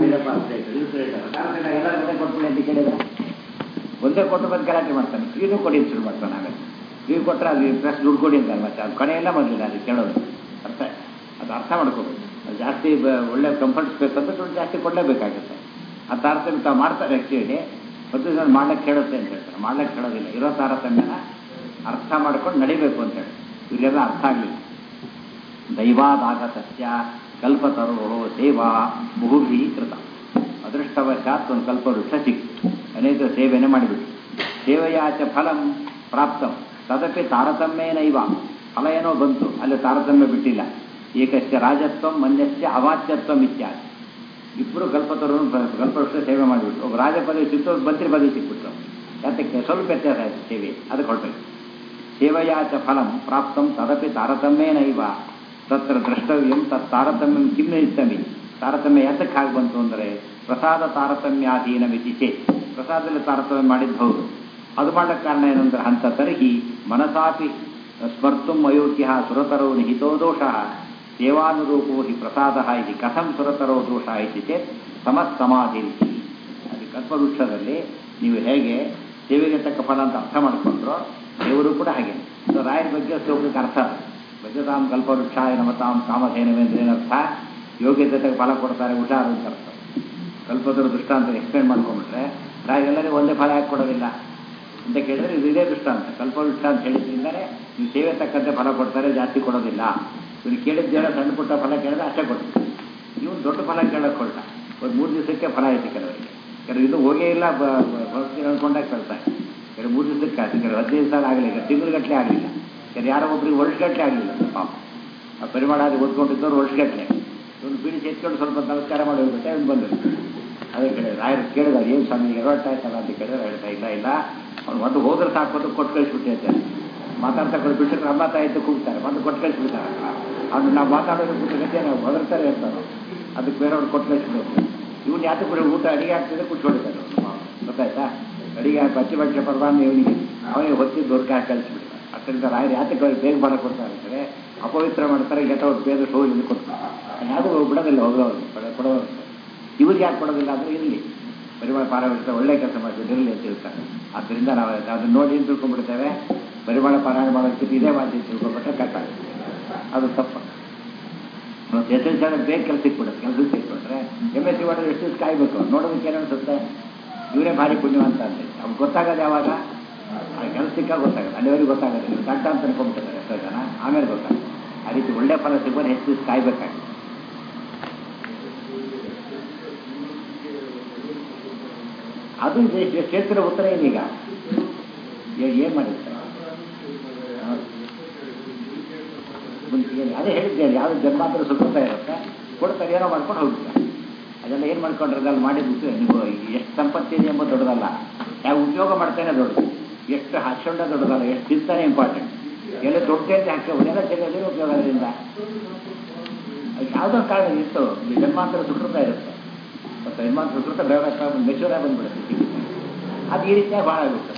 ಬೇಡಪ್ಪ ಅಪ್ಡೇಟ್ ಇದು ಕ್ರಿಯೇಟ್ ತಾರತಮ್ಯ ಎಲ್ಲ ಒಂದೇ ಕೊಟ್ಬಿಡಿ ಅಂತ ಕೇಳಿದ್ರೆ ಒಂದೇ ಕೊಟ್ಟು ಬಂದು ಗಲಾಟೆ ಮಾಡ್ತಾನೆ ಫ್ರೀನೂ ಕೊಡಿ ಅಂತ ಶುರು ಮಾಡ್ತಾನೆ ಆಮೇಲೆ ಫ್ರೀ ಕೊಟ್ಟರೆ ಅದು ಪ್ಲಸ್ ದುಡ್ಡು ಕೊಡಿ ಅಂತಾರೆ ಮತ್ತೆ ಅದು ಕಡೆ ಎಲ್ಲ ಮೊದಲಿಲ್ಲ ಅದು ಕೇಳೋದು ಅರ್ಥ ಅದು ಅರ್ಥ ಮಾಡ್ಕೋಬೇಕು ಅದು ಜಾಸ್ತಿ ಬ- ಒಳ್ಳೆ ಕಂಫರ್ಟ್ಸ್ ಬೇಕಂದ್ರೆ ದುಡ್ಡು ಜಾಸ್ತಿ ಕೊಡಲೇಬೇಕಾಗುತ್ತೆ ಆ ತಾರತಮ್ಯ ತಾವು ಮಾಡ್ತಾರೆ ಆ್ಯಕ್ಚುಲಿ ಮತ್ತು ನಾನು ಮಾಡ್ಲಿಕ್ಕೆ ಕೇಳುತ್ತೆ ಅಂತ ಹೇಳ್ತಾರೆ ಮಾಡ್ಲಿಕ್ಕೆ ಕೇಳೋದಿಲ್ಲ ಇರೋ ತಾರತಮ್ಯನ ಅರ್ಥ ಮಾಡ್ಕೊಂಡು ನಡಿಬೇಕು ಅಂತ ಹೇಳಿ ಇವರೆಲ್ಲ ಅರ್ಥ ಆಗಲಿಲ್ಲ ದೈವಾದಾಗತಸ್ಯ ಕಲ್ಪತರೋ ಸೇವಾ ಬಹುಭಿ ಕೃತ ಅದೃಷ್ಟವಶಾತ್ ಒಂದು ಕಲ್ಪವೃಕ್ಷ ಸಿಕ್ತು ಅನೇಕ ಸೇವೆನೇ ಮಾಡಿಬಿಟ್ಟು ಸೇವೆಯಾಚ ಫಲಂ ಪ್ರಾಪ್ತಂ ತದಪಿ ತಾರತಮ್ಯೇನೈವ ಫಲ ಏನೋ ಬಂತು ಅಲ್ಲಿ ತಾರತಮ್ಯ ಬಿಟ್ಟಿಲ್ಲ ಏಕಸ್ಯ ರಾಜತ್ವಂ ಮನ್ಯಸ್ಯ ಅವಾಚ್ಯತ್ವಂ ಇತ್ಯಾದಿ ಇಬ್ಬರು ಕಲ್ಪತರು ಕಲ್ಪವೃಕ್ಷ ಸೇವೆ ಮಾಡಿಬಿಟ್ರು ಒಬ್ಬ ರಾಜ ಪದವಿ ಸಿಕ್ತು ಒಬ್ಬ ಮಂತ್ರಿ ಪದವಿ ಸಿಕ್ಬಿಟ್ರು ಯಾತಕ್ಕೆ ಸ್ವಲ್ಪ ವ್ಯತ್ಯಾಸ ಆಯಿತು ಸೇವೆ ಅದಕ್ಕೆ ಹೊರಟು ಸೇವೆಯಾಚ ಫಲಂ ಪ್ರಾಪ್ತಂ ತದಪಿ ತಾರತಮ್ಯೇನೈವ ತತ್ರ ದ್ರಷ್ಟವ್ಯಂ ತತ್ ತಾರತಮ್ಯಂ ಕಿಮ್ ಇತ್ತಮಿ ತಾರತಮ್ಯ ಯಾತಕ್ಕೆ ಹಾಗೆ ಬಂತು ಅಂದರೆ ಪ್ರಸಾದ ತಾರತಮ್ಯಾಧೀನ ಮಿತಿ ಚೇತ್ ಪ್ರಸಾದದಲ್ಲಿ ತಾರತಮ್ಯ ಮಾಡಿದ್ದು ಹೌದು ಅದು ಮಾಡಕ್ಕೆ ಕಾರಣ ಏನಂದ್ರೆ ಹಂತ ತರ್ಹಿ ಮನಸಾಪಿ ಸ್ಮರ್ತುಂ ಅಯೋಗ್ಯ ಸುರತರೋ ನಿಹಿತೋ ದೋಷ ಸೇವಾನುರೂಪೋ ಹಿ ಪ್ರಸಾದ ಇದು ಕಥಂ ಸುರತರೋ ದೋಷ ಇತಿ ಚೇತ್ ಸಮಸ್ತಮಾಧಿ ಅದು ಕಲ್ಪವೃಕ್ಷದಲ್ಲಿ ನೀವು ಹೇಗೆ ಸೇವೆಗೆ ತಕ್ಕ ಫಲ ಅಂತ ಅರ್ಥ ಮಾಡಿಕೊಂಡ್ರೋ ದೇವರು ಕೂಡ ಹಾಗೆ ಸೊ ರಾಯರ ಬಗ್ಗೆ ಶ್ಲೋಕಕ್ಕೆ ಅರ್ಥ ಅದು ಭಜತಾಂ ಕಲ್ಪವೃಕ್ಷ ನಮತಾಂ ಕಾಮಧೇನವೇಂದ್ರ ಏನರ್ಥ ಯೋಗ್ಯತೆ ತಕ್ಕ ಫಲ ಕೊಡ್ತಾರೆ ಹುಷಾರು ಅಂತ ಅರ್ಥ ಕಲ್ಪದ್ರ ದೃಷ್ಟಾಂತ ಎಕ್ಸ್ಪ್ಲೇನ್ ಮಾಡ್ಕೊಂಡ್ಬಿಟ್ರೆ ರಾಯರೆಲ್ಲರಿಗೂ ಒಂದೇ ಫಲ ಯಾಕೆ ಕೊಡೋದಿಲ್ಲ ಅಂತ ಕೇಳಿದ್ರೆ ಇದು ಇದೇ ದೃಷ್ಟಾಂತ ಕಲ್ಪವೃಕ್ಷ ಅಂತ ಹೇಳಿದ್ರಿಂದಲೇ ನೀವು ಸೇವೆ ತಕ್ಕಂತೆ ಫಲ ಕೊಡ್ತಾರೆ ಜಾಸ್ತಿ ಕೊಡೋದಿಲ್ಲ ಇವ್ರು ಕೇಳಿದ್ದೇನೋ ಸಣ್ಣ ಪುಟ್ಟ ಫಲ ಕೇಳಿದ್ರೆ ಅಷ್ಟೇ ಕೊಡ್ತಾರೆ ಇವನು ದೊಡ್ಡ ಫಲ ಕೇಳೋಕೆ ಹೊರಟ ಒಂದು ಮೂರು ದಿವಸಕ್ಕೆ ಫಲ ಐತಿ ಕೆಲವರಿಗೆ ಕೆಲವು ಇದು ಹೋಗೇ ಇಲ್ಲ ಭಕ್ತಿ ಅನ್ಕೊಂಡಾಗ ಕಳ್ತಾರೆ ಕೆಲವು ಮೂರು ದಿವಸಕ್ಕೆ ಆಯ್ತು ಕೆಲವು ಹದಿನೈದು ಸಾವಿರ ಆಗಲಿಲ್ಲ ತಿಂಗಳಗಟ್ಟಲೆ ಆಗಲಿಲ್ಲ ಕೆಲವು ಯಾರೋ ಒಬ್ರಿಗೆ ವರ್ಷಗಟ್ಟಲೆ ಆಗಲಿಲ್ಲ ಪಾಪ ಆ ಪರಿಮಾಣ ಅದು ಓದ್ಕೊಂಡಿದ್ದವ್ರು ವರ್ಷಗಟ್ಟಲೆ ಇವನು ಬಿಡಿಸಿ ಎತ್ಕೊಂಡು ಸ್ವಲ್ಪ ನಮಸ್ಕಾರ ಮಾಡಿ ಹೋಗ್ಬಿಟ್ಟೆ ಅವ್ನು ಬಂದರು ಅದೇ ಕಡೆ ರಾಯರು ಕೇಳಿದ ಏನು ಸ್ವಾಮಿ ಎರವಟ್ಟ ಆಯ್ತಲ್ಲ ಅಂತ ಕೇಳಿದ್ರೆ ಹೇಳ್ತಾ ಇಲ್ಲ ಇಲ್ಲ ಅವ್ನು ಒಂದು ಹೋದ್ರೆ ಸಾಕು ಅಂತ ಕೊಟ್ಟು ಕಳಿಸ್ಬಿಟ್ಟೆ ಅಂತ ಮಾತಾಡ್ತಾ ಕೊಟ್ಟು ಬಿಟ್ಟರೆ ಅಮ್ಮತ್ತ ಆಯ್ತು ಕೂಗ್ತಾರೆ ಮತ್ತೆ ಕೊಟ್ಟು ಕಳಿಸ್ಬಿಡ್ತಾರೆ ಅವ್ನು ನಾವು ಮಾತಾಡೋದು ಕೂತು ಗತಿ ನಾವು ಹೊದರ್ತಾರೆ ಇರ್ತಾರೆ ಅದಕ್ಕೆ ಬೇರೆಯವ್ರು ಕೊಟ್ಟು ಕಳಿಸ್ಬಿಡೋದು ಇವನು ಯಾತ ಕೂಡ ಊಟ ಅಡಿಗೆ ಆಗ್ತಿದೆ ಕೂತ್ಕೊಂಡಿದ್ದಾರೆ ಗೊತ್ತಾಯ್ತಾ ಅಡಿಗೆ ಹಾಕಿ ಬಚ್ಚಿ ಬಚ್ಚೆ ಪರವಾನ ಇವನಿಗೆ ಅವನಿಗೆ ಹೊತ್ತಿದ್ದು ದೊಡ್ಡ ಹಾಕಿ ಕಳಿಸ್ಬಿಡ್ತಾರೆ ಅದರಿಂದ ರಾಯರು ಯಾತಕ್ಕೆ ಅವ್ರಿಗೆ ಬೇಗ ಮಾಡಕ್ಕೆ ಕೊಡ್ತಾರೆ ಅಂದರೆ ಅಪವಿತ್ರ ಮಾಡ್ತಾರೆ ಗೆಟ ಅವ್ರು ಬೇಗ ಹೋಗಿ ಕೊಡ್ತಾರೆ ಯಾವುದು ಬಿಡೋದಿಲ್ಲ ಹೋಗೋರು ಕೊಡೋರು ಇವ್ರಿಗೆ ಯಾಕೆ ಕೊಡೋದಿಲ್ಲ ಅಂದರೆ ಇರಲಿ ಪರಿಮಳ ಪಾರಾಯಣ ಒಳ್ಳೆ ಕೆಲಸ ಮಾಡ್ತಿದ್ದು ಇರಲಿ ಅಂತ ಹೇಳ್ತಾರೆ ಆದ್ದರಿಂದ ನಾವು ಅದನ್ನ ನೋಡಿ ಏನು ತಿಳ್ಕೊಂಡ್ಬಿಡ್ತೇವೆ ಪರಿಮಳ ಪಾರಾಯಣ ಮಾಡೋದಕ್ಕೆ ಇದೇ ಮಾತಿ ತಿಳ್ಕೊಂಡ್ಬಿಟ್ರೆ ಕಷ್ಟ ಆಗುತ್ತೆ ಅದು ತಪ್ಪು ಮತ್ತು ಎಸ್ ಎಲ್ ಸಿ ಬೇಗ ಕೆಲಸಕ್ಕೆ ಬಿಡುತ್ತೆ ಕೆಲಸಕ್ಕೆ ಸೇರಿಕೊಂಡ್ರೆ ಎಮ್ ಎಸ್ ಸಿ ಮಾಡಿದ್ರೆ ಎಷ್ಟು ದಿವಸ ಕಾಯ್ಬೇಕು ನೋಡೋದಕ್ಕೆ ಏನು ಅನ್ಸುತ್ತೆ ಇವರೇ ಭಾರಿ ಪುಣ್ಯವಂತ ಅಂತ ಅವ್ನು ಗೊತ್ತಾಗೋದು ಯಾವಾಗ ಆ ಕೆಲಸಕ್ಕೆ ಗೊತ್ತಾಗಲ್ಲ ಅಲ್ಲಿವರೆಗೆ ಗೊತ್ತಾಗೋದಿಲ್ಲ ದಡ್ಡ ಅಂತ ಅನ್ಕೊಂಡ್ಬಿಟ್ಟಿದ್ದಾರೆ ಎಷ್ಟೋ ಜನ ಆಮೇಲೆ ಗೊತ್ತಾಗುತ್ತೆ ಆ ರೀತಿ ಒಳ್ಳೆ ಫಲ ಸಿಗೋದು ಹೆಚ್ಚು ದಿವಸ ಕಾಯ್ಬೇಕಾಗುತ್ತೆ ಅದು ಕ್ಷೇತ್ರ ಉತ್ತರ ಏನೀಗ ಏನು ಮಾಡಿರ್ತಾರೆ ಅದೇ ಹೇಳಿದ್ದೇನೆ ಯಾವುದು ಜನ್ಮಾಂತರ ಸುಖ ಇರುತ್ತೆ ಕೊಡ್ತಾರೆ ಏನೋ ಮಾಡ್ಕೊಂಡು ಹೋಗ್ತಾರೆ ಅದೆಲ್ಲ ಏನು ಮಾಡ್ಕೊಂಡ್ರೆ ಅಲ್ಲಿ ಮಾಡಿದ್ದು ನೀವು ಎಷ್ಟು ಸಂಪತ್ತಿದೆ ಎಂಬುದು ದೊಡ್ಡದಲ್ಲ ಯಾವ ಉದ್ಯೋಗ ಮಾಡ್ತಾನೆ ದೊಡ್ಡದು ಎಷ್ಟು ಹಾಕ್ಕೊಂಡ ದೊಡ್ಡದಲ್ಲ ಎಷ್ಟು ತಿಂತಾನೆ ಇಂಪಾರ್ಟೆಂಟ್ ಎಲ್ಲ ದೊಡ್ಡದೇ ಹಾಕ್ಕೋಬೋದು ಎಲ್ಲ ಜಗದಲ್ಲಿ ಉಪಯೋಗ ಅದರಿಂದ ಯಾವುದೋ ಕಾರಣ ಇತ್ತು ಈ ಜನ್ಮಾಂತರ ಸುಕೃತ ಇರುತ್ತೆ ಮತ್ತು ಜನ್ಮಾಂತರ ಸುಕೃತ ಬೇಡ ಮೆಚೂರ ಬಂದ್ಬಿಡುತ್ತೆ ಅದು ಈ ರೀತಿಯಾಗಿ ಭಾಳ ಆಗುತ್ತೆ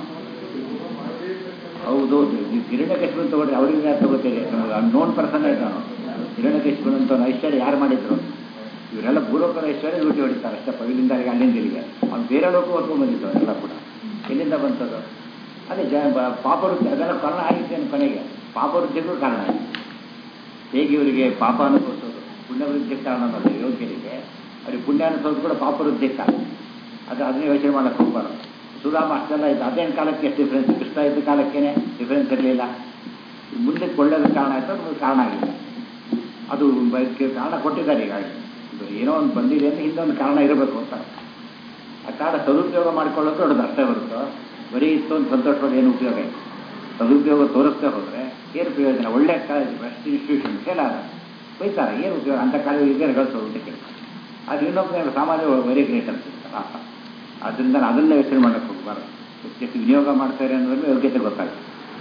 ಹೌದು ನೀವು ಕಿರಣಕೇಶ್ವರನ್ ತಗೊಂಡ್ರೆ ಅವ್ರಿಗೆ ಯಾರು ತಗೋತೀರಿ ನೋನ್ ಪರ್ಸನ್ ಆಯ್ತಾನು ಕಿರಣಕೇಶ್ವರನ್ ಅಂತ ಐಶ್ವರ್ಯ ಯಾರು ಮಾಡಿದ್ರು ಇವರೆಲ್ಲ ಭೂಲೋಕದ ಐಶ್ವರ್ಯ ಲೂಟಿ ಹೊಡಿತಾರೆ ಅಷ್ಟೇ ಪವಿಲಿಂದ ಅಲ್ಲಿಂದ ಇಲ್ಲಿಗೆ ಅವ್ನು ಬೇರೆ ಲೋಕ ಹೊತ್ಕೊಂಡು ಬಂದಿದ್ದು ಎಲ್ಲ ಕೂಡ ಎಲ್ಲಿಂದ ಬಂತದ್ದು ಅದೇ ಜ ಪಾಪವೃತ್ತಿ ಅದೆಲ್ಲ ಕಾರಣ ಆಗಿದ್ದೇನೆ ಕೊನೆಗೆ ಪಾಪವೃತ್ತಿಗೂ ಕಾರಣ ಆಯಿತು ಹೇಗೆ ಇವರಿಗೆ ಪಾಪ ಅನುಭವಿಸೋದು ಪುಣ್ಯವೃದ್ಧಿಗೆ ಕಾರಣ ಅನ್ನೋದು ಯೋಗ್ಯರಿಗೆ ಅವ್ರಿಗೆ ಪುಣ್ಯ ಅನುಭವಿಸೋದು ಕೂಡ ಪಾಪವೃದ್ಧಿಗೆ ಕಾರಣ ಅದು ಅದನ್ನೇ ಯೋಚನೆ ಮಾಡಕ್ಕೆ ಹೋಗ್ಬಾರ್ದು ಸುಧಾಮ ಅಷ್ಟೆಲ್ಲ ಇತ್ತು ಅದೇನು ಕಾಲಕ್ಕೆ ಎಷ್ಟು ಡಿಫ್ರೆನ್ಸ್ ಕೃಷ್ಣ ಇದ್ದ ಕಾಲಕ್ಕೇನೆ ಡಿಫ್ರೆನ್ಸ್ ಇರಲಿಲ್ಲ ಮುಂದಕ್ಕೆ ಒಳ್ಳೇದು ಕಾರಣ ಆಯಿತು ಅದು ಕಾರಣ ಆಗಿಲ್ಲ ಅದು ಕಾರಣ ಕೊಟ್ಟಿದ್ದಾರೆ ಈಗಾಗಿ ಇದು ಏನೋ ಒಂದು ಬಂದಿದೆ ಅಂತ ಹಿಂದೊಂದು ಕಾರಣ ಇರಬೇಕು ಅಂತ ಆ ಕಾರಣ ಸದುಪಯೋಗ ಮಾಡ್ಕೊಳ್ಳೋಕೆ ದೊಡ್ಡದು ಅಷ್ಟೇ ಹೊರತು ಬರೀ ಇತ್ತು ಒಂದು ಸಂತೋಷವಾಗಿ ಏನು ಉಪಯೋಗ ಇಲ್ಲ ಸದುಪಯೋಗ ತೋರಿಸ್ತಾ ಹೋದರೆ ಏನು ಪ್ರಯೋಜನ ಒಳ್ಳೆ ಕಾಲೇಜ್ ಬೆಸ್ಟ್ ಇನ್ಸ್ಟಿಟ್ಯೂಷನ್ ಫೇಲ್ ಆದ ಬೈತಾರೆ ಏನು ಉಪಯೋಗ ಅಂತ ಕಾಲೇಜ್ ಇದ್ದಾರೆ ಗಳಿಸೋದು ಅಂತ ಕೇಳ್ತಾರೆ ಅದು ಇನ್ನೊಬ್ಬ ಸಾಮಾನ್ಯ ವೆರಿ ಗ್ರೇಟ್ ಅಂತ ಆದ್ದರಿಂದ ಅದನ್ನೇ ಯೋಚನೆ ಮಾಡಕ್ಕೆ ಹೋಗಬಾರ್ದು ಎಷ್ಟು ವಿನಿಯೋಗ ಮಾಡ್ತಾರೆ ಅನ್ನೋದ್ರೆ ಯೋಗ್ಯತೆ ಗೊತ್ತಾಗುತ್ತೆ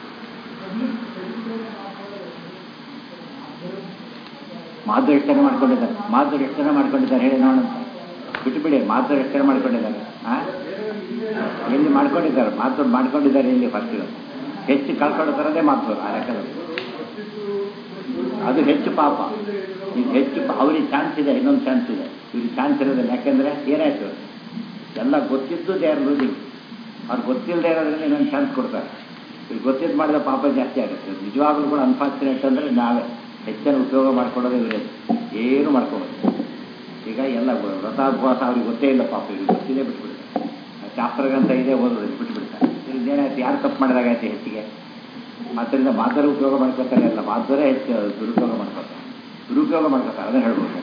ಮಾಧುರ ಎಷ್ಟು ಜನ ಮಾಡ್ಕೊಂಡಿದ್ದಾರೆ ಮಾಧುರ ಎಷ್ಟು ಜನ ಮಾಡ್ಕೊಂಡಿದ್ದಾರೆ ಹೇಳಿ ನೋಡೋಣ ಬಿಟ್ಟು ಬಿಡಿ ಮಾಧುರ ಎಷ್ಟು ಜನ ಮಾಡ್ಕೊಂಡಿದ್ದಾರೆ ಹಾಂ ಎಲ್ಲಿ ಮಾಡ್ಕೊಂಡಿದ್ದಾರೆ ಮಾಧುರ್ ಮಾಡ್ಕೊಂಡಿದ್ದಾರೆ ಎಲ್ಲಿ ಫಸ್ಟ್ ಹೆಚ್ಚು ಕಳ್ಕೊಳ್ಳೋ ಥರದೇ ಮಾಧುರ್ ಆ ಲೆಕ್ಕದಲ್ಲಿ ಅದು ಹೆಚ್ಚು ಪಾಪ ಇದು ಹೆಚ್ಚು ಅವ್ರಿಗೆ ಚಾನ್ಸ್ ಇದೆ ಇನ್ನೊಂದು ಚಾನ್ಸ್ ಇದೆ ಇವ್ರಿಗೆ ಚಾನ್ಸ್ ಇರೋದಿಲ್ಲ ಯಾಕೆಂದರೆ ಏನಾಯ್ತು ಎಲ್ಲ ಗೊತ್ತಿದ್ದು ದೇ ಆರ್ ಲೂಸಿಂಗ್ ಅವ್ರು ಗೊತ್ತಿಲ್ಲದೆ ಇರೋದ್ರಿಂದ ಇನ್ನೊಂದು ಚಾನ್ಸ್ ಕೊಡ್ತಾರೆ ಇವ್ರು ಗೊತ್ತಿದ್ದು ಮಾಡಿದ ಪಾಪ ಜಾಸ್ತಿ ಆಗುತ್ತೆ ನಿಜವಾಗ್ಲೂ ಕೂಡ ಅನ್ಫಾರ್ಚುನೇಟ್ ಅಂದರೆ ನಾವೇ ಹೆಚ್ಚಿನ ಉಪಯೋಗ ಮಾಡ್ಕೊಳ್ಳೋದೇ ಇವರೇ ಏನು ಮಾಡ್ಕೊಬೋದು ಈಗ ಎಲ್ಲ ವ್ರತ ಉಪವಾಸ ಅವ್ರಿಗೆ ಗೊತ್ತೇ ಇಲ್ಲ ಪಾಪ ಇವ್ರಿಗೆ ಗೊತ್ತಿದೆ ಬಿಟ್ಬಿಡ್ತಾರೆ ಶಾಸ್ತ್ರಗಂತ ಇದೆ ಓದೋದು ಬಿಟ್ಬಿಡ್ತಾರೆ ಇದೇನಾಯ್ತು ಯಾರು ತಪ್ಪು ಮಾಡಿದಾಗೈತೆ ಹೆಚ್ಚಿಗೆ ಆದ್ದರಿಂದ ಮಾದರ ಉಪಯೋಗ ಮಾಡ್ಕೋತಾರೆ ಅಲ್ಲ ಮಾದರೇ ಹೆಚ್ಚು ದುರುಪಯೋಗ ಮಾಡ್ಕೋತಾರೆ ದುರುಪಯೋಗ ಮಾಡ್ಕೋತಾರೆ ಅದನ್ನ ಹೇಳ್ಬೋದು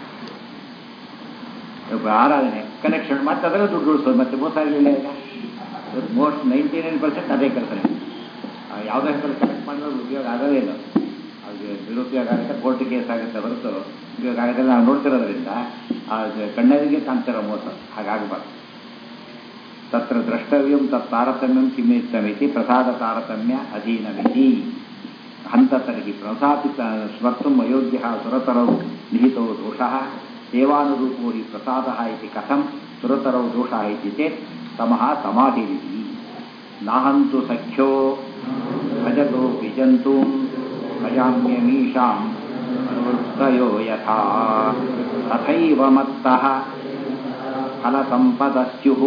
ಒಬ್ಬ ಆರಾಧನೆ ಕನೆಕ್ಷನ್ ಮತ್ತೆ ಅದರ ದುಡ್ಡು ಉಳಿಸೋದು ಮತ್ತೆ ಮೋಸ ಆಗಲಿಲ್ಲ ಈಗ ಮೋಸ್ಟ್ ನೈಂಟಿ ನೈನ್ ಪರ್ಸೆಂಟ್ ಅದೇ ಕೆಲಸ ಯಾವುದೇ ಕೆಲಸ ಕನೆಕ್ಟ್ ಮಾಡಿದ್ರೆ ಉಪಯೋಗ ಆಗೋದೇ ಇಲ್ಲ ಅದು ದುರುಪಯೋಗ ಆಗುತ್ತೆ ಕೋರ್ಟ್ ಕೇಸ್ ಆಗುತ್ತೆ ಹೊರತು ಉಪಯೋಗ ಆಗುತ್ತೆ ನಾವು ನೋಡ್ತಿರೋದ್ರಿಂದ ಆ ಕಣ್ಣರಿಗೆ ಕಾಣ್ತಿರೋ ಮೋಸ ಹಾಗಾಗಬಾರ್ದು ತತ್ರ ದ್ರಷ್ಟವ್ಯಂ ತತ್ ತಾರತಮ್ಯಂ ಕಿಮಿತ್ತಮಿತಿ ಪ್ರಸಾದ ತಾರತಮ್ಯ ಅಧೀನಮಿತಿ ಹಂತ ತರ್ಹಿ ಪ್ರಸಾಪಿತ ಸ್ಮರ್ತುಂ ಅಯೋಗ್ಯ ಸುರತರೌ ನಿಹಿತೋ ದೋಷಃ ಸೇವಾನುರೂಪೋ ಹಿ ಪ್ರಸಾದ ಇತಿ ಕಥಂ ಸುರತರೌ ದೋಷ ಇತಿ ಚೇತ್ ತಮಃ ಸಮಾಧಿರಿತಿ ನಾಹಂತು ಸಖ್ಯೋ ಭಜತೋ ವಿಜಂತೂಂ ಭಜಾಮ್ಯಮೀಶಾಂ ಅನುವೃತ್ತಯೋ ಯಥಾ ತಥೈವ ಮತ್ತಃ ಫಲಸಂಪದಸ್ಯುಃ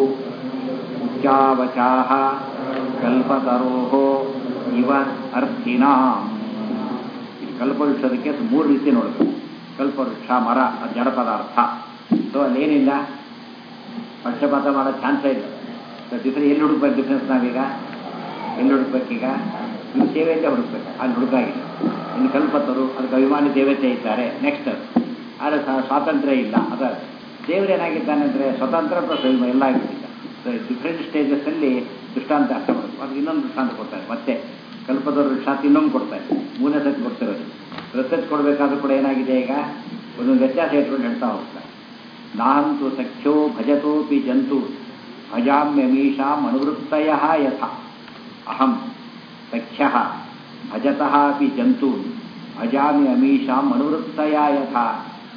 ಉಚ್ಚಾವಚಾಹ ಕಲ್ಪತರೋಃ ಇವ ಅರ್ಥಿನಾಂ ಈ ಕಲ್ಪವೃಕ್ಷದಕ್ಕೆ ಮೂರು ರೀತಿ ನೋಡಬೇಕು ಕಲ್ಪವೃಕ್ಷ ಮರ ಅದು ಜಡ ಪದಾರ್ಥ ಸೊ ಅಲ್ಲೇನಿಲ್ಲ ಪಕ್ಷಪಾತ ಮಾಡೋ ಚಾನ್ಸೇ ಇಲ್ಲ ಡಿಫ್ರೆನ್ಸ್ ಎಲ್ಲಿ ಹುಡುಕ್ಬೇಕು ಡಿಫ್ರೆನ್ಸ್ ನಾವೀಗ ಎಲ್ಲಿ ಹುಡುಕ್ಬೇಕೀಗ ನೀವು ಸೇವೆಯಲ್ಲೇ ಹುಡುಕ್ಬೇಕು ಅಲ್ಲಿ ಹುಡುಕಾಗಿಲ್ಲ ಇನ್ನು ಕಲ್ಪತರು ಅದಕ್ಕೆ ಅಭಿಮಾನಿ ದೇವತೆ ಇದ್ದಾರೆ ನೆಕ್ಸ್ಟ್ ಆದರೆ ಸ್ವಾತಂತ್ರ್ಯ ಇಲ್ಲ ಅದ ದೇವರೇನಾಗಿದ್ದಾನೆ ಅಂದರೆ ಸ್ವತಂತ್ರ ಪ್ಲಸ್ ಎಲ್ಲ ಆಗಿಬಿಟ್ಟಿದ್ದ ಡಿಫ್ರೆಂಟ್ ಸ್ಟೇಜಸ್ಸಲ್ಲಿ ದೃಷ್ಟಾಂತ ಅರ್ಥ ಮಾಡಬೇಕು ಅದು ಇನ್ನೊಂದು ದೃಷ್ಟಾಂತ ಕೊಡ್ತಾರೆ ಮತ್ತೆ ಕಲ್ಪದವರು ದೃಷ್ಟಾಂತ ಇನ್ನೊಂದು ಕೊಡ್ತಾರೆ ಮೂರನೇ ಸತಿ ಕೊಡ್ತಿರೋದು ಪ್ರಸತಿ ಕೊಡಬೇಕಾದ್ರೂ ಕೂಡ ಏನಾಗಿದೆ ಈಗ ಒಂದೊಂದು ವ್ಯತ್ಯಾಸ ಇಟ್ಕೊಂಡು ಹೇಳ್ತಾ ಹೋಗ್ತಾರೆ ನಾಹಂತು ಸಖ್ಯೋ ಭಜತೋಪಿ ಜಂತು ಭಜಾಮ್ಯಮೀಷಾಂ ಅನುವೃತ್ತಯ ಯಥ ಅಹಂ ಸಖ್ಯ ಭಜತಃ ಅಪಿ ಜಂತೂನ್ ಭಜಾಮಿ ಅಮೀಷಾಂ ಅನುವೃತ್ತಯ ಯಥಾ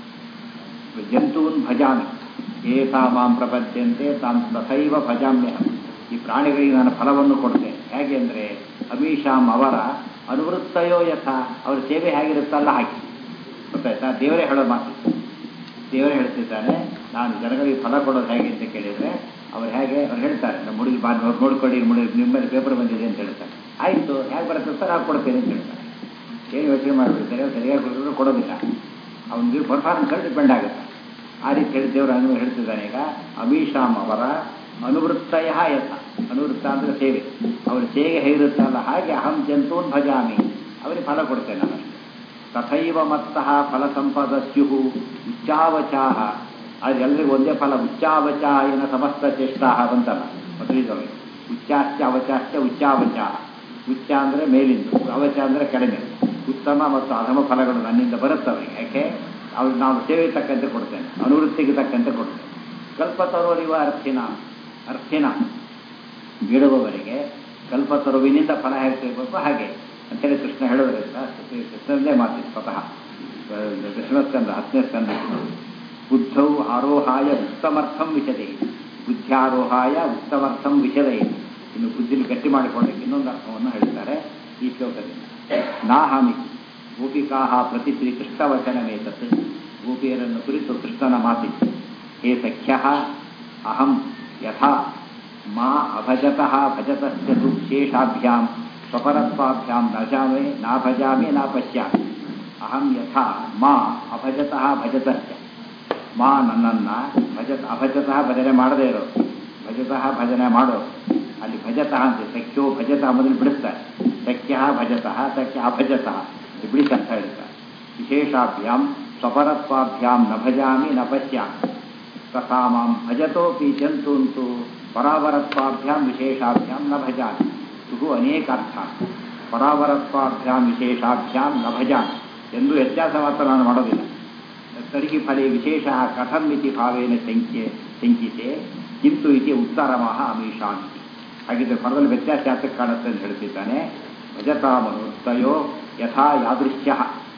ಜಂತೂನ್ ಭಜಾಮಿ ಏತಾ ಮಾಂ ಪ್ರಪದ್ಯಂತೆ ತಾನ್ ತಥೈವ ಭಜಾಮ್ಯಹಂ ಈ ಪ್ರಾಣಿಗಳಿಗೆ ನಾನು ಫಲವನ್ನು ಕೊಡ್ತೇನೆ ಹೇಗೆ ಅಂದರೆ ಅಮೀಷಾಂ ಅವರ ಅನುವೃತ್ತಯೋ ಯಥ ಅವರ ಸೇವೆ ಹೇಗಿರುತ್ತಲ್ಲ ಹಾಗೆ ಗೊತ್ತಾಯ್ತಾ ದೇವರೇ ಹೇಳೋ ಮಾತು ದೇವರೇ ಹೇಳ್ತಿದ್ದಾನೆ ನಾನು ಜನಗಳಿಗೆ ಫಲ ಕೊಡೋದು ಹೇಗೆ ಅಂತ ಕೇಳಿದರೆ ಅವ್ರು ಹೇಗೆ ಅವ್ರು ಹೇಳ್ತಾರೆ ನಮ್ಮ ಹುಡುಗಿ ಬಾ ನೋಡಿ ನೋಡ್ಕೊಳ್ಳಿ ಮುಡಿ ನಿಮ್ಮ ಮೇಲೆ ಪೇಪರ್ ಬಂದಿದೆ ಅಂತ ಹೇಳ್ತಾರೆ ಆಯಿತು ಹೇಗೆ ಬರುತ್ತೆ ಸರ್ ಹಾಗೆ ಕೊಡ್ತೇನೆ ಅಂತ ಹೇಳ್ತಾರೆ ಏನು ಯೋಚನೆ ಮಾಡಿಬಿಡ್ತಾರೆ ಸರಿಯಾಗಿ ಕೊಡಿದ್ರು ಕೊಡೋದಿಲ್ಲ ಅವನಿಗೆ ಪರ್ಫಾರ್ಮೆನ್ಸ್ ಡಿಪೆಂಡ್ ಆಗುತ್ತೆ ಆ ರೀತಿ ಹೇಳಿ ದೇವರು ಅನು ಹೇಳ್ತಿದ್ದಾನೆ ಈಗ ಅಮೀಶಾಮ್ ಅವರ ಅನುವೃತ್ತಯ ಯಥ ಅನುವೃತ್ತ ಅಂದರೆ ಸೇವೆ ಅವರ ಸೇವೆ ಹೇಗಿರುತ್ತಲ್ಲ ಹಾಗೆ ಅಹಂ ಜಂತೂನ್ ಭಜಾಮಿ ಅವರಿಗೆ ಫಲ ಕೊಡ್ತೇನೆ ನಾನು ತಥೈವ ಮತ್ತಃ ಫಲ ಸಂಪದ ಸ್ಯುಹು ಉಚ್ಚಾವಚಾಹ ಅದು ಎಲ್ಲರಿಗೂ ಒಂದೇ ಫಲ ಉಚ್ಚಾವಚಾಯನ ಸಮಸ್ತ ಚೇಷ್ಟಾ ಬಂತಲ್ಲ ಮೊದಲಿದವರಿಗೆ ಉಚ್ಚಾಶ್ಚ ಅವಚಾಶ್ಚ ಉಚ್ಚಾವಚಾಹ ಉಚ್ಚ ಅಂದರೆ ಮೇಲಿಂದು ಅವಚ ಅಂದರೆ ಕಡಿಮೆ ಉತ್ತಮ ಮತ್ತು ಅಧಮ ಫಲಗಳು ನನ್ನಿಂದ ಬರುತ್ತವೆ ಯಾಕೆ ಅವ್ರು ನಾವು ಸೇವೆ ತಕ್ಕಂತೆ ಕೊಡ್ತೇನೆ ಅನುವೃತ್ತಿಗೆ ತಕ್ಕಂತೆ ಕೊಡ್ತೇನೆ ಕಲ್ಪತರುವಿವ ಅರ್ಥಿನ ಅರ್ಥಿನ ಬಿಡುವವರಿಗೆ ಕಲ್ಪತರುವಿನಿಂದ ಫಲ ಹೇಗೆ ಸಿಗಬೇಕು ಹಾಗೆ ಅಂತೇಳಿ ಕೃಷ್ಣ ಹೇಳೋದ್ರಿಂದ ಕೃಷ್ಣಂದೇ ಮಾತಿದೆ ಸ್ವತಃ ಕೃಷ್ಣಸ್ಕಂದ ಹತ್ತನೇ ಸ್ಕಂದ ಬುದ್ಧೌ ಆರೋಹಾಯ ಉತ್ತಮರ್ಥಂ ವಿಷದೆ ಬುದ್ಧ್ಯಾರೋಹಾಯ ಉತ್ತಮರ್ಥಂ ವಿಷದೆ ಇನ್ನು ಬುದ್ಧಿಲಿ ಗಟ್ಟಿ ಮಾಡಿಕೊಳ್ಳಕ್ಕೆ ಇನ್ನೊಂದು ಅರ್ಥವನ್ನು ಹೇಳ್ತಾರೆ ಈ ಶ್ಲೋಕದಿಂದ ನಾಹಾಮಿ ಗೋಪಿಕಾ ಪ್ರತಿ ಶ್ರೀಕೃಷ್ಣವಚನವೇತತ್ ಗೋಪಿಯರನ್ನು ಕುರಿತು ಕೃಷ್ಣನ ಮಾತಿತ್ತು ಹೇ ಸಖ್ಯ ಅಹಂ ಯಥಾ ಮಾ ಅಭಜತಃ ಭಜತಸ್ಯ ತು ಶೇಷಾಭ್ಯಾಂ ಸ್ವಪರತ್ವಾಭ್ಯಾಂ ನ ಜಾಮೆ ನಾ ಭಜಾಮಿ ನಾ ಪಶ್ಯಾಮಿ ಅಹಂ ಯಥಾ ಮಾ ಅಭಜತಃ ಭಜತಸ್ಯ ಮಾ ನನ್ನನ್ನು ಭಜತ್ ಅಭಜತಃ ಭಜನೆ ಮಾಡದೇ ಇರೋದು ಭಜತಃ ಭಜನೆ ಮಾಡೋದು ಅಲ್ಲಿ ಭಜತಃ ಅಂತ ಸಖ್ಯೋ ಭಜತಃ ಮೊದಲು ಬಿಡಿಸ್ತಾರೆ ಸಖ್ಯ ಭಜತಃ ಸಖ್ಯ ಅಭಜತಃ ಬಿಡಿಸಿ ಅಂತ ಹೇಳ್ತಾರೆ ವಿಶೇಷಾಭ್ಯಾಂ ಸ್ವಪರತ್ವಾಭ್ಯಾಂ ನ ಭಜಾಮಿ ನ ಪಶ್ಯಾಮಿ ತಥಾ ಮಾಂ ಭಜತೋಪಿ ಜಂತೂಂತು ಪರಾವರತ್ವಾಭ್ಯಾಂ ವಿಶೇಷಾಭ್ಯಾಂ ನ ಭಜಾಮಿ ಇವು ಅನೇಕಾರ್ಥ ಪರಾವರತ್ವಾಭ್ಯಾಂ ವಿಶೇಷಾಭ್ಯಾಂ ನ ಭಜಾಮಿ ಎಂದು ವ್ಯತ್ಯಾಸ ಮಾತ್ರ ನಾನು ಮಾಡೋದಿಲ್ಲ ತರ್ಹಿ ಫಲೆ ವಿಶೇಷ ಕಥಂ ಇತಿ ಭಾವೇನ ಶಂಕ್ಯೆ ಶಂಕಿತೆ ಕಿಂತು ಇತಿ ಉತ್ತರಮಃ ಅಮೀಷಾಂತಿ ಹಾಗಿದ್ರೆ ಫಲದಲ್ಲಿ ವ್ಯತ್ಯಾಸ ಯಾತಕ್ಕೆ ಕಾಣುತ್ತೆ ಅಂತ ಹೇಳ್ತಿದ್ದಾನೆ ಭಜತಾಮನುವೃತ್ತಯೋ ಯಥಾ ಯಾದೃಶ್ಯ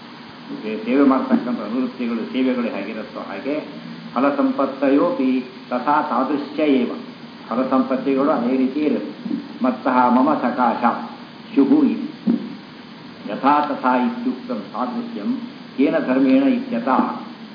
ಸೇವೆ ಮಾಡ್ತಕ್ಕಂಥ ಅನುವೃತ್ತಿಗಳು ಸೇವೆಗಳು ಹೇಗಿರುತ್ತೋ ಹಾಗೆ ಫಲ ಸಂಪತ್ತಯೋಪಿ ತಥಾ ತಾದೃಶ್ಯ ಏವ ಫಲ ಸಂಪತ್ತಿಗಳು ಅದೇ ರೀತಿ ಇರುತ್ತೆ ಮತ್ತಃ ಮಮ ಸಕಾಶ ಶುಭು ಇತಿ ಯಥಾ ತಥಾ ಇತ್ಯುಕ್ತಂ ಸಾದೃಶ್ಯಂ ಕೇನ ಧರ್ಮೇಣ ಇತ್ಯತಃ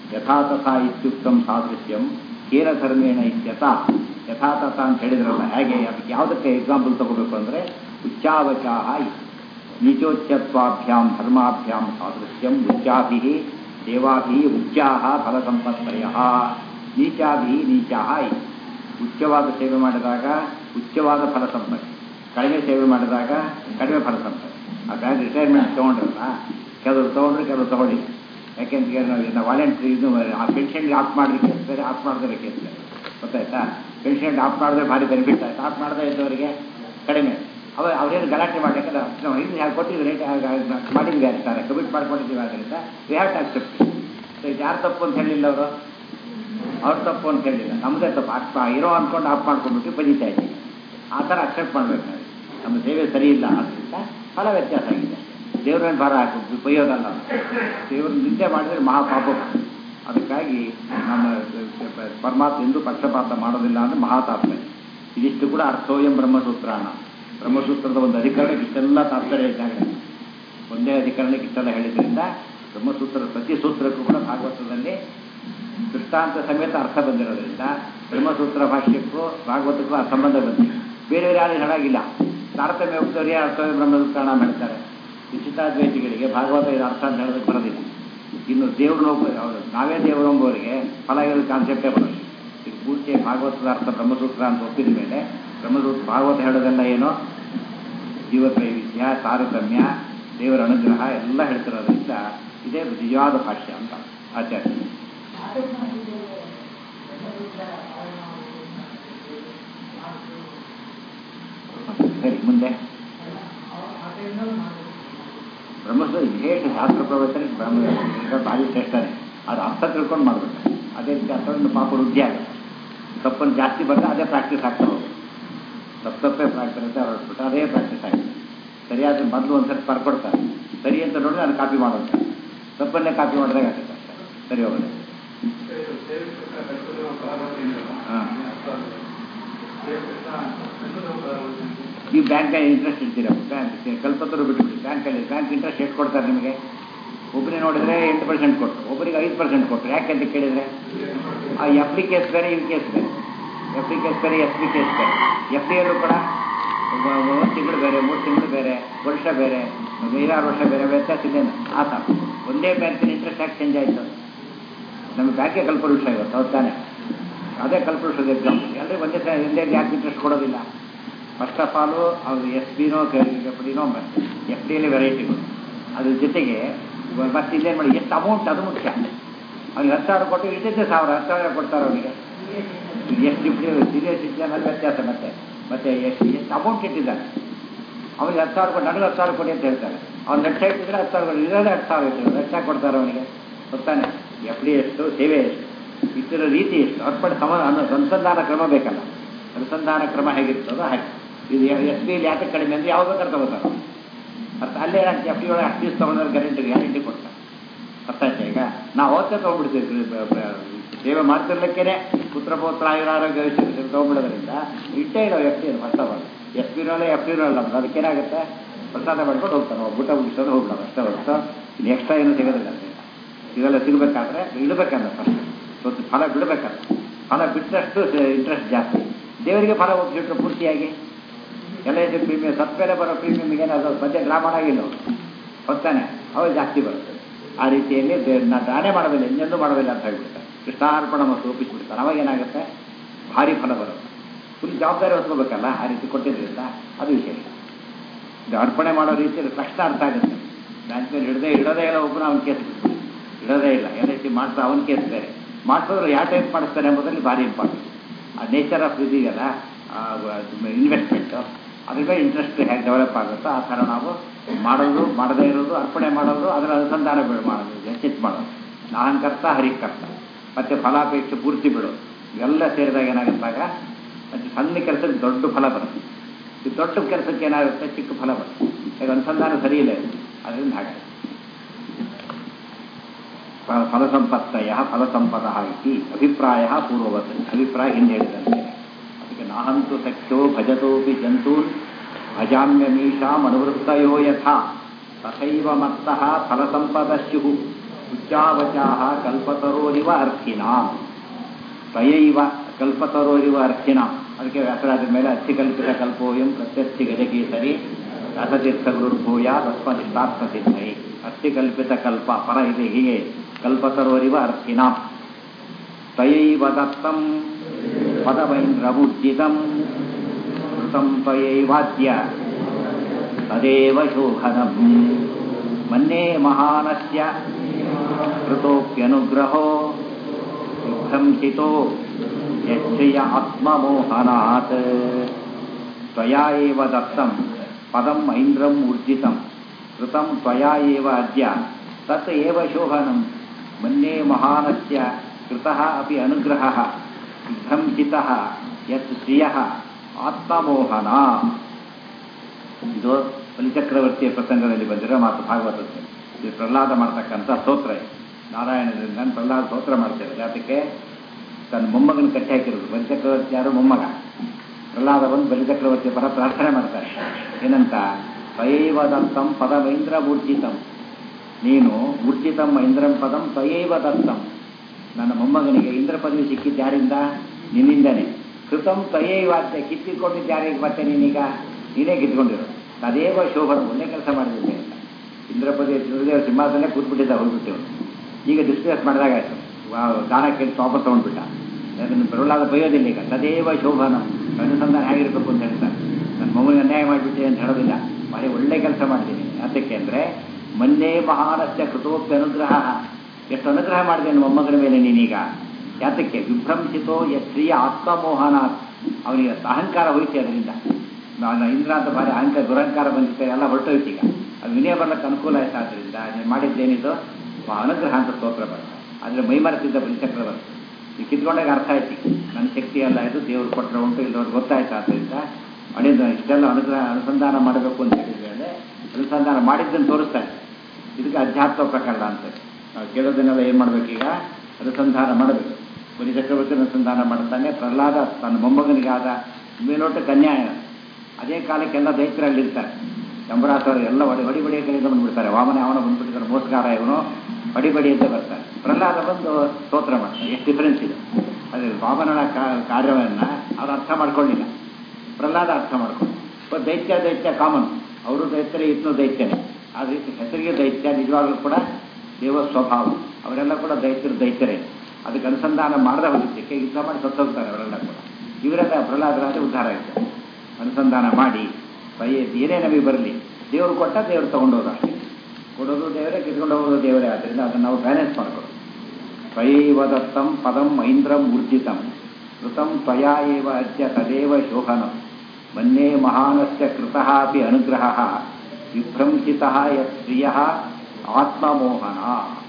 ಯಥಾ ತಥಾ ಇತ್ಯುಕ್ತಂ ಸಾದೃಶ್ಯಂ ಕೇನ ಧರ್ಮೇಣ ಇತ್ಯತ ಯಥಾ ತಥಾ ಅಂತ ಹೇಳಿದ್ರಲ್ಲ ಹೇಗೆ ಅದಕ್ಕೆ ಯಾವುದಕ್ಕೆ ಎಕ್ಸಾಂಪಲ್ ತಗೋಬೇಕು ಅಂದರೆ ಉಚ್ಚಾವಚಾಹ ನೀಚೋಚ್ಚತ್ವಾಭ್ಯಾಂ ಧರ್ಮಾಭ್ಯಾಂ ಸಾದೃಶ್ಯಂ ಉಚ್ಚಾಭಿ ದೇವಾಭಿ ಉಚ್ಚಾಹ ಫಲಸಂಪತ್ತಯ ನೀಚಾಭಿ ನೀಚಾಹ ಇತಿ. ಉಚ್ಚವಾದ ಸೇವೆ ಮಾಡಿದಾಗ ಉಚ್ಚವಾದ ಫಲ ಸಂಪತ್ತಿ ಕಡಿಮೆ ಸೇವೆ ಮಾಡಿದಾಗ ಕಡಿಮೆ ಫಲ ಸಂಪತ್ತಿ ಆ ಬ್ಯಾಂಕ್ ರಿಟೈರ್ಮೆಂಟ್ ತೊಗೊಂಡ್ರಲ್ಲ ಕೆಲವರು ತೊಗೊಂಡ್ರೆ ಕೆಲವರು ತೊಗೊಂಡಿಲ್ಲ ಯಾಕೆಂದ್ರೆ ನಾವು ವಾಲೆಂಟ್ರಿ ಇದು ಆ ಪೆನ್ಷನ್ಗೆ ಆಫ್ ಮಾಡಿದ್ರೆ ಕೇಸ್ ಬೇರೆ ಆಫ್ ಮಾಡಿದ್ರೆ ಕೇಸ್ ಬೇರೆ ಗೊತ್ತಾಯ್ತಾ ಪೆನ್ಷನ್ ಆಫ್ ಮಾಡಿದ್ರೆ ಭಾರಿ ಬೆನಿಫಿಟ್ ಆಯ್ತು ಆಫ್ ಮಾಡದೇ ಇದ್ದವರಿಗೆ ಕಡಿಮೆ ಅವ ಅವ್ರೇನು ಗಲಾಟೆ ಮಾಡಬೇಕಲ್ಲ ನಾವು ಇದು ಯಾರು ಕೊಟ್ಟಿದ್ದು ರೇಟ್ ಮಾಡಿದ್ವಿ ಅಂತಾರೆ ಕಮಿಟ್ ಮಾಡ್ಕೊಂಡಿದ್ದೀವಿ ಆದ್ದರಿಂದ we have to accept so ಇದು ಯಾರು ತಪ್ಪು ಅಂತ ಹೇಳಿಲ್ಲ ಅವರು ಅವ್ರ ತಪ್ಪು ಅಂತ ಹೇಳಿಲ್ಲ ನಮ್ಮದೇ ತಪ್ಪು ಅಪ್ಪ ಇರೋ ಅಂದ್ಕೊಂಡು ಆಫ್ ಮಾಡ್ಕೊಂಡ್ಬಿಟ್ಟು ಬಜಿತಾ ಇದ್ದೀವಿ ಆ ಥರ ಅಕ್ಸೆಪ್ಟ್ ಮಾಡ್ಬೇಕು ನಾವು ನಮ್ಮ ಸೇವೆ ಸರಿ ಇಲ್ಲ ಆದ್ದರಿಂದ ಫಲ ವ್ಯತ್ಯಾಸ ಆಗಿದೆ ದೇವ್ರನ್ನ ಭಾರ ಹಾಕಿ ಬೈಯೋದಲ್ಲ ದೇವ್ರ ನಿಂದೆ ಮಾಡಿದ್ರೆ ಮಹಾಪಾಪ ಅದಕ್ಕಾಗಿ ನಮ್ಮ ಪರಮಾತ್ಮ ಎಂದು ಪಕ್ಷಪಾತ ಮಾಡೋದಿಲ್ಲ ಅಂದರೆ ಮಹಾತಾತ್ಪರ್ಯ ಇದಿಷ್ಟು ಕೂಡ ಅರ್ಥೋಯಂ ಬ್ರಹ್ಮಸೂತ್ರಾಣ ಬ್ರಹ್ಮಸೂತ್ರದ ಒಂದು ಅಧಿಕರಣಕ್ಕೆ ಇಷ್ಟೆಲ್ಲ ತಾತ್ಪರ್ಯ ಇದ್ದಾಗ ಒಂದೇ ಅಧಿಕರಣಕ್ಕೆ ಇಷ್ಟೆಲ್ಲ ಹೇಳಿದ್ರಿಂದ ಬ್ರಹ್ಮಸೂತ್ರದ ಪ್ರತಿ ಸೂತ್ರಕ್ಕೂ ಕೂಡ ಭಾಗವತದಲ್ಲಿ ದೃಷ್ಟಾಂತ ಸಮೇತ ಅರ್ಥ ಬಂದಿರೋದ್ರಿಂದ ಬ್ರಹ್ಮಸೂತ್ರ ಭಾಷ್ಯಕ್ಕೂ ಭಾಗವತಕ್ಕೂ ಆ ಸಂಬಂಧ ಬಂದಿದೆ ಬೇರೆ ಬೇರೆ ಯಾರು ಹೇಳಾಗಿಲ್ಲ ತಾರತಮ್ಯ ಉಕ್ತವರಿಗೆ ಅರ್ಥವೇ ಬ್ರಹ್ಮಸೂತ್ರಣ ಮಾಡ್ತಾರೆ ವಿಚಿತಾದ್ವೈತಿಗಳಿಗೆ ಭಾಗವತ ಇದು ಅರ್ಥ ಅಂತ ಹೇಳೋದಕ್ಕೆ ಬರೋದಿಲ್ಲ ಇನ್ನು ದೇವರು ಅವರು ನಾವೇ ದೇವರು ಎಂಬುವರಿಗೆ ಫಲ ಇರೋದು ಕಾನ್ಸೆಪ್ಟೇ ಬರೋದು ಇದು ಪೂರ್ತಿ ಭಾಗವತದ ಅರ್ಥ ಬ್ರಹ್ಮಸೂತ್ರ ಅಂತ ಒಪ್ಪಿದ ಮೇಲೆ ಬ್ರಹ್ಮಸೂತ್ರ ಭಾಗವತ ಹೇಳೋದೆಲ್ಲ ಏನೋ ಜೀವತ್ರೈವಿಧ್ಯ ತಾರತಮ್ಯ ದೇವರ ಅನುಗ್ರಹ ಎಲ್ಲ ಹೇಳ್ತಿರೋದ್ರಿಂದ ಇದೇ ನಿಜವಾದ ಭಾಷ್ಯ ಅಂತ ಆಚಾರ್ಯ ಸರಿ ಮುಂದೆ ಬ್ರಹ್ಮಸೂತ್ರ ವಿಶೇಷ ಶಾಸ್ತ್ರ ಪ್ರವಚನ ಬ್ರಹ್ಮ ಭಾರಿ ಶ್ರೇಷ್ಠನೇ ಅದು ಅರ್ಥ ತಿಳ್ಕೊಂಡು ಮಾಡಬೇಕು ಅದೇ ರೀತಿ ಅರ್ಥವನ್ನು ಪಾಪ ವೃದ್ಧಿ ಆಗುತ್ತೆ ತಪ್ಪನ್ನು ಜಾಸ್ತಿ ಬಂದರೆ ಅದೇ ಪ್ರಾಕ್ಟೀಸ್ ಆಗ್ತಾ ಹೋಗುತ್ತೆ ತಪ್ಪು ತಪ್ಪೇ ಪ್ರಾಕ್ಟೀಸ್ ಅಂತ ಹೊರಟ್ಬಿಟ್ಟು ಅದೇ ಪ್ರಾಕ್ಟೀಸ್ ಆಗುತ್ತೆ ಸರಿಯಾದ ಮೊದಲು ಒಂದು ಸರ್ತಿ ಬರ್ಕೊಡ್ತಾರೆ ಸರಿ ಅಂತ ನೋಡಿದ್ರೆ ನಾನು ಕಾಪಿ ಮಾಡೋದು ತಪ್ಪನ್ನೇ ಕಾಪಿ ಮಾಡಿದಾಗ ಆಗುತ್ತೆ ಅಷ್ಟೇ ಸರಿ ಹೋಗೋದು ಹಾಂ ನೀವು ಬ್ಯಾಂಕಲ್ಲಿ ಇಂಟ್ರೆಸ್ಟ್ ಇಡ್ತೀರಾ ಬ್ಯಾಂಕ್ ಕಲ್ಪತರು ಬಿಟ್ಬಿಟ್ಟು ಬ್ಯಾಂಕಲ್ಲಿ ಬ್ಯಾಂಕ್ ಇಂಟ್ರೆಸ್ಟ್ ಎಷ್ಟು ಕೊಡ್ತಾರೆ ನಿಮಗೆ ಒಬ್ಬರಿಗೆ ನೋಡಿದ್ರೆ ಎಂಟು ಪರ್ಸೆಂಟ್ ಕೊಟ್ಟು ಒಬ್ಬರಿಗೆ ಐದು ಪರ್ಸೆಂಟ್ ಕೊಟ್ಟರು ಯಾಕೆ ಅಂತ ಕೇಳಿದರೆ ಆ ಎಫ್ ಡಿ ಕೇಸ್ ಬೇರೆ ಇನ್ ಕೇಸ್ ಬೇರೆ ಎಫ್ ಡಿ ಕೇಸ್ ಬೇರೆ ಎಫ್ ಡಿ ಕೇಸ್ ಬೇರೆ ಎಫ್ ಡಿಯಲ್ಲೂ ಕೂಡ ಒಂದು ತಿಂಗಳು ಬೇರೆ ಮೂರು ತಿಂಗಳು ಬೇರೆ ವರ್ಷ ಬೇರೆ ಐದಾರು ವರ್ಷ ಬೇರೆ ವ್ಯತ್ಯಾಸ ಇಲ್ಲೇನು ಆ ಥರ ಒಂದೇ ಬ್ಯಾಂಕಿನ ಇಂಟ್ರೆಸ್ಟ್ ಯಾಕೆ ಚೇಂಜ್ ಆಯಿತು ನಮಗೆ ಬ್ಯಾಂಕೇ ಕಲ್ಪವೃಕ್ಷ ಇವತ್ತು ಹೌದು ತಾನೆ ಅದೇ ಕಲ್ಪವೃಕ್ಷದ ಎಕ್ಸಾಂಪಲ್ ಅಂದರೆ ಒಂದೇ ಸ- ಒಂದೇ ಯಾಕೆ ಇಂಟ್ರೆಸ್ಟ್ ಕೊಡೋದಿಲ್ಲ ಫಸ್ಟ್ ಆಫ್ ಆಲು ಅದು ಎಸ್ ಬಿನೋ ಎಫ್ ಡಿನೋ ಎಫ್ ಡಿಯಲ್ಲಿ ವೆರೈಟಿಗಳು ಅದ್ರ ಜೊತೆಗೆ ಇವಾಗ ಮತ್ತೆ ಇಲ್ಲೇನು ಮಾಡಿ ಎಷ್ಟು ಅಮೌಂಟ್ ಅದು ಮುಖ್ಯ ಅವ್ನಿಗೆ ಹತ್ತು ಸಾವಿರ ಕೊಟ್ಟು ಇಟ್ಟಿದ್ದೆ ಸಾವಿರ ಹತ್ತು ಸಾವಿರ ಕೊಡ್ತಾರೆ ಅವನಿಗೆ ಎಷ್ಟು ಡಿಪ್ಟಿ ಸೀರಿಯಸ್ ಇದ್ದಾನಲ್ಲಿ ವ್ಯತ್ಯಾಸ ಮತ್ತೆ ಮತ್ತೆ ಎಷ್ಟು ಎಷ್ಟು ಅಮೌಂಟ್ ಇಟ್ಟಿದ್ದಾನೆ ಅವನಿಗೆ ಹತ್ತು ಸಾವಿರ ಕೊಟ್ಟು ನನಗೆ ಹತ್ತು ಸಾವಿರ ಕೊಡಿ ಅಂತ ಹೇಳ್ತಾರೆ ಅವ್ನು ಲಕ್ಷ ಇಟ್ಟಿದ್ರೆ ಹತ್ತು ಸಾವಿರ ಕೊಡಿ ಇರೋದೇ ಹತ್ತು ಸಾವಿರ ಇಟ್ಟಿರೋದು ಲಕ್ಷ ಕೊಡ್ತಾರೆ ಅವನಿಗೆ ಗೊತ್ತಾನೆ ಎಫ್ ಡಿ ಎಷ್ಟು ಸೇವೆ ಎಷ್ಟು ಇಟ್ಟಿರೋ ರೀತಿ ಎಷ್ಟು ಅರ್ಪಣೆ ಸಮ ಅನ್ನೋ ಅನುಸಂಧಾನ ಕ್ರಮ ಬೇಕಲ್ಲ ಅನುಸಂಧಾನ ಕ್ರಮ ಹೇಗಿರ್ತದೋ ಹಾಗೆ ಇದು ಎಸ್ ಬಿ ಇಲ್ಲಿ ಯಾಕೆ ಕಡಿಮೆ ಅಂದರೆ ಯಾವಾಗ ಬೇಕಾದ್ರೆ ತಗೋತಾರೆ ಮತ್ತು ಅಲ್ಲೇ ಏನಾಗ್ತದೆ ಎಫ್ ಡಿ ಒಳಗೆ ಅಷ್ಟು ದಿವಸ ತಗೊಂಡ್ರೆ ಗ್ಯಾರಂಟಿ ಗ್ಯಾರಂಟಿ ಕೊಡ್ತಾರೆ ಅರ್ಥ ಆಯ್ತಾ ಈಗ ನಾವು ಅವತ್ತೇ ತೊಗೊಂಡ್ಬಿಡ್ತೀವಿ ಬ- ಬ- ಸೇವೆ ಮಾಡ್ತಿರ್ಲಿಕ್ಕೇನೆ ಪುತ್ರ ಪೌತ್ರ ಆಯುರಾರೋಗ್ಯ ವಿಷಯ ತೊಗೊಂಡ್ಬಿಡೋದ್ರಿಂದ ಇಟ್ಟೇ ಇಲ್ಲ F D first of all F ಪಿನಲ್ಲೇ ಎಫ್ ಪಿನಲ್ಲ ಅದಕ್ಕೇನಾಗುತ್ತೆ ಪ್ರಸಾದ ಮಾಡ್ಕೊಂಡು ಹೋಗ್ತಾನೆ ಒಬ್ಬ ಊಟ ಮುಗಿಸೋದು ಹೋಗ್ಬಿಡೋದು ಅಷ್ಟೇ ಹೊರತು ಇಲ್ಲಿ ಎಕ್ಸ್ಟ್ರಾ ಏನೂ ಸಿಗೋದಿಲ್ಲ ಅಂತ ಇದೆಲ್ಲ ಸಿಗಬೇಕಾದ್ರೆ ಇಡಬೇಕಲ್ಲ ಫಸ್ಟ್ ಸ್ವಲ್ಪ ಫಲ ಬಿಡಬೇಕಲ್ಲ ಫಲ ಬಿಟ್ಟಷ್ಟು ಇಂಟ್ರೆಸ್ಟ್ ಜಾಸ್ತಿ ದೇವರಿಗೆ ಫಲ ಒಪ್ಪಿಸಿಟ್ರು ಪೂರ್ತಿಯಾಗಿ ಎಲ್ಲ ಇದೆ ಪ್ರೀಮಿಯಂ ಸತ್ ಮೇಲೆ ಬರೋ ಪ್ರೀಮಿಯಮ್ಗೆ ಏನಾದ್ರು ಮಧ್ಯೆ ಡ್ರಾ ಮಾಡಾಗಿಲ್ಲ ಅವ್ರು ಹೊತ್ತಾನೆ ಅವಾಗ ಜಾಸ್ತಿ ಬರುತ್ತೆ ಆ ರೀತಿಯಲ್ಲಿ ದೇ- ನಾ ದಾನೆ ಮಾಡೋದಿಲ್ಲ ಇನ್ನೆಂದೂ ಮಾಡೋದಿಲ್ಲ ಅಂತ ಹೇಳ್ಬಿಡ್ತಾರೆ ಕೃಷ್ಣಾರ್ಪಣ ಮತ್ತು ಒಪ್ಪಿಸ್ಬಿಡ್ತಾರೆ ಅವಾಗ ಏನಾಗುತ್ತೆ ಭಾರಿ ಫಲ ಬರುತ್ತೆ ಫುಲ್ ಜವಾಬ್ದಾರಿ ಹೊತ್ಕೋಬೇಕಲ್ಲ ಆ ರೀತಿ ಕೊಟ್ಟಿದ್ರಿಂದ ಅದು ವಿಶೇಷ ಇದು ಅರ್ಪಣೆ ಮಾಡೋ ರೀತಿಯಲ್ಲಿ ತಕ್ಷಣ ಅರ್ಥ ಆಗುತ್ತೆ ಬ್ಯಾಂಕ್ ಮೇಲೆ ಹಿಡದೆ ಇಡೋದೇ ಇಲ್ಲ ಒಬ್ಬನ ಅವ್ನ ಕೇಸ್ ಇಡೋದೇ ಇಲ್ಲ ಎಲ್ ಐ ಸಿ ಮಾಡ್ತಾ ಅವನ ಕೇಸ್ ಬೇರೆ ಮಾಡಿಸಿದ್ರು ಯಾವ ಟೈಪ್ ಮಾಡಿಸ್ತಾನೆ ಎಂಬುದರಲ್ಲಿ ಭಾರಿ ಇಂಪಾರ್ಟೆಂಟ್ ಆ ನೇಚರ್ ಆಫ್ ಇದೆಯಲ್ಲ ಇನ್ವೆಸ್ಟ್ಮೆಂಟು ಅದ್ರ ಮೇಲೆ ಇಂಟ್ರೆಸ್ಟ್ ಹೇಗೆ ಡೆವಲಪ್ ಆಗುತ್ತೋ ಆ ಥರ ನಾವು ಮಾಡೋದು ಮಾಡದೇ ಇರೋದು ಅರ್ಪಣೆ ಮಾಡೋದು ಅದರ ಅನುಸಂಧಾನ ಬಿಡು ಮಾಡೋದು ಹೆಚ್ಚೆಚ್ಚು ಮಾಡೋದು ನಾಹಂಕರ್ತ ಹರಿಕರ್ತ ಮತ್ತು ಫಲಾಪೇಕ್ಷೆ ಪೂರ್ತಿ ಬಿಡೋದು ಇವೆಲ್ಲ ಸೇರಿದಾಗ ಏನಾಗುತ್ತಾಗ ಮತ್ತು ಸಣ್ಣ ಕೆಲಸಕ್ಕೆ ದೊಡ್ಡ ಫಲ ಬರುತ್ತೆ ಈ ದೊಡ್ಡ ಕೆಲಸಕ್ಕೆ ಏನಾಗುತ್ತೆ ಚಿಕ್ಕ ಫಲ ಬರುತ್ತೆ ಈಗ ಅನುಸಂಧಾನ ಸರಿ ಇಲ್ಲ ಇದು. ಅದರಿಂದ ಹಾಗೆ ಫ- ಫಲಸಂಪತ್ತಯ ಫಲಸಂಪದ ಇತಿ ಅಭಿಪ್ರಾಯ ಪೂರ್ವವತ್ ಅಭಿಪ್ರಾಯ ಹಿಂದೆ ಹೇಳಿದಂತೆ ಅದಕ್ಕೆ ನಾಹಂತು ಸಖ್ಯೋ ಭಜತೋಪಿ ಜಂತೂನ್ ಭಜಾಮ್ಯಮೀಷಾಂ ಅನುವೃತ್ತಯೋ ಯಥಾ ತಥೈವ ಮತ್ತಃ ಫಲಸಂಪದ ಸ್ಯುಃ ಉಚ್ಚಾವಚಾಹ ಕಲ್ಪತರೋರಿವ ಅರ್ಥಿನ ತ್ವಯೈವ ಕಲ್ಪತರೋರಿವ ಅರ್ಥಿನ ಅದಕ್ಕೆ ವ್ಯಾಸರಾಜ ಮೇಲೆ ಅಸ್ಥಿಕಲ್ಪಿತ ಕಲ್ಪೋಯಂ ಪ್ರತ್ಯಸ್ಥಿ ಗಜಕೇಸರಿ ರಸತೀರ್ಥ ಗುರುರ್ಭೂಯ ತಸ್ಮದಿಷ್ಟಾರ್ಥ ಸಿದ್ಧೈ ಅಸ್ಥಿಕಲ್ಪಿತ ಕಲ್ಪ ಪರ ಇದೆ ಹೀಗೆ ಕಲ್ಪತರೋರಿವ ಅರ್ಥಿನ ತ್ವಯೈವ ದತ್ತಂ ಪದವೈಂದ್ರಮುಜ್ಜಿತಂ ಕೃತಂ ತ್ವಯೈವಾದ್ಯ ತದೇವ ಶೋಭನಂ ಮನ್ನೇ ಮಹಾನಸ್ಯ ಕೃತೋಪ್ಯನುಗ್ರಹೋ ವಿಭ್ರಂಸಿತೋ ಯಶ್ರಿಯ ಆತ್ಮಮೋಹನಾತ್ ತ್ವಯಾ ಏವ ದತ್ತಂ ಪದಂ ಐಂದ್ರಂ ಊರ್ಜಿತಂ ಕೃತಂ ತ್ವಯಾ ಏವ ಅದ್ಯ ತತ್ ಏವ ಶೋಭನಂ ಮನ್ನೇ ಮಹಾನಸ್ಯ ಕೃತಃ ಅಪಿ ಅನುಗ್ರಹಃ ವಿಭ್ರಂಸಿತಃ ಯತ್ ಶ್ರಿಯಃ ಆತ್ಮಮೋಹನ ಇದು ಬಲಿಚಕ್ರವರ್ತಿಯ ಪ್ರಸಂಗದಲ್ಲಿ ಬಂದಿರೋ ಮಾತು ಭಾಗವತದಲ್ಲಿ ಇದು ಪ್ರಹ್ಲಾದ ಮಾಡ್ತಕ್ಕಂಥ ಸ್ತೋತ್ರ ಇದು. ನಾರಾಯಣದಿಂದ ಪ್ರಹ್ಲಾದ ಸ್ತೋತ್ರ ಮಾಡ್ತೇವೆ ಯಾತಕ್ಕೆ ತನ್ನ ಮೊಮ್ಮಗನ ಕಟ್ಟಿ ಹಾಕಿರೋದು ಬಲಿಚಕ್ರವರ್ತಿ ಯಾರು ಮೊಮ್ಮಗ ಪ್ರಹ್ಲಾದ ಬಂದು ಬಲಿಚಕ್ರವರ್ತಿ ಪರ ಪ್ರಾರ್ಥನೆ ಮಾಡ್ತಾರೆ ಏನಂತ ತ್ವಯೈವ ದತ್ತಂ ಪದಮೈಂದ್ರ ಊರ್ಜಿತಂ ನೀನು ಊರ್ಜಿತಂ ಐಂದ್ರಂ ಪದಂ ತ್ವಯೈವ ದತ್ತಂ ನನ್ನ ಮೊಮ್ಮಗನಿಗೆ ಇಂದ್ರ ಪದವಿ ಸಿಕ್ಕಿದ್ದು ಯಾರಿಂದ ನಿನ್ನಿಂದನೇ ಕೃತಂ ತ್ವಯೈವಾದ್ಯ ಕಿತ್ತಿಕೊಂಡಿದ್ದು ಯಾರಿಗೆ ಮತ್ತೆ ನೀನೀಗ ನೀನೇ ಕಿತ್ಕೊಂಡಿರೋ ತದೇವ ಶೋಭನ ಒಳ್ಳೆ ಕೆಲಸ ಮಾಡಿದ್ದೆ ಅಂತ ಇಂದ್ರಪದಿ ದುರ್ದೇವ ಸಿಂಹಾಸನ ಕೂತ್ಬಿಟ್ಟಿದ್ದ ಹೋಗ್ಬಿಟ್ಟೆವು ಈಗ ಡಿಸ್ಕಸ್ ಮಾಡಿದಾಗ ಆಯ್ತು ವಾ- ದಾನ ಕೇಳಿ ವಾಪಸ್ ತಗೊಂಡ್ಬಿಟ್ಟ ಅದನ್ನು ಬರಲಾದ ಬೈಯೋದಿಲ್ಲ ಈಗ ತದೇವ ಶೋಭನ ಅನುಸಂಧಾನ ಹೇಗಿರ್ಬೇಕು ಅಂತ ಹೇಳ್ತಾರೆ ನನ್ನ ಮಗುವಿಗೆ ಅನ್ಯಾಯ ಮಾಡಿಬಿಟ್ಟೆ ಅಂತ ಹೇಳೋದಿಲ್ಲ ಭಾರಿ ಒಳ್ಳೆ ಕೆಲಸ ಮಾಡಿದ್ದೀನಿ ಯಾತಕ್ಕೆ ಅಂದರೆ ಮೊನ್ನೆ ಮಹಾನಸ್ಯ ಕೃತೋಪ್ಯ ಅನುಗ್ರಹ ಎಷ್ಟು ಅನುಗ್ರಹ ಮಾಡಿದೆ ನನ್ನ ಮೊಮ್ಮಗನ ಮೇಲೆ ನೀನೀಗ ಯಾತಕ್ಕೆ ವಿಭ್ರಂಸಿತೋ ಯಶ್ರೀಯ ಆತ್ಮಮೋಹನ ಅವನಿಗೆ ಅಹಂಕಾರ ಹೋಯ್ತು ಅದರಿಂದ ನಾನು ಇಂದ್ರ ಅಂತ ಭಾರಿ ಅಹಂಕಾರ ದುರಹಂಕಾರ ಬಂದಿತ್ತೆ ಎಲ್ಲ ಹೊರಟೋಯ್ತು ಈಗ ಅದು ವಿನಯ ಬರ್ಲಿಕ್ಕೆ ಅನುಕೂಲ ಆಯ್ತು ಆದ್ದರಿಂದ ನೀನು ಮಾಡಿದ್ದೇನಿದು ಆ ಅನುಗ್ರಹ ಅಂತ ಸ್ತೋತ್ರ ಬರ್ತದೆ ಆದರೆ ಮೈಮರೆತಿದ್ದ ಬಲಿಚಕ್ರವರ್ತಿ ಈ ಕಿತ್ಕೊಂಡಾಗ ಅರ್ಥ ಆಯ್ತು ನನ್ನ ಶಕ್ತಿ ಎಲ್ಲ ಇದು ದೇವ್ರು ಕೊಟ್ಟರೆ ಉಂಟು ಇಲ್ಲವ್ರು ಗೊತ್ತಾಯ್ತು ಆದ್ದರಿಂದ ಅಳಿದ ಇಷ್ಟೆಲ್ಲ ಅನುಗ್ರಹ ಅನುಸಂಧಾನ ಮಾಡಬೇಕು ಅಂತ ಹೇಳಿದ್ರೆ ಅನುಸಂಧಾನ ಮಾಡಿದ್ದನ್ನು ತೋರಿಸ್ತಾನೆ ಇದಕ್ಕೆ ಅಧ್ಯಾತ್ಮ ಪ್ರಕರಣ ಅಂತ ನಾವು ಕೇಳೋದನ್ನೆಲ್ಲ ಏನು ಮಾಡಬೇಕೀಗ ಅನುಸಂಧಾನ ಮಾಡಬೇಕು ಬಲಿ ಚಕ್ರವರ್ತಿ ಅನುಸಂಧಾನ ಮಾಡ್ತಾನೆ ಪ್ರಹ್ಲಾದ ತನ್ನ ಮೊಮ್ಮಗನಿಗಾದ ಮೇಲೋಟಕ್ಕೆ ಅನ್ಯಾಯ ಅದೇ ಕಾಲಕ್ಕೆಲ್ಲ ದೈತ್ಯರಲ್ಲಿರ್ತಾರೆ ಯಮರಾಸರು ಎಲ್ಲ ಹೊಡಿ ಹೊಡಿ ಬಡಿಯ ಕಡೆಯಿಂದ ಬಂದ್ಬಿಡ್ತಾರೆ ವಾಮನ ಅವನ ಬಂದ್ಬಿಟ್ಟಿದ್ದಾರೆ ಮೋಸಗಾರ ಇವನು ಹೊಡಿ ಬಡಿ ಅಂತ ಬರ್ತಾರೆ ಪ್ರಹ್ಲಾದ ಬಂದು ಸ್ತೋತ್ರ ಮಾಡ್ತಾರೆ ಎಷ್ಟು ಡಿಫರೆನ್ಸ್ ಇದೆ ಅದೇ ವಾಮನನ ಕಾ- ಕಾರ್ಯವನ್ನು ಅವ್ರು ಅರ್ಥ ಮಾಡ್ಕೊಳ್ಳಿಲ್ಲ ಪ್ರಹ್ಲಾದ ಅರ್ಥ ಮಾಡ್ಕೊಂಡು இப்போ ದೈತ್ಯ ದೈತ್ಯ ಕಾಮನ್ ಅವರು ದೈತ್ಯರೇ ಇದ್ನು ದೈತ್ಯನೇ ಆ ರೀತಿ ಹೆಸರಿಗೆ ದೈತ್ಯ ನಿಜವಾಗ್ಲೂ ಕೂಡ ದೇವ ಸ್ವಭಾವ ಅವರೆಲ್ಲ ಕೂಡ ದೈತ್ಯರು ದೈತ್ಯರೇ ಅದಕ್ಕೆ ಅನುಸಂಧಾನ ಮಾಡದೆ ಹೋಗಿದ್ದಕ್ಕೆ ಯುದ್ಧ ಮಾಡಿ ಸತ್ತೋಗ್ತಾರೆ ಅವರೆಲ್ಲ ಕೂಡ ಇವರೆಲ್ಲ ಪ್ರಹ್ಲಾದರಾದ್ರೆ ಉದ್ಧಾರ ಆಯ್ತು ಅನುಸಂಧಾನ ಮಾಡಿ ಬೈ ಏನೇ ನಮಗೆ ಬರಲಿ ದೇವರು ಕೊಟ್ಟ ದೇವರು ತಗೊಂಡೋದು ಅಷ್ಟೇ ಕೊಡೋದು ದೇವರೇ ಕಿತ್ಕೊಂಡು ಹೋಗೋದು ದೇವರೇ ಆದ್ದರಿಂದ ಅದನ್ನು ನಾವು ಬ್ಯಾಲೆನ್ಸ್ ಮಾಡ್ಕೊಳ್ಳೋದು ತ್ವಯೈವ ದತ್ತಂ ಪದಂ ಐಂದ್ರಂ ಊರ್ಜಿತಂ ಕೃತಂ ತ್ವಯಾ ಏವ ಅದ್ಯ ತದೇವ ಶೋಭನಂ ಮನ್ನೇ ಮಹಾನಸ್ಯ ಕೃತಃ ಅಪಿ ಅನುಗ್ರಹಃ ವಿಭ್ರಂಸಿತಃ ಯತ್ ಶ್ರಿಯಃ ಆತ್ಮಮೋಹನ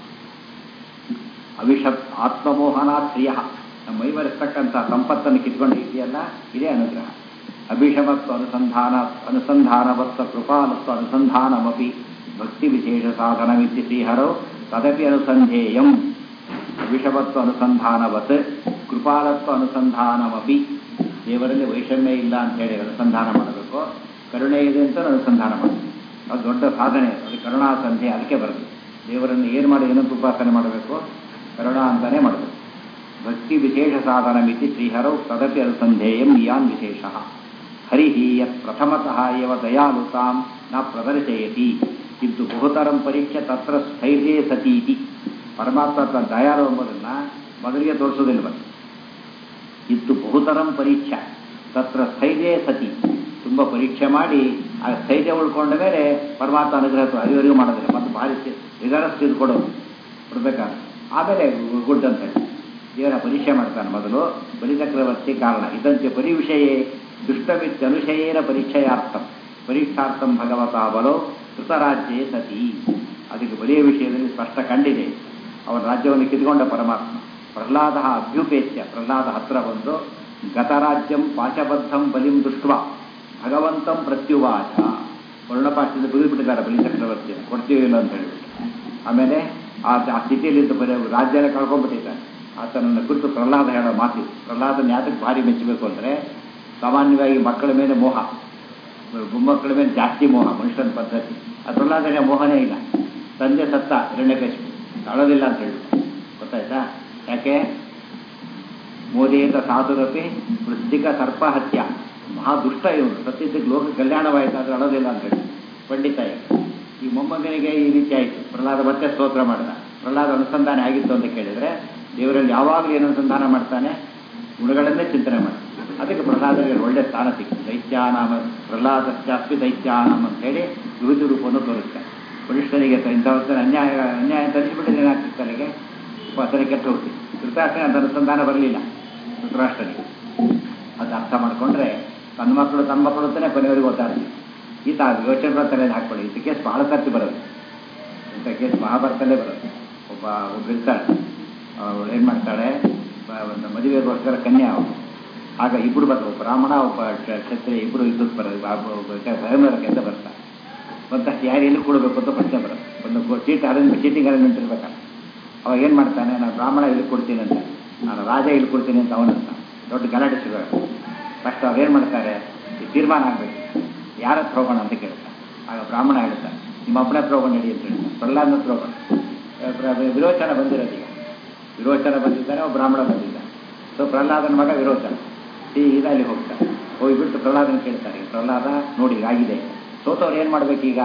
ಅವಿಷತ್ ಆತ್ಮಮೋಹನ ಶ್ರಿಯ ನಮ್ಮ ಮೈವರಿಸ್ತಕ್ಕಂಥ ಸಂಪತ್ತನ್ನು ಕಿತ್ಕೊಂಡು ಇದೆಯಲ್ಲ ಇದೇ ಅನುಗ್ರಹ ಅಭಿಷಮತ್ವ ಅನುಸಂಧಾನ ಅನುಸಂಧಾನವತ್ವ ಕೃಪಾಲತ್ವ ಅನುಸಂಧಾನಮಪಿ ಭಕ್ತಿ ವಿಶೇಷ ಸಾಧನವಿತಿ ಶ್ರೀಹರೌ ತದಪಿ ಅನುಸಂಧೇಯಂ ಅಭಿಷಮತ್ವ ಅನುಸಂಧಾನವತ್ ಕೃಪಾಲತ್ವ ಅನುಸಂಧಾನಮಪಿ ದೇವರಲ್ಲಿ ವೈಷಮ್ಯ ಇಲ್ಲ ಅಂತ ಹೇಳಿ ಅನುಸಂಧಾನ ಮಾಡಬೇಕು ಕರುಣೆ ಇದೆ ಅಂತ ಅನುಸಂಧಾನ ಮಾಡಬೇಕು ಅದು ದೊಡ್ಡ ಸಾಧನೆ ಅದು ಕರುಣಾ ಸಂಧೆ ಅದಕ್ಕೆ ಬರುತ್ತೆ ದೇವರನ್ನು ಏನು ಮಾಡಿ ಏನಂತ ಉಪಾಸನೆ ಮಾಡಬೇಕು ಕರುಣಾ ಅಂತಾನೆ ಮಾಡಬೇಕು ಭಕ್ತಿ ವಿಶೇಷ ಸಾಧನ ಮಿತಿ ಶ್ರೀಹರೌ ತದಪಿ ಅನುಸಂಧೇಯಂ ಇಯಾನ್ ವಿಶೇಷ ಹರಿ ಯತ್ ಪ್ರಥಮತಃ ಏವ ದಯಾಲುತಾಂ ನ ಪ್ರದರ್ಶಯತಿ ಕಿಂತು ಬಹುತರಂ ಪರೀಕ್ಷೆ ತತ್ರ ಸ್ಥೈರ್ಯೇ ಸತೀತಿ ಪರಮಾತ್ಮ ತನ್ನ ದಯಾಳು ಎಂಬುದನ್ನು ಮೊದಲಿಗೆ ತೋರಿಸೋದಿಲ್ಲ ಬಂದು ಇತ್ತು ಬಹುತರಂ ಪರೀಕ್ಷೆ ತತ್ರ ಸ್ಥೈರ್ಯೇ ಸತಿ ತುಂಬ ಪರೀಕ್ಷೆ ಮಾಡಿ ಆ ಸ್ಥೈರ್ಯ ಉಳ್ಕೊಂಡ ಮೇಲೆ ಪರಮಾತ್ಮ ಅನುಗ್ರಹ ಅರಿವರಿಗೂ ಮಾಡೋದಿಲ್ಲ ಮತ್ತು ಭಾರಿ ರಿಗರಸ್ ಕೊಡೋದು ಕೊಡ್ಬೇಕಾದ್ರೆ ಆಮೇಲೆ ಗುಡ್ ಅಂತ ಹೇಳಿ ದೇವರ ಪರೀಕ್ಷೆ ಮಾಡ್ತಾನೆ ಮೊದಲು ಬಲಿಚಕ್ರವರ್ತಿ ಕಾರಣ ಇದಂತೆ ಪರಿವಿಷಯೇ ದುಷ್ಟಮಿತ್ಯನುಷಯೇನ ಪರೀಕ್ಷೆಯಾರ್ಥಂ ಪರೀಕ್ಷಾರ್ಥಂ ಭಗವತಾ ಬಲೋ ಕೃತರಾಜ್ಯೇ ಸತಿ ಅದಕ್ಕೆ ಬಲಿಯ ವಿಷಯದಲ್ಲಿ ಸ್ಪಷ್ಟ ಕಂಡಿದೆ ಅವನ ರಾಜ್ಯವನ್ನು ಕಿತ್ಕೊಂಡ ಪರಮಾತ್ಮ ಪ್ರಹ್ಲಾದ ಅಭ್ಯುಪೇತ್ಯ ಪ್ರಹ್ಲಾದ ಹತ್ರ ಬಂದು ಗತರಾಜ್ಯಂ ಪಾಶಬದ್ಧಂ ಬಲಿಂ ದೃಷ್ಟ ಭಗವಂತಂ ಪ್ರತ್ಯುವಾಚ ವರ್ಣಪಾಠದಿಂದ ಬಿಗಿಬಿಟ್ಟಿದ್ದಾರೆ ಬಲಿ ಚಕ್ರವರ್ತಿಯನ್ನು ಕೊಡ್ತೀವಿ ಇಲ್ಲ ಅಂತ ಹೇಳಿಬಿಟ್ಟು ಆಮೇಲೆ ಆ ಆ ಸ್ಥಿತಿಯಲ್ಲಿ ಬರೀ ರಾಜ್ಯನ ಕಳ್ಕೊಂಡ್ಬಿಟ್ಟಿದ್ದಾನೆ ಆತನನ್ನು ಕುರಿತು ಪ್ರಹ್ಲಾದ ಹೇಳೋ ಮಾತು ಪ್ರಹ್ಲಾದನ ಯಾತಕ್ಕೆ ಭಾರಿ ಮೆಚ್ಚಬೇಕು ಅಂದರೆ ಸಾಮಾನ್ಯವಾಗಿ ಮಕ್ಕಳ ಮೇಲೆ ಮೋಹ ಮೊಮ್ಮಕ್ಕಳ ಮೇಲೆ ಜಾಸ್ತಿ ಮೋಹ ಮನುಷ್ಯನ ಪದ್ಧತಿ ಆ ಪ್ರಹ್ಲಾದನಿಗೆ ಮೋಹನೇ ಇಲ್ಲ ತಂದೆ ಸತ್ತ ಹಿರಣ್ಯಕಶಿಪು ಅಳೋದಿಲ್ಲ ಅಂತ ಹೇಳಿ ಗೊತ್ತಾಯ್ತಾ ಯಾಕೆ ಮೋದೇತ ಸಾಧುರಪಿ ವೃತ್ತಿಕ ಸರ್ಪ ಹತ್ಯ ಮಹಾ ದುಷ್ಟ ಇವನು ಸತ್ಯದಕ್ಕೆ ಲೋಕ ಕಲ್ಯಾಣವಾಯಿತು ಆದರೆ ಅಳೋದಿಲ್ಲ ಅಂತ ಹೇಳಿ ಪಂಡಿತ ಈಗ ಈ ಮೊಮ್ಮಗನಿಗೆ ಈ ರೀತಿ ಆಯಿತು ಪ್ರಹ್ಲಾದ ಮತ್ತೆ ಸ್ತೋತ್ರ ಮಾಡಿದ ಪ್ರಹ್ಲಾದ ಅನುಸಂಧಾನ ಆಗಿತ್ತು ಅಂತ ಕೇಳಿದರೆ ದೇವರಲ್ಲಿ ಯಾವಾಗಲೂ ಏನು ಅನುಸಂಧಾನ ಮಾಡ್ತಾನೆ ಗುಣಗಳನ್ನೇ ಚಿಂತನೆ ಮಾಡ್ತಾನೆ ಅದಕ್ಕೆ ಪ್ರಹ್ಲಾದರಿಗೆ ಒಳ್ಳೆ ಸ್ಥಾನ ಸಿಕ್ತು ದೈತ್ಯಾನಾಮ ಪ್ರಹ್ಲಾದಶ್ಚಾಸ್ಪಿ ದೈತ್ಯಾನಾಮ ಅಂತ ಹೇಳಿ ವಿವಿಧ ರೂಪವನ್ನು ತೋರಿಸ್ತಾರೆ ವರಿಷ್ಠನಿಗೆ ಇಂಥವತ್ತು ಅನ್ಯಾಯ ಅನ್ಯಾಯ ತರಿಸಿಬಿಟ್ಟಿದ್ರೆ ಏನಾಗ್ತಿತ್ತು ತನಗೆ ಆತನ ಕೆಟ್ಟು ಹೋಗ್ತಿತ್ತು ಧೃತರಾಷ್ಟ್ರನಿಗೆ ಅಂತ ಅನುಸಂಧಾನ ಬರಲಿಲ್ಲ ಧೃತರಾಷ್ಟ್ರನಿಗೆ ಅದು ಅರ್ಥ ಮಾಡಿಕೊಂಡ್ರೆ ತನ್ನ ಮಕ್ಕಳು ತನ್ನ ಮಕ್ಕಳು ಅಂತಾನೆ ಕೊನೆಯವರೆಗೂ ಓದಾಡ್ತೀವಿ ಈತ ಯೋಚನೆ ಬರ್ತಾರೆ ಹಾಕ್ಕೊಳ್ಳಿ ಇಂಥ ಕೇಸ್ ಬಹಳ ಸರ್ತಿ ಬರೋದು ಇಂಥ ಕೇಸ್ ಮಹಾಭಾರತಲ್ಲೇ ಬರೋದು ಒಬ್ಬ ಒಬ್ಬ ಇರ್ತಾಳೆ ಅವಳು ಏನು ಮಾಡ್ತಾಳೆ ಬ- ಒಂದು ಮದುವೆಗೋಸ್ಕರ ಕನ್ಯಾ ಅವಳು ಆಗ ಇಬ್ಬರು ಬರ್ತಾರೆ ಒಬ್ಬ ಬ್ರಾಹ್ಮಣ ಒಬ್ಬ ಕ್ಷ- ಕ್ಷತ್ರಿಯ ಇಬ್ಬರು ಇದ್ದಕ್ಕೆ ಬರೋದು ಒಬ್ಬ- ಒಬ್ಬ ಸ್ವಯಂವರಕ್ಕೆ ಅಂತ ಬರ್ತಾರೆ ಬಂದಷ್ಟು ಯಾರು ಎಲ್ಲಿ ಕೊಡಬೇಕು ಅಂತ ಪ್ರಶ್ನೆ ಬರೋದು ಒಂದು ಕೊ- ಚೀಟ್ ಅರೇಂಜ್ ಚೀಟಿಂಗ್ ಅರೇಂಜ್ಮೆಂಟ್ ಇರ್ಬೇಕಲ್ಲ ಅವಾಗ ಏನು ಮಾಡ್ತಾನೆ ನಾನು ಬ್ರಾಹ್ಮಣ ಇಲ್ಲಿ ಕೊಡ್ತೀನಿ ಅಂತ ನಾನು ರಾಜ ಇಲ್ಲಿ ಕೊಡ್ತೀನಿ ಅಂತ ಅವನಂತ ದೊಡ್ಡ ಗಲಾಟೆ ಶುರು ಫಸ್ಟ್ ಅವ್ರು ಏನು ಮಾಡ್ತಾರೆ ಈ ತೀರ್ಮಾನ ಆಗಬೇಕು ಯಾರ ಹತ್ರ ಹೋಗೋಣ ಅಂತ ಕೇಳ್ತಾರೆ ಆಗ ಬ್ರಾಹ್ಮಣ ಹೇಳ್ತಾನೆ ನಿಮ್ಮ ಅಪ್ಪನ ಹತ್ರ ಹೋಗೋಣ ನಡಿ ಅಂತ ಹೇಳ್ತಾನೆ ಪ್ರಹ್ಲಾದನ ಹತ್ರ ಹೋಗೋಣ ಅಹ್ ಪ್ರ- ವಿರೋಚನ ಬಂದಿರೋದು ಈಗ ವಿರೋಚನ ಬಂದಿದ್ದಾನೆ ಒಬ್ಬ ಬ್ರಾಹ್ಮಣ ಬಂದಿದ್ದಾನೆ ಸೊ ಪ್ರಹ್ಲಾದನ ಮಗ ವಿರೋಚನ ಸೀದಾ ಅಲ್ಲಿ ಹೋಗ್ತಾರೆ ಹೋಗಿಬಿಟ್ಟು ಪ್ರಹ್ಲಾದನ ಕೇಳ್ತಾರೆ ಪ್ರಹ್ಲಾದ ನೋಡಿ ಈಗ ಆಗಿದೆ ಸೋತವ್ರು ಏನು ಮಾಡ್ಬೇಕೀಗ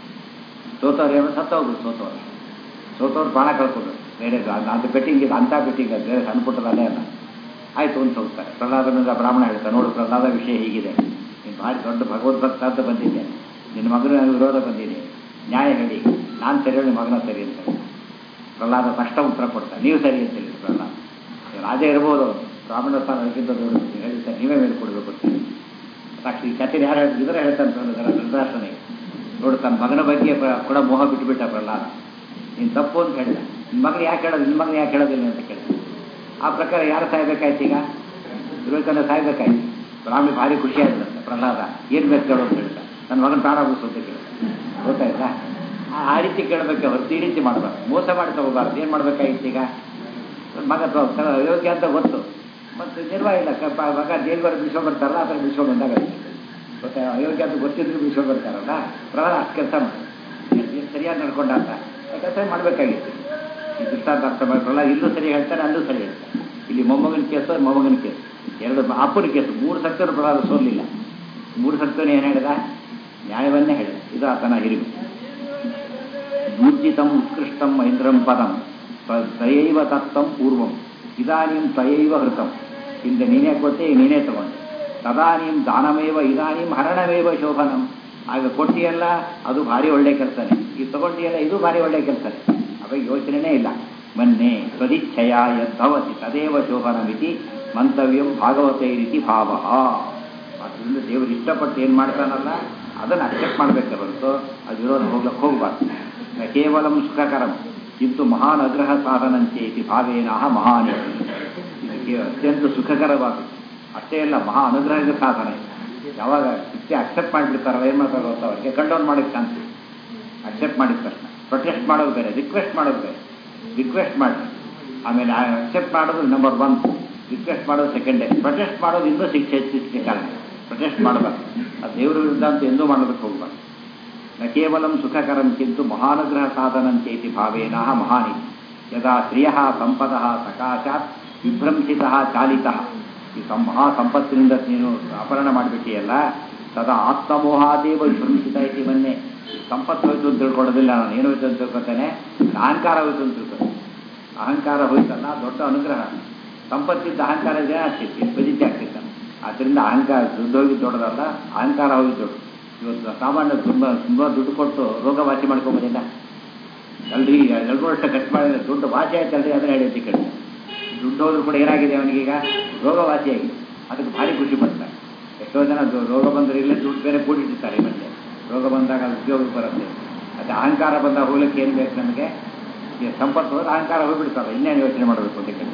ಸೋತವ್ರು ಏನು ಸತ್ತೋಗ್ರು ಸೋತವ್ರು ಸೋತವ್ರು ಪ್ರಾಣ ಕಳ್ಕೊಂಡ್ರು ಬೇರೆ ಅದು ಬೆಟ್ಟಿಂಗ್ ಇದು ಅಂಥ ಬೆಟ್ಟಿಂಗ್ ಅದು ಬೇರೆ ಸಣ್ಣ ಪುಟ್ಟದಲ್ಲೇ ಅಲ್ಲ ಆಯಿತು ಅಂತ ಹೋಗ್ತಾರೆ ಪ್ರಹ್ಲಾದನಿಂದ ಬ್ರಾಹ್ಮಣ ಹೇಳ್ತಾರೆ ನೋಡು ಪ್ರಹ್ಲಾದ ವಿಷಯ ಹೀಗಿದೆ ನೀನು ಭಾರಿ ದೊಡ್ಡ ಭಗವದ್ಭಕ್ತ ಅಂತ ಬಂದಿದ್ದೆ ನಿನ್ನ ಮಗನ ವಿರೋಧ ಬಂದಿದೆ ನ್ಯಾಯ ಹೇಳಿ ನಾನು ಸರಿ ಹೇಳಿ ಮಗನ ಸರಿ ಅಂತ ಹೇಳಿ. ಪ್ರಹ್ಲಾದ ತಕ್ಷಣ ಉತ್ತರ ಕೊಡ್ತಾರೆ ನೀವು ಸರಿ ಅಂತ ಹೇಳಿ ಪ್ರಹ್ಲಾದ ರಾಜ ಇರ್ಬೋದು ಬ್ರಾಹ್ಮಣ ಸ್ಥಾನ ಅದಕ್ಕಿಂತ ದೊಡ್ಡ ಹೇಳ್ತಾರೆ ನೀವೇ ಮೇಲೆ ಕೊಡಬೇಕು ಅಂತ ಹೇಳಿ ತಕ್ಷಣ ಈ ಕಥೆ ಯಾರು ಹೇಳ್ತಾರೆ ಇದರ ಹೇಳ್ತಾನೆ ಪ್ರಹ್ಲಾದ ಧೃತರಾಷ್ಟ್ರನಿಗೆ ನೋಡು ತನ್ನ ಮಗನ ಬಗ್ಗೆ ಪ್ರ- ಕೂಡ ಮೋಹ ಬಿಟ್ಟುಬಿಟ್ಟ ಪ್ರಹ್ಲಾದ ನೀನು ತಪ್ಪು ಅಂತ ಹೇಳಿದ ನಿಮ್ಮ ಮಗನ ಯಾಕೆ ಹೇಳೋದು ನಿಮ್ಮ ಮಗನ ಯಾಕೆ ಹೇಳೋದಿಲ್ಲ ಅಂತ ಕೇಳಿದ ಆ ಪ್ರಕಾರ ಯಾರು ಸಾಯ್ಬೇಕಾಯ್ತು ಈಗ ವಿರೋಚನ ಸಾಯ್ಬೇಕಾಯ್ತು ಬ್ರಾಹ್ಮಿ ಭಾರಿ ಖುಷಿ ಆಯ್ತಂತೆ ಪ್ರಹ್ಲಾದ ಏನು ಬೇಕು ಕೇಳು ಅಂತ ಹೇಳ್ದ ನನ್ನ ಮಗನ ಪ್ರಾಣ ಉಳಿಸು ಅಂತ ಕೇಳಿದ ಗೊತ್ತಾಯ್ತಾ ಆ- ಆ ರೀತಿ ಕೇಳಬೇಕು ಹೊರತು ಈ ರೀತಿ ಮಾಡಬಾರ್ದು ಮೋಸ ಮಾಡಿ ತಗೋಬಾರ್ದು ಏನು ಮಾಡ್ಬೇಕಾಗಿತ್ತು ಈಗ ನನ್ ಮಗ ತ- ತ- ಯೋಗ್ಯ ಅಂತ ಗೊತ್ತು ಮತ್ತು ನಿರ್ವಾಹ ಇಲ್ಲ ಕ- ಪ- ಮಗ ಜೈಲ್ವರೆಗೆ ಬಿಡಿಸ್ಕೊಂಡು ಬರ್ತಾರಲ್ಲ ಆ ಥರ ಬಿಡಿಸ್ಕೊಂಡು ಬಂದಾಗ ಗೊತ್ತಾ ಅಯೋಗ್ಯ ಅಂತ ಗೊತ್ತಿದ್ರು ಬಿಡಿಸ್ಕೊಂಡು ಬರ್ತಾರಲ್ಲ ಪ್ರಹ್ಲಾದ ಅಷ್ಟು ಕೆಲಸ ಮಾಡಿ ಸರಿಯಾಗಿ ನಡ್ಕೊಂಡ ಅಂತ ಕೆಲಸ ಮಾಡಬೇಕಾಗಿತ್ತು ಈ ದೃಷ್ಟಾಂತ ಅರ್ಥ ಮಾಡ್ಕೊಳ್ಳ ಇಲ್ಲೂ ಸರಿ ಹೇಳ್ತಾರೆ ಅಲ್ಲೂ ಸರಿ ಹೇಳ್ತಾರೆ ಇಲ್ಲಿ ಮೊಮ್ಮಗನ ಕೇಸು ಮೊಮ್ಮಗನ ಕೇಸು ಎರಡು ಅಪ್ಪನ ಕೇಸು ಮೂರು ಸತ್ಯರು ಪ್ರಹ್ಲಾದ ಸೋಲಿಲ್ಲ ಮೂರು ಸತ್ಯನು ಏನು ಹೇಳಿದ ನ್ಯಾಯವನ್ನೇ ಹೇಳಿದ ಇದು ಆತನ ಹಿರಿಮೆ ಊರ್ಜಿತಂ ಉತ್ಕೃಷ್ಟಂ ಮಹೇಂದ್ರಂ ಪದಂ ತ- ತಯೈವ ತತ್ತಂ ಪೂರ್ವಂ ಇದಾನೀಂ ತಯೈವ ಹೃತಂ ಹಿಂದೆ ನೀನೇ ಕೊಟ್ಟೆ ಈಗ ನೀನೇ ತಗೊಂಡೆ ತದಾನೀಂ ದಾನಮೇವ ಇದಾನೀಂ ಹರಣಮೇವ ಶೋಭನಂ ಆಗ ಕೊಟ್ಟಿಯಲ್ಲ ಅದು ಭಾರಿ ಒಳ್ಳೆ ಕೆಲಸನೇ ಈಗ ತಗೊಂಡಿಯಲ್ಲ ಇದು ಭಾರಿ ಒಳ್ಳೆ ಕೆಲಸನೇ ಅವಾಗ ಯೋಚನೆನೇ ಇಲ್ಲ ಮೊನ್ನೆ ಸ್ವದಿಚ್ಛಯ ಯದ್ಭವತಿ ತದೇವ ಶೋಭನಮಿತಿ ಮಂತವ್ಯಂ ಭಾಗವತೆ ರೀತಿ ಭಾವ ಅದರಿಂದ ದೇವರು ಇಷ್ಟಪಟ್ಟು ಏನು ಮಾಡ್ತಾನಲ್ಲ ಅದನ್ನು ಅಕ್ಸೆಪ್ಟ್ ಮಾಡಬೇಕೆ ಹೊರತು ಅದು ವಿರೋಧ ಹೋಗ್ಲಿಕ್ಕೆ ಹೋಗಬಾರ್ದು ನ ಕೇವಲಂ ಸುಖಕರಂ ಕಿಂತು ಮಹಾನ್ ಅಗ್ರಹ ಸಾಧನಂಚೇತಿ ಭಾವೇನಃ ಮಹಾನಿ ಇದಕ್ಕೆ ಅತ್ಯಂತ ಸುಖಕರವಾದದ್ದು ಅಷ್ಟೇ ಅಲ್ಲ ಮಹಾ ಅನುಗ್ರಹದ ಸಾಧನ ಇದು. ಯಾವಾಗ ಇಷ್ಟೇ ಅಕ್ಸೆಪ್ಟ್ ಮಾಡಿಬಿಡ್ತಾರಲ್ಲ ಏನು ಮಾಡ್ತಾರೆ ಗೊತ್ತಾ ಅವರಿಗೆ ಕಂಡೌನ್ ಮಾಡೋಕ್ಕೆ ಚಾನ್ಸ್ ಅಕ್ಸೆಪ್ಟ್ ಮಾಡಿದ ತಕ್ಷಣ ಪ್ರೊಟೆಸ್ಟ್ ಮಾಡೋದು ಬೇರೆ ರಿಕ್ವೆಸ್ಟ್ ಮಾಡೋದು ಬೇರೆ ರಿಕ್ವೆಸ್ಟ್ ಮಾಡಿ ಆಮೇಲೆ ಅಕ್ಸೆಪ್ಟ್ ಮಾಡೋದು ನಂಬರ್ ಒನ್ ರಿಕ್ವೆಸ್ಟ್ ಮಾಡೋದು ಸೆಕೆಂಡ್ ಪ್ರೊಟೆಸ್ಟ್ ಮಾಡೋದು ಇನ್ನೂ ಶಿಕ್ಷೆ ಹೆಚ್ಚಿಸಲಿಕ್ಕೆ ಕಾರಣ ಪ್ರೊಟೆಸ್ಟ್ ಮಾಡಬಾರ್ದು ಅದು ದೇವರ ವಿರುದ್ಧ ಅಂತ ಎಂದೂ ಮಾಡೋದಕ್ಕೆ ಹೋಗಬಾರ್ದು ನ ಕೇವಲ ಸುಖಕರಂ ಕಿಂತು ಮಹಾನುಗ್ರಹ ಸಾಧನಂಚೇತಿ ಭಾವೇನ ಮಹಾನಿ ಯದಾ ಶ್ರಿಯ ಸಂಪದ ಸಕಾಶಾತ್ ವಿಭ್ರಂಸಿತ ಚಾಲಿತ ಈ ಸಂ ಮಹಾ ಸಂಪತ್ತಿನಿಂದ ನೀನು ಅಪಹರಣ ಮಾಡಿಬಿಟ್ಟಿಯಲ್ಲ ತದಾ ಆತ್ಮಮೋಹಾದೇವ ವಿಭ್ರಂಸಿತ ಇತಿ ಮೊನ್ನೆ ಸಂಪತ್ತು ಹೋಯ್ತು ಅಂತ ತಿಳ್ಕೊಳ್ಳೋದಿಲ್ಲ ನಾನು ಏನು ಹೋಯ್ತು ಅಂತ ತಿಳ್ಕೊತೇನೆ ಅಹಂಕಾರ ಹೋಯ್ತು ಅಂತ ತಿಳ್ಕೊತೇನೆ ಅಹಂಕಾರ ಹೋಯ್ತಲ್ಲ ದೊಡ್ಡ ಅನುಗ್ರಹ ಸಂಪತ್ತಿದ್ದ ಅಹಂಕಾರ ಜನ ಆಗ್ತಿತ್ತು ಬೆದಿದ್ದೆ ಆಗ್ತಿದ್ದಾನೆ ಆದ್ದರಿಂದ ಅಹಂಕಾರ ದುಡ್ಡು ಹೋಗಿ ದೊಡ್ಡದಲ್ಲ ಅಹಂಕಾರ ಹೋಗಿ ದೊಡ್ಡ ಇವತ್ತು ಸಾಮಾನ್ಯ ತುಂಬ ತುಂಬ ದುಡ್ಡು ಕೊಟ್ಟು ರೋಗ ವಾಸಿ ಮಾಡ್ಕೊಂಬೋದಿಲ್ಲ ಅಲ್ರಿ ಈಗ ಎರಡು ವರ್ಷ ಖರ್ಚು ಮಾಡಿದ್ರೆ ದುಡ್ಡು ವಾಸಿ ಆಯ್ತಲ್ರಿ ಅದನ್ನ ಹೇಳಿ ಕೇಳಿ ದುಡ್ಡು ಹೋದ್ರೂ ಕೂಡ ಏನಾಗಿದೆ ಅವನಿಗೀಗ ರೋಗ ವಾಸಿಯಾಗಿದೆ ಅದಕ್ಕೆ ಭಾರಿ ಖುಷಿ ಪಡ್ತಾರೆ ಎಷ್ಟೋ ಜನ ದು- ರೋಗ ಬಂದರೆ ಇಲ್ಲೇ ದುಡ್ಡು ಬೇರೆ ಕೂಡಿಟ್ಟಿರ್ತಾರೆ ಮತ್ತೆ ರೋಗ ಬಂದಾಗ ಅದು ಉದ್ಯೋಗಕ್ಕೆ ಬರುತ್ತೆ ಅದು ಅಹಂಕಾರ ಬಂದಾಗ ಹೋಗ್ಲಿಕ್ಕೆ ಏನು ಬೇಕು ನಮಗೆ ಈ ಸಂಪತ್ತು ಹೋದ್ರೆ ಅಹಂಕಾರ ಹೋಗ್ಬಿಡ್ತಾರೆ ಇನ್ನೇನು ಯೋಚನೆ ಮಾಡಬೇಕು ಅಂತ ಕೇಳಿ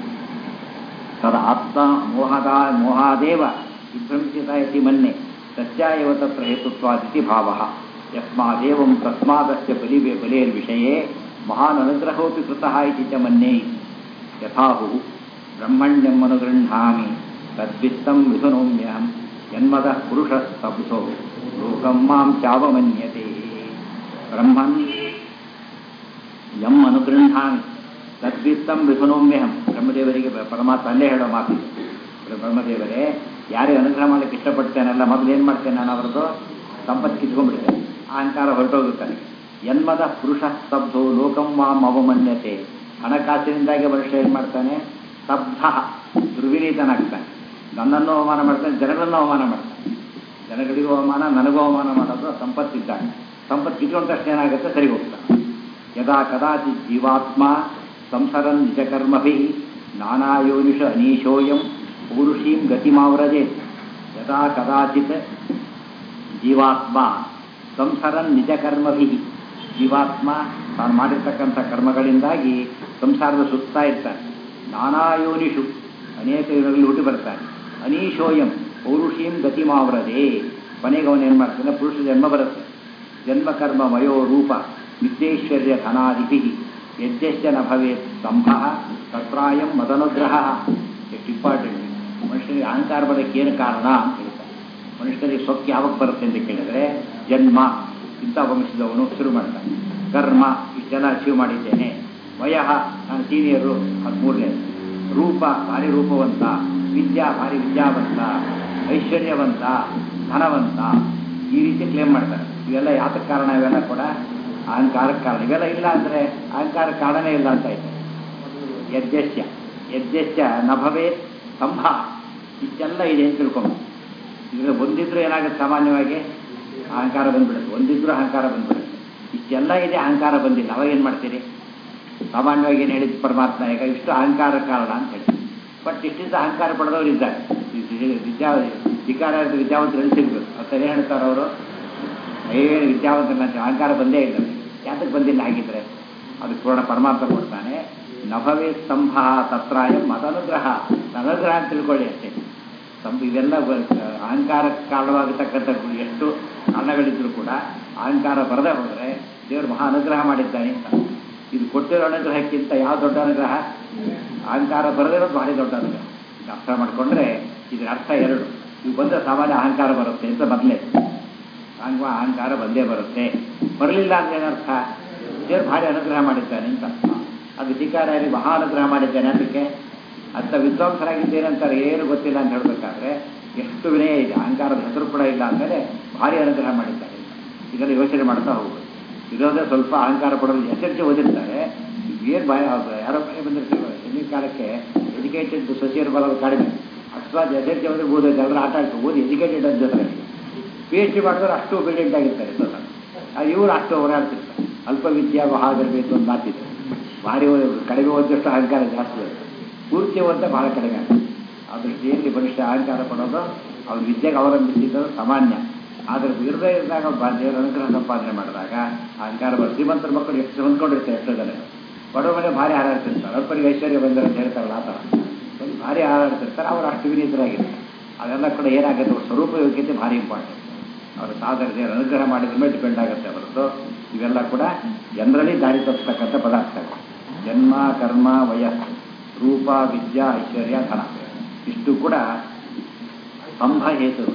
ತದ ಆತ್ಮ ಮೋಹದ ಮೋಹಾದೇವ ವಿಭ್ರಂಸಿತ ಇತಿ ಮನ್ನೆ ಸತ್ಯಾಯವ ತತ್ರ ಹೇತುತ್ವಾದಿತಿ ಭಾವ ಯಸ್ಮಾದೇವಂ ತಸ್ಮಾದಸ್ಯ ಬಲಿ ಬಲಿರ್ವಿಷಯೇ ಮಹಾನ್ ಅನುಗ್ರಹೋಪಿ ಕೃತಃ ಇತಿ ಚ ಮನ್ನೆ ಯಥಾಹು ಬ್ರಹ್ಮಣ್ಯಂ ಅನುಗೃಹಾಮಿ ತದ್ವಿತ್ತಂ ವಿಧುನೋಮ್ಯಹಂ ಜನ್ಮದ ಪುರುಷಸ್ತಬ್ಧೋ ಲೋಕಂ ಮಾಂ ಚಾವಮನ್ಯತೆ ಬ್ರಹ್ಮನ್ ಯಂ ಅನುಗೃಹಾಮಿ ತದ್ವಿತ್ತಂ ವಿಧುನೋಮ್ಯಹಂ ಬ್ರಹ್ಮದೇವರಿಗೆ ಬ- ಪರಮಾತ್ಮ ಅಲ್ಲೇ ಹೇಳೋ ಮಾತು ಇದು. ಬ್ರಹ್ಮದೇವರೇ ಯಾರಿಗೆ ಅನುಗ್ರಹ ಮಾಡಲಿಕ್ಕೆ ಇಷ್ಟಪಡ್ತೇನಲ್ಲ ಮೊದಲು ಏನು ಮಾಡ್ತೇನೆ ನಾನು ಅವರದ್ದು ಸಂಪತ್ತು ಕಿತ್ಕೊಂಡ್ಬಿಡ್ತೇನೆ ಅಹಂಕಾರ ಹೊರಟೋಗುತ್ತಾನೆ ಯನ್ಮದ ಪುರುಷ ಸ್ತಬ್ಧೋ ಲೋಕಂ ಮಾಂ ಅವಮನ್ಯತೆ ಹಣಕಾಸಿನಿಂದಾಗಿ ಮನುಷ್ಯ ಏನು ಮಾಡ್ತಾನೆ ಸ್ತಬ್ಧ ದುರ್ವಿನೀತನಾಗ್ತಾನೆ ನನ್ನನ್ನು ಅವಮಾನ ಮಾಡ್ತಾನೆ ಜನರನ್ನು ಅವಮಾನ ಮಾಡ್ತಾನೆ ಜನಗಳಿಗೂ ಅವಮಾನ ನನಗೂ ಅವಮಾನ ಮಾಡೋದು ಸಂಪತ್ತಿದ್ದಾಗ ಸಂಪತ್ತು ಕಿತ್ಕೊಂಡ ತಕ್ಷಣ ಏನಾಗುತ್ತೆ ಸರಿ ಹೋಗ್ತಾನೆ ಯದಾ ಕದಾಚಿತ್ ಜೀವಾತ್ಮ ಸಂಸರನ್ ನಿಜಕರ್ಮಭಿ ನಾನಾಯೋನಿಷ ಅನೀಶೋಯಂ ಪೌರುಷೀಂ ಗತಿಮಾವ್ರಜೆ ಯದಾ ಕದಾಚಿತ್ ಜೀವಾತ್ಮ ಸಂಸರನ್ ನಿಜಕರ್ಮಭಿ ಜೀವಾತ್ಮ ತಾನು ಮಾಡಿರ್ತಕ್ಕಂಥ ಕರ್ಮಗಳಿಂದಾಗಿ ಸಂಸಾರದ ಸುತ್ತಾ ಇರ್ತಾನೆ ನಾನಾಯೋನಿಷು ಅನೇಕ ಯುಗಗಳಲ್ಲಿ ಹುಟ್ಟಿ ಬರ್ತಾನೆ ಅನೀಶೋಯಂ ಪೌರುಷೀಂ ಗತಿಮಾವ್ರದೆ ಕೊನೆಗೆ ಅವನು ಏನು ಮಾಡ್ತಾನೆ ಪುರುಷ ಜನ್ಮ ಬರುತ್ತೆ ಜನ್ಮಕರ್ಮ ಮಯೋ ರೂಪ ವಿದ್ಯೈಶ್ವರ್ಯ ಧನಾದಿಭಿ ಯಜ್ಞಶ್ಚ ನ ಭವೇತ್ ಸ್ತಂಭ ತತ್ರಾಯಂ ಮದನುಗ್ರಹ ಎಷ್ಟು ಇಂಪಾರ್ಟೆಂಟ್ ಮನುಷ್ಯನಿಗೆ ಅಹಂಕಾರ ಬರೋಕ್ಕೆ ಏನು ಕಾರಣ ಅಂತ ಹೇಳ್ತಾರೆ ಮನುಷ್ಯನಿಗೆ ಸೊಕ್ಕೆ ಯಾವಾಗ ಬರುತ್ತೆ ಅಂತ ಕೇಳಿದ್ರೆ ಜನ್ಮ ಇಂಥ ವಂಶದವನು ಶುರು ಮಾಡ್ತಾನೆ ಕರ್ಮ ಇಷ್ಟೆಲ್ಲ ಅಚೀವ್ ಮಾಡಿದ್ದೇನೆ ವಯಃ ನಾನು ಸೀನಿಯರು ಹದಿಮೂರನೇ ರೂಪ ಭಾರಿ ರೂಪವಂತ ವಿದ್ಯಾ ಭಾರಿ ವಿದ್ಯಾವಂತ ಐಶ್ವರ್ಯವಂತ ಧನವಂತ ಈ ರೀತಿ ಕ್ಲೇಮ್ ಮಾಡ್ತಾರೆ ಇವೆಲ್ಲ ಯಾತಕ್ಕೆ ಕಾರಣ ಇವೆಲ್ಲ ಕೂಡ ಅಹಂಕಾರಕ್ಕೆ ಕಾರಣ ಇವೆಲ್ಲ ಇಲ್ಲ ಅಂದರೆ ಅಹಂಕಾರಕ್ಕೆ ಕಾರಣನೇ ಇಲ್ಲ ಅಂತ ಇದೆ ಯಜ್ಞಸ್ಯ ಯಜ್ಞಸ್ಯ ನಭವೇ ಸ್ತಂಭ ಇಷ್ಟೆಲ್ಲ ಇದೆ ಅಂತ ತಿಳ್ಕೊಂಡು ಇದ್ರಲ್ಲಿ ಒಂದಿದ್ರು ಏನಾಗುತ್ತೆ ಸಾಮಾನ್ಯವಾಗಿ ಅಹಂಕಾರ ಬಂದ್ಬಿಡುತ್ತೆ ಒಂದಿದ್ರು ಅಹಂಕಾರ ಬಂದ್ಬಿಡುತ್ತೆ ಇಷ್ಟೆಲ್ಲ ಇದೆ ಅಹಂಕಾರ ಬಂದಿಲ್ಲ ಅವಾಗ ಏನು ಮಾಡ್ತೀರಿ ಸಾಮಾನ್ಯವಾಗಿ ಏನು ಹೇಳಿದ್ದು ಪರಮಾತ್ಮ ಈಗ ಇಷ್ಟು ಅಹಂಕಾರ ಕಾರಣ ಅಂತ ಹೇಳಿ ಬಟ್ ಇಷ್ಟಿಂದ ಅಹಂಕಾರ ಪಡೆದವರು ಇದ್ದಾರೆ ಈ ವಿದ್ಯಾ ವಿಕಾರ ವಿದ್ಯಾವಂತರು ಸಿಗ್ಬೇಕು ಅಂತ ಏನು ಹೇಳ್ತಾರೆ ಅವರು ಏನು ವಿದ್ಯಾವಂತನ ಅಹಂಕಾರ ಬಂದೇ ಇಲ್ಲ ಯಾತಕ್ಕೆ ಬಂದಿಲ್ಲ ಹಾಗಿದ್ರೆ ಅದು ಪೂರ್ಣ ಪರಮಾತ್ಮ ಕೊಡ್ತಾನೆ ನಭವೇ ಸ್ತಂಭ ತತ್ರಾಯ ಮದನುಗ್ರಹ ಅನುಗ್ರಹ ಅಂತ ತಿಳ್ಕೊಳ್ಳಿ ಅಷ್ಟೇ ಸ್ತಂಭ ಇವೆಲ್ಲ ಬ- ಅಹಂಕಾರಕ್ಕೆ ಕಾರಣವಾಗತಕ್ಕಂಥ ಎಷ್ಟು ಕಾರಣಗಳಿದ್ರು ಕೂಡ ಅಹಂಕಾರ ಬರದೇ ಹೋದರೆ ದೇವರು ಮಹಾ ಅನುಗ್ರಹ ಮಾಡಿದ್ದಾನೆ ಅಂತ ಇದು ಕೊಟ್ಟಿರೋ ಅನುಗ್ರಹಕ್ಕಿಂತ ಯಾವ ದೊಡ್ಡ ಅನುಗ್ರಹ ಅಹಂಕಾರ ಬರದಿರೋದು ಭಾರಿ ದೊಡ್ಡ ಅನುಗ್ರಹ ಇದು ಅರ್ಥ ಮಾಡಿಕೊಂಡ್ರೆ ಇದರ ಅರ್ಥ ಎರಡು ಇವು ಬಂದರೆ ಸಾಮಾನ್ಯ ಅಹಂಕಾರ ಬರುತ್ತೆ ಅಂತ ಮೊದಲೇ ಅಹಂಗ ಅಹಂಕಾರ ಬಂದೇ ಬರುತ್ತೆ ಬರಲಿಲ್ಲ ಅಂದ್ರೆ ಏನರ್ಥ ದೇವ್ರು ಭಾರಿ ಅನುಗ್ರಹ ಮಾಡಿದ್ದಾನೆ ಅಂತ ಅರ್ಥ ಅದು ಧಿಕಾರಾಗಿ ಮಹಾ ಅನುಗ್ರಹ ಮಾಡಿದ್ದಾನೆ ಅದಕ್ಕೆ ಅಂತ ವಿದ್ವಾಂಸರಾಗಿದ್ದೇನೆ ಅಂತಾರೆ ಏನು ಗೊತ್ತಿಲ್ಲ ಅಂತ ಹೇಳಬೇಕಾದ್ರೆ ಎಷ್ಟು ವಿನಯ ಇದೆ ಅಹಂಕಾರದ ಹೆಸರು ಕೂಡ ಇಲ್ಲ ಅಂದಮೇಲೆ ಭಾರಿ ಅನುಗ್ರಹ ಮಾಡಿದ್ದಾರೆ ಅಂತ. ಇದೆಲ್ಲ ಯೋಚನೆ ಮಾಡ್ತಾ ಹೋಗ್ಬೋದು ಇರೋದೇ ಸ್ವಲ್ಪ ಅಹಂಕಾರ ಪಡೋದು ಎಸ್ ಎಲ್ ಸಿ ಓದಿರ್ತಾರೆ ಏನು ಭಯ ಯಾರೋ ಭಯ ಬಂದಿರ್ತಾರೆ ಹಿಂದಿನ ಕಾಲಕ್ಕೆ ಎಜುಕೇಟೆಡ್ ಸೊಸೈಟಿ ಬರೋದು ಕಡಿಮೆ ಅಕಸ್ಮಾತ್ ಎಸ್ ಎಲ್ ಸಿ ಓದಿ ಓದೋದು ಎಲ್ಲರೂ ಆಟ ಆಡ್ತಾರೆ ಓದಿ ಎಜುಕೇಟೆಡ್ ಅಂತ ಜೊತೆಗೆ ಪಿ ಎಚ್ ಡಿ ಮಾಡಿದ್ರೆ ಅಷ್ಟು ಬ್ರಿಲಿಯಂಟ್ ಆಗಿರ್ತಾರೆ ಸ್ವಲ್ಪ ಇವರು ಅಷ್ಟು ಹೋರಾಡ್ತಿರ್ತಾರೆ ಅಲ್ಪ ವಿದ್ಯಾ ಮಹಾಗರ್ಬೇಕು ಅಂತ ಮಾತಿದೆ ಭಾರಿ ಓದ್- ಕಡಿಮೆ ಓದಿದಷ್ಟು ಅಹಂಕಾರ ಜಾಸ್ತಿ ಇರುತ್ತೆ ಪೂರ್ತಿ ಓದಿದ್ರೆ ಬಹಳ ಕಡಿಮೆ ಆಗುತ್ತೆ ಆ ದೃಷ್ಟಿಯಲ್ಲಿ ಮನುಷ್ಯ ಅಹಂಕಾರ ಪಡೋದು ಅವ್ರ ವಿದ್ಯೆಗೆ ಅವಲಂಬಿಸಿದ್ದು ಸಾಮಾನ್ಯ ಆದರೆ ಇರದೇ ಇದ್ದಾಗ ಒಬ್ಬ ದೇವರ ಅನುಗ್ರಹ ಸಂಪಾದನೆ ಮಾಡಿದಾಗ ಅಹಂಕಾರ ಬರುತ್ತೆ ಶ್ರೀಮಂತರ ಮಕ್ಕಳು ಎಷ್ಟು ಹೊಂದ್ಕೊಂಡಿರ್ತಾರೆ ಎಷ್ಟೋ ಜನ ಬಡವ ಮನೆ ಭಾರಿ ಹಾರಾಡ್ತಿರ್ತಾರೆ ಅಲ್ಪರಿಗೆ ಐಶ್ವರ್ಯ ಬಂದರೆ ಅಂತ ಹೇಳ್ತಾರಲ್ಲ ಆ ಥರ ಒಂದು ಭಾರಿ ಹಾರಾಡ್ತಿರ್ತಾರೆ ಅವರು ಅಷ್ಟು ವಿನೀತರಾಗಿರ್ತಾರೆ ಅದೆಲ್ಲ ಕೂಡ ಏನಾಗುತ್ತೆ ಅವ್ರ ಸ್ವರೂಪ ಯೋಗ್ಯತೆ ಭಾರಿ ಇಂಪಾರ್ಟೆಂಟ್ ಅವರ ಸಾಧನೆ ದೇವರ ಅನುಗ್ರಹ ಮಾಡಿದ ಮೇಲೆ ಡಿಪೆಂಡ್ ಆಗುತ್ತೆ ಹೊರತು ಇವೆಲ್ಲ ಕೂಡ ಜನರಲ್ಲಿ ದಾರಿ ತಪ್ಪಿಸ್ತಕ್ಕಂಥ ಪದಾರ್ಥಗಳು ಜನ್ಮ ಕರ್ಮ ವಯಸ್ಸು ರೂಪ ವಿದ್ಯಾ ಐಶ್ವರ್ಯ ಧನ ಇಷ್ಟು ಕೂಡ ಸ್ತಂಭ ಹೇತು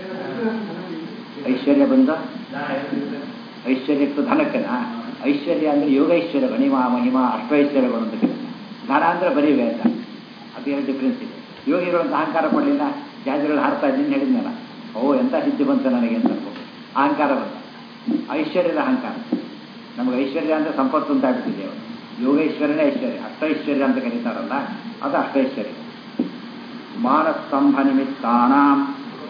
ಐಶ್ವರ್ಯ ಬಂದ ಐಶ್ವರ್ಯಕ್ಕೂ ಧನಕ್ಕೆನಾ ಐಶ್ವರ್ಯ ಅಂದರೆ ಯೋಗೈಶ್ವರ್ಯ ಮಹಿಮಾ ಮಹಿಮಾ ಅಷ್ಟೈಶ್ವರ್ಯಗಳು ಅಂತ ಕರೀತಾರೆ. ಧನ ಅಂದರೆ ಬರೀ ವೇದ ಅದೇನು ಡಿಫ್ರೆನ್ಸ್ ಇದೆ ಯೋಗಿಗಳು ಅಂತ ಅಹಂಕಾರ ಪಡಲಿಲ್ಲ ಜಾತಿಗಳು ಹಾರ್ತಾ ಇದ್ದೀನಿ ಹೇಳಿದ್ನಲ್ಲ ಓ ಎಂಥ ಸಿದ್ಧಿ ಬಂತ ನನಗೆ ಅಂತ ಅನ್ಕೊಂಡು ಅಹಂಕಾರ ಬಂತ ಐಶ್ವರ್ಯದ ಅಹಂಕಾರ ನಮಗೆ ಐಶ್ವರ್ಯ ಅಂದರೆ ಸಂಪತ್ತು ಅಂತ ಆಗ್ಬಿಟ್ಟಿದೆ ಅವರು ಯೋಗೈಶ್ವರ್ಯನೇ ಐಶ್ವರ್ಯ ಅಷ್ಟೈಶ್ವರ್ಯ ಅಂತ ಕರೀತಾರಲ್ಲ ಅದು ಅಷ್ಟೈಶ್ವರ್ಯ ಮಾನಸ್ತಂಭ ನಿಮಿತ್ತಾನಾಂ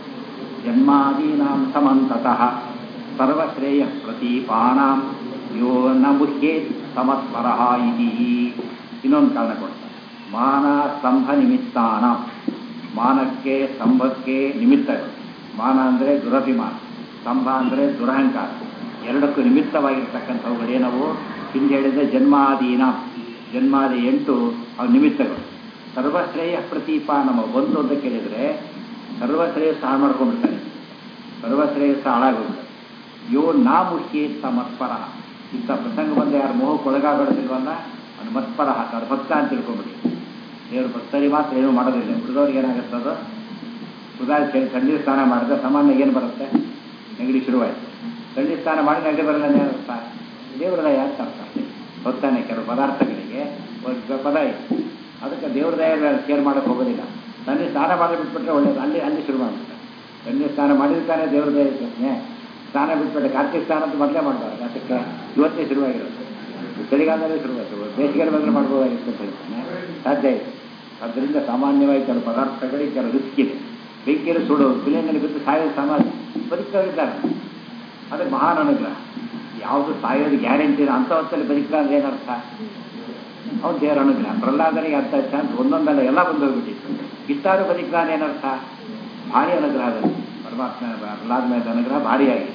ಜನ್ಮಾದೀನಾಂ ಸಮಂತತಃ ಸರ್ವಶ್ರೇಯ ಪ್ರತೀಪಾನಾಂ ಯೋ ನ ಮುಹ್ಯೇತ್ ಸಮಸ್ಮರಃ ಇತಿ ಇನ್ನೊಂದು ಕಾರಣ ಕೊಡ್ತಾರೆ ಮಾನ ಸ್ತಂಭ ನಿಮಿತ್ತಾನ ಮಾನಕ್ಕೆ ಸ್ತಂಭಕ್ಕೆ ನಿಮಿತ್ತಗಳು ಮಾನ ಅಂದರೆ ದುರಭಿಮಾನ ಸ್ತಂಭ ಅಂದರೆ ದುರಹಂಕಾರ ಎರಡಕ್ಕೂ ನಿಮಿತ್ತವಾಗಿರ್ತಕ್ಕಂಥವುಗಳೇನವು ಹಿಂದೆ ಹೇಳಿದ ಜನ್ಮಾದೀನ ಜನ್ಮಾದಿ ಎಂಟು ಅವು ನಿಮಿತ್ತಗಳು ಸರ್ವಶ್ರೇಯ ಪ್ರತೀಪ ನಮ್ಮ ಒಂದು ಅಂತ ಕೇಳಿದರೆ ಸರ್ವಶ್ರೇಯಸ್ಸು ಹಾಳು ಮಾಡ್ಕೊಂಡ್ಬಿಡ್ತಾನೆ ಸರ್ವಶ್ರೇಯಸ್ಸು ಹಾಳಾಗೋಗ್ಬಿಡ್ತಾನೆ ಯೋ ನಾ ಮುಖ್ಯ ಮತ್ಪರ ಇಂಥ ಪ್ರಸಂಗ ಬಂದ ಯಾರು ಮೋಹಕ್ಕೆ ಒಳಗಾಗೋದಿಲ್ವಲ್ಲ ಅವನು ಮತ್ಪರ ಅವ್ರ ಭಕ್ತ ಅಂತ ತಿಳ್ಕೊಂಬಿಡಿ ದೇವ್ರ ಭಕ್ತರಿಗೆ ಮಾತ್ರ ಏನೂ ಮಾಡೋದಿಲ್ಲ ಉಳಿದವ್ರಿಗೆ ಏನಾಗುತ್ತದೋ ಉದಾಹರಣೆ ತಣ್ಣೀರು ಸ್ನಾನ ಮಾಡಿದ್ರೆ ಸಾಮಾನ್ಯ ಏನು ಬರುತ್ತೆ ನೆಗಡಿ ಶುರುವಾಯಿತು ತಣ್ಣೀರು ಸ್ನಾನ ಮಾಡಿ ನೆಗಡಿ ಬರಲ್ಲ ಏನರ್ಥ ದೇವರಲ್ಲ ಯಾಕೆ ಅರ್ಥ ಅಷ್ಟೇ ಹೊತ್ತಾನೆ ಕೆಲವು ಪದಾರ್ಥಗಳಿಗೆ ಒಂದು ಪದ ಇದೆ ಅದಕ್ಕೆ ದೇವ್ರ ದಯ ಕೇರ್ ಮಾಡೋಕೆ ಹೋಗೋದಿಲ್ಲ ತನ್ನೇ ಸ್ನಾನ ಮಾಡಿ ಬಿಟ್ಬಿಟ್ರೆ ಒಳ್ಳೇದು ಅಲ್ಲಿ ಅಲ್ಲಿ ಶುರು ಮಾಡ್ಬಿಡ್ತಾರೆ ತನ್ನೇ ಸ್ನಾನ ಮಾಡಿರ್ತಾನೆ ದೇವ್ರ ದಯ ಇರ್ತಾನೆ ಸ್ನಾನ ಬಿಟ್ಬಿಟ್ಟೆ ಕಾರ್ತಿಕ ಸ್ನಾನ ಅಂತ ಮೊದಲೇ ಮಾಡಬಾರ್ದು ಅದಕ್ಕೆ ಇವತ್ತೇ ಶುರುವಾಗಿರುತ್ತೆ ಚಳಿಗಾಲದಲ್ಲೇ ಶುರುವಾಯಿತು ಬೇಸಿಗೆಯಲ್ಲಿ ಬಂದರೆ ಮಾಡ್ಬೋದಾಗಿತ್ತು ಅಂತ ಹೇಳ್ತಾನೆ ಸಾಧ್ಯ ಇದೆ ಆದ್ದರಿಂದ ಸಾಮಾನ್ಯವಾಗಿ ಕೆಲವು ಪದಾರ್ಥಗಳಿಗೆ ಕೆಲವು ರಿಸ್ಕ್ ಇದೆ ಬೆಂಕಿಯಲ್ಲಿ ಸುಡೋದು ಬಿಲಿನಲ್ಲಿ ಬಿದ್ದು ಸಾಯೋದು ಸಾಮಾನ್ಯ ಬದುಕಿದ್ದಾರೆ ಅದಕ್ಕೆ ಮಹಾನ್ ಅನುಗ್ರಹ ಯಾವುದು ಸಾಯೋದು ಗ್ಯಾರಂಟಿ ಇದೆ ಅಂಥ ಹೊತ್ತಲ್ಲಿ ಬದುಕಿಲ್ಲ ಅಂದ್ರೆ ಏನರ್ಥ ಅವ್ನು ದೇವರ ಅನುಗ್ರಹ ಪ್ರಹ್ಲಾದನಿಗೆ ಅರ್ಥ ಚಾನ್ಸ್ ಒಂದೊಂದಲ್ಲ ಎಲ್ಲ ಬಂದು ಹೋಗ್ಬಿಟ್ಟಿತ್ತು ಇಷ್ಟಾದ್ರೂ ಬದುಕಿಲ್ಲ ಅಂದ್ರೆ ಏನರ್ಥ ಭಾರಿ ಅನುಗ್ರಹದಲ್ಲಿ ಪರಮಾತ್ಮ ಪ್ರಹ್ಲಾದ ಮೇಲೆ ಅನುಗ್ರಹ ಭಾರಿಯಾಗಿದೆ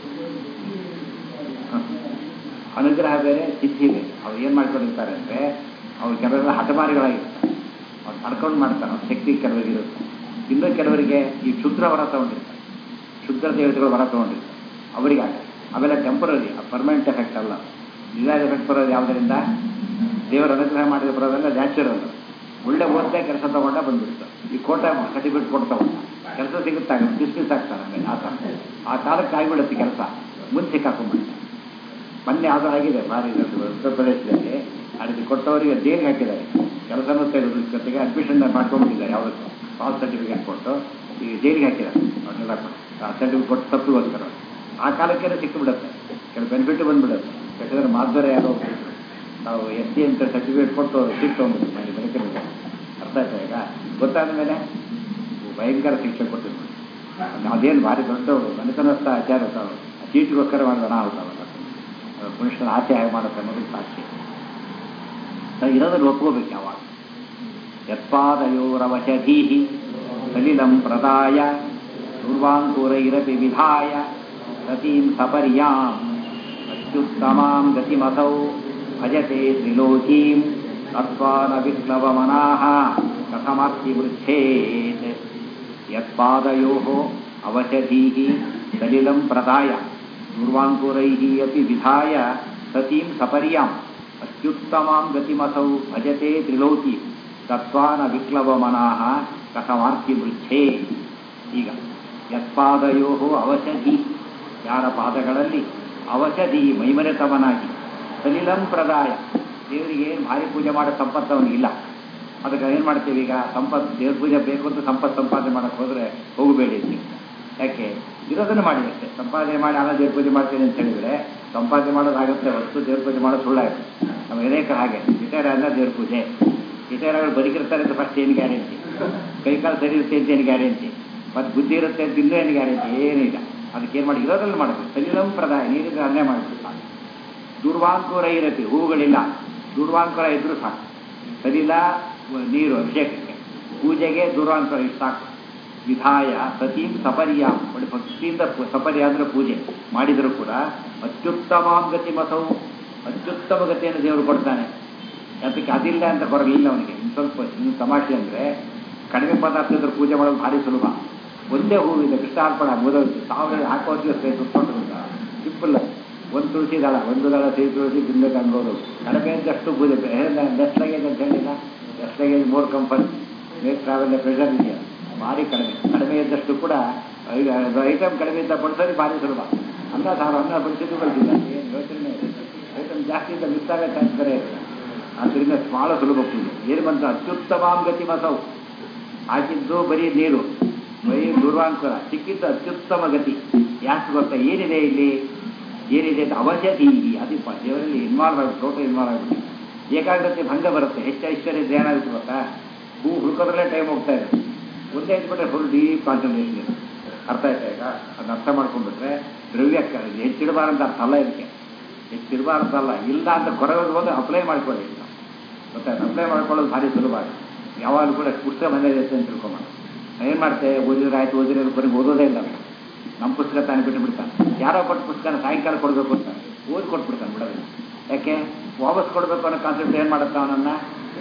ಅನುಗ್ರಹ ಬೇರೆ ಸಿದ್ಧಿ ಬೇರೆ ಅವ್ರು ಏನು ಮಾಡ್ಕೊಂಡಿರ್ತಾರೆ ಅಂದರೆ ಅವ್ರು ಕೆಲವೆಲ್ಲ ಹಠಮಾರಿಗಳಾಗಿರ್ತಾರೆ ಅವ್ರು ನಡ್ಕೊಂಡು ಮಾಡ್ತಾರೆ ಅವ್ರ ಶಕ್ತಿ ಕೆಲವರಿಗೆ ಇರುತ್ತೆ ಇನ್ನೂ ಕೆಲವರಿಗೆ ಈ ಕ್ಷುದ್ರ ವರ ತಗೊಂಡಿರ್ತಾರೆ ಕ್ಷುದ್ರ ದೇವತೆಗಳು ವರ ತಗೊಂಡಿರ್ತಾರೆ ಅವರಿಗೆ ಆಗುತ್ತೆ ಅವೆಲ್ಲ ಟೆಂಪರರಿ ಪರ್ಮನೆಂಟ್ ಎಫೆಕ್ಟ್ ಅಲ್ಲ ನಿಜಾದ ಎಫೆಕ್ಟ್ ಬರೋದು ಯಾವುದರಿಂದ ದೇವರ ಅನುಗ್ರಹ ಮಾಡಿದ ಬರೋದೆಲ್ಲ ನ್ಯಾಚುರಲ್ ಒಳ್ಳೆ ಓದ್ತಾ ಕೆಲಸ ತಗೊಂಡ ಬಂದ್ಬಿಡ್ತಾರೆ ಈ ಕೋಟ ಸರ್ಟಿಫಿಕೇಟ್ ಕೊಟ್ಟು ತಗೊಂಡ ಕೆಲಸ ಸಿಗುತ್ತಾಗ ಡಿಸ್ಮಿಸ್ ಆಗ್ತಾರೆ ಆಮೇಲೆ ಆ ಥರ ಆ ಕಾಲಕ್ಕೆ ಆಗಿಬಿಡುತ್ತೆ ಕೆಲಸ ಮುಂದೆ ಸಿಕ್ಕಾಕೊಂಡ್ಬಿಡ್ತಾರೆ ಮೊನ್ನೆ ಯಾವುದೋ ಆಗಿದೆ ಭಾರಿ ಉತ್ತರ ಪ್ರದೇಶದಲ್ಲಿ ಅದಕ್ಕೆ ಕೊಟ್ಟವರಿಗೆ ಜೈಲಿಗೆ ಹಾಕಿದ್ದಾರೆ ಕೆಲಸನೂ ತೆಗೆದು ಜೊತೆಗೆ ಅಡ್ಮಿಷನ್ ಮಾಡ್ಕೊಂಡ್ಬಿಟ್ಟಿದ್ದಾರೆ ಯಾವುದಕ್ಕೂ ಪಾಸ್ ಸರ್ಟಿಫಿಕೇಟ್ ಕೊಟ್ಟು ಈಗ ಜೈಲಿಗೆ ಹಾಕಿದ್ದಾರೆ ಅವ್ರನ್ನೆಲ್ಲ ಆ ಸರ್ಟಿಫಿಕೇಟ್ ಕೊಟ್ಟು ತಪ್ಪಿಗೋಸ್ಕರ ಆ ಕಾಲಕ್ಕೆ ಸಿಕ್ಕಿಬಿಡುತ್ತೆ ಕೆಲವು ಬೆನಿಫಿಟ್ ಬಂದ್ಬಿಡುತ್ತೆ ಯಾಕಂದ್ರೆ ಮಾಧ್ವರ ಯಾರೋ ಒಬ್ರು ನಾವು ಎಸ್ ಸಿ ಅಂತ ಸರ್ಟಿಫಿಕೇಟ್ ಕೊಟ್ಟು ಸೀಟ್ ತೊಗೊಂಡ್ಬಿಟ್ಟು ಮಾಡಿ ಬೆಳಕಿನ ಅರ್ಥ ಆಯ್ತಾ ಈಗ ಗೊತ್ತಾದ ಮೇಲೆ ಭಯಂಕರ ಶಿಕ್ಷೆ ಕೊಟ್ಟಿದ್ರು ಅದೇನು ಭಾರಿ ದೊಡ್ಡ ಮನೆತನಸ್ಥ ಆಚಾರ ತಾವು ಆ ಸೀಟ್ಗೋಸ್ಕರ ಮಾಡಿದ ಅನಾಹುತ ಮನುಷ್ಯನ ಆಸೆ ಹಾಗೆ ಮಾಡುತ್ತೆ ಅನ್ನೋದು ಸಾಕ್ಷಿ ನಾವು ಇರೋದ್ರಲ್ಲಿ ಒಪ್ಕೋಬೇಕು ಯಾವಾಗ ಯತ್ಪಾದಯೋರವಶಧೀ ಸಲಿಲಂ ಪ್ರದಾಯ ದುರ್ವಾಂಕುರೈರಪಿ ವಿಧಾಯ ಗತೀಂ ಸಪರ್ಯಾಂ ಅತ್ಯುತ್ತಮಾಂ ಗತಿಮಸೌ ಭಜತೆ ತ್ರಿಲೋಕೀಂ ತತ್ವಾನ ವಿಪ್ಲವಮನಾಹ ಕಥಮರ್ತಿ ಮೃಚ್ಛೇತ್ ಯತ್ಪಾದಯೋ ಅವಶಧೀ ಸಲಿಲಂ ಪ್ರದಾಯ ದುರ್ವಾಂಕುರೈಃ ಅಪಿ ವಿಧಾಯ ಸತೀಂ ಸಪರ್ಯಾಂ ಅತ್ಯುತ್ತಮಾಂ ಗತಿಮಸೌ ಭಜತೆ ತ್ರಿಲೋಕಿ ತತ್ವಾನ ವಿಕ್ಲವಮನಾಹ ಕಥಮಾರ್ತಿ ಮೃಚ್ಛೇ ಈಗ ಯತ್ಪಾದಯೋ ಅವಶಧಿ ಯಾರ ಪಾದಗಳಲ್ಲಿ ಅವಶಧಿ ಮೈಮರೆತವನಾಗಿ ಸಲಿಲಂ ಪ್ರದಾಯ ದೇವರಿಗೆ ಭಾರಿ ಪೂಜೆ ಮಾಡೋ ಸಂಪತ್ತು ಅವನಿಗಿಲ್ಲ ಅದಕ್ಕೆ ಏನು ಮಾಡ್ತೀವಿ ಈಗ ಸಂಪತ್ತು ದೇವ್ರ ಪೂಜೆ ಬೇಕು ಅಂತ ಸಂಪತ್ತು ಸಂಪಾದನೆ ಮಾಡೋಕ್ಕೆ ಹೋದರೆ ಹೋಗಬೇಡಿ ಅಂತ ಯಾಕೆ ಇರೋದನ್ನು ಮಾಡಿ ಅಷ್ಟೇ ಸಂಪಾದನೆ ಮಾಡಿ ಆಮೇಲೆ ದೇವ್ರ ಪೂಜೆ ಮಾಡ್ತೀನಿ ಅಂತ ಹೇಳಿದರೆ ಸಂಪಾದನೆ ಮಾಡೋದಾಗುತ್ತೆ ಹೊತ್ತು ದೇವ್ರ ಪೂಜೆ ಮಾಡೋದು ಸುಳ್ಳಾಗುತ್ತೆ ನಮ್ಮ ಅನೇಕ ಹಾಗೆ ರಿಟೈರ್ ಆದ ದೇವ್ರ ಪೂಜೆ ರಿಟೈರ್ ಆಗಿ ಬದುಕಿರ್ತಾರೆ ಅಂತ ಫಸ್ಟ್ ಏನು ಗ್ಯಾರಂಟಿ ಕೈಕಾಲು ಸರಿ ಇರುತ್ತೆ ಅಂತ ಏನು ಗ್ಯಾರಂಟಿ ಮತ್ತು ಬುದ್ಧಿ ಇರುತ್ತೆ ಅಂತ ಇನ್ನೂ ಏನು ಗ್ಯಾರಂಟಿ ಏನಿಲ್ಲ ಅದಕ್ಕೆ ಏನು ಮಾಡಿ ಇರೋದ್ರಲ್ಲಿ ಮಾಡಬೇಕು ಸಲಿಲಂ ಪ್ರದಾಯ ನೀರಿದ್ರೆ ಅನ್ನೇ ಮಾಡಿಬಿಟ್ಟು ಸಾಕು ದುರ್ವಾಂಕುರ ಇರತ್ತೆ ಹೂವುಗಳಿಲ್ಲ ದುರ್ವಾಂಕುರ ಇದ್ರೂ ಸಾಕು ಸಲಿಲ ನೀರು ಅಭಿಷೇಕಕ್ಕೆ ಪೂಜೆಗೆ ದುರ್ವಾಂಕುರ ಇಷ್ಟು ಸಾಕು ವಿಧಾಯ ಸತೀಂ ಸಪರ್ಯ ಒಳ್ಳೆ ಭಕ್ತಿಯಿಂದ ಸಪರ್ಯ ಅಂದರೆ ಪೂಜೆ ಮಾಡಿದರೂ ಕೂಡ ಅತ್ಯುತ್ತಮಾಂ ಗತಿ ಮಸವು ಅತ್ಯುತ್ತಮ ಗತಿಯನ್ನು ದೇವರು ಕೊಡ್ತಾನೆ ಅದಕ್ಕೆ ಅದಿಲ್ಲ ಅಂತ ಕೊರಲಿಲ್ಲ ಅವನಿಗೆ ಇನ್ನು ಸ್ವಲ್ಪ ಇನ್ನು ತಮಾಷೆ ಅಂದರೆ ಕಡಿಮೆ ಪದಾರ್ಥ ಇದ್ರೆ ಪೂಜೆ ಮಾಡೋದು ಭಾರಿ ಸುಲಭ ಒಂದೇ ಹೂವಿದೆ ಕೃಷ್ಣಾರ್ಪಣ ಮುದೋದು ಸಾವಿರ ಹಾಕೋದು ಸುತ್ಕೊಂಡು ಸಿಂಪಲ್ ಒಂದು ತುಳಸಿ ದಳ ಒಂದು ದಳ ಸಿಹಿ ತುಳಸಿ ತಿನ್ಬೇಕು ಅನ್ಬೋದು ಕಡಿಮೆ ಇದ್ದಷ್ಟು ಪೂಜೆ ಲೆಸ್ ಲಗೇಜ್ ಅಂತ ಹೇಳಿಲ್ಲ less luggage more comfort make travel pressure ಇದೆಯಾ ಭಾರಿ ಕಡಿಮೆ ಕಡಿಮೆ ಇದ್ದಷ್ಟು ಕೂಡ ಐಟಮ್ ಕಡಿಮೆ ಇದ್ದ ಬಡಿಸೋದು ಭಾರಿ ಸುಲಭ ಅನ್ನ ಸಾರು ಅನ್ನ ಬಡಿಸಿದ್ದು ಬಲ್ತಿಲ್ಲ ಏನು ಯೋಚನೆ ಐಟಮ್ ಜಾಸ್ತಿ ಇದ್ದ ಮಿಸ್ ಆಗೋ ಚಾನ್ಸ್ ಬೇರೆ ಇರುತ್ತೆ ಆದ್ದರಿಂದ ಭಾಳ ಸುಲಭ ಪೂಜೆ ಏನು ಬಂತ ಅತ್ಯುತ್ತಮಾಂ ಗತಿ ಮಸವು ಹಾಕಿದ್ದು ಬರೀ ನೀರು ಬರೀ ದುರ್ವಾಂಕುರ ಸಿಕ್ಕಿದ್ದು ಅತ್ಯುತ್ತಮ ಗತಿ ಯಾಕೆ ಗೊತ್ತಾ ಏನಿದೆ ಇಲ್ಲಿ ಏನಿದೆ ಅಂತ ಅವಶ್ಯತಿ ಅದಿಪ್ಪ ದೇವರಲ್ಲಿ ಇನ್ವಾಲ್ವ್ ಆಗುತ್ತೆ ಟೋಟಲ್ ಇನ್ವಾಲ್ವ್ ಆಗುತ್ತೆ ಏಕಾಗ್ರತೆ ಭಂಗ ಬರುತ್ತೆ ಹೆಚ್ಚು ಐಶ್ವರ್ಯ ಧ್ಯಾನ ಆಗುತ್ತೆ ಗೊತ್ತಾ ಹೂ ಹುಡ್ಕೋದ್ರಲ್ಲೇ ಟೈಮ್ ಹೋಗ್ತಾ ಇದೆ ಒಂದೇ ಇಟ್ಬಿಟ್ರೆ ಫುಲ್ ಡೀಪ್ ಕಾನ್ಸಂಟ್ರೇಷನ್ ಇದೆ ಅರ್ಥ ಆಯ್ತಾ ಈಗ ಅದನ್ನ ಅರ್ಥ ಮಾಡ್ಕೊಂಡ್ಬಿಟ್ರೆ ದ್ರವ್ಯಕ್ಕೆ ಹೆಚ್ಚಿಡಬಾರಂತ ಅರ್ಥ ಅಲ್ಲ ಇದಕ್ಕೆ ಹೆಚ್ಚಿಡಬಾರ್ದಲ್ಲ ಇಲ್ಲ ಅಂತ ಕೊರಗೋದು ಹೋದ್ರೆ ಅಪ್ಲೈ ಮಾಡ್ಕೊಳ್ಳಿ ಗೊತ್ತಾಯ್ತು ಅಪ್ಲೈ ಮಾಡ್ಕೊಳ್ಳೋದು ಭಾರಿ ಸುಲಭ ಯಾವಾಗಲೂ ಕೂಡ ಪುಸ್ತಕ ಮನೇಲಿ ಇರುತ್ತೆ ಅಂತ ತಿಳ್ಕೊಂಬ ಏನು ಮಾಡ್ತೇವೆ ಓದಿದ್ರೆ ಆಯ್ತು ಓದಿದ್ರೆ ಬರೀ ಓದೋದೇ ಇಲ್ಲ ನಮ್ಮ ಪುಸ್ತಕ ತಾನೇ ಬಿಟ್ಟು ಬಿಡ್ತಾನೆ ಯಾರೋ ಕೊಟ್ಟು ಪುಸ್ತಕನ ಸಾಯಂಕಾಲ ಕೊಡಬೇಕು ಅಂತ ಓದಿ ಕೊಟ್ಬಿಡ್ತಾನೆ ಬಿಡೋದಿಲ್ಲ ಯಾಕೆ ವಾಪಸ್ ಕೊಡಬೇಕು ಅನ್ನೋ ಕಾನ್ಸೆಪ್ಟ್ ಏನು ಮಾಡುತ್ತೆ ಅವನನ್ನು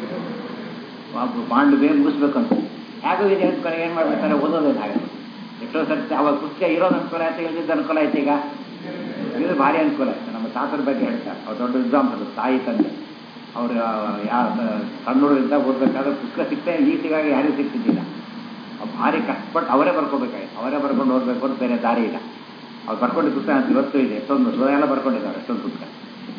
ಬಾಂಡ್ ಬೇಗ ಮುಗಿಸ್ಬೇಕು ಅಂತ ಹೇಗೂ ಇದೆ ಅಂದ್ಕೊಂಡು ಏನು ಮಾಡ್ಬೇಕಾದ್ರೆ ಓದೋದಿಲ್ಲ ಹಾಗೆ ಎಷ್ಟೋ ಸರ್ತಿ ಅವಾಗ ಪುಸ್ತಕ ಇರೋದು ಅನುಕೂಲ ಆಯ್ತು ಇಲ್ದಿದ್ದ ಅನುಕೂಲ ಆಯ್ತು ಈಗ ಇದು ಭಾರಿ ಅನುಕೂಲ ಆಯ್ತು ನಮ್ಮ ತಾತರ ಬಗ್ಗೆ ಹೇಳ್ತಾರೆ ಅವ್ರು ದೊಡ್ಡ ಎಕ್ಸಾಂಪಲ್ ತಾಯಿ ತಂದೆ ಅವರು ಯಾರು ಸಣ್ಣೋರಿಂದ ಓದಬೇಕಾದ್ರೆ ಪುಸ್ತಕ ಸಿಗ್ತಾ ಈಸಿಗಾಗಿ ಯಾರಿಗೂ ಸಿಗ್ತಿದ್ದಿಲ್ಲ ಭಾರಿ ಕಷ್ಟಪಟ್ಟು ಅವರೇ ಬರ್ಕೋಬೇಕಾಯ್ತು ಅವರೇ ಬರ್ಕೊಂಡು ಓದಬೇಕು ಅಂತ ಬೇರೆ ದಾರಿ ಇಲ್ಲ ಅವ್ರು ಬರ್ಕೊಂಡಿದ್ದ ಪುಸ್ತಕ ಇವತ್ತು ಇದೆ ಎಷ್ಟೊಂದು ಎಲ್ಲ ಬರ್ಕೊಂಡಿದ್ದಾರೆ ಎಷ್ಟೊಂದು ಪುಸ್ತಕ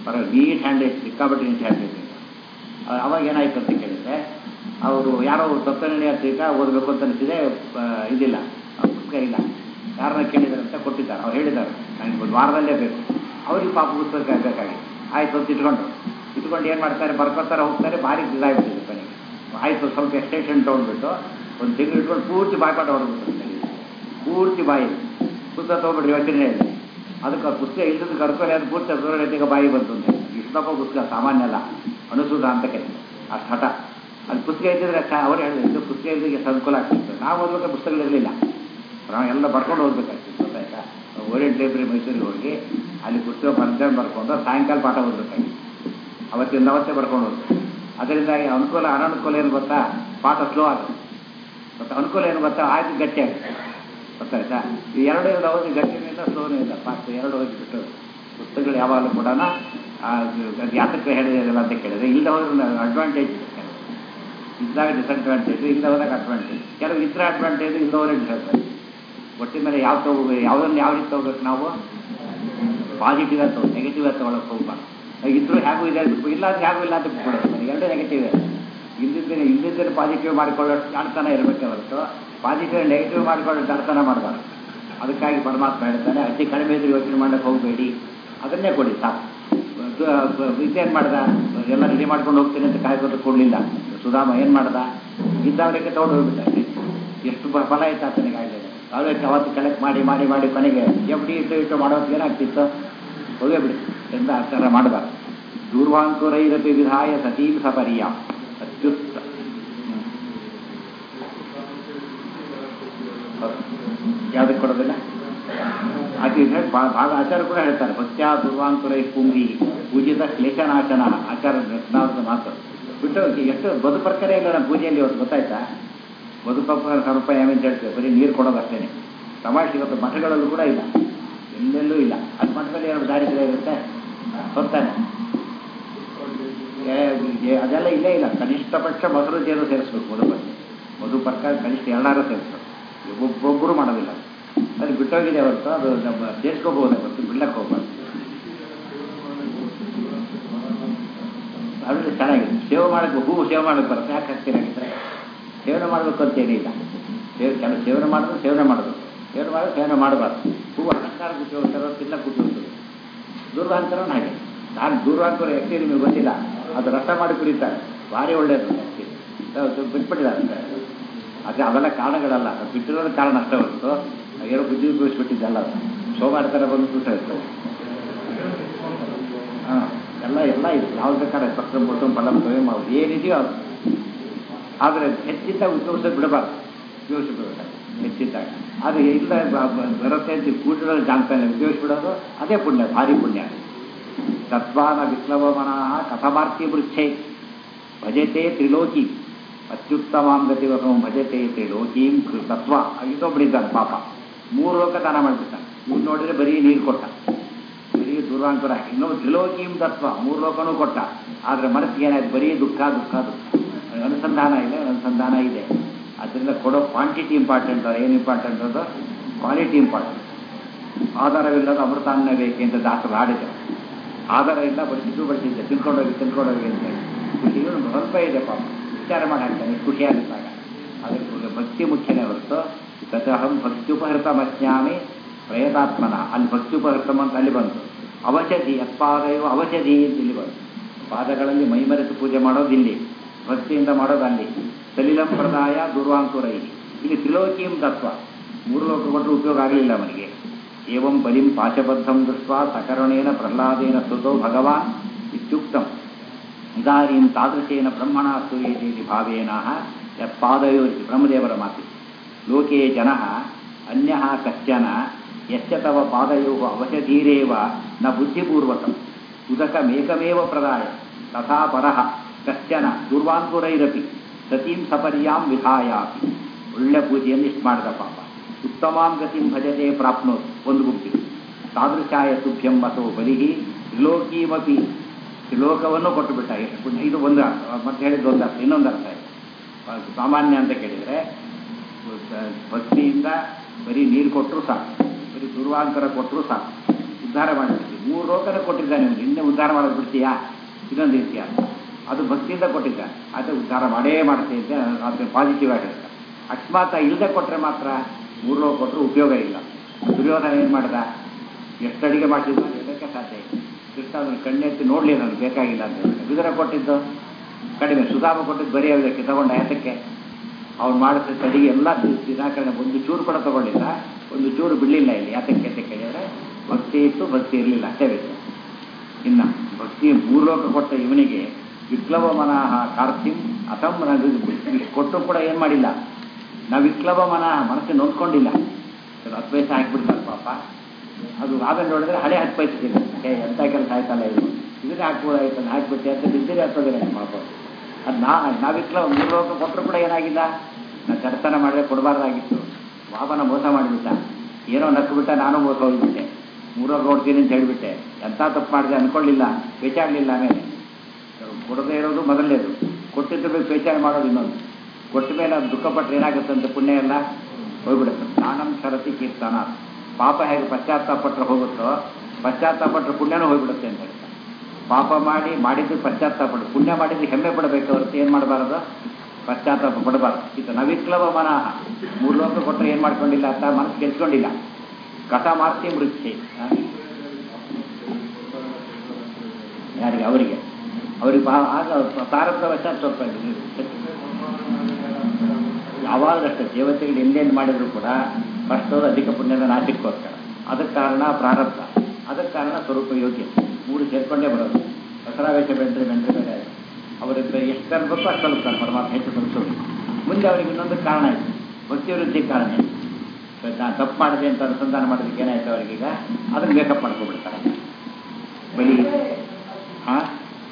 ಬರೋ ನೀಟ್ ಹ್ಯಾಂಡ್ ರೈಟ್ ಸಿಕ್ಕಾಪಟ್ಟೆ ನೀಟ್ ಹ್ಯಾಂಡ್ ರೈಟ್ ಅವಾಗ ಏನಾಯ್ತು ಅಂತ ಕೇಳಿದ್ರೆ ಅವರು ಯಾರೋ ತತ್ವನಿರ್ಣಯ ತೀರ್ಥ ಓದಬೇಕು ಅಂತ ಅನಿಸಿದೆ ಇದಿಲ್ಲ ಆ ಪುಸ್ತಕ ಇಲ್ಲ ಯಾರನ್ನ ಕೇಳಿದಾರೆ ಅಂತ ಕೊಟ್ಟಿದ್ದಾರೆ ಅವ್ರು ಹೇಳಿದ್ದಾರೆ ನನಗೆ ಒಂದು ವಾರದಲ್ಲೇ ಬೇಕು ಅವ್ರಿಗೆ ಪಾಪ ಪುಸ್ತಕ ಬೇಕಾಗಿ ಆಯ್ತು ಅಂತ ಇಟ್ಕೊಂಡು ಇಟ್ಕೊಂಡು ಏನು ಮಾಡ್ತಾರೆ ಬರ್ಕೊತಾರೆ ಹೋಗ್ತಾರೆ ಭಾರಿ ಇದಾಗ್ಬಿಟ್ಟಿದೆ ಕೊನೆಗೆ ಆಯಿತು ಸ್ವಲ್ಪ ಎಕ್ಸ್ಟೆನ್ಷನ್ ತೊಗೊಂಡ್ಬಿಟ್ಟು ಒಂದು ತಿಂಗಳು ಇಟ್ಕೊಂಡು ಪೂರ್ತಿ ಬಾಯ್ಪಾಠ ಹೊಡೆದ್ಬಿಟ್ಟು ಪೂರ್ತಿ ಬಾಯಿ ಪುಸ್ತಕ ತೊಗೊಂಡ್ಬಿಟ್ರಿ ಯೋಚನೆ ಹೇಳಿ ಅದಕ್ಕೆ ಆ ಪುಸ್ತಕ ಇಲ್ಲದ ಕರ್ಕೊಳ್ಳಿ ಅದು ಪೂರ್ತಿ ಹಸುರಗತಿಗೆ ಬಾಯಿ ಬಂತು ಅಂತ ಇಷ್ಟಪ್ಪ ಪುಸ್ತಕ ಸಾಮಾನ್ಯ ಅಲ್ಲ ಅನುಸೂದ ಅಂತ ಕರೀತಾರೆ ಅಷ್ಟು ಹಠ ಅದು ಪುಸ್ತಕ ಇದ್ದಿದ್ರೆ ಅವ್ರು ಹೇಳಿದ್ರು ಇದು ಪುಸ್ತಕ ಇದ್ದಿಗೆ ಎಷ್ಟು ಅನುಕೂಲ ಆಗ್ತಿತ್ತು ನಾವು ಓದ್ಬೇಕಾದ್ರೆ ಪುಸ್ತಕಗಳಿರಲಿಲ್ಲ ನಾವು ಎಲ್ಲ ಬರ್ಕೊಂಡು ಹೋಗ್ಬೇಕಾಗ್ತಿತ್ತು ಗೊತ್ತಾಯ್ತಾ ಓರಿಯಂಟ್ ಲೈಬ್ರರಿ ಮೈಸೂರಿಗೆ ಹೋಗಿ ಅಲ್ಲಿ ಪುಸ್ತಕ ಮಧ್ಯಾಹ್ನ ಬರ್ಕೊಂಡು ಸಾಯಂಕಾಲ ಪಾಠ ಓದಬೇಕಾಗಿತ್ತು ಅವತ್ತಿಂದ ಅವತ್ತೇ ಬರ್ಕೊಂಡು ಹೋಗ್ಬೇಕು ಅದರಿಂದಾಗಿ ಅನುಕೂಲ ಅನನುಕೂಲ ಏನು ಗೊತ್ತಾ ಪಾಠ ಸ್ಲೋ ಆಗುತ್ತೆ ಮತ್ತು ಅನುಕೂಲ ಏನು ಗೊತ್ತಾ ಆಯ್ತು ಗಟ್ಟಿ ಆಗುತ್ತೆ ಗೊತ್ತಾಯ್ತಾ ಈ ಎರಡು ಇಲ್ಲ ಹೋಗಿ ಗಟ್ಟಿನೂ ಇಲ್ಲ ಸ್ಲೋನೂ ಇಲ್ಲ ಪಾಠ ಎರಡು ಹೋಗಿಬಿಟ್ಟು ಪುಸ್ತಕಗಳು ಯಾವಾಗಲೂ ಕೂಡ ಅದು ಯಾತಕ್ಕೆ ಹೇಳಿದಿಲ್ಲ ಅಂತ ಕೇಳಿದ್ರೆ ಇಲ್ಲದೆ ಹೋದ್ರೆ ಅಡ್ವಾಂಟೇಜ್ ಇದೆ ಇದ್ದಾಗ ಡಿಸಡ್ವಾಂಟೇಜ್ ಇಲ್ಲದೆ ಹೋದಾಗ ಅಡ್ವಾಂಟೇಜ್ ಕೆಲವು ಇದ್ರೆ ಅಡ್ವಾಂಟೇಜ್ ಇಲ್ಲದೆ ಹೋದ್ರೆ ಡಿಸಡ್ವಾಂಟೇಜ್ ಒಟ್ಟಿನ ಮೇಲೆ ಯಾವ ತಗೋಬೇಕು ಯಾವುದನ್ನು ಯಾವ ರೀತಿ ತಗೋಬೇಕು ನಾವು ಪಾಸಿಟಿವ್ ಅಂತ ನೆಗೆಟಿವ್ ಅಂತ ತೊಗೊಳಕ್ಕೆ ಹೋಗ್ಬಾರ್ದು ಇದ್ರೂ ಹೇಗೂ ಇದೆ ಇಲ್ಲ ಅಂದ್ರೆ ಹೇಗೂ ಇಲ್ಲ ಅಂತ ಬಿಟ್ಬಿಡೋದು ಎರಡೇ ನೆಗೆಟಿವ್ ಇಲ್ಲಿದ್ದೇನೆ ಇಲ್ಲಿದ್ದೇನೆ ಪಾಸಿಟಿವ್ ಮಾಡಿಕೊಳ್ಳೋ ಜಾಣತನ ಇರಬೇಕೆ ಹೊರತು ಪಾಸಿಟಿವ್ ನೆಗೆಟಿವ್ ಮಾಡಿಕೊಳ್ಳೋ ಜಾಣತನ ಮಾಡಬಾರ್ದು ಅದಕ್ಕಾಗಿ ಪರಮಾತ್ಮ ಹೇಳ್ತಾನೆ ಅತಿ ಕಡಿಮೆ ಇದ್ರೆ ಯೋಚನೆ ಮಾಡಕ್ಕೆ ಹೋಗಬೇಡಿ ಅದನ್ನೇ ಕೊಡಿ ಸಾಕು ಇದೇನು ಮಾಡ್ದ ಎಲ್ಲ ರೆಡಿ ಮಾಡ್ಕೊಂಡು ಹೋಗ್ತೀನಿ ಅಂತ ಕಾಯ್ಕೋತ ಕೊಡಲಿಲ್ಲ ಸುಧಾಮ ಏನು ಮಾಡ್ದ ಇದ್ದವರಿಗೆ ತಗೊಂಡು ಹೋಗ್ಬಿಟ್ಟ ಎಷ್ಟು ಬ- ಫಲ ಆಯ್ತು ಆತನಿಗೆ ಆಗಲಿಲ್ಲ ಅವಕ್ಕೆ ಅವತ್ತು ಕಲೆಕ್ಟ್ ಮಾಡಿ ಮಾಡಿ ಮಾಡಿ ಕೊನೆಗೆ ಎಫ್ ಡಿ ಇಟ್ಟು ಇಟ್ಟು ಮಾಡೋದು ಏನಾಗ್ತಿತ್ತು ಹೋಗೇ ಬಿಡಿ ಎಂತ ಆ ಥರ ಮಾಡಬಾರ್ದು ದೂರ್ವಾಂಕುರೈರಪಿ ವಿಧಾಯ ಸತೀಂ ಸಪರ್ಯ ಅತ್ಯುತ್ತ ಯಾವುದಕ್ಕೆ ಕೊಡೋದಿಲ್ಲ ಅದು ಹೇಳಿ ಭಾಳ ಭಾಳ ಆಚಾರ ಕೂಡ ಹೇಳ್ತಾರೆ ಭಕ್ತ್ಯಾ ದುರ್ವಾಂಕುರೈ ಪುಂಗಿ ಪೂಜಿತ ಕ್ಲೇಶನಾಶನ ಆಚಾರ ರತ್ನಾವರದ ಮಾತು ಬಿಟ್ಟು ಎಷ್ಟು ಬದುಪರ್ಕರೇ ಇಲ್ಲ ನಮ್ಮ ಪೂಜೆಯಲ್ಲಿ ಇವತ್ತು ಗೊತ್ತಾಯ್ತಾ ಬದುಪರ್ಕರ ಸ್ವಲ್ಪ ಅಂತ ಹೇಳ್ತೇವೆ ಬರೀ ನೀರು ಕೊಡೋದು ಅಷ್ಟೇ ತಮಾಷೆ ಇವತ್ತು ಮಠಗಳಲ್ಲೂ ಕೂಡ ಇಲ್ಲ ಎಲ್ಲೆಲ್ಲೂ ಇಲ್ಲ ಅದು ಮಠದಲ್ಲಿ ಎರಡು ದಾರಿ ಇರುತ್ತೆ ಹೊತ್ತಾನೆ ಅದೆಲ್ಲ ಇಲ್ಲೇ ಇಲ್ಲ ಕನಿಷ್ಠ ಪಕ್ಷ ಮೊಸರು ಜೇನು ಸೇರಿಸ್ಬೇಕು ಮಧುಪರ್ಕ ಮಧುಪರ್ಕ ಕನಿಷ್ಠ ಎಲ್ಲರೂ ಸೇರಿಸ್ಬೇಕು ಒಬ್ಬೊಬ್ಬರು ಮಾಡೋದಿಲ್ಲ ಅದು ಬಿಟ್ಟೋಗಿದೆ ಹೊರತು ಅದು ನಮ್ಮ ಸೇರ್ಸ್ಕೋಬಹುದು ಹೊರತು ಬಿಡ್ಲಕ್ಕೆ ಹೋಗ್ಬಾರ್ದು ಅದು ಚೆನ್ನಾಗಿದೆ ಸೇವೆ ಮಾಡಕ್ಕೆ ಹೂವು ಸೇವೆ ಮಾಡಕ್ಕೆ ಬರುತ್ತೆ ಯಾಕೆ ಹಾಕ್ತೀರಾಗಿದ್ರೆ ಸೇವನೆ ಮಾಡಬೇಕು ಅಂತೇನಿಲ್ಲ ಸೇವೆ ಕೆಲವು ಸೇವನೆ ಮಾಡಿದ್ರೆ ಸೇವನೆ ಮಾಡಬೇಕು ಸೇವನೆ ಮಾಡಿದ್ರೆ ಸೇವನೆ ಮಾಡಬಾರ್ದು ಹೂವು ಅಲಂಕಾರಕ್ಕೆ ಉಪಯೋಗಿಸ್ತಾರೋ ತಿನ್ನಕ್ಕೆ ಉಪಯೋಗಿಸ್ತಾರೆ ದೂರ್ವಾಂತರನೂ ಹಾಗೆ ನಾನು ದೂರ್ವಾಂತರ ಆ್ಯಕ್ಚುಲಿ ನಿಮಗೆ ಗೊತ್ತಿಲ್ಲ ಅದು ರಸ ಮಾಡಿ ಕುಡಿತಾರೆ ಭಾರಿ ಒಳ್ಳೆಯದು ಆ್ಯಕ್ಚುಲಿ ಬಿಟ್ಬಿಟ್ಟಿದ್ದಾರೆ ಆದರೆ ಅವೆಲ್ಲ ಕಾರಣಗಳಲ್ಲ ಅದು ಬಿಟ್ಟಿರೋದು ಕಾರಣ ಅಷ್ಟೇ ಹೊರತು ಏನೋ ಬುದ್ಧಿ ಉಪಯೋಗಿಸ್ಬಿಟ್ಟಿದ್ದಲ್ಲ ಅದು ಸೋಮವಾರ ಥರ ಬಂದು ಬಿಟ್ಟು ಇರ್ತವೆ ಹಾಂ ಎಲ್ಲ ಎಲ್ಲ ಇದೆ ಯಾವ್ದು ಬೇಕಾದ್ರೆ ಪತ್ರ ಮುಟ್ಟು ಫಲಂ ಸ್ವಯಂ ಅವ್ರು ಏನಿದೆಯೋ ಅದು ಆದರೆ ಹೆಚ್ಚಿದ್ದಾಗ ಉಪಯೋಗಿಸೋದು ಬಿಡಬಾರ್ದು ಉಪಯೋಗಿಸ್ಬಿಡ್ಬೇಕು ಹೆಚ್ಚಿದ್ದಾಗ ಆದರೆ ಇಲ್ಲ ಬ- ಬ- ಬರುತ್ತೆ ಅಂತ ಕೂಡಿರೋ ಜಾಣತಾನೆ ಉಪಯೋಗಿಸ್ಬಿಡೋದು ಅದೇ ಪುಣ್ಯ ಭಾರಿ ಪುಣ್ಯ ತತ್ವಾನ ವಿಪ್ಲವಮನಃ ಕಥಮಾರ್ತಿ ಮೃಚ್ಛೆ ಭಜತೆ ತ್ರಿಲೋಕಿ ಅತ್ಯುತ್ತಮಾಂ ಗತಿವಸಂ ಭಜತೆ ತ್ರಿಲೋಕೀಂ ಕೃ- ತತ್ವ ಇದೊಬ್ಬಳಿದ್ದಾನೆ ಪಾಪ ಮೂರು ಲೋಕ ದಾನ ಮಾಡಿಬಿಡ್ತಾನೆ ಇವ್ನು ನೋಡಿದ್ರೆ ಬರೀ ನೀರು ಕೊಟ್ಟ ಬರೀ ದುರ್ವಾಂಕುರ ಇನ್ನೊಬ್ಬ ತ್ರಿಲೋಕೀಂ ತತ್ವ ಮೂರು ಲೋಕನೂ ಕೊಟ್ಟ ಆದರೆ ಮನಸ್ಸಿಗೆ ಏನಾಯ್ತು ಬರೀ ದುಃಖ ದುಃಖ ದುಃಖ ಅನುಸಂಧಾನ ಇದೆ ಅನುಸಂಧಾನ ಇದೆ ಅದರಿಂದ ಕೊಡೋ ಕ್ವಾಂಟಿಟಿ ಇಂಪಾರ್ಟೆಂಟ್ ಏನು ಇಂಪಾರ್ಟೆಂಟ್ ಅದು ಕ್ವಾಲಿಟಿ ಇಂಪಾರ್ಟೆಂಟ್ ಆಧಾರವಿಲ್ಲದ ಅಮೃತಾನ್ನ ಬೇಕೆ ಅಂತ ದಾಸರು ಹಾಡಿದೆ ಆಧಾರ ಇಲ್ಲ ಬಡಿಸಿದ್ದು ಬಡಿಸಿದ್ದೆ ತಿನ್ಕೊಂಡೋಗಿ ತಿನ್ಕೊಂಡೋಗಿ ಅಂತ ಹೇಳಿ ಖುಷಿ ಇವನು ಸ್ವಲ್ಪ ಇದೆ ಪಾಪ ವಿಚಾರ ಮಾಡಿ ಹಾಕ್ತಾನೆ ಖುಷಿಯಾಗಿದ್ದಾಗ ಅದಕ್ಕೆ ಭಕ್ತಿ ಮುಖ್ಯನೇ ಹೊರತು ತಥಹಂ ಭಕ್ತ್ಯುಪಹೃತಮಸ್ಯಾಮಿ ಪ್ರಯತಾತ್ಮನ ಅಲ್ಲಿ ಭಕ್ತ್ಯುಪಹೃತಮ್ ಅಂತ ಅಲ್ಲಿ ಬಂತು ಅವಚಧಿ ಯತ್ಪಾದಯೋ ಅವಚಧಿ ಅಂತ ಇಲ್ಲಿ ಬಂತು ಪಾದಗಳಲ್ಲಿ ಮೈಮರೆತು ಪೂಜೆ ಮಾಡೋದು ಇಲ್ಲಿ ಭಕ್ತಿಯಿಂದ ಮಾಡೋದು ಅಲ್ಲಿ ಸಲಿಲಂ ಪ್ರದಾಯ ದುರ್ವಾಂಕುರೈ ಇಲ್ಲಿ ತ್ರಿಲೋಕೀಂ ತತ್ವ ಮೂರು ಲೋಕ ಕೊಟ್ಟರು ಉಪಯೋಗ ಆಗಲಿಲ್ಲ ಅವನಿಗೆ ಏವಂ ಬಲಿಂ ಪಾಶಬದ್ಧಂ ದೃಷ್ಟ ಸಕರಣೇನ ಪ್ರಹ್ಲಾದೇನ ಸ್ತುತೋ ಭಗವಾನ್ ಇತ್ಯುಕ್ತಂ ಇದಾರೀಂ ತಾದೃಶೇನ ಬ್ರಹ್ಮಣ ಸ್ತೂಯೇತಿ ಭಾವೇನ ಯತ್ಪಾದಯೋ ಬ್ರಹ್ಮದೇವರ ಮಾತು ಲೋಕೆ ಜನ ಅನ್ಯ ಕಶ್ಚನ ಯಶ್ಚ ತವ ಪಾದಯೋ ಅವಶಧೀರೇವ ನ ಬುದ್ಧಿಪೂರ್ವಕಂ ಉದಕಮೇಕಮೇವ ಪ್ರದಾಯ ತಥಾ ಪರಃ ಕಶ್ಚನ ದುರ್ವಾಂಕುರೈರಪಿ ಸತೀಂ ಸಪರ್ಯಾಂ ವಿಧಾಯಾಪಿ ಒಳ್ಳೆ ಪೂಜೆಯನ್ನು ಇಷ್ಟು ಮಾಡಿದ ಪಾಪ ಉತ್ತಮಾಂ ಗತಿಂ ಭಜತೆ ಪ್ರಾಪ್ನೋತ್ ಒಂದು ಗುಂಪಿ ತಾದೃಶಾಯ ತುಭ್ಯಂ ವಸೋ ಬಲಿಹಿ ತ್ರಿಲೋಕೀಮಪಿ ತ್ರಿಲೋಕವನ್ನು ಕೊಟ್ಟು ಬಿಟ್ಟ ಎಷ್ಟು ಪುಣ್ಯ ಇದು ಒಂದು ಅರ್ಥ. ಮತ್ತೆ ಹೇಳಿದ್ದು ಒಂದು ಅರ್ಥ ಇನ್ನೊಂದು ಅರ್ಥ ಇದೆ ಸಾಮಾನ್ಯ ಅಂತ ಕೇಳಿದರೆ ಭಕ್ತಿಯಿಂದ ಬರೀ ನೀರು ಕೊಟ್ಟರು ಸಾಕು ಬರೀ ದುರ್ವಾಂಕರ ಕೊಟ್ಟರು ಸಾಕು ಉದ್ಧಾರ ಮಾಡಿಬಿಡ್ತೀವಿ ಮೂರು ಲೋಕನ ಕೊಟ್ಟಿದ್ದಾನೆ ಇವನು ಇನ್ನೇ ಉದ್ಧಾರ ಮಾಡೋದು ಬಿಡ್ತೀಯಾ ಇನ್ನೊಂದು ಇತಿಹಾಸ ಅದು ಭಕ್ತಿಯಿಂದ ಕೊಟ್ಟಿದ್ದ ಅದು ಉದ್ಧಾರ ಮಾಡೇ ಮಾಡ್ತೀನಿ ಅಂತ ಅದು ಪಾಸಿಟಿವ್ ಆಗಿರುತ್ತೆ ಅಕಸ್ಮಾತ್ ಇಲ್ಲದೆ ಕೊಟ್ಟರೆ ಮಾತ್ರ ಮೂರು ಲೋಕ ಕೊಟ್ಟರು ಉಪಯೋಗ ಇಲ್ಲ ದುರ್ಯೋಧನ ಏನು ಮಾಡ್ದ ಎಷ್ಟು ಅಡಿಗೆ ಮಾಡಿಸಿದ್ರು ಹೇಳೋಕ್ಕೆ ಸಾಧ್ಯ ಇಲ್ಲ ಕೃಷ್ಣ ಅದನ್ನು ಕಣ್ಣೆತ್ತಿ ನೋಡಲಿ ನನಗೆ ಬೇಕಾಗಿಲ್ಲ ಅಂತ ಹೇಳಿದ್ರೆ ವಿದುರ ಕೊಟ್ಟಿದ್ದು ಕಡಿಮೆ ಸುಧಾಮ ಕೊಟ್ಟಿದ್ದು ಬರೀ ಅದಕ್ಕೆ ತಗೊಂಡ ಯಾತಕ್ಕೆ ಅವ್ನು ಮಾಡಿದ ಅಡಿಗೆ ಎಲ್ಲ ದಿನಾಕರಣೆ ಒಂದು ಚೂರು ಕೂಡ ತಗೊಳ್ಳಿಲ್ಲ ಒಂದು ಚೂರು ಬಿಡಲಿಲ್ಲ ಇಲ್ಲಿ ಯಾತಕ್ಕೆ ಅಂತ ಕೇಳಿದರೆ ಭಕ್ತಿ ಇತ್ತು ಭಕ್ತಿ ಇರಲಿಲ್ಲ ಅಷ್ಟೇ ಬೇಕು ಇನ್ನು ಭಕ್ತಿ ಭೂಲೋಕ ಕೊಟ್ಟ ಇವನಿಗೆ ವಿಕ್ಲವ ಮನಃ ಕಾರ್ತಿಂ ಅಥಂ ಇಷ್ಟು ಕೊಟ್ಟು ಕೂಡ ಏನು ಮಾಡಿಲ್ಲ ನಾವು ವಿಕ್ಲವ ಮನಃ ಮನಸ್ಸು ನೊಂದ್ಕೊಂಡಿಲ್ಲ ಅದು ಹತ್ತು ಪೈಸೆ ಹಾಕಿಬಿಡ್ತಾರೆ ಪಾಪ ಅದು ಆಮೇಲೆ ನೋಡಿದ್ರೆ ಹಳೆ ಹತ್ತು ಪೈಸೆ ಸಿಗುತ್ತೆ ಏ ಎಂಥ ಕೆಲಸ ಆಯ್ತಲ್ಲ ಇದು ಇದನ್ನೇ ಹಾಕ್ಬೋದಾಯ್ತಲ್ಲ ಹಾಕ್ಬಿಟ್ಟೆ ಅಂತ ಬಿದ್ದಿರಿ ಹಾಕೋದಿಲ್ಲ ಪಾಪ ಅದು ನಾ ನಾವಿಕ್ಲವ ಮೂರು ಲೋಕ ಕೊಟ್ಟರು ಕೂಡ ಏನಾಗಿಲ್ಲ ನಾನು ಕರ್ತನ ಮಾಡಿದ್ರೆ ಕೊಡಬಾರ್ದಾಗಿತ್ತು ಬಾಬನ ಮೋಸ ಮಾಡಿಬಿಟ್ಟ ಏನೋ ನಕ್ಬಿಟ್ಟ ನಾನು ಮೋಸ ಹೋಗ್ಬಿಟ್ಟೆ ಮೂರೋ ನೋಡ್ತೀನಿ ಅಂತ ಹೇಳಿಬಿಟ್ಟೆ ಎಂಥ ತಪ್ಪು ಮಾಡಿದೆ ಅಂದ್ಕೊಳ್ಳಿಲ್ಲ ಬೇಚಾಡಲಿಲ್ಲ ಆಮೇಲೆ ಕೊಡದೇ ಇರೋದು ಮೊದಲನೇದು ಕೊಟ್ಟಿದ್ದು ಬೇಕು ಬೇಚಾರ ಮಾಡೋದು ಇನ್ನೊಂದು ಕೊಟ್ಟ ಮೇಲೆ ಅದು ದುಃಖಪಟ್ಟರೆ ಏನಾಗುತ್ತಂತೆ ಪುಣ್ಯ ಎಲ್ಲ ಹೋಗ್ಬಿಡುತ್ತೆ ನಾನಂ ಶರತಿ ಕೀರ್ತನ ಪಾಪ ಹೇಗೆ ಪಶ್ಚಾತ್ತಾಪಟ್ಟರೆ ಹೋಗುತ್ತೋ ಪಶ್ಚಾತ್ತಾಪಟ್ಟರೆ ಪುಣ್ಯನೂ ಹೋಗ್ಬಿಡುತ್ತೆ ಅಂತ ಹೇಳ್ತಾರೆ ಪಾಪ ಮಾಡಿ ಮಾಡಿದ್ದು ಪಶ್ಚಾತ್ತಾಪಟ್ಟು ಪುಣ್ಯ ಮಾಡಿದ್ದು ಹೆಮ್ಮೆ ಪಡಬೇಕು ಹೊರತು ಏನು ಮಾಡಬಾರದು ಪಶ್ಚಾತ್ತಾಪ ಪಡಬಾರ್ದು ಇದು ನವಿಕ್ಲವ ಮನಃ ಮೂರು ಲೋಕ ಕೊಟ್ಟರೆ ಏನು ಮಾಡ್ಕೊಂಡಿಲ್ಲ ಅಂತ ಮನಸ್ಸು ಕೆಲ್ಸ್ಕೊಂಡಿಲ್ಲ ಕಥ ಮಾರ್ತಿ ಮೃತ್ಯೆ ಯಾರಿಗೆ ಅವರಿಗೆ ಅವ್ರಿಗೆ ಬಾ- ಆಗ ಪ್ರಾರಬ್ಧ ವಶ ಸ್ವಲ್ಪ ಯಾವಾಗಲಷ್ಟೇ ದೇವತೆಗಳು ಎಲ್ಲೆಲ್ಲಿ ಮಾಡಿದ್ರು ಕೂಡ ಫಸ್ಟ್ ಅವರು ಅಧಿಕ ಪುಣ್ಯದ ನಾಶಕ್ಕೋಸ್ಕರ ಅದಕ್ಕೆ ಕಾರಣ ಪ್ರಾರಬ್ಧ ಅದಕ್ಕೆ ಕಾರಣ ಸ್ವರೂಪ ಯೋಗ್ಯ ಮೂರು ಸೇರ್ಕೊಂಡೇ ಬರೋದು ದಸರಾವೇಶ ಬೆಂಡ್ರೆ ಬೆಂಡ್ರೆ ಬೇರೆ ಅವರಿಂದ ಎಷ್ಟು ತರಬೇಕು ಅಷ್ಟು ತಲುಪ್ತಾರೆ ಪರಮಾತ್ಮ ಹೆಚ್ಚು ತಲುಪಿಸೋದು ಮುಂದೆ ಅವರಿಗೆ ಇನ್ನೊಂದು ಕಾರಣ ಆಯಿತು ಭಕ್ತಿ ವೃದ್ಧಿಗೆ ಕಾರಣ ಆಯ್ತು. ಸೊ ನಾನು ತಪ್ಪು ಮಾಡಿದೆ ಅಂತ ಅನುಸಂಧಾನ ಮಾಡೋದಕ್ಕೆ ಏನಾಯ್ತು ಅವರಿಗೀಗ ಅದನ್ನು ಮೇಕಪ್ ಮಾಡ್ಕೊಬಿಡ್ತಾರೆ ಬಲಿ ಹಾಂ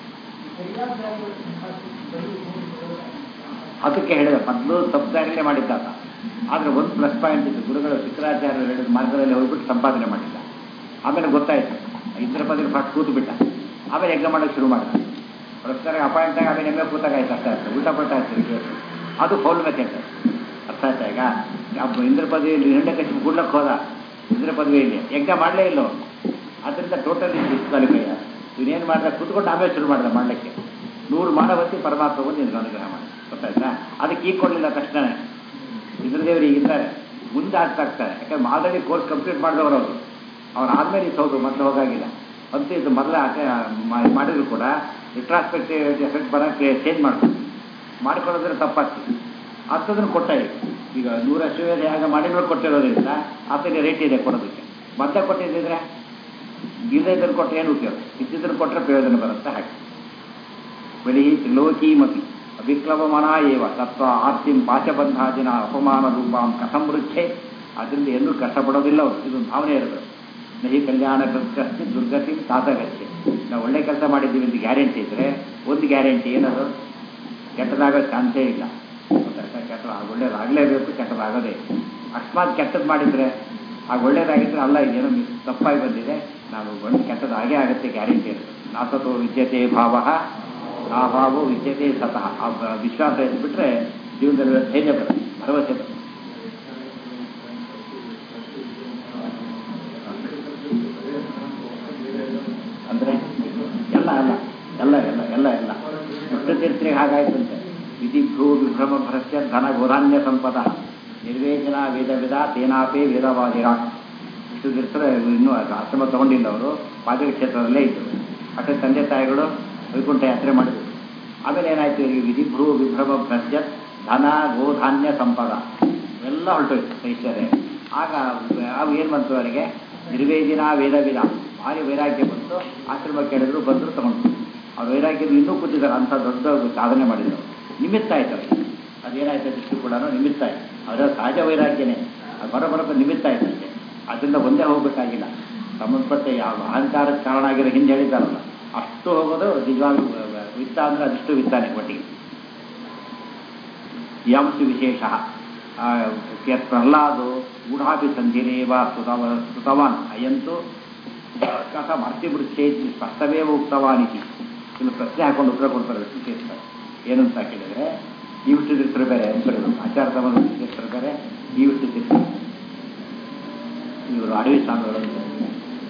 ಅದಕ್ಕೆ ಹೇಳಿದೆ ಮೊದಲು ತಪ್ಪದಾರಿಯಲ್ಲೇ ಮಾಡಿದ್ದಾತ ಆದರೆ ಒಂದು ಪ್ಲಸ್ ಪಾಯಿಂಟ್ ಇತ್ತು ಗುರುಗಳು ಶುಕ್ರಾಚಾರ್ಯರು ಹೇಳಿದ ಮಾರ್ಗದಲ್ಲಿ ಹೋಗ್ಬಿಟ್ಟು ಸಂಪಾದನೆ ಮಾಡಿಲ್ಲ ಆಮೇಲೆ ಗೊತ್ತಾಯ್ತು ಇದ್ರ ಬದಲು ಫಸ್ಟ್ ಕೂತು ಬಿಟ್ಟ ಆಮೇಲೆ ಯಜ್ಞ ಮಾಡೋಕ್ಕೆ ಶುರು ಮಾಡಿದ ಪ್ರೊಫೆಸರ್ ಅಪಾಯಿಂಟ್ ಆಗಿ ಆಮೇಲೆ ಎಮ್ಮೆ ಕೂತಾಗ ಆಯ್ತು ಅಷ್ಟೇ ಆಯ್ತು ಉಲ್ಟಾ ಪಲ್ಟ ಆಯ್ತು ಕೇಸ್ ಅದು ಫೌಲ್ ಮೆಥಡ್ ಅರ್ಥ ಆಯ್ತಾ ಈಗ ಒಬ್ಬ ಇಂದ್ರ ಪದವಿಯಲ್ಲಿ ಹೆಂಡೆ ಕಚ್ಚಿ ಗುಡ್ಲಕ್ಕೆ ಹೋದ ಇಂದ್ರ ಪದವಿಯಲ್ಲಿ ಯಜ್ಞ ಮಾಡಲೇ ಇಲ್ಲ ಅವ್ನು. ಅದರಿಂದ ಟೋಟಲಿ ಡಿಸ್ಕ್ವಾಲಿಫೈ ಇವನೇನು ಮಾಡಿದ ಕೂತ್ಕೊಂಡು ಆಮೇಲೆ ಶುರು ಮಾಡಿದ ಮಾಡಲಿಕ್ಕೆ ನೂರು ಮಾಡವತ್ತಿ ಪರಮಾತ್ಮ ಬಂದು ನಿನ್ಗೆ ಅನುಗ್ರಹ ಮಾಡಿ ಗೊತ್ತಾಯ್ತಾ ಅದಕ್ಕೆ ಈಗ ಕೊಡಲಿಲ್ಲ ತಕ್ಷಣ ಇಂದ್ರದೇವರು ಈಗ ಇದ್ದಾರೆ ಮುಂದೆ ಆಗ್ತಾ ಆಗ್ತಾರೆ ಯಾಕಂದ್ರೆ ಆಲ್ರೆಡಿ ಕೋರ್ಸ್ ಕಂಪ್ಲೀಟ್ ಮಾಡಿದವರು ಅವರು ಅವ್ರು ಆದ್ಮೇಲೆ ಇದು ಹೌದು ಮೊದಲು ಹೋಗಾಗಿಲ್ಲ ಮತ್ತು ಇದು ಮೊದಲ ಮಾಡಿದ್ರು ಕೂಡ ರಿಟ್ರಾಸ್ಪೆಕ್ಟಿವ್ ಎಫೆಕ್ಟ್ ಬರೋಕ್ಕೆ ಚೇಂಜ್ ಮಾಡ್ಕೊಂಡು ಮಾಡ್ಕೊಳ್ಳೋದ್ರೆ ತಪ್ಪಾಗ್ತದೆ ಅಂಥದನ್ನು ಕೊಟ್ಟ ಈಗ ಈಗ ನೂರ ಅಶ್ವಮೇಧ ಯಾಗ ಮಾಡಿದ್ರು ಕೊಟ್ಟಿರೋದ್ರಿಂದ ಆತನಿಗೆ ರೇಟ್ ಇದೆ ಕೊಡೋದಕ್ಕೆ ಮತ್ತೆ ಕೊಟ್ಟಿದ್ದಿದ್ರೆ ಇಲ್ಲದೇ ಇದ್ರೆ ಕೊಟ್ಟರೆ ಏನು ಉಪಯೋಗ ಇದ್ದಿದ್ರೆ ಕೊಟ್ಟರೆ ಪ್ರಯೋಜನ ಬರುತ್ತೆ ಹಾಗೆ ಬಲಿ ತ್ರಿಲೋಕೀಮಪಿ ವಿಕ್ಲವಮನ ಏವ ತತ್ವ ಆರ್ತಿಂ ಪಾಶಬಂಧಾದಿನ ಅಪಮಾನ ರೂಪಾಂ ಕಥಂ ವೃಚ್ಛೆ ಅದರಿಂದ ಎಲ್ಲೂ ಕಷ್ಟಪಡೋದಿಲ್ಲ ಅವರು ಇದು ಭಾವನೆ ಇರಬೇಕು ನಹಿ ಕಲ್ಯಾಣ ಕೃತ್ಯಸ್ತಿ ದುರ್ಗತಿ ತಾತಗಚ್ಚೆ ನಾವು ಒಳ್ಳೆ ಕೆಲಸ ಮಾಡಿದ್ದೀವಿ ಅಂತ ಗ್ಯಾರಂಟಿ ಇದ್ದರೆ ಒಂದು ಗ್ಯಾರಂಟಿ ಏನದು ಕೆಟ್ಟದಾಗೋ ಚಾನ್ಸೇ ಇಲ್ಲ ಗೊತ್ತಾಯ್ತಾ ಕೆಟ್ಟ ಒಳ್ಳೇದಾಗಲೇಬೇಕು ಕೆಟ್ಟದಾಗೋದೇ ಇಲ್ಲ. ಅಕಸ್ಮಾತ್ ಕೆಟ್ಟದ್ದು ಮಾಡಿದರೆ ಆಗ ಒಳ್ಳೇದಾಗಿದ್ದರೆ ಅಲ್ಲ ಇದೇನೋ ಮಿಸ್ ತಪ್ಪಾಗಿ ಬಂದಿದೆ ನಾವು ಒಂದು ಕೆಟ್ಟದ್ದು ಹಾಗೇ ಆಗುತ್ತೆ ಗ್ಯಾರಂಟಿ ಇರುತ್ತೆ ನಾಸತೋ ವಿದ್ಯತೆ ಭಾವ ಆ ಭಾವ ವಿದ್ಯತೆ ಸತಃ ಆ ಬ- ವಿಶ್ವಾಸ ಇದ್ಬಿಟ್ರೆ ಜೀವನದಲ್ಲಿ ಧೈರ್ಯ ಬರುತ್ತೆ ಭರವಸೆ ಬರುತ್ತೆ ಅಂದರೆ ಎಲ್ಲ ಅಲ್ಲ ಎಲ್ಲ ಎಲ್ಲ ಎಲ್ಲ ಎಲ್ಲ ತೀರ್ಥರಿಗೆ ಹಾಗಾಯ್ತಂತೆ ವಿಧಿಭ್ರೂ ವಿಭ್ರಮ ಭರಸ್ಯ ಧನ ಗೋಧಾನ್ಯ ಸಂಪದ ನಿರ್ವೇಚನ ವೇದ ವಿಧ ತೇನಾಪೇ ವೇದವಾದಿರ ಇಷ್ಟು ತೀರ್ಥರು ಇನ್ನೂ ಅದು ಆಶ್ರಮ ತಗೊಂಡಿಲ್ಲ ಅವರು ಪಾದಕ ಕ್ಷೇತ್ರದಲ್ಲೇ ಇದ್ದರು ಅಷ್ಟೇ ತಂದೆ ತಾಯಿಗಳು ವೈಕುಂಠ ಯಾತ್ರೆ ಮಾಡಿದ್ರು ಆಮೇಲೆ ಏನಾಯ್ತು ಇವರಿಗೆ ವಿಧಿಭ್ರೂ ವಿಭ್ರಮ ಭ್ರಸ್ಯ ಧನ ಗೋಧಾನ್ಯ ಸಂಪದ ಎಲ್ಲ ಹೊರಟೋಯ್ತು ಐಶ್ವರ್ಯ ಆಗ ಅವು ಏನು ಬಂತು ಅವರಿಗೆ ನಿರ್ವೇದಿನ ವೇದ ವಿಧ ಭಾರಿ ವೈರಾಗ್ಯ ಬಂತು ಆಶ್ರಮ ಕೇಳಿದ್ರು ಬಂದರು ತಗೊಂಡ್ರು ಅವ್ರು ವೈರಾಗ್ಯದ ಇನ್ನೂ ಕೂತಿದ್ದಾರೆ ಅಂಥ ದೊಡ್ಡ ಸಾಧನೆ ಮಾಡಿದರು ನಿಮಿತ್ತ ಆಯ್ತು ಅವರಿಗೆ ಅದೇನಾಯ್ತು ದೃಷ್ಟಿ ಕೂಡ ನಿಮಿತ್ತ ಆಯ್ತು ಅವರ ಸಹಜ ವೈರಾಗ್ಯನೇ ಅದು ಬರ ಬರೋದು ನಿಮಿತ್ತ ಆಯ್ತು ಅಷ್ಟೇ ಅದರಿಂದ ಒಂದೇ ಹೋಗಬೇಕಾಗಿಲ್ಲ ಸಂಬಂಧಪಟ್ಟ ಯಾವ ಅಹಂಕಾರದ ಕಾರಣ ಆಗಿರೋ ಹಿಂದೆ ಹೇಳಿದ್ದಾರಲ್ಲ ಅಷ್ಟು ಹೋಗೋದು ನಿಜವಾಗ್ಲೂ ವಿತ್ತ ಅಂದರೆ ಅದಿಷ್ಟು ವಿತ್ತಾನೆ ಒಟ್ಟಿಗೆ ಯಾಂಸು ವಿಶೇಷ ಯತ್ ಪ್ರಹ್ಲಾದೋ ಗೂಢಾಪಿ ಸಂಧಿರೇವ ಸ್ತುತವ ಸ್ತುತವಾನ್ ಅಯಂತು ಕಥಂ ಅರ್ಥಿವೃಚ್ಛೇತಿ ಸ್ಪಷ್ಟವೇವ ಉಕ್ತವಾನಿತಿ ಇಲ್ಲಿ ಪ್ರಶ್ನೆ ಹಾಕೊಂಡು ಉತ್ತರ ಕೊಡ್ತಾರೆ ವಿಶೇಷ ಏನಂತ ಕೇಳಿದರೆ ಈ ವಿಷ್ಣು ತೀರ್ಥರು ಬೇರೆ ಹೆಸರು ಆಚಾರ ತಮ್ಮ ತೀರ್ಥರು ಬೇರೆ ಈ ವಿಷ್ಣು ತೀರ್ಥರು ಇವರು ಅಡವಿ ಸ್ವಾಮಿಗಳು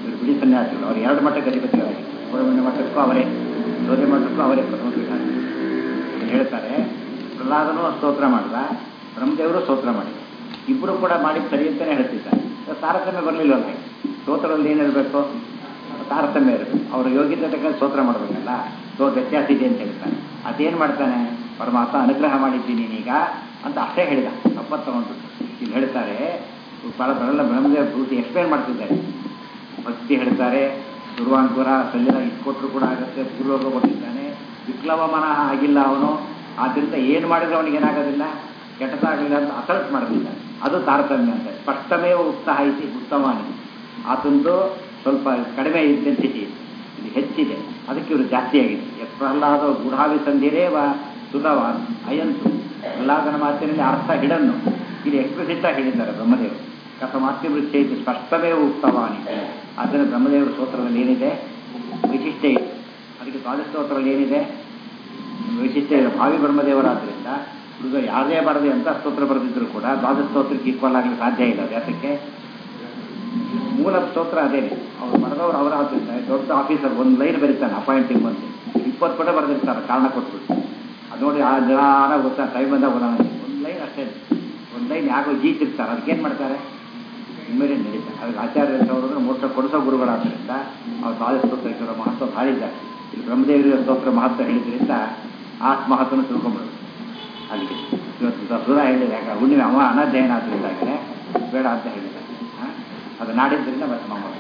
ಇವರು ಬಿಡಿ ಸನ್ಯಾಸಿಗಳು ಅವ್ರು ಎರಡು ಮಠಕ್ಕೆ ಅಧಿಪತಿಗಳಾಗಿ ಸುಬ್ರಹ್ಮಣ್ಯ ಮಠಕ್ಕೂ ಅವರೇ ಸೋದೆ ಮಠಕ್ಕೂ ಅವರೇ ಪ್ರಥಮ ಪೀಠ ಇಲ್ಲಿ ಹೇಳ್ತಾರೆ ಪ್ರಹ್ಲಾದನೂ ಸ್ತೋತ್ರ ಮಾಡಿದ ಬ್ರಹ್ಮದೇವರು ಸ್ತೋತ್ರ ಮಾಡಿದ ಇಬ್ಬರು ಕೂಡ ಮಾಡಿದ ಸರಿ ಅಂತಲೇ ಹೇಳ್ತಿದ್ದಾರೆ ತಾರತಮ್ಯ ಬರಲಿಲ್ಲವಲ್ಲ ಸ್ತೋತ್ರದಲ್ಲಿ ಏನಿರಬೇಕು ತಾರತಮ್ಯ ಇರಬೇಕು ಅವರು ಯೋಗ್ಯತೆ ತಕ್ಕ ಸ್ತೋತ್ರ ಮಾಡಬೇಕಲ್ಲ ಸೊ ವ್ಯತ್ಯಾಸ ಇದೆ ಅಂತ ಹೇಳ್ತಾನೆ ಅದೇನು ಮಾಡ್ತಾನೆ ಪರಮಾತ್ಮ ಅನುಗ್ರಹ ಮಾಡಿದ್ದೀನಿ ನೀನೀಗ ಅಂತ ಅಷ್ಟೇ ಹೇಳಿದ ತಪ್ಪತ್ತು ತಗೊಂಡು ಇಲ್ಲಿ ಹೇಳ್ತಾರೆ ಬಹಳ ಬರಲ್ಲ ಬ್ರಹ್ಮದೇವ ಪೂರ್ತಿ ಎಕ್ಸ್ಪ್ಲೇನ್ ಮಾಡ್ತಿದ್ದಾರೆ ಭಕ್ತಿ ಹೇಳ್ತಾರೆ ದುರ್ವಾಂಕುರ ಸಲ್ಲಿನ ಇಟ್ಕೊಟ್ರು ಕೂಡ ಆಗುತ್ತೆ ಪೂರ್ವೋಗ ಕೊಟ್ಟಿದ್ದಾನೆ ವಿಕ್ಲವ ಮನಃ ಆಗಿಲ್ಲ ಅವನು ಆದ್ದರಿಂದ ಏನು ಮಾಡಿದ್ರೆ ಅವನಿಗೆ ಏನಾಗೋದಿಲ್ಲ ಕೆಟ್ಟದಾಗಲಿಲ್ಲ ಅಂತ ಅಸಲ್ಟ್ ಮಾಡೋದಿಲ್ಲ ಅದು ತಾರತಮ್ಯ ಅಂತ ಸ್ಪಷ್ಟವೇ ಉತ್ಸಾಹ ಐತಿ ಉತ್ತಮಾನಿ ಆತಂದು ಸ್ವಲ್ಪ ಕಡಿಮೆ ಇಂಟೆನ್ಸಿಟಿ ಇದು ಹೆಚ್ಚಿದೆ ಅದಕ್ಕೆ ಇವರು ಜಾಸ್ತಿ ಆಗಿದೆ ಯತ್ ಪ್ರಹ್ಲಾದ ಗೂಢಾವಿ ಸಂಧಿರೇವ ಸುಧವಾನ್ ಅಯಂತು ಪ್ರಹ್ಲಾದನ ಮಾತಿನಲ್ಲಿ ಅರ್ಥ ಹಿಡನ್ನು ಇಲ್ಲಿ ಎಕ್ಸ್ಪ್ರೆಸಿಟ್ ಆಗಿ ಹೇಳಿದ್ದಾರೆ ಬ್ರಹ್ಮದೇವರು ಕಥಮಾತ್ಮ ವೃತ್ತಿ ಇದು ಸ್ಪಷ್ಟವೇ ಉಕ್ತವಾನಿ ಆದ್ದರಿಂದ ಬ್ರಹ್ಮದೇವರ ಸ್ತೋತ್ರದಲ್ಲಿ ಏನಿದೆ ವೈಶಿಷ್ಟ್ಯ ಇದೆ ಅದಕ್ಕೆ ದ್ವಾದಶ ಸ್ತೋತ್ರದಲ್ಲಿ ಏನಿದೆ ವೈಶಿಷ್ಟ್ಯ ಇದೆ ಭಾವಿ ಬ್ರಹ್ಮದೇವರಾದ್ರಿಂದ ಹುಡುಗ ಯಾರದೇ ಬರದೆ ಅಂತ ಸ್ತೋತ್ರ ಬರೆದಿದ್ರು ಕೂಡ ದ್ವಾದಶ ಸ್ತೋತ್ರಕ್ಕೆ ಈಕ್ವಲ್ ಆಗಲಿ ಸಾಧ್ಯ ಇಲ್ಲ ಯಾತಕ್ಕೆ ಮೂಲ ಸ್ತೋತ್ರ ಅದೇನೆ ಅವ್ರು ಬರೆದವ್ರು ಅವರ ಆದ್ರಿಂದ ದೊಡ್ಡ ಆಫೀಸರ್ ಒಂದು ಲೈನ್ ಬರೀತಾನೆ ಅಪಾಯಿಂಟಿಂಗ್ ಬಂದು ಇಪ್ಪತ್ತು ಪಟ ಬರೆದಿರ್ತಾರೆ ಕಾರಣ ಕೊಟ್ಬಿಟ್ಟು ಅದು ನೋಡಿ ಆ ನಿಧಾನ ಗೊತ್ತಾ ಟೈಮ್ ಬಂದಾಗ ಓದೋಣ ಒಂದು ಲೈನ್ ಅಷ್ಟೇ ಒಂದು ಲೈನ್ ಯಾಕೋ ಗೀಚಿರ್ತಾರೆ ಅದಕ್ಕೇನು ಮಾಡ್ತಾರೆ ಇಮ್ಮಿಡಿಯೇಟ್ ನಡೀತಾರೆ ಅದಕ್ಕೆ ಆಚಾರ್ಯ ಅವರು ಮೋಕ್ಷ ಕೊಡಿಸೋ ಗುರುಗಳಾದ್ರಿಂದ ಅವ್ರು ದ್ವಾದಶ ಸ್ತೋತ್ರಕ್ಕೆ ಮಹತ್ವ ಭಾಳಿದ್ದಾರೆ ಇಲ್ಲಿ ಬ್ರಹ್ಮದೇವರ ಸ್ತೋತ್ರ ಮಹತ್ವ ಹೇಳಿದ್ರಿಂದ ಆ ಮಹತ್ವನ ತಿಳ್ಕೊಂಡ್ಬಿಡೋದು ಅಲ್ಲಿಗೆ ಇವತ್ತು ಸುಧಾ ಹೇಳಿದೆ ಯಾಕೆ ಹುಣ್ಣಿಮೆ ಅವ ಅನಾಧ್ಯಯನ ಆದ್ರಿಂದಾಗಲೇ ಬೇಡ ಅಂತ ಹೇಳಿದ್ದಾರೆ ಹಾಂ ಅದು ನಾಡಿದ್ದರಿಂದ ಮತ್ತೆ ಮಾಮೂಲು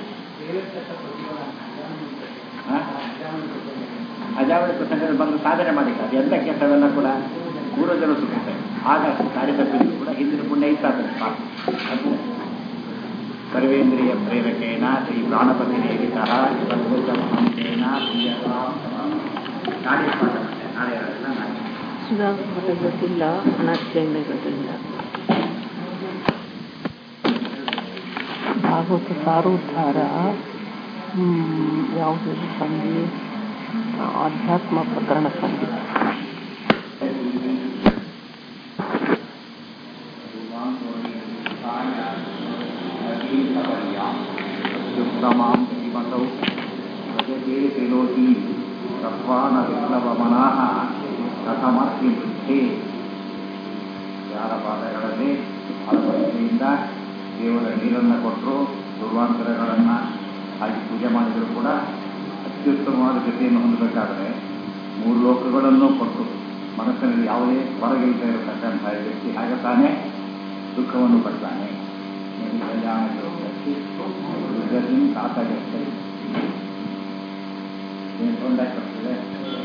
ಅಜಾವಳಿ ಪ್ರಸಂಗದಲ್ಲಿ ಬಂದು ಸಾಧನೆ ಮಾಡಿಲ್ಲ ಅದು ಎಂಥ ಕೆಲಸವೆಲ್ಲ ಕೂಡ ಪೂರ್ವಜರು ಸುಖತೆ ಆಗ ದಾರಿ ತಪ್ಪಿದ್ರು ಕೂಡ ಹಿಂದಿನ ಪುಣ್ಯ ಇತ್ತಾದ್ರೆ ಅದು ಸರ್ವೇಂದ್ರಿಯ ಪ್ರೇರಕೇಣ ಶ್ರೀ ಪ್ರಾಣಪತಿ ನೇಮಿತಃ ಸರ್ವೋತ್ತಮಹಂತೇನ ನಾಳೆ ಪಾಠ ಮತ್ತೆ ನಾಳೆ ಇರೋದಿಲ್ಲ ನಾಳೆ ಸುಧಾಕರ ಗೊತ್ತಿಲ್ಲ ಅನಾಥ್ಯಂದ ಗೊತ್ತಿಲ್ಲ ಭಾಗವತ ಸಾರೋದ್ಧಾರ ಯಾವುದು ಸಂಧಿ ಆಧ್ಯಾತ್ಮ ಪ್ರಕರಣ ಸಂಧಿ ಯುಕ್ತಮಾಂ ಶ್ರೀಮತೌ ಭಜತೆ ತ್ರಿಲೋಕಿ ಸತ್ವಾನ ವಿಪ್ಲವಮನಾಹ ಕಥಮರ್ತಿ ವೃದ್ಧಿ ಯಾರ ಪಾದಗಳಲ್ಲಿ ಫಲಪರೀಕ್ಷೆಯಿಂದ ದೇವರ ನೀರನ್ನು ಕೊಟ್ಟರು ದುರ್ವಾಂತರಗಳನ್ನು ಹಾಕಿ ಪೂಜೆ ಮಾಡಿದರೂ ಕೂಡ ಅತ್ಯುತ್ತಮವಾದ ಗತಿಯನ್ನು ಹೊಂದಬೇಕಾದರೆ ಮೂರು ಲೋಕಗಳನ್ನು ಕೊಟ್ಟು ಮನಸ್ಸಿನಲ್ಲಿ ಯಾವುದೇ ಹೊರಗಿಲ್ತಾ ಇರತಕ್ಕಂಥ ವ್ಯಕ್ತಿ ಹಾಗೆ ತಾನೇ ದುಃಖವನ್ನು ಪಡ್ತಾನೆ ಕಲ್ಯಾಣ ಖಾತಾಗಷ್ಟೇ ಏನು ತೊಂದರೆ ಆಗ್ತದೆ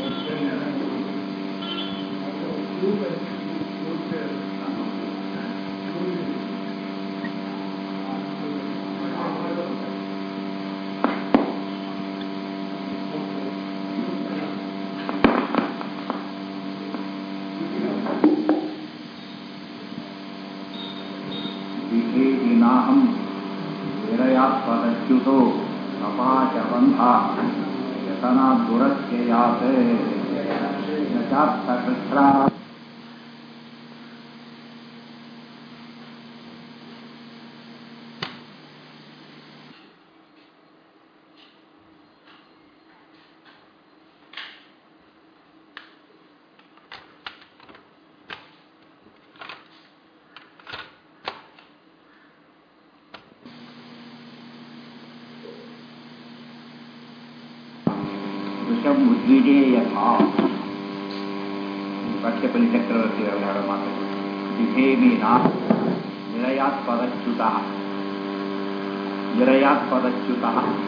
ವಿಧೇಹಿನಾಹಂ ವಿರಯಾತ್ಪದಚ್ಯುತೋ ಕಪಾಚಬಂಧ ಯತನಾದುರಸ್ಯಯಾತ್ ನ ಚಾರ್ಥಕೃಚ್ಛ್ರಾ ವೃಷಂ ಉದ್ವಿಜೇಯಥ ಭಕ್ಷ್ಯಪಲಿ ಚಕ್ರವರ್ತಿಗಳು ಹೇಳೋ ಮಾತು ವಿಧೇಮಿ ನಾ ನಿರಯಾತ್ ಪದಚ್ಯುತ ನಿರಯಾತ್ ಪದಚ್ಯುತ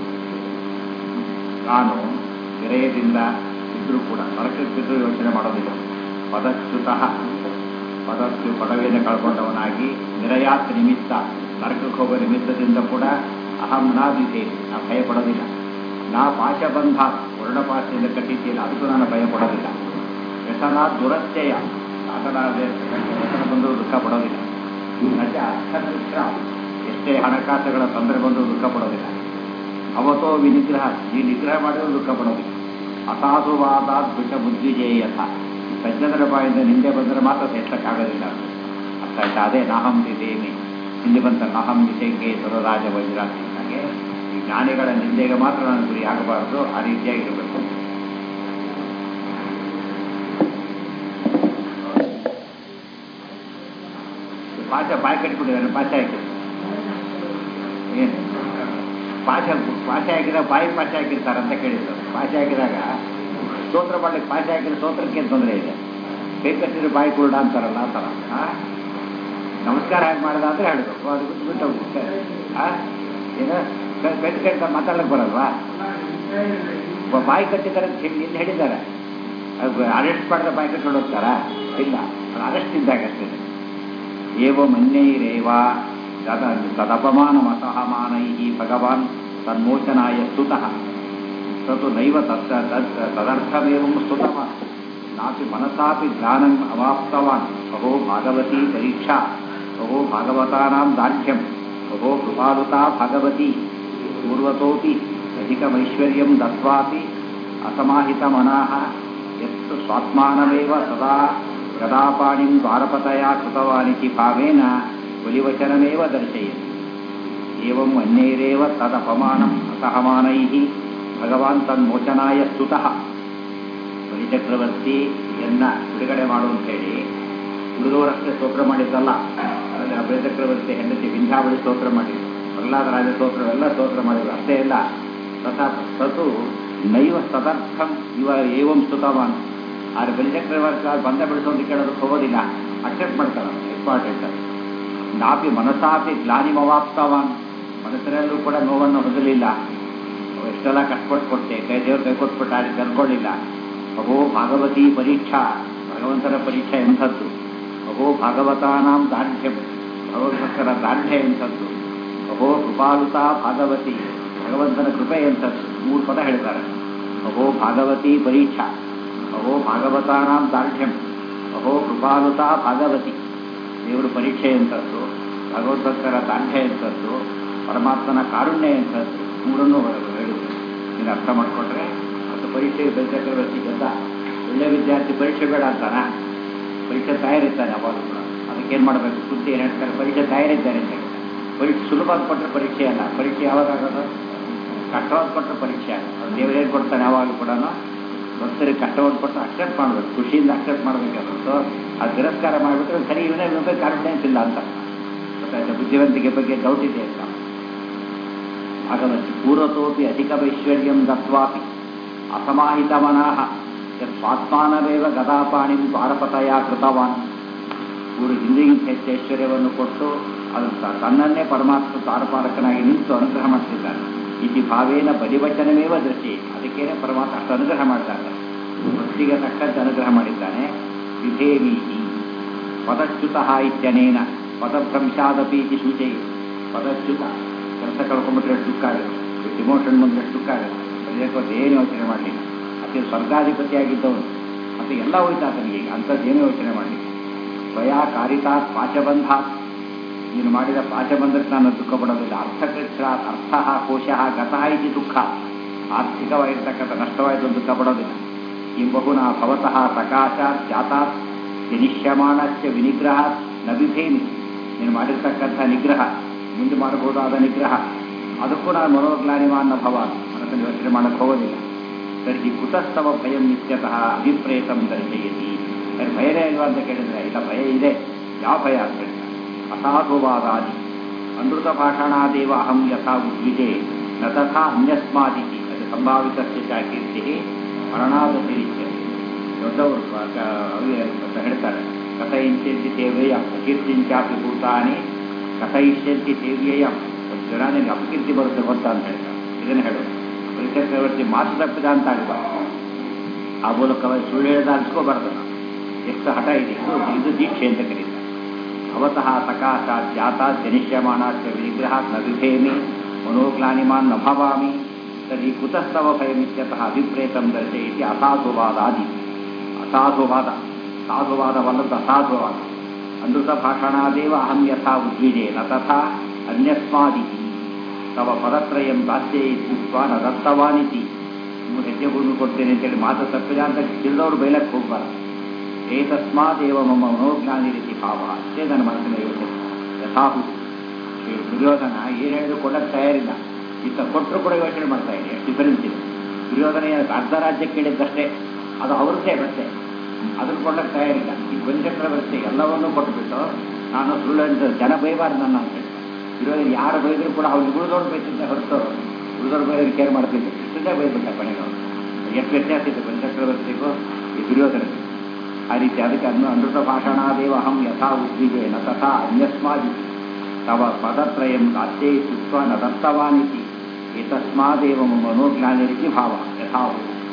ನಾನು ವಿರಯದಿಂದ ಇದ್ರೂ ಕೂಡ ನರಕಕ್ಕಿದ್ರೂ ಯೋಚನೆ ಮಾಡೋದಿಲ್ಲ ಪದಚ್ಯುತ ಪದಚ್ಚು ಪದವಿಯಿಂದ ಕಳ್ಕೊಂಡವನಾಗಿ ನಿರಯಾತ್ ನಿಮಿತ್ತ ನರಕಕ್ಕೆ ಹೋಗೋ ನಿಮಿತ್ತದಿಂದ ಕೂಡ ಅಹಂ ನಾ ವಿಧೇಮಿ ನಾ ಭಯ ಪಡೋದಿಲ್ಲ ನಾ ಪಾಶಬಂಧ ವರ್ಣಪಾಶದಿಂದ ಕಟ್ಟಿದ್ದೀಲ್ಲ ಅದಕ್ಕೂ ನಾನು ಭಯ ಪಡೋದಿಲ್ಲ ವ್ಯಸನ ದುರತ್ಯಯ ಆಟನಾಡದೆ ವ್ಯಸನ ಬಂದರೂ ದುಃಖ ಪಡೋದಿಲ್ಲ ನಜ ಅರ್ಥನಿಗ್ರ ಎಷ್ಟೇ ಹಣಕಾಸುಗಳ ತೊಂದರೆ ಬಂದರೂ ದುಃಖ ಪಡೋದಿಲ್ಲ ಅವತೋ ವಿನಿಗ್ರಹ ಈ ನಿಗ್ರಹ ಮಾಡಿದರೂ ದುಃಖ ಪಡೋದಿಲ್ಲ ಅಸಾಧುವಾದ ದುಃಖ ಬುದ್ಧಿಜೇಯಥ ಸಜ್ಜನರ ಬಾಯಿಂದ ನಿಂದೆ ಬಂದರೆ ಮಾತ್ರ ಸಹಿಸಕ್ಕಾಗೋದಿಲ್ಲ ಅರ್ಥ ಆಯ್ತಾ ಅದೇ ನಾಹಂ ದೇವಿ ಹಿಂದೆ ಬಂತ ನಾಹಂ ದಿಶೆಗೆ ಸುರರಾಜ ವಜ್ರ ಹಾಗೆ ಈ ಜ್ಞಾನಿಗಳ ನಿಂದೆಗೆ ಮಾತ್ರ ನಾನು ಗುರಿ ಆಗಬಾರ್ದು ಆ ರೀತಿಯಾಗಿರಬೇಕು ಪಾಠ ಬಾಯಿ ಕಟ್ಬಿಟ್ಟಿದ್ದಾರೆ ಪಾಠ ಹಾಕಿ ಏನು ಪಾಠ ಪಾಠ ಹಾಕಿದಾಗ ಬಾಯಿ ಪಾಠ ಹಾಕಿರ್ತಾರೆ ಅಂತ ಕೇಳಿದ್ರು ಪಾಠ ಹಾಕಿದಾಗ ಸ್ತೋತ್ರ ಮಾಡ್ಲಿಕ್ಕೆ ಪಾಠ ಹಾಕಿದ್ರೆ ಸ್ತೋತ್ರಕ್ಕೆ ತೊಂದರೆ ಇದೆ ಕೈ ಕಟ್ಟಿದ್ರೆ ಬಾಯಿ ಕುರುಡ ಅಂತಾರಲ್ಲ ಆ ಥರ ಆ? ನಮಸ್ಕಾರ ಹೇಗೆ ಮಾಡಿದ ಅಂದ್ರೆ ಹೇಳಬೇಕು ಅದು ಬಿಟ್ಟು ಬಿಟ್ಟು ಹೋಗುತ್ತೆ ಆ? ಏನು ಕಟ್ಟಿ ಕಟ್ಟ ಮಾತಾಡ್ಲಿಕ್ಕೆ ಬರಲ್ವಾ ಒಬ್ಬ ಬಾಯಿ ಕಟ್ಟಿದ್ದಾರೆ ಅಂತ ಹೇಳಿ ಇಲ್ಲಿ ಹೇಳಿದ್ದಾರೆ ಅದು ಅರೆಸ್ಟ್ ಮಾಡಿದ ಬಾಯಿ ಕಟ್ಕೊಂಡು ಹೋಗ್ತಾರಾ ಇಲ್ಲ ಅದು ಅರೆಸ್ಟ್ ಇದ್ದಾಗ ಅಷ್ಟೇ ಏವ ಮನ್ಯೈರೇವ ತದ ತದಪಮಾನಮಸಹಮಾನೈ ಭಗವಾನ್ ತನ್ಮೋಚನಾಯ ಸ್ತುತಃ ತತು ನೈವ ತತ್ ತತ್ ತದರ್ಥಮೇವಂ ಸ್ತುತವಾನ್ ನಾಪಿ ಮನಸಾಪಿ ಜ್ಞಾನಂ ಅವಾಪ್ತವಾನ್ ಅಹೋ ಭಾಗವತಿ ಪರೀಕ್ಷಾ ಅಹೋ ಭಾಗವತಾನಾಂ ದಾರ್ಢ್ಯಂ ಅಹೋ ಕೃಪಾಲುತಾ ಭಗವತಿ ಪೂರ್ವತೋಪಿ ಅಧಿಕಮೈಶ್ವರ್ಯಂ ದತ್ವಾಪಿ ಅಸಮಾಹಿತಮನಾಃ ಯತ್ ಸ್ವಾತ್ಮಾನಮೇವ ಸದಾ ಗದಾಪಾಣಿಂ ದ್ವಾರಪತಯ ಕೃತವಾನಿತಿ ಭಾವೇನ ಬಲಿವಚನಮೇವ ದರ್ಶಯತಿ ಏವಂ ಅನ್ಯೈರೇವ ತದಪಮಾನಂ ಅಸಹಮಾನೈಃ ಭಗವಾನ್ ತನ್ಮೋಚನಾಯ ಸ್ತುತಃ ಬಲಿಚಕ್ರವರ್ತಿಯನ್ನ ಬಿಡುಗಡೆ ಮಾಡು ಅಂತ ಹೇಳಿ ಉಳಿದವರಷ್ಟೇ ಸ್ತೋತ್ರ ಮಾಡಿದ್ದಲ್ಲ ಅದರಲ್ಲಿ ಆ ಬಲಿಚಕ್ರವರ್ತಿ ಹೆಂಡತಿ ವಿಂಧ್ಯಾವಳಿ ಸ್ತೋತ್ರ ಮಾಡಿದ್ರು ಪ್ರಹ್ಲಾದ ರಾಜ ಸ್ತೋತ್ರವೆಲ್ಲ ಸ್ತೋತ್ರ ಮಾಡಿದ್ರು ಅಷ್ಟೇ ಇಲ್ಲ ತಥಾ ತತು ನೈವ ತದರ್ಥಂ ಇವ ಏವಂ ಸ್ತುತವಾನ್ ಆದ್ರೆ ಬಲಿಚಕ್ರವರ್ತಿ ಬಂದ ಬಿಡಿಸೋದು ಕೇಳೋದಕ್ಕೆ ಹೋಗೋದಿಲ್ಲ ಅಕ್ಸೆಪ್ಟ್ ಮಾಡ್ತಾರೆ ಇಂಪಾರ್ಟೆಂಟ್ ನಾಪಿ ಮನಸಾಪಿ ಗ್ಲಾನಿಮವಾಪ್ತವಾನ್ ಮನಸ್ಸಿನಲ್ಲೂ ಕೂಡ ನೋವನ್ನು ಹೊಂದಲಿಲ್ಲ ಎಷ್ಟೆಲ್ಲ ಕಷ್ಟಪಟ್ಟು ಕೊಟ್ಟೆ ಕೈ ದೇವ್ರ ಕೈ ಕೊಟ್ಬಿಟ್ಟು ಅಲ್ಲಿ ಕರ್ಕೊಳ್ಳಿಲ್ಲ ಅಹೋ ಭಾಗವತಿ ಪರೀಕ್ಷಾ ಭಗವಂತನ ಪರೀಕ್ಷೆ ಎಂಥದ್ದು ಅಹೋ ಭಾಗವತಾನಾಂ ದಾರ್ಢ್ಯಂ ಭಗವಂತರ ದಾರ್ಢ್ಯ ಎಂಥದ್ದು ಅಹೋ ಕೃಪಾಲುತಾ ಭಾಗವತಿ ಭಗವಂತನ ಕೃಪೆ ಎಂಥದ್ದು ಮೂರು ಪದ ಹೇಳ್ತಾರೆ ಅಹೋ ಭಾಗವತಿ ಪರೀಕ್ಷಾ ಅಹೋ ಭಾಗವತಾನಾಂ ದಾರ್ಢ್ಯಂ ಅಹೋ ಕೃಪಾಲುತಾ ಭಾಗವತಿ ದೇವರು ಪರೀಕ್ಷೆ ಎಂಥದ್ದು ಭಗವದ್ಭಕ್ತರ ದಾರ್ಢ್ಯ ಎಂಥದ್ದು ಪರಮಾತ್ಮನ ಕಾರುಣ್ಯ ಎಂಥದ್ದು ಮೂರನ್ನು ಹೇಳಿದ್ರು ಇದನ್ನು ಅರ್ಥ ಮಾಡಿಕೊಂಡ್ರೆ ಮತ್ತು ಪರೀಕ್ಷೆಗೆ ಬೆಳೆಸಕ್ಕೆ ಗದ್ದ ಒಳ್ಳೆ ವಿದ್ಯಾರ್ಥಿ ಪರೀಕ್ಷೆ ಬೇಡ ಅಂತಾನ ಪರೀಕ್ಷೆ ತಯಾರಿರ್ತಾನೆ ಅವಾಗ ಕೂಡ ಅದಕ್ಕೇನು ಮಾಡಬೇಕು ಬುದ್ಧಿ ಏನು ಹೇಳ್ತಾರೆ ಪರೀಕ್ಷೆ ತಯಾರಿದ್ದಾರೆ ಅಂತ ಹೇಳ್ತಾರೆ ಪರೀಕ್ಷೆ ಸುಲಭವಾಗಿ ಕೊಟ್ಟರೆ ಪರೀಕ್ಷೆ ಅಲ್ಲ ಪರೀಕ್ಷೆ ಯಾವಾಗ ಆಗೋದು ಕಷ್ಟವಾಗಿ ಕೊಟ್ಟರೆ ಪರೀಕ್ಷೆ ಅದು ದೇವರೇನು ಕೊಡ್ತಾನೆ ಯಾವಾಗಲೂ ಕೂಡ ಭಕ್ತರಿಗೆ ಕಷ್ಟವಾಗಿ ಕೊಟ್ಟು ಅಕ್ಸೆಪ್ಟ್ ಮಾಡಬೇಕು ಖುಷಿಯಿಂದ ಅಕ್ಸೆಪ್ಟ್ ಮಾಡಬೇಕಾಗುತ್ತೆ ಅದು ತಿರಸ್ಕಾರ ಮಾಡಿಬಿಟ್ರೆ ಸರಿ ಇವನೇ ಇವನೇ ಕಾನ್ಫಿಡೆನ್ಸ್ ಇಲ್ಲ ಅಂತ ಗೊತ್ತಾಯ್ತಾ ಬುದ್ಧಿವಂತಿಕೆ ಬಗ್ಗೆ ಡೌಟ್ ಇದೆ ಅಂತ ಭಗವತಿ ಪೂರ್ವತೋಪಿ ಅಧಿಕವೈಶ್ವರ್ಯಂ ದತ್ವಾಪಿ ಅಸಮಾಹಿತಮನಃ ಯತ್ ಸ್ವಾತ್ಮಾನವೇವ ಗದಾಪಾಣಿಂ ದ್ವಾರಪತಯ ಕೃತವಾನ್ ಇವರು ಹಿಂದಿಗಿಂತ ಹೆಚ್ಚು ಐಶ್ವರ್ಯವನ್ನು ಕೊಟ್ಟು ಅದು ತ- ತನ್ನನ್ನೇ ಪರಮಾತ್ಮ ದ್ವಾರಪಾಲಕನಾಗಿ ನಿಂತು ಅನುಗ್ರಹ ಮಾಡ್ತಿದ್ದಾನೆ ಇತಿ ಭಾವೇನ ಬಲಿವಚನಮೇವ ದೃಷ್ಟಿ ಅದಕ್ಕೇನೆ ಪರಮಾತ್ಮ ಅಷ್ಟು ಅನುಗ್ರಹ ಮಾಡ್ತಾನೆ ಭಕ್ತಿಗೆ ತಕ್ಕಂತೆ ಅನುಗ್ರಹ ಮಾಡಿದ್ದಾನೆ ವಿಧೇಮೀತಿ ಪದಚ್ಯುತ ಇತ್ಯನೇನ ಪದಭ್ರಂಶಾದಪಿ ಇತಿ ಸೂಚಿ ಪದಚ್ಯುತ ಕೆಲಸ ಕಳ್ಕೊಂಡ್ಬಿಟ್ರೆ ಎಷ್ಟು ದುಃಖ ಆಗುತ್ತೆ ಡಿಮೋಷನ್ ಬಂದ್ರೆ ಎಷ್ಟು ದುಃಖ ಆಗುತ್ತೆ ಅದಕ್ಕೆ ಏನು ಯೋಚನೆ ಮಾಡಲಿಲ್ಲ ಅತಿ ಸ್ವರ್ಗಾಧಿಪತಿ ಆಗಿದ್ದವನು ಅದು ಎಲ್ಲ ಹೋಯ್ತು ಆತನಿಗೆ ಈಗ ಅಂಥದ್ದೇನೂ ಯೋಚನೆ ಮಾಡಲಿಲ್ಲ ಸ್ವಯಾ ಕಾರಿತಾ ಪಾಚಬಂಧಾತ್ ನೀನು ಮಾಡಿದ ಪಾಚಬಂಧಕ್ಕೆ ನಾನು ದುಃಖ ಪಡೋದಿಲ್ಲ ಅರ್ಥಕೃಚ್ಛ ಅರ್ಥ ಕೋಶ ಗತಃ ಇತಿ ದುಃಖ ಆರ್ಥಿಕವಾಗಿರ್ತಕ್ಕಂಥ ನಷ್ಟವಾಯಿತು ಅಂತ ದುಃಖ ಪಡೋದಿಲ್ಲ ಈ ಬಹುನಾ ಭವತಃ ಸಕಾಶಾತ್ ಜಾತಾತ್ ವಿನಿಶ್ಯಮಾನಸ್ಯ ವಿನಿಗ್ರಹ ನ ಬಿಭೇಮಿ ನೀನು ಮಾಡಿರ್ತಕ್ಕಂಥ ನಿಗ್ರಹ ಮುಂದೆ ಮಾಡಬಹುದಾದ ನಿಗ್ರಹ ಅದಕ್ಕೂ ನಾನು ಮನೋಗ್ಲಾನಿಮಾನ್ನ ಭವ ಮನಸ್ಸನ್ನು ಯೋಚನೆ ಮಾಡಕ್ಕೆ ಹೋಗೋದಿಲ್ಲ ತರ್ಹಿ ಕುತಸ್ತವ ಭಯಂ ನಿತ್ಯತಃ ಅಭಿಪ್ರೇತಂ ದರ್ಶಯತಿ ಸರಿ ಭಯನೇ ಇಲ್ವಾ ಅಂತ ಕೇಳಿದ್ರೆ ಇಲ್ಲ ಭಯ ಇದೆ ಯಾವ ಭಯ ಅಂತ ಹೇಳ್ತಾರೆ ಅಸಾಧುವಾದಾದಿ ಅಮೃತ ಭಾಷಣಾದೇವ ಅಹಂ ಯಥಾ ಉದ್ವಿಜೆ ನ ತಥಾ ಅನ್ಯಸ್ಮಾದಿತಿ ಅದು ಸಂಭಾವಿತಸ್ಯ ಚ ಕೀರ್ತಿ ಮರಣಾದತಿರಿಚ್ಯ ದೊಡ್ಡವರು ಕ- ಕ- ಅವಿ ಅಂತ ಹೇಳ್ತಾರೆ ಕಥಯಿಷ್ಯಂತಿ ಸೇವೆಯ ಅಕೀರ್ತಿಂಚಾಪಿ ಭೂತಾನಿ ಕಥಯಿಷ್ಯಂತಿ ಸೇವೆಯ ಒಂದು ಜನ ನಿನಗೆ ಅಪಕೀರ್ತಿ ಬರುತ್ತೆ ಗೊತ್ತಾ ಅಂತ ಹೇಳ್ತಾರೆ ಇದನ್ನು ಹೇಳೋದು ಚಕ್ರವರ್ತಿ ಮಾತು ತಪ್ಪಿದ ಅಂತ ಆಗಬಾರ್ದು ಆ ಮೂಲಕ ಅವರು ಸುಳ್ಳು ಹೇಳಿದ ಅನ್ಸ್ಕೋಬಾರ್ದು ನಾವು ಎಷ್ಟು ಹಠ ಇದೆ ಇದು ಇದು ದೀಕ್ಷೆ ಅಂತ ಕರೀತಾರೆ ಭವತಃ ಸಕಾಶಾತ್ ಜಾತಾತ್ ಜನಿಷ್ಯಮಾಣಾತ್ ವಿಗ್ರಹಾತ್ ನ ವಿಭೇಮಿ ಮನೋಗ್ಲಾನಿಮಾನ್ ನ ಭವಾಮಿ ತರ್ಹಿ ಕುತಸ್ತವ ಭಯಮಿತ್ಯತಃ ಅಭಿಪ್ರೇತಂ ದರ್ಶಯತಿ ಅಸಾಧುವಾದಾದಿ ಅಸಾಧುವಾದ ಸಾಧುವಾದವಲ್ಲದ ಅಸಾಧುವಾದ ಅಮೃತ ಭಾಷಣಾದೇವ ಅಹಂ ಯಥಾ ಉದ್ವಿಜೆ ನ ತಥಾ ಅನ್ಯಸ್ಮಾದಿತಿ ತವ ಪದತ್ರಯಂ ದಾಸ್ಯೆ ಇತ್ಯುಕ್ತ ನ ದತ್ತವಾನಿತಿ ನೀವು ಹೆಜ್ಜೆ ಭೂಮಿ ಕೊಡ್ತೇನೆ ಅಂತೇಳಿ ಮಾತು ತಪ್ಪಿದ ಅಂತ ತಿಳಿದವರು ಬೈಲಕ್ಕೆ ಹೋಗ್ಬಾರ್ದು ಏತಸ್ಮಾದೇವ ಮಮ ಮನೋಜ್ಞಾನಿ ರೀತಿ ಭಾವ ಅಷ್ಟೇ ನನ್ನ ಮನಸ್ಸಿನ ಯೋಚನೆ ಯಥಾಹು ಶ್ರೀ ದುರ್ಯೋಧನ ಏನು ಹೇಳಿದ್ರು ಕೊಡಕ್ಕೆ ತಯಾರಿಲ್ಲ ಈತ ಕೊಟ್ಟರು ಕೂಡ ಯೋಚನೆ ಮಾಡ್ತಾ ಇದೆ ಡಿಫರೆನ್ಸ್ ಇದೆ ದುರ್ಯೋಧನ ಏನು ಅರ್ಧ ರಾಜ್ಯ ಕೇಳಿದ್ದಷ್ಟೇ ಅದು ಅವ್ರದ್ದೇ ಮತ್ತೆ ಅದನ್ನು ಕೊಡಕ್ಕೆ ತಯಾರಿಲ್ಲ ಈ ಬಲಿಚಕ್ರವರ್ತಿ ಎಲ್ಲವನ್ನೂ ಕೊಟ್ಟುಬಿಟ್ಟು ನಾನು ಸುಳ್ಳು ಅಂತ ಜನ ಬೈಬಾರ್ದು ನನ್ನ ಅಂತ ಹೇಳ್ತಾರೆ ವಿರೋಧ ಯಾರು ಬೈದರೂ ಕೂಡ ಅವ್ರು ಉಳಿದೋರು ಬೈತಿದ್ದೆ ಹೊರತು ಉಳಿದೋರು ಬೈದ್ರೆ ಕೇರ್ ಮಾಡ್ತಿದ್ದೆ ಇಷ್ಟೇ ಬೈಬಿಟ್ಟ ಕೊನೆಗೆ ಅವನು ಎಷ್ಟು ವ್ಯತ್ಯಾಸ ಇದೆ ಬಲಿಚಕ್ರವರ್ತಿಗೂ ಈ ದುರ್ಯೋಧನಿಗೆ ಆ ರೀತಿ ಅದಕ್ಕೆ ಅನ್ನು ಅಮೃತ ಭಾಷಣಾದೇವಹಂ ಯಥಾ ಉದ್ವಿಜೇನ ತಥಾ ಅನ್ಯಸ್ಮಾದಿ ತವ ಪದತ್ರಯಂ ರಾಜ್ಯೇ ಸುತ್ವ ನ ದತ್ತವಾನಿತಿ ಏತಸ್ಮಾದೇವ ಮನೋಜ್ಞಾನಿರಿತಿ ಭಾವ ಯಥಾ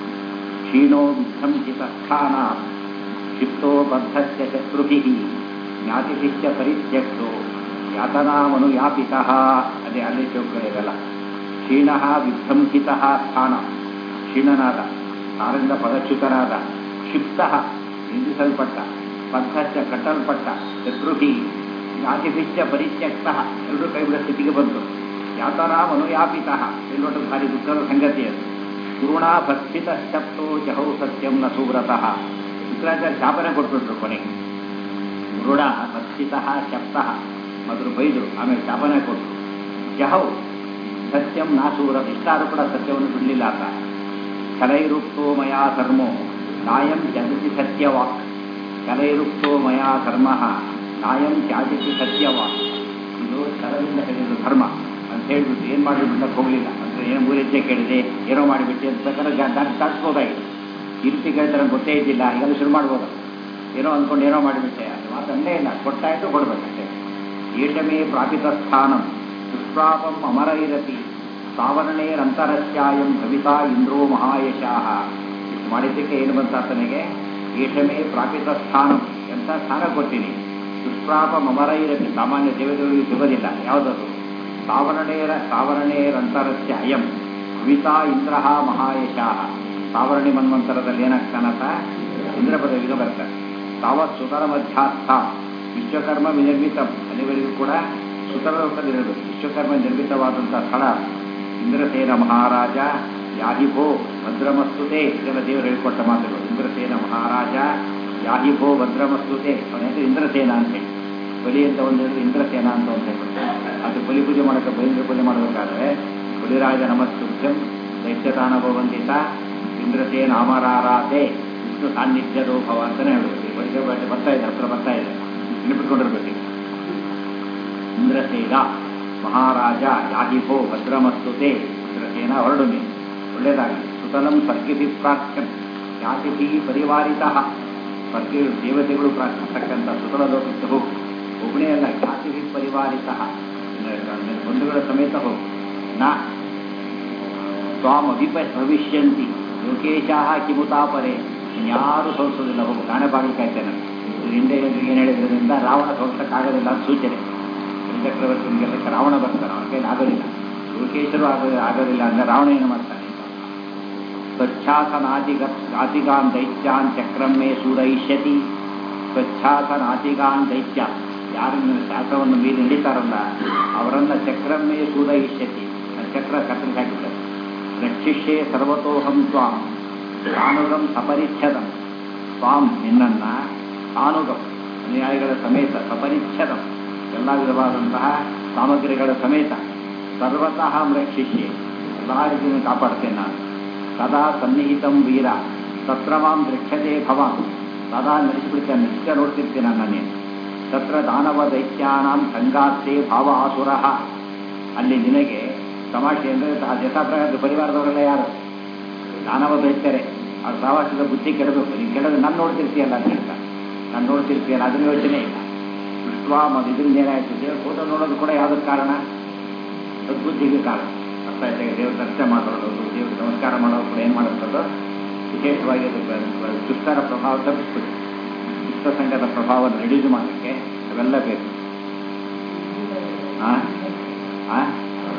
ಕ್ಷೀಣೋ ವಿಧ್ವಂಸಿತಸ್ಥಾನ ಕ್ಷಿಪ್ತೋ ಬದ್ಧಸ್ಯ ಶತ್ರುಭಿಃ ಜ್ಞಾತಿಭಿಶ್ಚ ಪರಿತ್ಯಕ್ತೋ ಯಾತನಾಮನುಯಾಪಿತಃ ಅದೇ ಅಲ್ಲಿ ಚೌಕಗಳಿರಲ್ಲ ಕ್ಷೀಣ ವಿಧ್ವಂಸಿತ ಸ್ಥಾನ ಕ್ಷೀಣನಾದ ತಾರಿಂದ ಪದಚ್ಯುತನಾದ ಕ್ಷಿಪ್ತ ನಿಂದಿಸಲ್ಪಟ್ಟ ಬದ್ಧಶ್ಚ ಕಟ್ಟಲ್ಪಟ್ಟ ಶತ್ರುಭಿ ಜ್ಞಾತಿಭಿಶ್ಚ ಪರಿತ್ಯಕ್ತ ಎರಡೂ ಕೈಬಿಡ ಸ್ಥಿತಿಗೆ ಬಂತು ಯಾತನಾಮನುಯಾಪಿತ ಎಲ್ಲೊಟ್ಟು ಭಾರಿ ದುಃಖದ ಸಂಗತಿ ಅದು ಗುರುಣಾ ಭಕ್ಷಿತ ಶಬ್ದೋ ಜಹೌ ಸತ್ಯಂ ನ ಸುವ್ರತಃ ಶುಕ್ರಾಚಾರ್ಯ ಶಾಪನೆ ಕೊಟ್ಬಿಟ್ರು ಕೊನೆಗೆ ಗುರುಡ ಭಕ್ಷಿತ ಶಬ್ದ ಮೊದಲು ಬೈದರು ಆಮೇಲೆ ಶಾಪನೆ ಕೊಟ್ಟರು ಜಹೌ ಸತ್ಯಂ ನಾ ಸುವ್ರತ ಇಷ್ಟಾರು ಕೂಡ ಸತ್ಯವನ್ನು ಬಿಡಲಿಲ್ಲ ಆತ ಕಲೈರುಕ್ತೋ ಮಯಾ ಧರ್ಮೋ ನಾಯಂ ಜಗತಿ ಸತ್ಯವಾಕ್ ಕಲೈರುಕ್ತೋ ಮಯಾ ಧರ್ಮ ನಾಯಂ ತ್ಯಾಜತಿ ಸತ್ಯವಾಕ್ ಇದು ಕಲದಿಂದ ಹೇಳಿದ ಧರ್ಮ ಅಂತ ಹೇಳ್ಬಿಟ್ಟು ಏನು ಮಾಡಿಬಿಟ್ಟಕ್ಕೆ ಹೋಗಲಿಲ್ಲ ಅಂದರೆ ಏನು ಮೂಲೆಚ್ಚೆ ಕೇಳಿದೆ ಏನೋ ಮಾಡಿಬಿಟ್ಟೆ ಅಂತ ಬೇಕಾದ್ರೆ ತಡಿಸ್ಬೋದಾಗಿತ್ತು ಈ ರೀತಿ ಕೇಳ್ತಾರೆ ಗೊತ್ತೇ ಇದ್ದಿಲ್ಲ ಈಗೆಲ್ಲ ಶುರು ಮಾಡ್ಬೋದು ಏನೋ ಅಂದ್ಕೊಂಡು ಏನೋ ಮಾಡಿಬಿಟ್ಟೆ ಅದು ಮಾತು ಅಲ್ಲೇ ಇಲ್ಲ ಕೊಟ್ಟಾಯ್ತು ಕೊಡ್ಬೇಕಷ್ಟೇ ಏಷಮೇ ಪ್ರಾಪಿತ ಸ್ಥಾನಂ ದುಷ್ಪ್ರಾಪಂ ಅಮರೈರತಿ ಸಾವರಣೇರಂತರಸ್ಯಾಯಂ ಭವಿತಾ ಇಂದ್ರೋ ಮಹಾಯಶಾಹ ಇಷ್ಟು ಮಾಡಿದ್ದಕ್ಕೆ ಏನು ಬಂತ ಆತನಿಗೆ ಏಷಮೇ ಪ್ರಾಪಿತ ಸ್ಥಾನಂ ಎಂಥ ಸ್ಥಾನ ಕೊಡ್ತೀನಿ ದುಷ್ಪ್ರಾಪ ಮಮರೈರತಿ ಸಾಮಾನ್ಯ ದೇವತೆಗಳಿಗೆ ಸಿಗೋದಿಲ್ಲ ಯಾವುದದು ಸಾವರಣೇರ ಸಾವರಣೇರಂತರಸ್ಯ ಅಯಂ ಭವಿತಾ ಇಂದ್ರ ಮಹಾಯಶಾಹ ಸಾವರಣಿ ಮನ್ವಂತರದಲ್ಲಿ ಏನಾಗ್ತಾನತ ಇಂದ್ರ ಪದವಿಗೆ ಬರ್ತಾರೆ ತಾವತ್ ಸುತರ ಮಧ್ಯಾಸ್ಥ ವಿಶ್ವಕರ್ಮ ವಿನಿರ್ಮಿತ ಅಲ್ಲಿವರೆಗೂ ಕೂಡ ಸುತರಲೋಕದಲ್ಲಿರಬೇಕು ವಿಶ್ವಕರ್ಮ ನಿರ್ಮಿತವಾದಂಥ ಸ್ಥಳ ಇಂದ್ರಸೇನ ಮಹಾರಾಜ ಯಾಹಿಭೋ ಭದ್ರಮಸ್ತುತೆ ಇದೆಲ್ಲ ದೇವರು ಹೇಳಿಕೊಟ್ಟ ಮಾತುಗಳು ಇಂದ್ರಸೇನ ಮಹಾರಾಜ ಯಾಹಿಭೋ ಭದ್ರಮಸ್ತುತೆ ಅವನ ಹೆಸರು ಇಂದ್ರಸೇನ ಅಂತ ಹೇಳಿ ಬಲಿ ಅಂತ ಒಂದು ಹೇಳಿದ್ರೆ ಇಂದ್ರಸೇನ ಅಂತ ಒಂದು ಹೇಳ್ಬಿಡ್ತಾರೆ ಅದು ಬಲಿ ಪೂಜೆ ಮಾಡೋಕ್ಕೆ ಬಲಿಂದ್ರ ಪೂಜೆ ಮಾಡಬೇಕಾದ್ರೆ ಬಲಿರಾಜ ನಮಸ್ತುಭ್ಯಂ ದೈತ್ಯದಾನಭವಂದಿತ ಇಂದ್ರಸೇನ ಅಮರಾರಾಧೆ ವಿಷ್ಣು ಸಾನ್ನಿಧ್ಯದೋ ಭವ ಅಂತಾನೆ ಹೇಳಬೇಕು ಬಳಿಕೆ ಬಟ್ಟೆ ಬರ್ತಾ ಇದೆ ಹತ್ರ ಬರ್ತಾ ಇದೆ ನೆನಪಿಟ್ಕೊಂಡಿರ್ಬೇಕು ಇಂದ್ರಸೇನ ಮಹಾರಾಜ ಯಾಹಿಭೋ ಭದ್ರಮಸ್ತುತೆ ಇಂದ್ರಸೇನ ಹೊರಡು ನೀನು ಒಳ್ಳೆಯದಾಗಲಿ ಸುತಲಂ ಸರ್ಗಿಭಿ ಪ್ರಾರ್ಥ್ಯಂ ಯಾತಿಭಿ ಪರಿವಾರಿತ ಸರ್ಗಿ ದೇವತೆಗಳು ಪ್ರಾರ್ಥಿಸ್ತಕ್ಕಂಥ ಸುತಲ ಲೋಕಕ್ಕೆ ಹೋಗು ಒಬ್ಬನೇ ಅಲ್ಲ ಜಾತಿಭಿ ಪರಿವಾರಿತ ಬಂಧುಗಳ ಸಮೇತ ಹೋಗು ನಾ ತ್ವಾಮಭಿಪ ಭವಿಷ್ಯಂತಿ ಲೋಕೇಶಾಹ ಕಿಮುತಾಪರೆ ಇನ್ಯಾರು ಸೋಲಿಸೋದಿಲ್ಲ ಹೋಗು ನಾನೇ ಬಾಗಿಲು ಕಾಯ್ತೇನೆ ಇದು ಹಿಂದೆ ಏನು ಹೇಳಿದ್ರಿಂದ ರಾವಣ ಸೋಲ್ಸಕ್ಕಾಗೋದಿಲ್ಲ ಅಂತ ಸೂಚನೆ ಚಕ್ರವರ್ತಿ ಗೆಲ್ಲಕ್ಕೆ ರಾವಣ ಬರ್ತಾನೆ ಅವನ ಕೈಲಿ ಆಗೋದಿಲ್ಲ ಲೋಕೇಶರು ಆಗೋ ಆಗೋದಿಲ್ಲ ಅಂದರೆ ರಾವಣ ಏನು ಮಾಡ್ತಾನೆ ಸ್ವಚ್ಛಾಸನಾತಿಗ ನಾತಿಗಾನ್ ದೈತ್ಯಾನ್ ಚಕ್ರಮ್ಮೆ ಸೂರಯಿಷ್ಯತಿ ಸ್ವಚ್ಛಾಸನಾತಿಗಾನ್ ದೈತ್ಯ ಯಾರು ಶಾಸ್ತ್ರವನ್ನು ಮೀರಿ ನಡೀತಾರಲ್ಲ ಅವರನ್ನ ಚಕ್ರಮ್ಮೆ ಸೂರಯಿಷ್ಯತಿ ಚಕ್ರ ಕತ್ತರಿಸಿ ಹಾಕಿದ್ದಾರೆ ರಕ್ಷಿಷ್ಯೆ ಸರ್ವತೋಹಂ ತ್ವಾಂ ತಾನುಗಂ ಸಪರಿಚ್ಛದಂ ತ್ವಾಂ ನಿನ್ನನ್ನ ತಾನುಗಂ ಅನುಯಾಯಿಗಳ ಸಮೇತ ಸಪರಿಚ್ಛದಂ ಎಲ್ಲ ವಿಧವಾದಂತಹ ಸಾಮಗ್ರಿಗಳ ಸಮೇತ ಸರ್ವತಃ ರಕ್ಷಿಷ್ಯೆ ಎಲ್ಲ ರೀತಿಯನ್ನು ಕಾಪಾಡ್ತೇನೆ ನಾನು ಸದಾ ಸನ್ನಿಹಿತಂ ವೀರ ತತ್ರ ಮಾಂ ದೃಕ್ಷತೆ ಭವಾನ್ ಸದಾ ನಡೆಸಿಬಿಡ್ತೇನೆ ನಿತ್ಯ ನೋಡ್ತಿರ್ತೀನಿ ನನ್ನೇ ತತ್ರ ದಾನವ ದೈತ್ಯಾನಾಂ ಸಂಗಾತೆ ಭಾವ ಆಸುರ ಅಲ್ಲಿ ನಿನಗೆ ತಮಾಷೆ ಅಂದರೆ ಜಟಾಪ್ರಗಾದ ಪರಿವಾರದವರೆಲ್ಲ ಯಾರು ದಾನವ ದೈತ್ಯರೇ ಅವ್ರ ಪ್ರವಾಸದ ಬುದ್ಧಿ ಕೆಡಬೇಕು ನೀನು ಕೆಡದು ನಾನು ನೋಡ್ತಿರ್ತೀಯಲ್ಲ ಅಂತ ಹೇಳ್ತಾರೆ ನಾನು ನೋಡ್ತಿರ್ತೀಯಲ್ಲ ಅದನ್ನ ಯೋಚನೆ ಇಲ್ಲ ದೃಷ್ಟ್ವಾ ಮತ್ತು ಇದರಿಂದ ಏನಾಯ್ತು ದೇವ್ರ ಫೋಟೋ ನೋಡೋದು ಕೂಡ ಯಾವುದಕ್ಕೆ ಕಾರಣ ಸದ್ಬುದ್ಧಿಗೆ ಕಾರಣ ಅರ್ಥ ಆಯ್ತಾ ದೇವ್ರ ದರ್ಶನ ಮಾಡೋದು ದೇವ್ರ ನಮಸ್ಕಾರ ಮಾಡೋದು ಕೂಡ ಏನು ಮಾಡುತ್ತದೋ ವಿಶೇಷವಾಗಿ ಅದು ದುಷ್ಟರ ಪ್ರಭಾವ ತಪ್ಪಿಸ್ಬಿಟ್ಟು ದುಷ್ಟ ಸಂಘದ ಪ್ರಭಾವವನ್ನು ರಿಡ್ಯೂಸ್ ಮಾಡಲಿಕ್ಕೆ ಅವೆಲ್ಲ ಬೇಕು ಹಾಂ ಹಾಂ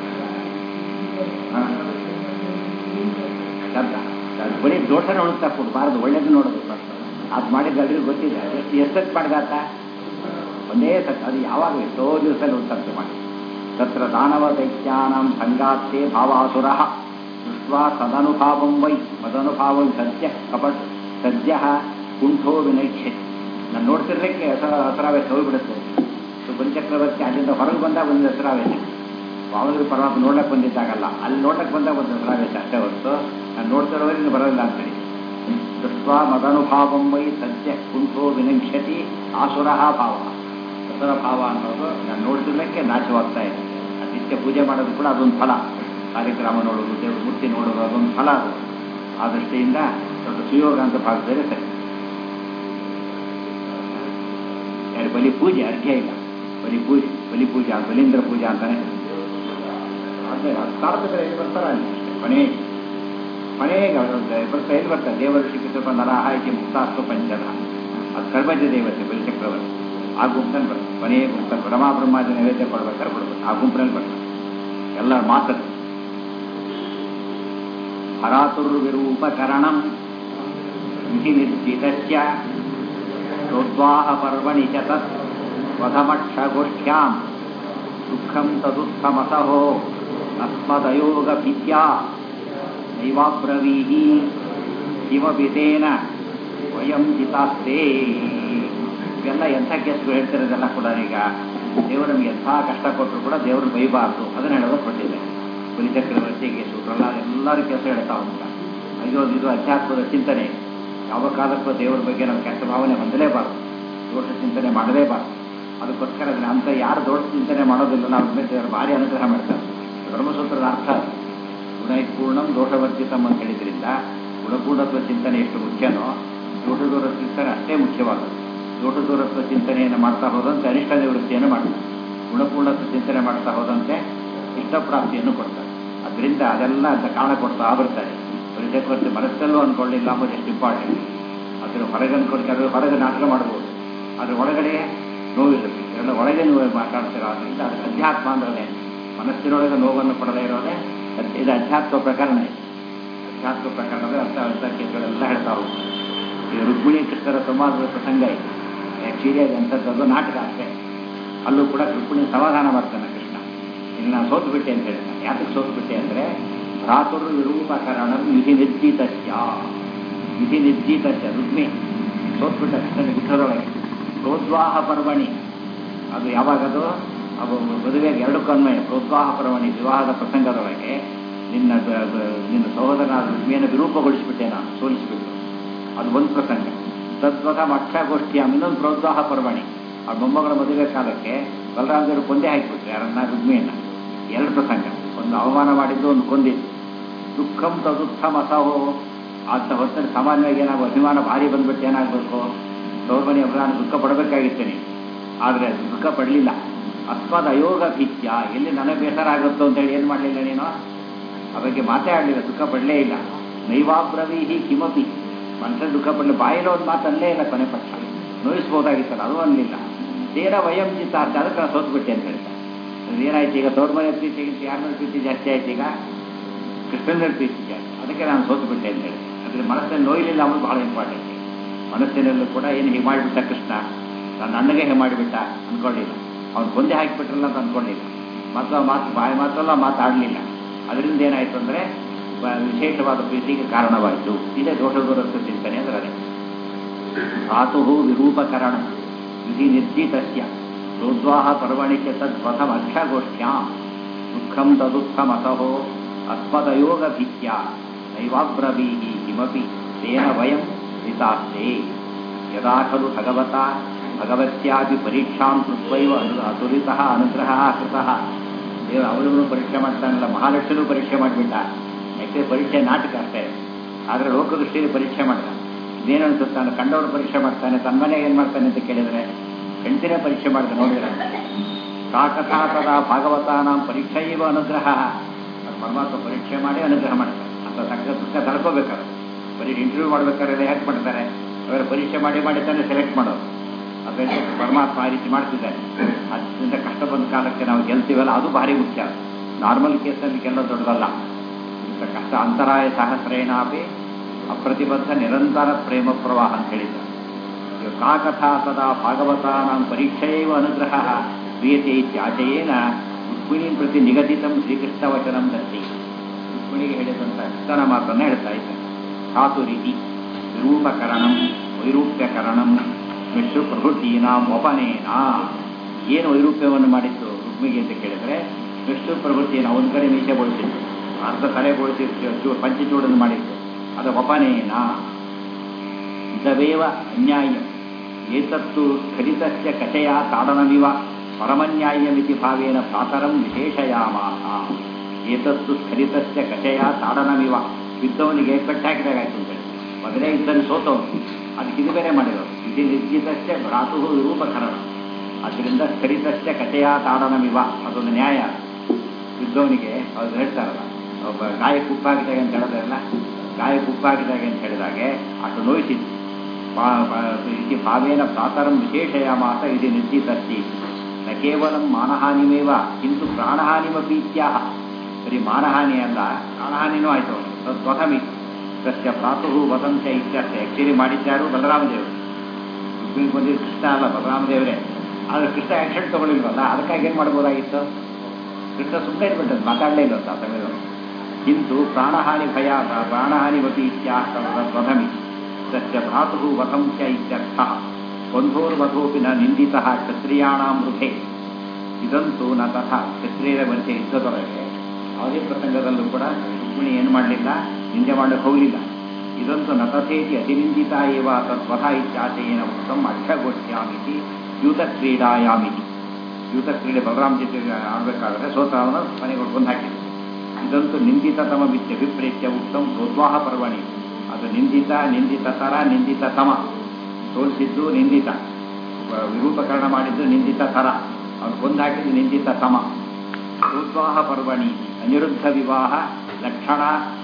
ಶಬ್ದ ಅದು ಬರೀ ದೋಷ ನೋಡುತ್ತಾ ಕೊಡಬಾರ್ದು ಒಳ್ಳೇದು ನೋಡೋದು ಅದು ಮಾಡಿದ ಅದ್ರಿಗೆ ಗೊತ್ತಿದೆ ಎಷ್ಟು ಎಷ್ಟೊತ್ತು ಮಾಡಿದಾತ ಒಂದೇ ಸತ್ ಅದು ಯಾವಾಗ ಎಷ್ಟೋ ದಿವಸ ಉತ್ತರ್ಚೆ ಮಾಡಿ ತತ್ರ ದಾನವ ದೈತ್ಯಾನಾಂ ಸಂಗಾತ್ಯೆ ಭಾವಾಸುರ ದೃಷ್ಟ್ವಾ ಸದನುಭಾವಂ ವೈ ಮದನುಭಾವಂ ಸದ್ಯ ಕಪಟ್ ಸದ್ಯ ಕುಂಠೋ ವಿನೈಕ್ಷೆ ನಾನು ನೋಡ್ತಿರ್ಲಿಕ್ಕೆ ಹೆಸರ ಹಸರಾವೇಶ ಹೋಗ್ಬಿಡುತ್ತೆ ಸೊ ಬಲಿಚಕ್ರವರ್ತಿ ಅಲ್ಲಿಂದ ಹೊರಗೆ ಬಂದಾಗ ಒಂದು ಹೆಸರಾವೇಶ ಅವನಿಗೆ ಪರಮಾತ್ಮ ನೋಡ್ಲಕ್ಕೆ ಬಂದಿದ್ದಾಗಲ್ಲ ಅಲ್ಲಿ ನೋಡ್ಲಕ್ಕೆ ಬಂದಾಗ ಒಂದು ಫಲಾವೇಶ ಅಷ್ಟೇ ಹೊರತು ನಾನು ನೋಡ್ತಿರೋರಿಗೆ ಇನ್ನು ಬರೋದಿಲ್ಲ ಅಂತೇಳಿ ದೃಷ್ಟ್ವಾ ಮದನುಭಾವಂ ವೈ ಸದ್ಯ ಕುಂಠೋ ವಿನಂಕ್ಷತಿ ಆಸುರ ಭಾವ ಅಸುರ ಭಾವ ಅನ್ನೋದು ನಾನು ನೋಡ್ತಿರ್ಲಿಕ್ಕೆ ನಾಶವಾಗ್ತಾ ಇದೆ ಅದು ನಿತ್ಯ ಪೂಜೆ ಮಾಡೋದು ಕೂಡ ಅದೊಂದು ಫಲ ಕಾರ್ಯಕ್ರಮ ನೋಡೋದು ದೇವ್ರ ಮೂರ್ತಿ ನೋಡೋದು ಅದೊಂದು ಫಲ ಅದು ಆ ದೃಷ್ಟಿಯಿಂದ ದೊಡ್ಡ ಸುಯೋಗ ಅಂತ ಭಾಗದಲ್ಲಿ ಸರಿ ಯಾರು ಬಲಿ ಪೂಜೆ ಅರ್ಘ್ಯ ಇಲ್ಲ ಬಲಿ ಪೂಜೆ ಬಲಿ ಪೂಜೆ ಬಲೀಂದ್ರ ಪೂಜೆ ಅಂತಾನೆ ಅದೇ ಕಾಲದಲ್ಲಿ ಎಲ್ಲಿ ಬರ್ತಾರ ಅಲ್ಲಿ ಅಷ್ಟೇ ಕೊನೆ ಕೊನೆಗೆ ಬರ್ತಾ ಎಲ್ಲಿ ಬರ್ತಾರೆ ದೇವರು ಶ್ರೀಕೃಷ್ಣ ನರಹ ಇತಿ ಮುಕ್ತಾಸ್ತು ಪಂಚದ ಅದು ಕರ್ಮಜ ದೇವತೆ ಬಲಿಚಕ್ರವರ್ತಿ ಆ ಗುಂಪಲ್ಲಿ ಬರ್ತಾರೆ ಕೊನೆಯ ಗುಂಪಲ್ಲಿ ಬ್ರಹ್ಮ ಬ್ರಹ್ಮಾದಿ ನೈವೇದ್ಯ ಕೊಡ್ಬೇಕಾದ್ರೆ ಕೊಡ್ಬೇಕು ಆ ಗುಂಪಿನಲ್ಲಿ ಬರ್ತಾರೆ ಎಲ್ಲ ಮಾತದು ಹರಾತುರ್ವಿರೂಪಕರಣಂ ವಿಧಿ ನಿರ್ಜಿತಸ್ಯ ಪ್ರೋದ್ವಾಹ ಪರ್ವಣಿ ಚ ತತ್ ವಧಮಕ್ಷಗೋಷ್ಠ್ಯಾಂ ದುಃಖಂ ತದುತ್ಥಮಸಹೋ ಅಸ್ಮದಯೋಗ ಭಿದ್ಯಾ ನೈವಾಬ್ರವೀಹಿ ಕಿಮಪಿ ತೇನ ವಯಂ ಜಿತಾಸ್ತೆ ಇವೆಲ್ಲ ಎಂಥ ಕೇಸ್ಗಳು ಹೇಳ್ತಿರೋದೆಲ್ಲ ಕೂಡ ಈಗ ದೇವರು ನಮಗೆ ಎಂಥ ಕಷ್ಟ ಕೊಟ್ಟರು ಕೂಡ ದೇವರು ಬೈಬಾರ್ದು ಅದನ್ನು ಹೇಳೋದು ಕೊಟ್ಟಿದೆ ಬಲಿಚಕ್ರವರ್ತಿಗೆ ಸೂತ್ರಲ್ಲ ಎಲ್ಲರೂ ಕೆಲಸ ಹೇಳ್ತಾ ಹೋಗ್ತಾ ಅಯ್ಯೋ ಇದು ಅಧ್ಯಾತ್ಮದ ಚಿಂತನೆ ಯಾವ ಕಾಲಕ್ಕೂ ದೇವರ ಬಗ್ಗೆ ನಾವು ಕೆಟ್ಟ ಭಾವನೆ ಹೊಂದಲೇಬಾರ್ದು ದೋಷ ಚಿಂತನೆ ಮಾಡಲೇಬಾರ್ದು ಅದಕ್ಕೋಸ್ಕರ ಅದನ್ನ ಅಂತ ಯಾರು ದೋಷ ಚಿಂತನೆ ಮಾಡೋದಿಲ್ಲ ನಾವು ಮೇಲೆ ದೇವರು ಭಾರಿ ಅನುಗ್ರಹ ಮಾಡ್ತಾರೆ ಬ್ರಹ್ಮಸೂತ್ರದ ಅರ್ಥ ಅದು. ಗುಣೈಪೂರ್ಣಂ ದೋಷವರ್ಜಿತಂ ಅಂತ ಹೇಳಿದ್ರಿಂದ ಗುಣಪೂರ್ಣತ್ವ ಚಿಂತನೆ ಎಷ್ಟು ಮುಖ್ಯನೋ ದೋಷ ದೂರ ಚಿಂತನೆ ಅಷ್ಟೇ ಮುಖ್ಯವಾದದ್ದು ದೋಷ ದೂರತ್ವ ಚಿಂತನೆಯನ್ನು ಮಾಡ್ತಾ ಹೋದಂತೆ ಅನಿಷ್ಟ ನಿವೃತ್ತಿಯನ್ನು ಮಾಡ್ತಾರೆ ಗುಣಪೂರ್ಣತ್ವ ಚಿಂತನೆ ಮಾಡ್ತಾ ಹೋದಂತೆ ಇಷ್ಟಪ್ರಾಪ್ತಿಯನ್ನು ಕೊಡ್ತಾರೆ ಅದರಿಂದ ಅದೆಲ್ಲ ಅಂತ ಕಾರಣ ಕೊಡ್ತಾ ಬರ್ತಾರೆ ಪರಿಚಯಕ್ಕೆ ಮನಸ್ಸಲ್ಲೂ ಅಂದ್ಕೊಳ್ಳಿಲ್ಲ ಅಂಬೋದು ಎಷ್ಟು ಇಂಪಾರ್ಟೆಂಟ್ ಅದ್ರ ಹೊರಗೆ ಅನ್ಕೊಂಡು ಹೊರಗೆ ನಾಟಕ ಮಾಡ್ಬೋದು ಅದ್ರ ಒಳಗಡೆ ನೋವಿರುತ್ತೆ ಎಲ್ಲ ಒಳಗೆ ನೋವು ಮಾತಾಡ್ತಿರೋ ಅದರಿಂದ ಅದು ಅಧ್ಯಾತ್ಮ ಅಂದ್ರೆ ಮನಸ್ಸಿನೊಳಗೆ ನೋವನ್ನು ಪಡದೇ ಇರೋದೇ ಅದ್- ಇದು ಅಧ್ಯಾತ್ಮ ಪ್ರಕರಣ ಇದು. ಅಧ್ಯಾತ್ಮ ಪ್ರಕರಣದ ಅರ್ಥ ಅರ್ಥ ಕೇಸ್ಗಳೆಲ್ಲ ಹೇಳ್ತಾ ಹೋಗ್ತಾರೆ ಈ ರುಕ್ಮಿಣಿ ಕೃಷ್ಣರ ಸಂವಾದದ ಪ್ರಸಂಗ ಇದೆ ಆ್ಯಕ್ಚುಲಿ ಅದು ಎಂಥದ್ದು ನಾಟಕ ಅಷ್ಟೇ ಅಲ್ಲೂ ಕೂಡ ರುಕ್ಮಿಣಿ ಸಮಾಧಾನ ಮಾಡ್ತಾನೆ ಕೃಷ್ಣ ಇಲ್ಲಿ ನಾನು ಸೋತು ಬಿಟ್ಟೆ ಅಂತ ಹೇಳ್ತಾನೆ ಯಾತಕ್ಕೆ ಸೋತು ಬಿಟ್ಟೆ ಅಂದರೆ ಭ್ರಾತೃ ವಿರೂಪಕರಣ ವಿಧಿ ನಿರ್ಜಿತಸ್ಯ ವಿಧಿ ನಿರ್ಜಿತಸ್ಯ ರುಕ್ಮಿ ಸೋತ್ಬಿಟ್ಟ ಕೃಷ್ಣನ ಯುದ್ಧದೊಳಗೆ ಪ್ರೋದ್ವಾಹ ಪರ್ವಣಿ ಅದು ಯಾವಾಗದು ಅದು ಮದುವೆಗೆ ಎರಡು ಕನ್ಮಯ ಪ್ರೋದ್ವಾಹ ಪರ್ವಣಿ ವಿವಾಹದ ಪ್ರಸಂಗದೊಳಗೆ ನಿನ್ನ ಬ- ಬ- ನಿನ್ನ ಸಹೋದರನಾದ ರುಕ್ಮಿಯನ್ನು ವಿರೂಪಗೊಳಿಸಿಬಿಟ್ಟೆ ನಾನು ಸೋಲಿಸಿಬಿಟ್ಟು ಅದು ಒಂದು ಪ್ರಸಂಗ ತದ್ವತ ಮಕ್ಷಗೋಷ್ಠಿಯ ಇನ್ನೊಂದು ಪ್ರೋತ್ಸಾಹ ಪರ್ವಣಿ ಆ ಮೊಮ್ಮಗಳ ಮದುವೆ ಕಾಲಕ್ಕೆ ಬಲರಾಮದೇವರು ಕೊಂದೇ ಹಾಕಿಬಿಟ್ರು ಯಾರನ್ನ ರುಕ್ಮಿಯನ್ನ ಎರಡು ಪ್ರಸಂಗ ಒಂದು ಅವಮಾನ ಮಾಡಿದ್ದು ಒಂದು ಕೊಂದಿದ್ದು ದುಃಖಂ ತದುತ್ಥಮ ಅಸಹೋ ಅಂತ ಹೊತ್ತಲ್ಲಿ ಸಾಮಾನ್ಯವಾಗಿ ಏನಾಗೋ ಅಭಿಮಾನ ಭಾರಿ ಬಂದ್ಬಿಟ್ಟು ಏನಾಗಬೇಕು ಗೌರ್ಮನಿ ಅಭಿಮಾನ ದುಃಖ ಪಡಬೇಕಾಗಿತ್ತೇನೆ ಆದರೆ ದುಃಖ ಪಡಲಿಲ್ಲ ಅಸ್ಮದ ಅಯೋಗ ಭೀತ್ಯ ಎಲ್ಲಿ ನನಗೆ ಬೇಸರ ಆಗುತ್ತೋ ಅಂತೇಳಿ ಏನು ಮಾಡಲಿಲ್ಲ ನೀನು ಆ ಬಗ್ಗೆ ಮಾತೇ ಆಡಲಿಲ್ಲ ದುಃಖ ಪಡಲೇ ಇಲ್ಲ ನೈವಾಬ್ರವೀಹಿ ಕಿಮಪಿ ಮನುಷ್ಯ ದುಃಖ ಪಡಲಿ ಬಾಯಿలో ಒಂದು ಮಾತು ಅಲ್ಲೇ ಇಲ್ಲ ಕೊನೆ ಪಕ್ಷ ನೋಯಿಸ್ಬೋದಾಗಿತ್ತಲ್ಲ ಅದು ಅನ್ನಲಿಲ್ಲ ತೀರ ವಯಂ ಜಿತ ಅಂತ ಅದಕ್ಕೆ ನಾನು ಸೋತ್ಬಿಟ್ಟೆ ಅಂತ ಹೇಳ್ತಾರೆ ಅದು ಏನಾಯ್ತು ಈಗ ತೋರ್ ಮನೆ ಪ್ರೀತಿಗಿಂತ ಯಾರ ಮೇಲೆ ಪ್ರೀತಿ ಜಾಸ್ತಿ ಆಯ್ತು ಈಗ ಕೃಷ್ಣನ ಪ್ರೀತಿ ಜಾಸ್ತಿ ಅದಕ್ಕೆ ನಾನು ಸೋತ್ಬಿಟ್ಟೆ ಅಂತ ಹೇಳಿ ಅದ್ರ ಮನಸ್ಸಲ್ಲಿ ನೋಯಲಿಲ್ಲ ಅನ್ನೋದು ಬಹಳ ಇಂಪಾರ್ಟೆಂಟ್ ಮನಸ್ಸಿನಲ್ಲೂ ಕೂಡ ಏನು ಹೀಗೆ ಮಾಡಿಬಿಟ್ಟ ಕೃಷ್ಣ ನನ್ನ ಅಣ್ಣಗೆ ಹೀಗೆ ಮಾಡಿಬಿಟ್ಟ ಅಂದ್ಕೊಳ್ಳಿಲ್ಲ ಅವ್ನು ಕೊಂದೆ ಹಾಕಿಬಿಟ್ರಲ್ಲ ಅಂತ ಅಂದ್ಕೊಂಡಿಲ್ಲ ಮತ್ತು ಆ ಮಾತು ಬಾಯಿ ಮಾತಲ್ಲ ಮಾತಾಡಲಿಲ್ಲ ಅದರಿಂದ ಏನಾಯಿತು ಅಂದರೆ ವಿಶೇಷವಾದ ಪ್ರೀತಿಗೆ ಕಾರಣವಾಯಿತು ಇದೇ ದೋಷ ದೂರಸ್ಥ ಚಿಂತನೆ ಅಂದರೆ ಅದೇ ಧಾತು ವಿರೂಪಕರಣ ವಿಧಿ ನಿರ್ಜಿತಸ್ಯ ಪ್ರೋದ್ವಾಹ ಪರ್ವಣಿ ಚ ತದ್ವಥಂ ಅಕ್ಷಗೋಷ್ಠ್ಯಾಂ ದುಃಖಂ ತದುಃಖಮಸಹೋ ಅಸ್ಮದಯೋಗ ಭೀತ್ಯ ನೈವಾಬ್ರವೀಹಿ ಕಿಮಪಿ ತೇನ ವಯಂ ಹಿತಾಸ್ತೆ ಯದಾ ಖಲು ಭಗವತಾ ಭಗವತ್ಯಾಪಿ ಪರೀಕ್ಷಾಂ ಕೃತ್ವೈವ ಅನು ಅತುರಿತಃ ಅನುಗ್ರಹ ಕೃತಃ ದೇವರು ಅವರಿಗೂ ಪರೀಕ್ಷೆ ಮಾಡ್ತಾನಲ್ಲ ಮಹಾಲಕ್ಷ್ಮೀನೂ ಪರೀಕ್ಷೆ ಮಾಡಿಬಿಟ್ಟ ಯಾಕೆ ಪರೀಕ್ಷೆ ನಾಟಕ ಅಷ್ಟೇ ಆದರೆ ಲೋಕದೃಷ್ಟಿಯಲ್ಲಿ ಪರೀಕ್ಷೆ ಮಾಡ್ತಾನೆ ಇದೇನು ಅನ್ಸುತ್ತಾನೆ ಕಂಡವರು ಪರೀಕ್ಷೆ ಮಾಡ್ತಾನೆ ತನ್ನ ಮನೆಗೆ ಏನು ಮಾಡ್ತಾನೆ ಅಂತ ಕೇಳಿದರೆ ಹೆಂಡತಿನೇ ಪರೀಕ್ಷೆ ಮಾಡಿದೆ ನೋಡಿದ್ರೆ ಕಾಕಥಾ ತದಾ ಭಾಗವತಾನಾಂ ಪರೀಕ್ಷೆ ಇವ ಅನುಗ್ರಹ ಅದು ಪರಮಾತ್ಮ ಪರೀಕ್ಷೆ ಮಾಡಿ ಅನುಗ್ರಹ ಮಾಡ್ತಾರೆ ಅಂತ ಸಕ್ಕ ದುಃಖ ತಡ್ಕೋಬೇಕಾದ್ರೆ ಬರೀ ಇಂಟರ್ವ್ಯೂ ಮಾಡ್ಬೇಕಾದ್ರೆ ಹೇಗೆ ಮಾಡ್ತಾರೆ ಅವರ ಪರೀಕ್ಷೆ ಮಾಡಿ ಮಾಡಿ ತಾನೇ ಸೆಲೆಕ್ಟ್ ಮಾಡೋದು ಅದರಿಂದ ಪರಮಾತ್ಮ ಆ ರೀತಿ ಮಾಡ್ತಿದ್ದಾರೆ ಅದರಿಂದ ಕಷ್ಟ ಬಂದ ಕಾಲಕ್ಕೆ ನಾವು ಗೆಲ್ತೀವಲ್ಲ ಅದು ಭಾರಿ ಮುಖ್ಯ ನಾರ್ಮಲ್ ಕೇಸಲ್ಲಿ ಗೆಲ್ಲೋದು ದೊಡ್ಡದಲ್ಲ ಇಂಥ ಕಷ್ಟ ಅಂತರಾಯ ಸಹಸ್ರೇಣಾಪಿ ಅಪ್ರತಿಬದ್ಧ ನಿರಂತರ ಪ್ರೇಮ ಪ್ರವಾಹ ಅಂತ ಹೇಳಿದ್ದಾರೆ ಇವಾಗ ಕಾಕಥಾ ಸದಾ ಭಾಗವತಾನಾಂ ಪರೀಕ್ಷೆಯೈವ ಅನುಗ್ರಹ ಕ್ರಿಯತೆ ಇತ್ಯಾಶಯೇನ ರುಕ್ಮಿಣೀಂ ಪ್ರತಿ ನಿಗದಿತಂ ಶ್ರೀಕೃಷ್ಣ ವಚನಂ ದತ್ತಿ ರುಕ್ಮಿಣಿಗೆ ಹೇಳಿದಂಥ ಕೃಷ್ಣನ ಮಾತನ್ನು ಹೇಳ್ತಾ ಇದ್ದಾರೆ ಧಾತು ರೀತಿ ವಿರೂಪಕರಣಂ ವೈರೂಪ್ಯಕರಣಂ ಮಿಶ್ರು ಪ್ರಭೃತೀನಾಂ ಒಪನೇನ ಏನು ವೈರೂಪ್ಯವನ್ನು ಮಾಡಿತ್ತು ರುಕ್ಮಿಗೆ ಅಂತ ಕೇಳಿದರೆ ವಿಷ್ಣು ಪ್ರವೃತ್ತಿಯನ್ನು ಒಂದು ಕಡೆ ಮೀಸೆ ಬೋಳಿಸಿತ್ತು ಅರ್ಧ ತಲೆ ಬೋಳಿಸಿ ಚೂ- ಪಂಚಚೂಡನ್ನು ಮಾಡಿತ್ತು ಅದು ಒಪನೇನ ಇದವೇವ ಅನ್ಯಾಯ ಏತತ್ತು ಖಲಿತಸ್ಯ ಕಚಯ ತಾಡನಮಿವ ಪರಮನ್ಯಾಯಮಿತಿ ಭಾವೇನ ಪ್ರಾತರಂ ವಿಶೇಷಯಾಮಾಹ ಏತತ್ತು ಸ್ಖಲಿತಸ್ಯ ಕಚಯ ತಾಡನಮಿವ ಬಿದ್ದವನಿಗೆ ಕಟ್ಟಾಕಿದಾಗಾಯ್ತು ಅಂತೇಳಿ ಮೊದಲೇ ಇದ್ದಲ್ಲಿ ಸೋತವನು ಅದಕ್ಕೆ ಇದು ಬೇರೆ ಮಾಡಿರೋದು ಇದು ನಿರ್ಜಿತಸ್ಯ ಭ್ರಾತು ರೂಪಕರಣ ಅದರಿಂದ ಸ್ಖಲಿತಸ್ಯ ಕಚಯ ತಾಡನಮಿವ ಅದೊಂದು ನ್ಯಾಯ ಇದ್ದವನಿಗೆ ಅವ್ರು ಹೇಳ್ತಾರಲ್ಲ ಒಬ್ಬ ಗಾಯಕ್ಕೆ ಉಪ್ಪಾಗಿದಾಗ ಅಂತ ಹೇಳಿದ್ರಲ್ಲ ಗಾಯಕ್ಕೆ ಉಪ್ಪಾಗಿದಾಗ ಅಂತ ಹೇಳಿದಾಗೆ ಅಷ್ಟು ನೋಯಿಸಿದ್ದು ಪಾ- ಪಾ- ಇತಿ ಭಾವೇನ ಪ್ರಾತರಂ ವಿಶೇಷಯಾಮಾಸ ಇದು ನಿರ್ಜಿತಸ್ತಿ ನ ಕೇವಲ ಮಾನಹಾನಿಮೇವ ಕಿಂತು ಪ್ರಾಣಹಾನಿಮಪಿ ಇತ್ಯಾಹ ಬರೀ ಮಾನಹಾನಿ ಅಲ್ಲ ಪ್ರಾಣಹಾನಿನೂ ಆಯ್ತು ಅವನು ತದ್ವಹಮಿ ತಸ್ಯ ಪ್ರಾತುಃ ವದಂಶ ಇತ್ಯರ್ಥ ಆ್ಯಕ್ಚುಲಿ ಮಾಡಿದ್ದಾರು ಬಲರಾಮದೇವರು ರುಕ್ಮಿಣಿ ಬಂದಿದ್ದು ಕೃಷ್ಣ ಅಲ್ಲ ಬಲರಾಮದೇವರೇ ಆದರೆ ಕೃಷ್ಣ ಆ್ಯಕ್ಷನ್ ತಗೊಳ್ಳಿಲ್ವಲ್ಲ ಅದಕ್ಕಾಗಿ ಏನು ಮಾಡ್ಬೋದಾಗಿತ್ತು ಕೃಷ್ಣ ಸುಮ್ಮನೆ ಇಟ್ಬಿಟ್ಟದ್ದು ಮಾತಾಡಲೇ ಇಲ್ಲ ಅಂತ ಆ ಸಮಯದಲ್ಲಿ ಕಿಂತು ಪ್ರಾಣಹಾನಿ ಭಯ ಪ್ರಾಣಹಾನಿಮಪಿ ಇತ್ಯಾಹ ತದ್ವಧಮಿ ತಸ್ಯ ಭ್ರಾತುಃ ವಧಂ ಚ ಇತ್ಯರ್ಥ ಬಂಧೋರ್ವಧೋಪಿ ನ ನಿಂದಿತಃ ಕ್ಷತ್ರಿಯಾಣಾಂ ವೃಥೆ ಇದಂತೂ ನ ತಥಾ ಕ್ಷತ್ರಿಯರ ಮಧ್ಯೆ ಯುದ್ಧದೊಳಗೆ ಯಾವುದೇ ಪ್ರಸಂಗದಲ್ಲೂ ಕೂಡ ರುಕ್ಮಿಣಿ ಏನು ಮಾಡಲಿಲ್ಲ ನಿಂದೆ ಮಾಡಕ್ಕೆ ಹೋಗಲಿಲ್ಲ ಇದಂತೂ ನ ತಥೇತಿ ಅತಿನಿಂದಿತ ಏವ ತದ್ವಧ ಇತ್ಯಾಶಯೇನ ಉತ್ತಮ ಅಕ್ಷಗೋಷ್ಠ್ಯಾಮಿತಿ ಯೂತ ಕ್ರೀಡಾಯಾಮಿತಿ ಯೂತ ಕ್ರೀಡೆ ಬಲರಾಮ್ ಜೊತೆ ಆಡಬೇಕಾದ್ರೆ ಸೋತವನು ಮನೆಗೆ ಕೊಂದು ಹಾಕಿದ್ರು ಇದಂತೂ ನಿಂದಿತ ತಮ ವಿತ್ಯಭಿಪ್ರೇತ್ಯ ಉತ್ತಮ ಪ್ರೋದ್ವಾಹ ಪರ್ವಣಿ ಅದು ನಿಂದಿತ ನಿಂದಿತ ತರ ನಿಂದಿತ ತಮ ಸೋಲಿಸಿದ್ದು ನಿಂದಿತ ವ- ವಿರೂಪಕರಣ ಮಾಡಿದ್ದು ನಿಂದಿತ ತರ ಅವನು ಕೊಂದು ಹಾಕಿದ್ದು ನಿಂದಿತ ತಮ ಪ್ರೋದ್ವಾಹ ಪರ್ವಣಿ ಅನಿರುದ್ಧ ವಿವಾಹ ಲಕ್ಷಣ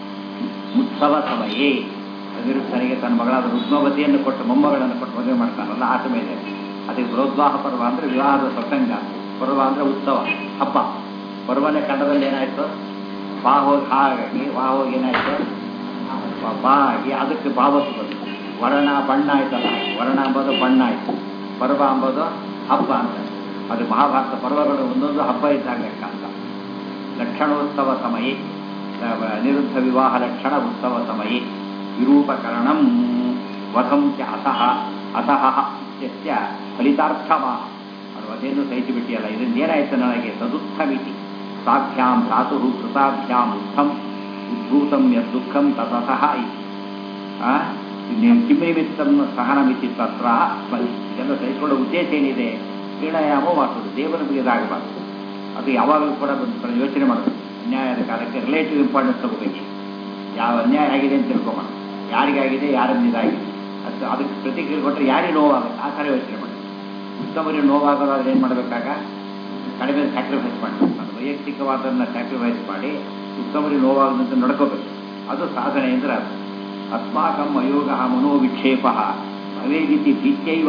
ಉತ್ಸವ ಸಮಯೇ ಅನಿರುದ್ಧನಿಗೆ ತನ್ನ ಮಗಳಾದ ರುದ್ಮವತಿಯನ್ನು ಕೊಟ್ಟು ಮೊಮ್ಮಗಳನ್ನು ಕೊಟ್ಟು ಮದುವೆ ಮಾಡ್ತಾನಲ್ಲ ಆ ಸಮಯದಲ್ಲಿ ಅದಕ್ಕೆ ಪ್ರೋದ್ವಾಹ ಪರ್ವ ಅಂದರೆ ವಿವಾಹದ ಪ್ರಸಂಗ ಪರ್ವ ಅಂದರೆ ಉತ್ಸವ ಹಬ್ಬ ಪರ್ವನ ಕಂಡದಲ್ಲಿ ಏನಾಯ್ತು ಬಾ ಹೋಗಿ ಹಾಗಾಗಿ ವಾ ಹೋಗಿ ಏನಾಯ್ತು ಬಾ- ಬಾ ಆಗಿ ಅದಕ್ಕೆ ಭಾವತ್ತು ಬಂತು ವರ್ಣ ಬಣ್ಣ ಆಯ್ತಲ್ಲ ವರ್ಣ ಅಂಬೋದು ಬಣ್ಣ ಆಯ್ತು ಪರ್ವ ಅಂಬೋದು ಹಬ್ಬ ಅಂತ ಅದು ಮಹಾಭಾರತ ಪರ್ವಗಳು ಒಂದೊಂದು ಹಬ್ಬ ಇದ್ದಾಗ ಲೆಕ್ಕ ಅಂತ ಲಕ್ಷಣೋತ್ಸವ ಸಮಯೇ ಅಹ್, ಅನಿರುದ್ಧ ವಿವಾಹ ಲಕ್ಷಣ ಉತ್ಸವ ಸಮಯೇ ವಿರೂಪಕರಣಂ ವಧಂ ಚ ಅತಃ ಅತಃ ಇತ್ಯಸ್ಯ ಫಲಿತಾರ್ಥಮ ಅದು ಅದೇನು ಸಹಿಸಿಬಿಟ್ಟಿಯಲ್ಲ ಇದರಿಂದ ಏನಾಯ್ತು ನನಗೆ ತದುತ್ಥಮಿತಿ ಸಾಭ್ಯಾಂ ಧಾತು ಕೃತಾಭ್ಯಾಂ ಉತ್ಥಂ ಉದ್ಭೂತಂ ಯದ್ ದುಃಖಂ ತತಃ ಇತಿ ಆ? ಇನ್ನು ಕಿಮ್ನಿಮಿತ್ತಂ ಸಹನಮಿತಿ ತತ್ರ ಫಲಿ ಇದೆಲ್ಲ ಸಹಿಸಿಕೊಳ್ಳೋ ಉದ್ದೇಶ ಏನಿದೆ ಕ್ರೀಡಾಯಾಮ ವಾಸದು ದೇವರ ಬಗ್ಗೆ ಇದಾಗಬಾರ್ದು ಅದು ಯಾವಾಗಲೂ ಕೂಡ ಒಂದು ಸಲ ಯೋಚನೆ ಮಾಡಬೇಕು ಅನ್ಯಾಯದ ಕಾಲಕ್ಕೆ ರಿಲೇಟಿವ್ ಇಂಪಾರ್ಟೆನ್ಸ್ ತಗೋಬೇಕು ಯಾವ ಅನ್ಯಾಯ ಆಗಿದೆ ಅಂತ ತಿಳ್ಕೊಂಬ ಯಾರಿಗಾಗಿದೆ ಯಾರಿಂದ ಇದಾಗಿದೆ ಅದು ಅದಕ್ಕೆ ಪ್ರತಿಕ್ರಿಯೆ ಕೊಟ್ಟರೆ ಯಾರಿಗೆ ನೋವಾಗುತ್ತೆ ಆ ಥರ ಯೋಚನೆ ಮಾಡಿ ಉತ್ತಮರಿಗೆ ನೋವಾಗೋದಾದ್ರೆ ಏನು ಮಾಡಬೇಕಾಗ ಕಡಿಮೆ ಸ್ಯಾಕ್ರಿಫೈಸ್ ಮಾಡಬೇಕು ಅದು ವೈಯಕ್ತಿಕವಾದನ್ನ ಸ್ಯಾಕ್ರಿಫೈಸ್ ಮಾಡಿ ಉತ್ತಮರಿಗೆ ನೋವಾಗದಂತೆ ನಡ್ಕೋಬೇಕು ಅದು ಸಾಧನೆ ಅಂದರೆ ಅದು ಅಸ್ಮಾಕಂ ಅಯೋಗ ಮನೋವಿಕ್ಷೇಪ ಭವೇದಿತಿ ಭೀತ್ಯೈವ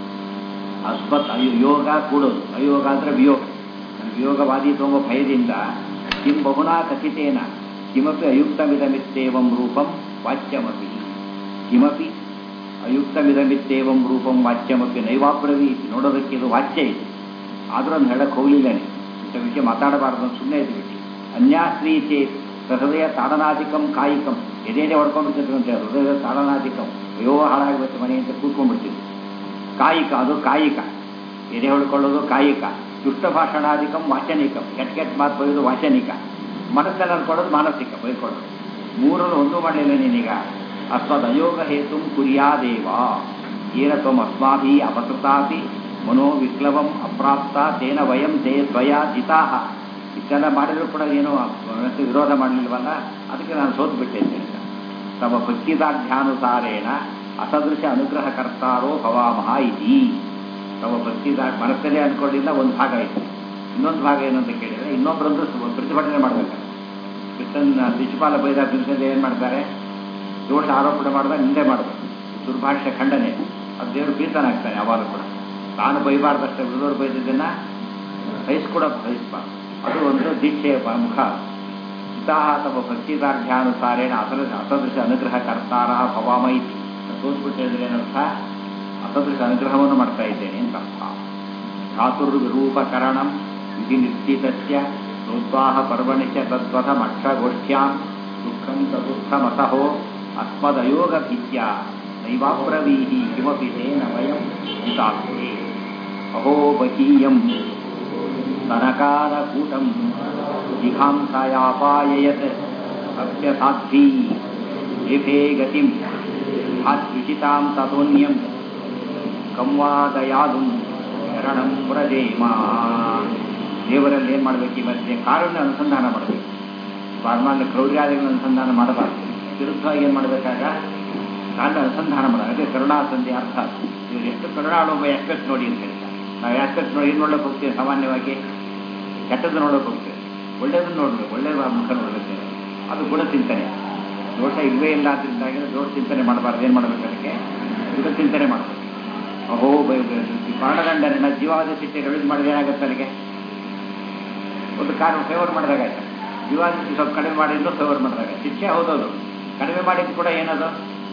ಅಸ್ಮತ್ ಅಯೋ ಯೋಗ ಕೂಡೋದು ಅಯೋಗ ಅಂದರೆ ವಿಯೋಗ ನನ್ನ ವಿಯೋಗವಾದಿ ಎಂಬ ಭಯದಿಂದ ಕಿಂ ಬಹುನಾ ಕಥಿತೇನ ಕಿಮಪಿ ಅಯುಕ್ತಮಿದಮಿತ್ತೇವಂ ರೂಪಂ ವಾಚ್ಯಮಪಿ ಕಿಮಪಿ ಅಯುಕ್ತಮಿದಮಿತ್ತೇವಂ ರೂಪಂ ವಾಚ್ಯಮಪಿ ನೈವಾಬ್ರವಿ ನೋಡೋದಕ್ಕೆ ಇದು ವಾಚ್ಯ ಇದೆ ಆದರೂ ಅದನ್ನು ಹೇಳಕ್ಕೆ ಹೋಗಲಿಲ್ಲ ನೀನು ಇಂಥ ವಿಷಯ ಮಾತಾಡಬಾರ್ದು ಅಂತ ಸುಮ್ಮನೆ ಇದ್ಬಿಟ್ಟು ಅನ್ಯಾಸ್ತ್ರೀ ಚೇತ್ ಹೃದಯ ತಾಡನಾಧಿಕಂ ಕಾಯಿಕಂ ಎದೇನೆ ಹೊಡ್ಕೊಂಡ್ಬಿಡ್ತಿದ್ರು ಅಂತ ಹೇಳಿ ಹೃದಯದ ತಾಡನಾಧಿಕಂ ಅಯ್ಯೋ ಹಾಳಾಗ್ಬೇಕು ಮನೆ ಅಂತ ಕೂತ್ಕೊಂಡ್ಬಿಡ್ತಿದ್ರು ಕಾಯಿಕ ಅದು ಕಾಯಿಕ ಎದೆ ಹೊಡ್ಕೊಳ್ಳೋದು ಕಾಯಿಕ ದುಷ್ಟ ಭಾಷಣಾಧಿಕಂ ವಾಚನಿಕಂ ಕೆಟ್ಟ ಕೆಟ್ಟ ಮಾತು ಬೈಯೋದು ವಾಚನಿಕ ಮನಸ್ಸಲ್ಲಿ ಅನ್ಕೊಳ್ಳೋದು ಮಾನಸಿಕ ಬೈಕೊಳ್ಳೋದು ಮೂರನ್ನು ಒಂದು ಮಾಡಲಿಲ್ಲ ನೀನೀಗ ಅಸ್ಮದ್ ಅಯೋಗ ಹೇತು ಕುರ್ಯಾದೇವ ಏನ ತ್ವಂ ಅಸ್ಮಾಭಿ ಅಪಕೃತಾಪಿ ಮನೋ ವಿಕ್ಲವಂ ಅಪ್ರಾಪ್ತ ತೇನ ವಯಂ ತೇ ದ್ವಯ ಜಿತಾಹ ಇಷ್ಟೆಲ್ಲ ಮಾಡಿದ್ರು ಕೂಡ ಏನೋ ಮನಸ್ಸು ವಿರೋಧ ಮಾಡಲಿಲ್ವಲ್ಲ ಅದಕ್ಕೆ ನಾನು ಸೋತು ಬಿಟ್ಟೆ ಅಂತ ಹೇಳ್ತಾರೆ. ತಮ್ಮ ಭಕ್ತಿದಾಢ್ಯಾನುಸಾರೇಣ ಅಸದೃಶ ಅನುಗ್ರಹಕರ್ತಾರೋ ಭವಾಮಹ ಇತಿ ತಮ್ಮ ಭಕ್ತಿದ ಮನಸ್ಸಲ್ಲೇ ಅಂದ್ಕೊಂಡಿಲ್ಲ ಒಂದು ಭಾಗ ಐತೆ ಇನ್ನೊಂದು ಭಾಗ ಏನು ಅಂತ ಕೇಳಿದರೆ ಇನ್ನೊಬ್ಬರಂದು ಸು- ಪ್ರತಿಭಟನೆ ಮಾಡಬೇಕು ಕೃಷ್ಣನ್ ಶಿಶುಪಾಲ ಬೈದ ಪ್ರಿನ್ಸಲ್ಲಿ ಏನು ಮಾಡ್ತಾರೆ ದೋಷ ಆರೋಪಣೆ ಮಾಡಿದಾಗ ನಿಂದೆ ಮಾಡಬೇಕು ದುರ್ಭಾಷ್ಯ ಖಂಡನೆ ಅದು ದೇವರು ಪ್ರೀತನಾಗ್ತಾನೆ ಯಾವಾಗಲೂ ಕೂಡ ತಾನು ಬೈಬಾರ್ದಷ್ಟೇ ಉಳಿದವರು ಬೈದಿದ್ದನ್ನು ಸಹಿಸ್ಕೊಡ ಸಹಿಸ್ಬಾರ್ದು ಅದು ಒಂದು ದೀಕ್ಷೆಯ ಬ- ಮುಖ ಹಿತಾಹ ತಮ್ಮ ಭಕ್ತಿದಾರ್ಢ್ಯಾನುಸಾರೇಣ ಅಸದೃಶ ಅಸದೃಶ ಅನುಗ್ರಹ ಕರ್ತಾರ ಭವಾಮ ಇತಿ ತೋರಿಸ್ಬಿಟ್ಟು ಹೇಳಿದ್ರೆ ಏನರ್ಥ ಅಸದೃಶ ಅನುಗ್ರಹವನ್ನು ಮಾಡ್ತಾ ಇದ್ದೇನೆ ಅಂತ ಅರ್ಥ ಧಾತುರ್ವಿರೂಪಕರಣಂ ವಿಧಿ ನಿಶ್ಚಿತಸ್ಯ ಪ್ರೋದ್ವಾಹ ಪರ್ವಣಿ ಚ ತದ್ವಧಮಕ್ಷಗೋಷ್ಠ್ಯಾಂ ದುಃಖಂ ತದುಃಖಮಸಹೋ ಅಸ್ಮದಯೋಗ ಭೀತ್ಯ ನೈವಾಬ್ರವೀಹಿ ಕಿಮಪಿ ತೇನ ವಯಂ ಹಿತಾಸ್ತೆ ಅಹೋ ಬಹೀಯಂ ಸ್ತನಕಾಲಕೂಟಂ ಜಿಘಾಂಸಾಯಾಪಾಯಯತ್ ಸತ್ಯ ಸಾಧ್ವಿ ಲೇಫೇ ಗತಿಂ ಹಾತ್ಯುಚಿತಾಂ ತದೋನ್ಯಂ ಕಂವಾದಯಾದು ಶರಣಂ ವ್ರಜೇಮ ದೇವರಲ್ಲಿ ಏನು ಮಾಡಬೇಕು ಈ ಮಧ್ಯೆ ಕಾರಣ ಅನುಸಂಧಾನ ಮಾಡಬೇಕು ಸಾಮಾನ್ಯ ಕ್ರೌರ್ಯಾದಿಗಳ ಅನುಸಂಧಾನ ಮಾಡಬಾರ್ದು ವಿರುದ್ಧವಾಗಿ ಏನು ಮಾಡಬೇಕಾಗ ಕಾರಣ ಅನುಸಂಧಾನ ಮಾಡೋದು ಅದೇ ಕರುಣಾಸಂಧಿ ಅರ್ಥ ಇವ್ರು ಎಷ್ಟು ಕರುಣಾಳುವ ಆಸ್ಪೆಕ್ಟ್ ನೋಡಿ ಅಂತ ಹೇಳ್ತಾರೆ ನಾವು ಆಸ್ಪೆಕ್ಟ್ ನೋಡಿ ಏನು ನೋಡೋಕೆ ಹೋಗ್ತೀವಿ ಸಾಮಾನ್ಯವಾಗಿ ಕೆಟ್ಟದ್ದು ನೋಡೋಕೆ ಹೋಗ್ತೀವಿ ಒಳ್ಳೇದನ್ನು ನೋಡ್ಬೇಕು ಒಳ್ಳೆಯ ಮುಖ ನೋಡಬೇಕು ಅದು ಗುಣ ಚಿಂತನೆ ದೋಷ ಇಲ್ಲವೇ ಇಲ್ಲ ಆದ್ರಿಂದಾಗಿ ದೋಷ ಚಿಂತನೆ ಮಾಡಬಾರ್ದು ಏನು ಮಾಡಬೇಕು ಅದಕ್ಕೆ ಗುಣ ಚಿಂತನೆ ಮಾಡಬೇಕು ಅಹೋ ಮರಣದಂಡನೆ ಜೀವಾದ ಶಿಕ್ಷೆ ರಿಲೀಸ್ ಮಾಡಿದ್ರೆ ಏನಾಗುತ್ತೆ ಅಲ್ಲಿಗೆ ಒಂದು ಕಾರಣ ಫೇವರ್ ಮಾಡಿದಾಗಾಯ್ತು ಜೀವಾದ ಸ್ವಲ್ಪ ಕಡಿಮೆ ಮಾಡಿದ್ದು ಫೇವರ್ ಮಾಡಿದಾಗ ಶಿಕ್ಷೆ ಹೌದದು ಕಡಿಮೆ ಮಾಡಿದ್ದು ಕೂಡ ಏನದು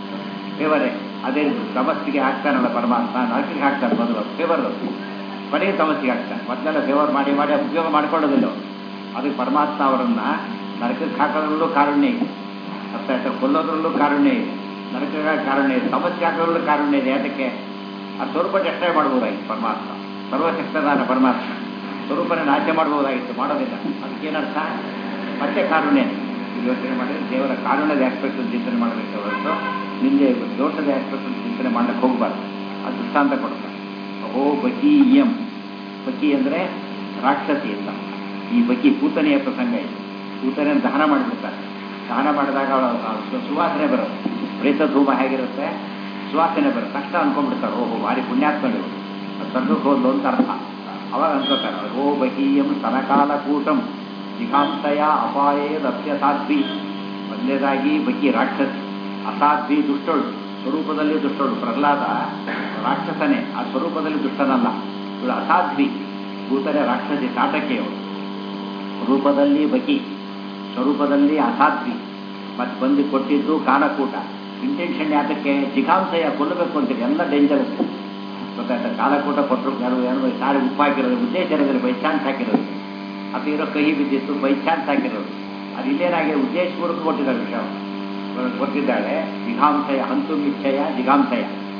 ಫೇವರೇ ಅದೇ ಸಮಸ್ಯೆಗೆ ಹಾಕ್ತಾನಲ್ಲ ಪರಮಾತ್ಮ ನರಕಿಗೆ ಹಾಕ್ತಾನೆ ಮೊದಲು ಫೇವರ್ ಕೊನೆಗೆ ಸಮಸ್ಯೆಗೆ ಹಾಕ್ತಾನೆ ಮೊದಲೆಲ್ಲ ಫೇವರ್ ಮಾಡಿ ಮಾಡಿ ಉಪಯೋಗ ಮಾಡ್ಕೊಳ್ಳೋದಿಲ್ಲ ಅದಕ್ಕೆ ಪರಮಾತ್ಮ ಅವರನ್ನ ನರಕಕ್ಕೆ ಹಾಕೋದ್ರಲ್ಲೂ ಕಾರುಣ್ಯ ಇದೆ ಅರ್ಥ ಆಯ್ತಾ ಕೊಲ್ಲೋದ್ರಲ್ಲೂ ಕಾರುಣ್ಯ ಇದೆ ನರಕಕ್ಕೆ ಕಾರುಣ್ಯ ಇದೆ ಸಮಸ್ಯೆ ಹಾಕೋದ್ರಲ್ಲೂ ಕಾರುಣ್ಯ ಇದೆ ಅದಕ್ಕೆ ಆ ಸ್ವರೂಪ ಎಷ್ಟೇ ಮಾಡ್ಬೋದಾಗಿತ್ತು ಪರಮಾತ್ಮ ಸರ್ವಶಕ್ತದಾನ ಪರಮಾತ್ಮ ಸ್ವರೂಪನ ನಾಟ್ಯ ಮಾಡ್ಬೋದಾಗಿತ್ತು ಮಾಡೋದಿಲ್ಲ ಅದಕ್ಕೇನರ್ಥ ಮತ್ತೆ ಕಾರುಣ್ಯ ಯೋಚನೆ ಮಾಡಿದ್ರೆ ದೇವರ ಕಾರುಣ್ಯದ ಆಸ್ಪೆಕ್ಟ್ ಚಿಂತನೆ ಮಾಡಬೇಕು ಹೊರತು ನಿಂದೆ ದೋಷದ ಆಸ್ಪೆಕ್ಟ್ ಚಿಂತನೆ ಮಾಡಕ್ಕೆ ಹೋಗಬಾರ್ದು ಅದು ದೃಷ್ಟಾಂತ ಕೊಡ್ತಾರೆ ಅಹೋ ಬಕೀಯಂ ಬಕಿ ಅಂದರೆ ರಾಕ್ಷಸಿ ಅಂತ ಈ ಬಕಿ ಪೂತನೆಯ ಪ್ರಸಂಗ ಇದೆ ಪೂತನೆಯನ್ನು ದಹನ ಮಾಡಿಬಿಡ್ತಾರೆ ದಹನ ಮಾಡಿದಾಗ ಅವಳ ಸುವಾಸನೆ ಬರುತ್ತೆ ಪ್ರೇತ ಧೂಮ ಹೇಗಿರುತ್ತೆ ಸುವಾಸನೆ ಬರುತ್ತೆ ತಕ್ಷಣ ಅನ್ಕೊಂಡ್ಬಿಡ್ತಾರೆ ಓಹೋ ಭಾರಿ ಪುಣ್ಯಾತ್ಮಗಳು ಅದು ಸ್ವರ್ಗಕ್ಕೆ ಹೋದ್ಲು ಅಂತ ಅರ್ಥ ಅವಾಗ ಅನ್ಕೋತಾರೆ ಓ ಬಕೀಯಂ ಸ್ತನಕಾಲ ಕೂಟಂ ಜಿಘಾಂಸಯ ಅಪಾಯೇ ರಸ್ಯ ಸಾಧ್ವಿ ಮೊದಲನೇದಾಗಿ ಬಕಿ ರಾಕ್ಷಸಿ ಅಸಾಧ್ವಿ ದುಷ್ಟಳು ಸ್ವರೂಪದಲ್ಲಿ ದುಷ್ಟಳು ಪ್ರಹ್ಲಾದ ರಾಕ್ಷಸನೇ ಆ ಸ್ವರೂಪದಲ್ಲಿ ದುಷ್ಟನಲ್ಲ ಇವಳು ಅಸಾಧ್ವಿ ಭೂತನೆ ರಾಕ್ಷಸಿ ತಾಟಕೆಯವಳು ರೂಪದಲ್ಲಿ ಬಕಿ ಸ್ವರೂಪದಲ್ಲಿ ಅಸಾಧ್ವಿ ಮತ್ತೆ ಬಂದು ಕೊಟ್ಟಿದ್ದು ಕಾಲಕೂಟ ಇಂಟೆನ್ಷನ್ ಯಾತಕ್ಕೆ ಜಿಘಾಂಸಯ ಕೊಲ್ಲಬೇಕು ಅಂತೀರಿ ಎಲ್ಲ ಡೇಂಜರಸ್ ಗೊತ್ತಾಯ್ತಾ ಕಾಲಕೂಟ ಕೊಟ್ಟರು ಯಾರು ಯಾರು ಸಾರಿ ಉಪ್ಪು ಹಾಕಿರೋದು ಉದ್ದೇಶ ಇರೋದಿಲ್ಲ ಬೈ ಚಾನ್ಸ್ ಹಾಕಿರೋದು ಅದು ಇರೋ ಕಹಿ ಬಿದ್ದಿತ್ತು ಬೈ ಚಾನ್ಸ್ ಹಾಕಿರೋದು ಅದು ಇಲ್ಲೇನಾಗಿದೆ ಉದ್ದೇಶಪೂರ್ವಕ ಕೊಟ್ಟಿದ್ದಾರೆ ವಿಷಯ ಕೊಟ್ಟಿದ್ದಾಳೆ ಜಿಘಾಂಸಯ ಹಂತು ಮಿಚ್ಛಯ ಜಿಘಾಂಸಯ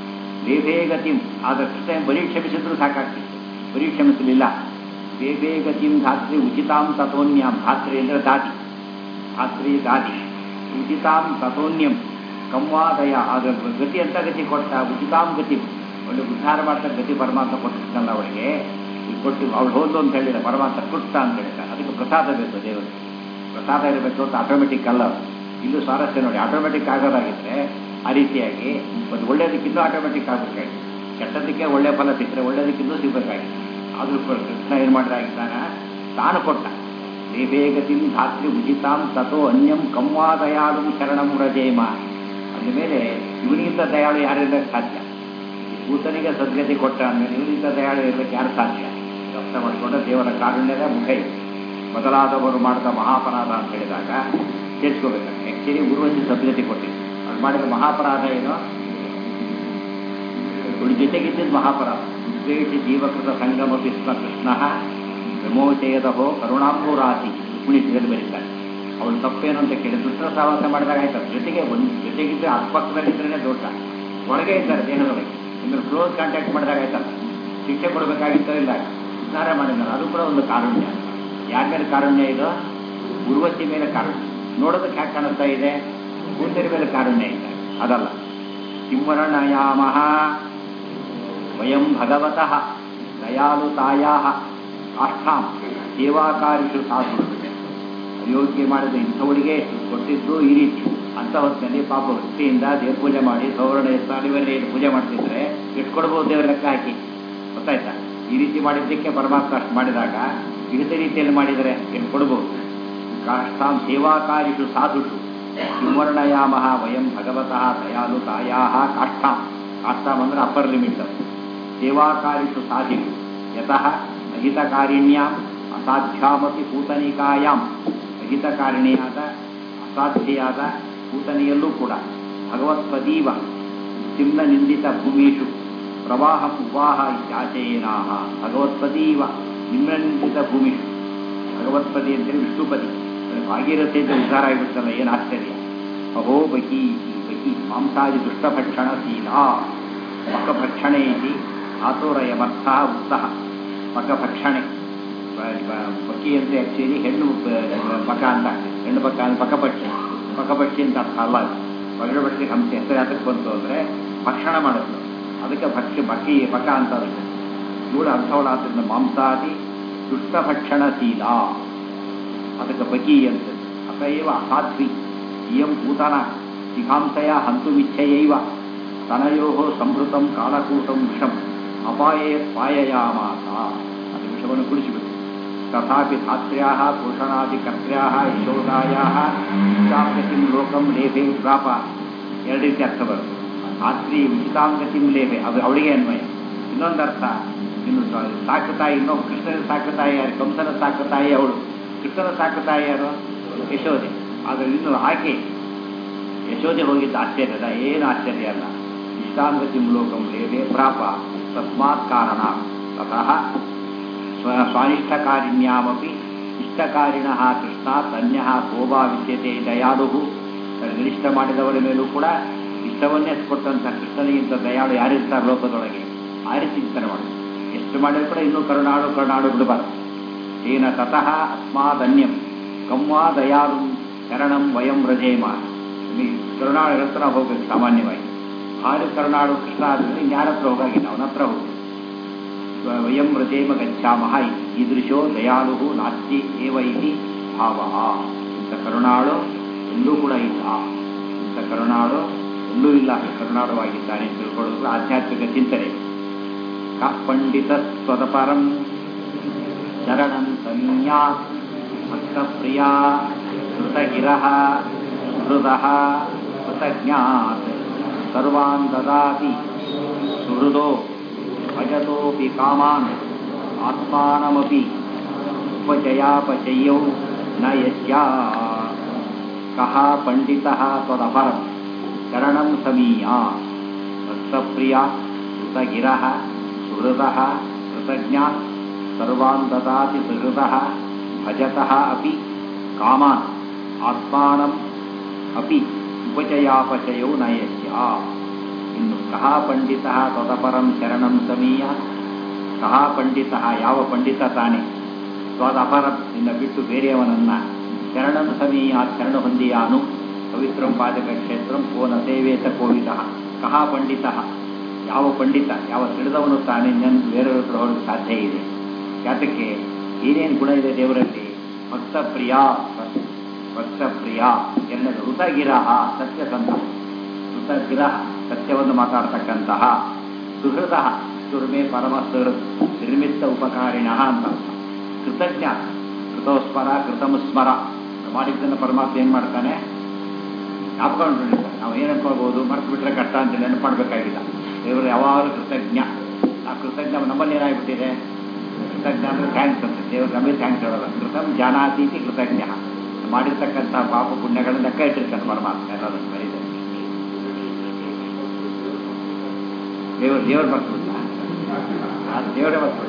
ಬೇಬೇ ಗತಿಂ ಆದಷ್ಟು ಟೈಮ್ ಬರೀ ಕ್ಷಮಿಸಿದ್ರು ಸಾಕಾಗ್ತಿತ್ತು ಬರೀ ಕ್ಷಮಿಸಲಿಲ್ಲ ಬೇಬೇ ಗತಿಂ ಧಾತ್ರಿ ಉಚಿತಾಂ ತಥೋನ್ಯಾಂ ಧಾತ್ರಿ ಅಂದರೆ ದಾದಿ ಧಾತ್ರಿ ದಾದಿ ಉಚಿತಾಂ ತಥೋನ್ಯಂ ಕಂವಾದಯ ಆದ ಗತಿ ಅಂತ ಗತಿ ಕೊಟ್ಟ ಉಚಿತಾಂ ಗತಿ ಒಳ್ಳೆ ಉದ್ಧಾರ ಮಾಡ್ತಾ ಗತಿ ಪರಮಾತ್ಮ ಕೊಟ್ಟಿದ್ದಲ್ಲ ಅವಳಿಗೆ ಈಗ ಕೊಟ್ಟು ಅವಳು ಹೋದ್ಲು ಅಂತ ಹೇಳಿಲ್ಲ ಪರಮಾತ್ಮ ಕೊಟ್ಟ ಅಂತ ಹೇಳ್ತಾರೆ ಅದಕ್ಕೆ ಪ್ರಸಾದ ಬೇಕು ದೇವರು ಪ್ರಸಾದ ಇರಬೇಕು ಅಂತ ಆಟೋಮೆಟಿಕ್ ಅಲ್ಲ ಇಲ್ಲೂ ಸ್ವಾರಸ್ಯ ನೋಡಿ ಆಟೋಮೆಟಿಕ್ ಆಗೋದಾಗಿದ್ರೆ ಆ ರೀತಿಯಾಗಿ ಒಂದು ಒಳ್ಳೆಯದಕ್ಕಿಂತ ಆಟೋಮೆಟಿಕ್ ಆಗಬೇಕಾಗಿ ಕೆಟ್ಟದಕ್ಕೆ ಒಳ್ಳೆ ಫಲ ಸಿಕ್ಕರೆ ಒಳ್ಳೆಯದಕ್ಕಿಂತ ಸಿಗಬೇಕಾಗಿ ಆದರೂ ಕೃಷ್ಣ ಏನು ಮಾಡಿದಾಗಿದ್ದಾನ ತಾನು ಕೊಟ್ಟ ದೇವೇಗತಿಂ ಧಾತ್ರಿ ಉಚಿತಾಂ ತಥೋ ಅನ್ಯಂ ಕಂವಾದಯಾಳು ಶರಣಂ ರಜೇಮ ಅಂದ ಮೇಲೆ ಇವನಿಗಿಂತ ದಯಾಳು ಯಾರಿರಲಿಕ್ಕೆ ಸಾಧ್ಯ ಭೂತನಿಗೆ ಸದ್ಗತಿ ಕೊಟ್ಟ ಅಂದಮೇಲೆ ಇವನಿಗಿಂತ ದಯಾಳು ಇರಲಿಕ್ಕೆ ಯಾರು ಸಾಧ್ಯ ಅರ್ಥ ಮಾಡಿಕೊಂಡ ದೇವರ ಕಾರುಣ್ಯದ ಮುಖ ಇದೆ ಮೊದಲಾದವರು ಮಾಡಿದ ಮಹಾಪರಾಧ ಅಂತ ಹೇಳಿದಾಗ ಸೇರಿಸ್ಕೋಬೇಕು ಆ್ಯಕ್ಚುಲಿ ಉರ್ವಶಿ ಸದ್ಗತಿ ಕೊಟ್ಟಿದ್ದು ಅದು ಮಾಡಿದ ಮಹಾಪರಾಧ ಏನು ಇವಳು ಜೊತೆಗಿದ್ದಿದ್ದು ಮಹಾಪರಾಧ ಉದ್ವೇಷಿ ಜೀವಕೃತ ಸಂಗಮ ವಿಸ್ಮ ಕೃಷ್ಣ ವಿಮೋಚಯದ ಹೋ ಕರುಣಾಂಬೂರಾತಿ ಕುಣಿಸಿದಲ್ಲಿ ಬರೀತಾರೆ ಅವಳು ತಪ್ಪೇನು ಅಂತ ಕೇಳಿ ದುಷ್ಟರ ಸಹವಾಸ ಮಾಡಿದಾಗ ಆಯ್ತಲ್ಲ ಜೊತೆಗೆ ಒಂದು ಜೊತೆಗಿದ್ದು ಅಕ್ಕಪಕ್ಕದಲ್ಲಿದ್ರೇ ದೋಷ ಒಳಗೆ ಇದ್ದಾರೆ ದೇಹದೊಳಗೆ ಇನ್ನು ಕ್ಲೋಸ್ ಕಾಂಟ್ಯಾಕ್ಟ್ ಮಾಡಿದಾಗ ಆಯ್ತಲ್ಲ ಶಿಕ್ಷೆ ಕೊಡಬೇಕಾಗಿತ್ತೋ ಇಲ್ಲ ಉದ್ಧಾರ ಮಾಡಿದ್ದಾರೆ ಅದು ಕೂಡ ಒಂದು ಕಾರುಣ್ಯ ಯಾರ ಮೇಲೆ ಕಾರುಣ್ಯ ಇದು ಉರ್ವಶಿ ಮೇಲೆ ಕಾರುಣ್ಯ ನೋಡೋದಕ್ಕೆ ಯಾಕೆ ಕಾಣಿಸ್ತಾ ಇದೆ ಕೂತರಿ ಮೇಲೆ ಕಾರುಣ್ಯ ಇದೆ ಅದಲ್ಲ ಕಿಂವರಣಯಾಮಃ ವಯಂ ಭಗವತಃ ದಯಾಲುತಾಯಾ ಕಾಷ್ಠಾಂ ಸೇವಾಕಾರಿಷು ಸಾಧು ಅಯೋಗ್ಯ ಮಾಡಿದ ಇಂಥವಳಿಗೆ ಕೊಟ್ಟಿದ್ದು ಈ ರೀತಿ ಅಂತ ಹೊತ್ತಿನಲ್ಲಿ ಪಾಪ ವೃತ್ತಿಯಿಂದ ದೇವ ಪೂಜೆ ಮಾಡಿ ಸೌವರ್ಣ ಸ್ಥಾನವನ್ನೇ ಏನು ಪೂಜೆ ಮಾಡ್ತಿದ್ರೆ ಎಷ್ಟು ಕೊಡ್ಬೋದು ದೇವರ ಲೆಕ್ಕ ಹಾಕಿ ಗೊತ್ತಾಯ್ತಾ ಈ ರೀತಿ ಮಾಡಿದ್ದಕ್ಕೆ ಪರಮಾತ್ಮ ಅಷ್ಟು ಮಾಡಿದಾಗ ವಿವಿಧ ರೀತಿಯಲ್ಲಿ ಮಾಡಿದರೆ ಏನು ಕೊಡ್ಬೋದು ಕಾಷ್ಠಾಂ ಸೇವಾಕಾರಿಷು ಸಾಧುಷು ಕಿಂವರ್ಣಯಾಮಃ ವಯಂ ಭಗವತಃ ದಯಾಲು ತಾಯಾ ಕಾಷ್ಠಾಂ ಕಾಷ್ಠಾಂ ಅಂದರೆ ಅಪ್ಪರ್ ಲಿಮಿಟ್ ಸೇವಾಕಾರಿಷು ಸಾಧಿಷು ಯತಃ ಅಹಿತಕಾರಿಣ್ಯಾಂ ಅಸಾಧ್ಯಾಮಪಿ ಪೂತನಿಕಾಯಾಂ ಅಹಿತಕಾರಿಣಿಯಾದ ಅಸಾಧ್ಯಯಾದ ಪೂತನೆಯಲ್ಲೂ ಕೂಡ ಭಗವತ್ಪದೀವ ಚಿನ್ನ ನಿಂದಿತ ಭೂಮಿಷು ಪ್ರವಾಹ ಉವಾಹ ಇತ್ಯಾಚಯೇನಾಹ ಭಗವತ್ಪದೀವ ನಿಮ್ನನಿಂದಿತ ಭೂಮಿಷು ಭಗವತ್ಪದಿ ಅಂತೇಳಿ ವಿಷ್ಣುಪದಿ ಭಾಗೀರಥೆಯಿಂದ ಉದ್ಧಾರ ಆಗಿಬಿಡ್ತಲ್ಲ ಏನು ಆಶ್ಚರ್ಯ ಅಹೋ ಬಕಿ ಬಕಿ ಮಾಂಸಾದಿ ದುಷ್ಟಭಕ್ಷಣ ಶೀಲಾ ಮಖಭಕ್ಷಣೆ ಇತಿ ಆತೋರಯಮರ್ಥ ಉಕ್ತಃ ಮಖಭಕ್ಷಣೆ ಬ- ಬ- ಪಕ್ಕಿ ಅಂತ ಆ್ಯಕ್ಚುಲಿ ಹೆಣ್ಣು ಬ- ಬಕ ಅಂತ ಹೆಣ್ಣು ಬಕ ಅಂತ ಬಕಪಕ್ಷಿ ಬಕಪಕ್ಷಿ ಅಂತ ಅರ್ಥ ಅಲ್ಲ ಅದು ಬಗಡ ಪಕ್ಷಿ ಹಂಸ ಹೆಸರು ಯಾತಕ್ಕೆ ಬಂತು ಅಂದರೆ ಭಕ್ಷಣ ಮಾಡೋದು ಅದಕ್ಕೆ ಭಕ್ಷಿ ಬಕಿ ಬಕ ಅಂತ ಅದಕ್ಕೆ ಇವಳು ಅಂಥವಳಾದ್ರಿಂದ ಮಾಂಸಾದಿ ದುಷ್ಟಭಕ್ಷಣಶೀಲ ಅದಕ್ಕೆ ಬಕಿ ಅಂತ ಅತಯವ ಅಸಾಧ್ವಿ ಇಯಂ ಪೂತನ ಜಿಘಾಂಸಯ ಹಂತುಮಿಚ್ಛಯೈವ ತನಯೋ ಸಂಭೃತಂ ಕಾಲಕೂಟಂ ವಿಷಂ ಅಪಾಯೇ ಪಾಯಯಾಮಾಸ ಅದು ವಿಷವನ್ನು ಕುಡಿಸಿಬಿಟ್ಟು ತಥಾಪಿ ಧಾತ್ರ್ಯಾ ಪೋಷಣಾದಿಕರ್ತ್ರ್ಯಾ ಯಶೋದಾಯಾ ವಿಚಿತಾಂಗತಿಂ ಲೋಕಂ ಲೇಭೆ ಪ್ರಾಪ ಎರಡು ರೀತಿ ಅರ್ಥ ಬರುತ್ತೆ ಧಾತ್ರಿ ವಿಚಿತಾಂಗತಿಂ ಲೇಭೆ ಅದು ಅವಳಿಗೆ ಅನ್ವಯ ಇನ್ನೊಂದು ಅರ್ಥ ಇನ್ನು ಸ- ಸಾಕು ತಾಯಿ ಇನ್ನೊಬ್ಬ ಕೃಷ್ಣನ ಸಾಕು ತಾಯಿ ಯಾರು ಕಂಸನ ಸಾಕು ತಾಯಿ ಅವಳು ಕೃಷ್ಣನ ಸಾಕು ತಾಯಿ ಯಾರು ಯಶೋದೆ ಆದರೆ ಇನ್ನು ಆಕೆ ಯಶೋದೆ ಹೋಗಿದ್ದ ಆಶ್ಚರ್ಯದ ಏನು ಆಶ್ಚರ್ಯ ಅಲ್ಲ ಇಷ್ಟಾಂಗತಿಂ ಲೋಕಂ ಲೇವೆ ಪ್ರಾಪ ತಸ್ಮಾತ್ ಕಾರಣ ತತಃ ಸ್ವ ಸ್ವಾನಿಷ್ಠಕಾರಿಣ್ಯಾಮಪಿ ಇಷ್ಟಕಾರಿಣ ಕೃಷ್ಣಾತ್ ಅನ್ಯ ಕೋಬಾ ವಿದ್ಯತೆ ದಯಾಳು ನಿರ್ದಿಷ್ಟ ಮಾಡಿದವರ ಮೇಲೂ ಕೂಡ ಇಷ್ಟವನ್ನೇ ಕೊಟ್ಟಂಥ ಕೃಷ್ಣನಿಗಿಂತ ದಯಾಳು ಯಾರಿರ್ತಾರೆ ಲೋಕದೊಳಗೆ ಆ ರೀತಿ ಚಿಂತನೆ ಮಾಡಿ ಎಷ್ಟು ಮಾಡಿದ್ರು ಕೂಡ ಇನ್ನೂ ಕರುಣಾಡು ಕರುಣಾಡು ಬಿಡಬಾರ್ದು ಏನ ತತಃ ಅಸ್ಮಾದನ್ಯಂ ಕಮ್ವಾ ದಯಾಳು ಶರಣಂ ವಯಂ ವ್ರಜೇಮ ಈ ಕರುಣಾಳು ಹತ್ರ ಹೋಗ್ಬೇಕು ಸಾಮಾನ್ಯವಾಗಿ ಹಾಲು ಕರುಣಾಳು ಕೃಷ್ಣ ಆದ್ರೆ ಇನ್ಯಾರ ಹತ್ರ ಹೋಗಾಗಿಲ್ಲ ಅವನ ಹತ್ರ ಹೋಗ್ಬೇಕು ವಯಂ ವ್ರಜೇಮ ಗಚ್ಚಾಮಹ ಈದೃಶೋ ದಯಾಳು ನಾಸ್ತಿ ಏವ ಇತಿ ಭಾವ ಇಂಥ ಕರುಣಾಳು ಎಲ್ಲೂ ಕೂಡ ಇಲ್ಲ ಇಂಥ ಕರುಣಾಳು ಎಲ್ಲೂ ಇಲ್ಲ ಕರುಣಾಳುವಾಗಿದ್ದಾನೆ ಅಂತ ತಿಳ್ಕೊಳ್ಳೋದು ಆಧ್ಯಾತ್ಮಿಕ ಚಿಂತನೆ ಕ ಪಂಡಿತ ಸ್ವತಪರಂ ಶರಣಂ ಸಂಜ್ಞಾತ್ ಭಕ್ತಪ್ರಿಯಾ ಧೃತಗಿರಃ ಹೃದಃ ಕೃತಜ್ಞಾತ್ ಸರ್ವಾನ್ ದದಾತಿ ಸುಹೃದೋ ಭಜತೋಪಿ ಕಾಮಾನ್ ಆತ್ಮಾನಮಪಿ ಉಪಜಯಾಪಚಯೌ ನ ಯಸ್ಯಾ ಕಃ ಪಂಡಿತಃ ತ್ವದಪರಂ ಶರಣಂ ಸಮೀಯಾ ಭಕ್ತಪ್ರಿಯ ಕೃತಗಿರಃ ಸುಹೃದಃ ಕೃತಜ್ಞಾ ಸರ್ವಾನ್ ದದಾತಿ ಸುಹೃದಃ ಭಜತಃ ಅಪಿ ಕಾಮಾನ್ ಆತ್ಮಾನಂ ಅಪಿ ಉಪಚಯಾಪಚಯೌ ನ ಯಸ್ಯಾ ಇನ್ನು ಕಹ ಪಂಡಿತ ತದಪರಂ ಶರಣಂ ಸಮೀಯ ಕಹ ಪಂಡಿತ ಯಾವ ಪಂಡಿತ ತಾನೆ ತ್ವದಪರಂ ನಿನ್ನ ಬಿಟ್ಟು ಬೇರೆಯವನನ್ನ ಶರಣಂ ಸಮೀಯ ಶರಣ ಹೊಂದಿಯಾನು ಪವಿತ್ರಂ ಪಾದಕ ಕ್ಷೇತ್ರಂ ಕೋನ ಸೇವೇತ ಕೋವಿದ ಕಹ ಪಂಡಿತ ಯಾವ ಪಂಡಿತ ಯಾವ ತಿಳಿದವನು ತಾನೆ ನನ್ನ ಬೇರೆಯವ್ರ ಹತ್ರ ಹೋಗಕ್ಕೆ ಸಾಧ್ಯ ಇದೆ ಯಾತಕ್ಕೆ ಏನೇನು ಗುಣ ಇದೆ ದೇವರಲ್ಲಿ ಭಕ್ತಪ್ರಿಯ ಭಕ್ತಪ್ರಿಯ ಎರಡನೇದು ಋತಗಿರಹ ಸತ್ಯಸಂಧ ಋತಗಿರಹ ಸತ್ಯವನ್ನು ಮಾತಾಡ್ತಕ್ಕಂತಹ ಸುಹೃದ ಸುರ್ಮೆ ಪರಮ ಸುಹೃತ್ ನಿರ್ಮಿತ ಉಪಕಾರಿಣ ಅಂತ ಅರ್ಥ. ಕೃತಜ್ಞ ಕೃತೋಸ್ಮರ ಕೃತಮುಸ್ಮರ ಮಾಡಿದ್ದನ್ನು ಪರಮಾತ್ಮ ಏನು ಮಾಡ್ತಾನೆ ಜ್ಞಾಪಕೊಂಡು ನಾವು ಏನು ಅನ್ಕೊಳ್ಬೋದು ಮರ್ತು ಬಿಟ್ರೆ ಕಷ್ಟ ಅಂತ ನೆನಪು ಮಾಡಬೇಕಾಗಿಲ್ಲ ದೇವರು ಯಾವಾಗಲೂ ಕೃತಜ್ಞ ಆ ಕೃತಜ್ಞ ನಮ್ಮಲ್ಲಿ ಏನಾಗ್ಬಿಟ್ಟಿದೆ ಕೃತಜ್ಞ ಅಂದರೆ ಥ್ಯಾಂಕ್ಸ್ ಅಂತ ದೇವರು ನಮಗೆ ಥ್ಯಾಂಕ್ಸ್ ಹೇಳೋಲ್ಲ ಕೃತಂ ಜಾನಾತೀತಿ ಕೃತಜ್ಞ ಮಾಡಿರ್ತಕ್ಕಂಥ ಪಾಪ ಪುಣ್ಯಗಳನ್ನ ಲೆಕ್ಕ ಇಟ್ಟಿರ್ತಾನೆ ಪರಮಾತ್ಮ ಎಲ್ಲದನ್ನು ಬರೀದೆ ದೇವರು ದೇವರು ಬರ್ತಿಲ್ಲ ಆ ದೇವರೇ ಬರ್ತಿಲ್ಲ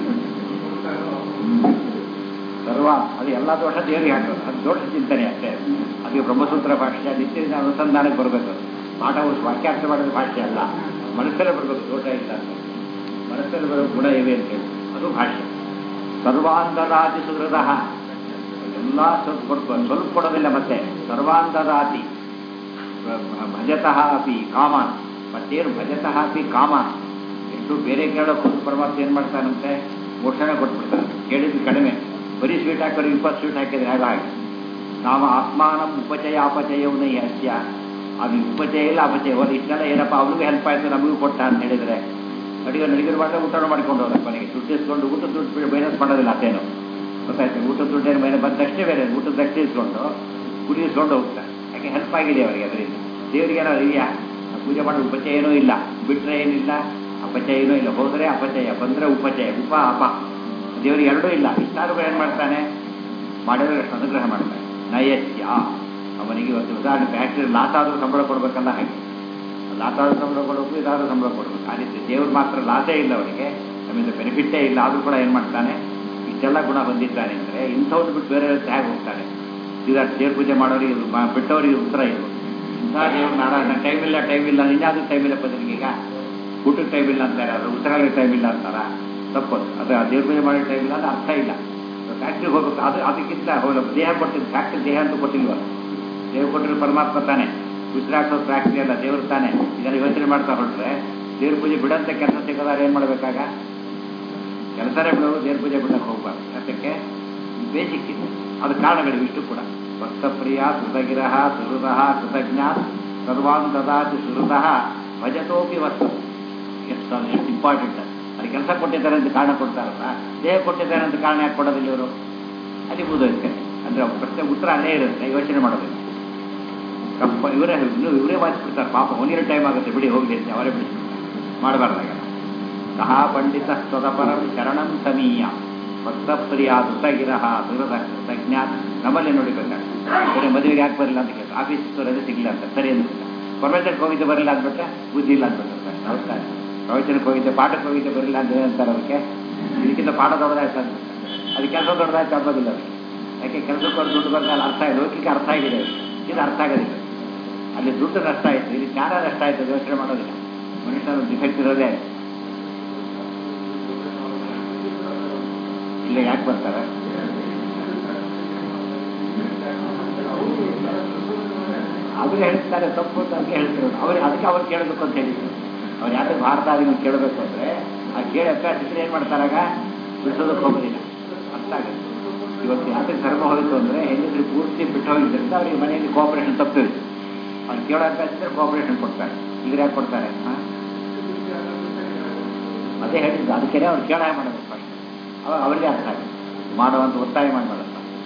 ಸರ್ವ ಅದು ಎಲ್ಲ ದೋಷ ದೇವರಿಗೆ ಹಾಕೋದು ಅದು ದೋಷ ಚಿಂತನೆ ಅಷ್ಟೇ ಅದಕ್ಕೆ ಬ್ರಹ್ಮಸೂತ್ರ ಭಾಷ್ಯ ನಿತ್ಯದಿಂದ ಅನುಸಂಧಾನಕ್ಕೆ ಬರಬೇಕು ಪಾಠ ವಾಕ್ಯಾರ್ಥ ಮಾಡೋದು ಭಾಷ್ಯ ಅಲ್ಲ ಮನಸ್ಸಲ್ಲೇ ಬರಬೇಕು ದೋಷ ಇಲ್ಲ ಅಂತ ಮನಸ್ಸಲ್ಲಿ ಬರೋ ಗುಣ ಇವೆ ಅಂತೇಳಿ ಅದು ಭಾಷ್ಯ ಸರ್ವಾಂಧರಾತಿ ಸುಹೃದ ಎಲ್ಲ ಸ್ವಲ್ಪ ಕೊಡ್ಬೋದು ಸ್ವಲ್ಪ ಕೊಡೋದಿಲ್ಲ ಮತ್ತೆ ಸರ್ವಾಂಧರಾತಿ ಭಜತಃ ಅಪಿ ಕಾಮಾನ್ ಮತ್ತೇನು ಭಜತಃ ಅಪಿ ಕಾಮಾನ್ ಎಷ್ಟು ಬೇರೆ ಕೇಳೋ ಖುದ್ದು ಪರಮಾತ್ಮ ಏನು ಮಾಡ್ತಾನಂತೆ ಮೋಕ್ಷಣ ಕೊಟ್ಬಿಡ್ತಾನೆ ಕೇಳಿದ್ದು ಕಡಿಮೆ ಬರೀ ಸ್ವೀಟ್ ಹಾಕೋರು ಇಪ್ಪತ್ತು ಸ್ವೀಟ್ ಹಾಕಿದ್ರೆ ಆಗ ಹಾಗೆ ನಾವು ಆತ್ಮಾನಂ ಉಪಚಯ ಅಪಚಯವನ್ನ ಹಸ್ಯ ಅದು ಉಪಚಯ ಇಲ್ಲ ಅಪಚಯ ಒಂದು ಇಷ್ಟೆಲ್ಲ ಏನಪ್ಪ ಅವ್ರಿಗೂ ಹೆಲ್ಪ್ ಆಯ್ತು ನಮಗೂ ಕೊಟ್ಟ ಅಂತ ಹೇಳಿದ್ರೆ ಅಡಿಗೆ ನಡಿಗೆ ಮಾಡಿದ್ರೆ ಊಟ ಮಾಡ್ಕೊಂಡು ಹೋದ ಕೊನೆಗೆ ದುಡ್ಡು ಇಸ್ಕೊಂಡು ಊಟದ ದುಡ್ಡು ಮೈನಸ್ ಮಾಡೋದಿಲ್ಲ ಅದೇನು ಗೊತ್ತಾಯ್ತು ಊಟದ ದುಡ್ಡೇನು ಮೈನಸ್ ಬಂದ ದಕ್ಷಿಣೆ ಬೇರೆ ಊಟದ ದಕ್ಷಿಣೆ ಇಸ್ಕೊಂಡು ಗುಡಿ ಇಸ್ಕೊಂಡು ಹೋಗ್ತಾರೆ ಯಾಕೆ ಹೆಲ್ಪ್ ಆಗಿದೆ ಅವರಿಗೆ ಅದರಿಂದ ದೇವರಿಗೆ ಏನೋ ಇದೆಯಾ ಪೂಜೆ ಮಾಡೋ ಉಪಚಯ ಏನೂ ಇಲ್ಲ ಬಿಟ್ಟರೆ ಏನಿಲ್ಲ ಅಪಚಯ ಏನೂ ಇಲ್ಲ ಹೋದರೆ ಅಪಚಯ ಬಂದರೆ ಉಪಚಯ ಉಪ ಅಪ ದೇವರಿಗೆ ಎರಡೂ ಇಲ್ಲ ಇಷ್ಟಾದ್ರೂ ಏನು ಮಾಡ್ತಾನೆ ಮಾಡಿದ್ರೆ ಅಷ್ಟು ಅನುಗ್ರಹ ಮಾಡ್ತಾನೆ ನಯಸ್ಯ ಅವನಿಗೆ ಇವತ್ತು ಉದಾಹರಣೆ ಫ್ಯಾಕ್ಟ್ರಿ ಲಾಸ್ ಆದರೂ ಸಂಬಳ ಕೊಡಬೇಕಲ್ಲ ಹಾಗೆ ಲಾಸ್ ಆದರೂ ಸಂಬಳ ಕೊಡಬೇಕು ಇದಾದರೂ ಸಂಬಳ ಕೊಡಬೇಕು ಆ ರೀತಿ ದೇವ್ರು ಮಾತ್ರ ಲಾಸೇ ಇಲ್ಲ ಅವನಿಗೆ ನಮ್ಮಿಂದ ಬೆನಿಫಿಟ್ಟೇ ಇಲ್ಲ ಆದರೂ ಕೂಡ ಏನು ಮಾಡ್ತಾನೆ ಇಷ್ಟೆಲ್ಲ ಗುಣ ಹೊಂದಿದ್ದಾನೆ ಅಂದರೆ ಇಂಥವ್ರು ಬಿಟ್ಟು ಬೇರೆ ಹೇಗೆ ಹೋಗ್ತಾನೆ ಈಗ ದೇವ್ರ ಪೂಜೆ ಮಾಡೋರಿಗೆ ಇದು ಮ- ಬಿಟ್ಟವರಿಗೆ ಉತ್ತರ ಇದು ಇಂಥ ದೇವ್ರು ನಾರಾಯಣ ಟೈಮ್ ಇಲ್ಲ ಟೈಮ್ ಇಲ್ಲ ಇನ್ಯಾವುದು ಟೈಮ್ ಇಲ್ಲ ಈಗ ಊಟಕ್ಕೆ ಟೈಮ್ ಇಲ್ಲ ಅಂತಾರೆ ಅದು ಉಸಿರಾಗಲಿಕ್ಕೆ ಟೈಮ್ ಇಲ್ಲ ಅಂತಾರ ತಪ್ಪದು ಅದು ಆ ದೇವ್ರ ಪೂಜೆ ಮಾಡೋ ಟೈಮ್ ಇಲ್ಲ ಅದು ಅರ್ಥ ಇಲ್ಲ ಫ್ಯಾಕ್ಟ್ರಿಗೆ ಹೋಗ್ಬೇಕು ಅದು ಅದಕ್ಕಿಂತ ಹೋಗಲ್ಲ ದೇಹ ಕೊಟ್ಟಿದ್ದು ಫ್ಯಾಕ್ಟ್ರಿ ದೇಹ ಅಂತ ಕೊಟ್ಟಿಲ್ವಲ್ಲ ದೇವ್ರು ಕೊಟ್ಟಿರೋ ಪರಮಾತ್ಮ ತಾನೆ ಉಸಿರಾಡ್ಸೋದು ಫ್ಯಾಕ್ಟ್ರಿ ಅಲ್ಲ ದೇವ್ರು ತಾನೆ ಇದನ್ನು ಯೋಚನೆ ಮಾಡ್ತಾ ಹೊರಟ್ರೆ ದೇವ್ರ ಪೂಜೆ ಬಿಡಂತ ಕೆಲಸ ಸಿಗೋದಾರೆ ಏನು ಮಾಡಬೇಕಾಗ ಕೆಲಸನೇ ಬಿಡೋರು ದೇವ್ರ ಪೂಜೆ ಬಿಡಕ್ಕೆ ಹೋಗ್ಬಾರ್ದು ಯಾತಕ್ಕೆ ಬೇಸಿಕ್ ಇದೆ ಅದು ಕಾರಣಗಳು ಇಷ್ಟು ಕೂಡ ಭಕ್ತಪ್ರಿಯ ಕೃತಗಿರಹ ಸುಹೃದಃ ಕೃತಜ್ಞ ಸರ್ವಾನ್ ದದಾತಿ ಸುಹೃದಃ ಭಜತೋಪಿ ವಸ್ತು ಎಷ್ಟು ಅದು ಎಷ್ಟು ಇಂಪಾರ್ಟೆಂಟ್ ಅದು ಕೆಲಸ ಕೊಟ್ಟಿದ್ದಾರೆ ಅಂತ ಕಾರಣ ಕೊಡ್ತಾರಲ್ಲ ದೇಹ ಕೊಟ್ಟಿದ್ದಾರೆ ಅಂತ ಕಾರಣ ಯಾಕೆ ಕೊಡೋದಿಲ್ಲ ಇವರು ಅಲ್ಲಿ ಬೂದೋಯ್ತಾರೆ ಅಂದರೆ ಪ್ರಶ್ನೆ ಉತ್ತರ ಅಲ್ಲೇ ಇರುತ್ತೆ ಯೋಚನೆ ಮಾಡೋದಿಲ್ಲ ಕಪ್ಪ ಇವರೇ ಇನ್ನು ಇವರೇ ವಾಚಿಸ್ಬಿಡ್ತಾರೆ ಪಾಪ ಒಂದಿನ ಟೈಮ್ ಆಗುತ್ತೆ ಬಿಡಿ ಹೋಗಲಿ ಅಂತ ಅವರೇ ಬಿಡಿ ಮಾಡಬಾರ್ದಾಗ ಸಹ ಪಂಡಿತ ಸ್ವದಪರಂ ಶರಣಂ ಸಮೀಯ ಭಕ್ತಪ್ರಿಯ ಧೃತಗಿರಹ ದುರದ ಕೃತಜ್ಞ ನಮ್ಮಲ್ಲಿ ನೋಡಿಬೇಕಾಗ್ತದೆ ಬೇರೆ ಮದುವೆಗೆ ಯಾಕೆ ಬರಲಿಲ್ಲ ಅಂತ ಕೇಳ್ತಾರೆ ಆಫೀಸ್ ರಜೆ ಸಿಗಲಿಲ್ಲ ಅಂತ ಸರಿ ಅಂದ್ಬಿಟ್ಟ ಪರಮೇಶ್ವರಕ್ಕೆ ಹೋಗಿದ್ದೆ ಬರಲಿಲ್ಲ ಅಂದ್ಬಿಟ್ರೆ ಬುದ್ಧಿ ಇಲ್ಲ ಅಂದ್ಬಿಟ್ಟು ಹೌದಾ ಪ್ರವಚನಕ್ಕೆ ಹೋಗಿದ್ದೆ ಪಾಠಕ್ಕೆ ಹೋಗಿದ್ದೆ ಬರಲಿಲ್ಲ ಅಂತ ಅಂತಾರೆ ಅದಕ್ಕೆ ಇದಕ್ಕಿಂತ ಪಾಠ ದೊಡ್ಡದಾಯ್ತು ಅಂದ್ಬಿಟ್ಟು ಅದು ಕೆಲಸ ದೊಡ್ಡದಾಯ್ತು ಅನ್ನೋದಿಲ್ಲ ಅದಕ್ಕೆ ಯಾಕೆ ಕೆಲಸಕ್ಕೆ ಅವ್ರು ದುಡ್ಡು ಬರ್ತಾರೆ ಅರ್ಥ ಆಗಿದೆ ಲೌಕಿಕ ಅರ್ಥ ಆಗಿದೆ ಇದು ಅರ್ಥ ಆಗೋದಿಲ್ಲ ಅಲ್ಲಿ ದುಡ್ಡು ನಷ್ಟ ಆಯಿತು ಇಲ್ಲಿ ಜ್ಞಾನ ನಷ್ಟ ಆಯಿತು ಯೋಚನೆ ಮಾಡೋದಿಲ್ಲ ಮನುಷ್ಯನ ಡಿಫೆಕ್ಟ್ ಇರೋದೇ ಇಲ್ಲ ಯಾಕೆ ಬರ್ತಾರೆ ಅವರು ಹೇಳ್ತಾರೆ ತಪ್ಪು ಅಂತ ಅದಕ್ಕೆ ಹೇಳ್ತಿರೋದು ಅವ್ರಿಗೆ ಅದಕ್ಕೆ ಅವ್ರು ಕೇಳಬೇಕು ಅಂತ ಹೇಳಿದ್ರು ಅವ್ರು ಯಾಕೆ ಭಾರತ ಅದನ್ನು ಕೇಳಬೇಕು ಅಂದರೆ ಆ ಕೇಳಿ ಅಭ್ಯಾಸ ಇದ್ರೆ ಏನು ಮಾಡ್ತಾರಾಗ ಬಿಡಿಸೋದಕ್ಕೆ ಹೋಗೋದಿಲ್ಲ ಅರ್ಥ ಆಗುತ್ತೆ ಇವತ್ತು ಯಾಕೆ ಧರ್ಮ ಹೋಯಿತು ಅಂದರೆ ಹೆಂಗಸರು ಪೂರ್ತಿ ಬಿಟ್ಟು ಹೋಗಿದ್ದರಿಂದ ಅವರಿಗೆ ಮನೆಯಲ್ಲಿ ಕೋಆಪರೇಷನ್ ತಪ್ಪಿರುತ್ತೆ ಅವ್ರು ಕೇಳೋ ಅಭ್ಯಾಸ ಇದ್ರೆ ಕೋಆಪರೇಷನ್ ಕೊಡ್ತಾರೆ ಈಗ ಯಾಕೆ ಕೊಡ್ತಾರೆ ಹಾಂ ಅದೇ ಹೇಳಿದ್ದು ಅದಕ್ಕೆ ಅವ್ರು ಕೇಳ ಮಾಡೋದು ಫಸ್ಟ್ ಅವಾಗ ಅವರಿಗೆ ಅರ್ಥ ಆಗುತ್ತೆ ಮಾಡುವಂತ ಒತ್ತಾಯ ಮಾಡಿ ಮಾಡುತ್ತೆ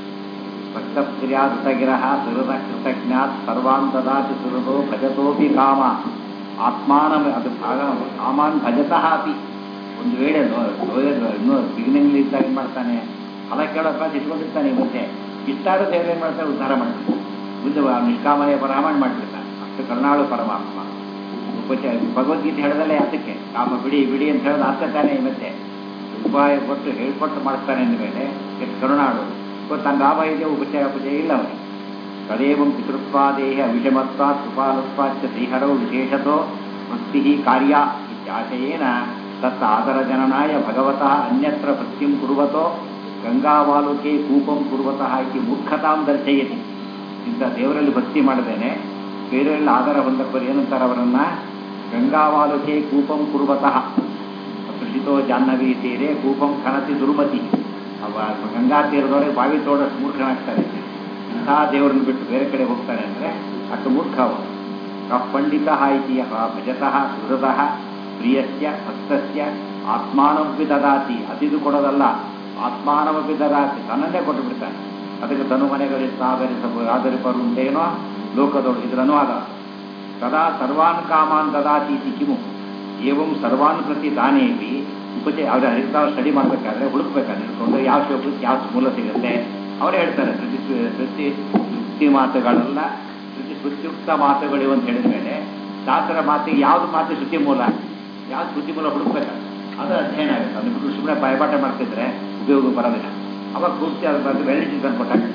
ಭಕ್ತಪ್ರಿಯ ಋತಗಿರಹ ಸುರದ ಕೃತಜ್ಞಾತ್ ಸರ್ವಾನ್ ದದಾತಿ ಸುರದೋ ಭಜತೋಪಿ ಕಾಮ ಆತ್ಮಾನ ಅದು ಭಾಗ ಕಾಮಾನ್ ಭಜತಃ ಅಪಿ ಒಂದು ವೇಳೆ ಇನ್ನೂ ಬಿಗಿನಿಂಗ್ ಇದ್ದಾಗ ಏನು ಮಾಡ್ತಾನೆ ಫಲ ಕೇಳೋ ಅಭ್ಯಾಸ ಇಟ್ಕೊಂಡಿರ್ತಾನೆ ಮತ್ತೆ ಇಷ್ಟಾದ್ರೂ ದೇವರು ಏನು ಮಾಡ್ತಾರೆ ಉದ್ಧಾರ ಮಾಡ್ತಾರೆ ಮುಂದೆ ನಿಷ್ಕಾಮನೆಯ ಪರಾಮಣ ಮಾಡಿಬಿಡ್ತಾನೆ ಅಷ್ಟು ಕರುಣಾಳು ಪರಮಾತ್ಮ ಉಪಚಾರ ಭಗವದ್ಗೀತೆ ಹೇಳದಲ್ಲೇ ಅದಕ್ಕೆ ಕಾಮ ಬಿಡಿ ಬಿಡಿ ಅಂತ ಹೇಳೋದು ಅರ್ಥ ತಾನೇ ಮತ್ತೆ ಉಪಾಯ ಕೊಟ್ಟು ಹೇಳ್ಕೊಟ್ಟು ಮಾಡ್ತಾನೆ ಅಂದಮೇಲೆ ಎಷ್ಟು ಕರುಣಾಳು ಇವತ್ತು ಹಂಗೆ ಲಾಭ ಇದೆ ಉಪಚಾರ ಪೂಜೆ ಇಲ್ಲ ಅವನಿಗೆ ತದೇವಂ ಪಿತೃತ್ವಾದೇಹ ವಿಷಮತ್ವ ಕೃಪಾಲತ್ವಾಚ ಶ್ರೀಹರೌ ವಿಶೇಷತೋ ಭಕ್ತಿ ಕಾರ್ಯ ಇತ್ಯಾಶಯೇನ ತತ್ ಆದರ ಜನನಾಯ ಭಗವತಃ ಅನ್ಯತ್ರ ಭಕ್ತಿಂ ಕುರುವತೋ ಗಂಗಾವಾಲುಕೆ ಕೂಪಂ ಕುರುವತಃ ಇತಿ ಮೂರ್ಖತಾಂ ದರ್ಶಯತಿ ಇಂಥ ದೇವರಲ್ಲಿ ಭಕ್ತಿ ಮಾಡದೇನೆ ಬೇರೆಯಲ್ಲಿ ಆಧಾರ ಹೊಂದಕ್ಕೆ ಏನಂತಾರೆ ಅವರನ್ನ ಗಂಗಾವಾಲುಕೆ ಕೂಪಂ ಕುರುವತಃ ಕೃಷಿತೋ ಜಾಹ್ನವಿ ತೀರೆ ಕೂಪಂ ಖನತಿ ದುರ್ಮತಿ ಅವ ಗಂಗಾ ತೀರದೊಳಗೆ ಬಾವಿ ತೋಡಷ್ಟು ಮೂರ್ಖನಾಗ್ತಾನೆ ಇಂಥ ದೇವರನ್ನು ಬಿಟ್ಟು ಬೇರೆ ಕಡೆ ಹೋಗ್ತಾನೆ ಅಂದರೆ ಅಷ್ಟು ಮೂರ್ಖ ಅವನು ಕಃ ಪಂಡಿತ ಇತಿ ಯಃ ಭಜತಃ ಸುಹೃದಃ ಪ್ರಿಯಸ್ಯ ಭಕ್ತಸ್ಯ ಆತ್ಮಾನಮಪಿ ದದಾತಿ ಅತಿದು ಕೊಡೋದಲ್ಲ ಆತ್ಮಾನಮಪಿ ದದಾತಿ ತನ್ನನ್ನೇ ಕೊಟ್ಟು ಬಿಡ್ತಾನೆ ಅದಕ್ಕೆ ತನು ಮನೆಗಳಿಗೆ ಆಧರಿಸ ಆಧರಿಪರುಂಟೇನೋ ಲೋಕದೊಳಗೆ ಇದರ ಅನುವಾದ ಸದಾ ಸರ್ವಾನ್ ಕಾಮಾನ್ ದದಾತಿ ಇತಿ ಕಿಮು ಏವಂ ಸರ್ವಾನ್ ಪ್ರತಿ ದಾನೇಪಿ ಉಪಚಯ ಅವರ ಹರಿತಾವ್ ಸ್ಟಡಿ ಮಾಡಬೇಕಾದ್ರೆ ಹುಡುಕ್ಬೇಕಾದ್ರೆ ಹಿಡ್ಕೊಂಡು ಯಾವ ಶ್ಲೋಕಕ್ಕೆ ಯಾವ ಮೂಲ ಸಿಗುತ್ತೆ ಅವರೇ ಹೇಳ್ತಾರೆ ಪ್ರತಿ ಪ್ರತಿ ಯುಕ್ತಿ ಮಾತುಗಳೆಲ್ಲ ಪ್ರತಿ ಶ್ರುತಿಯುಕ್ತ ಮಾತುಗಳು ಅಂತ ಹೇಳಿದ ಮೇಲೆ ಶಾಸ್ತ್ರ ಮಾತಿಗೆ ಯಾವ್ದು ಮಾತು ಶ್ರುತಿ ಮೂಲ ಯಾವ್ದು ಶ್ರುತಿ ಮೂಲ ಹುಡುಕ್ಬೇಕಾದ್ರೆ ಅದು ಅಧ್ಯಯನ ಆಗುತ್ತೆ ಅದು ಬಿಟ್ಟು ಸುಮ್ಮನೆ ಬಾಯಪಾಠ ಮಾಡ್ತಿದ್ರೆ ಉಪಯೋಗ ಬರೋದಿಲ್ಲ ಅವಾಗ ಪೂರ್ತಿ ಅದ್ರ ಬಗ್ಗೆ ವ್ಯಾಲಿಟಿ ತಂದು ಕೊಟ್ಟಾಗ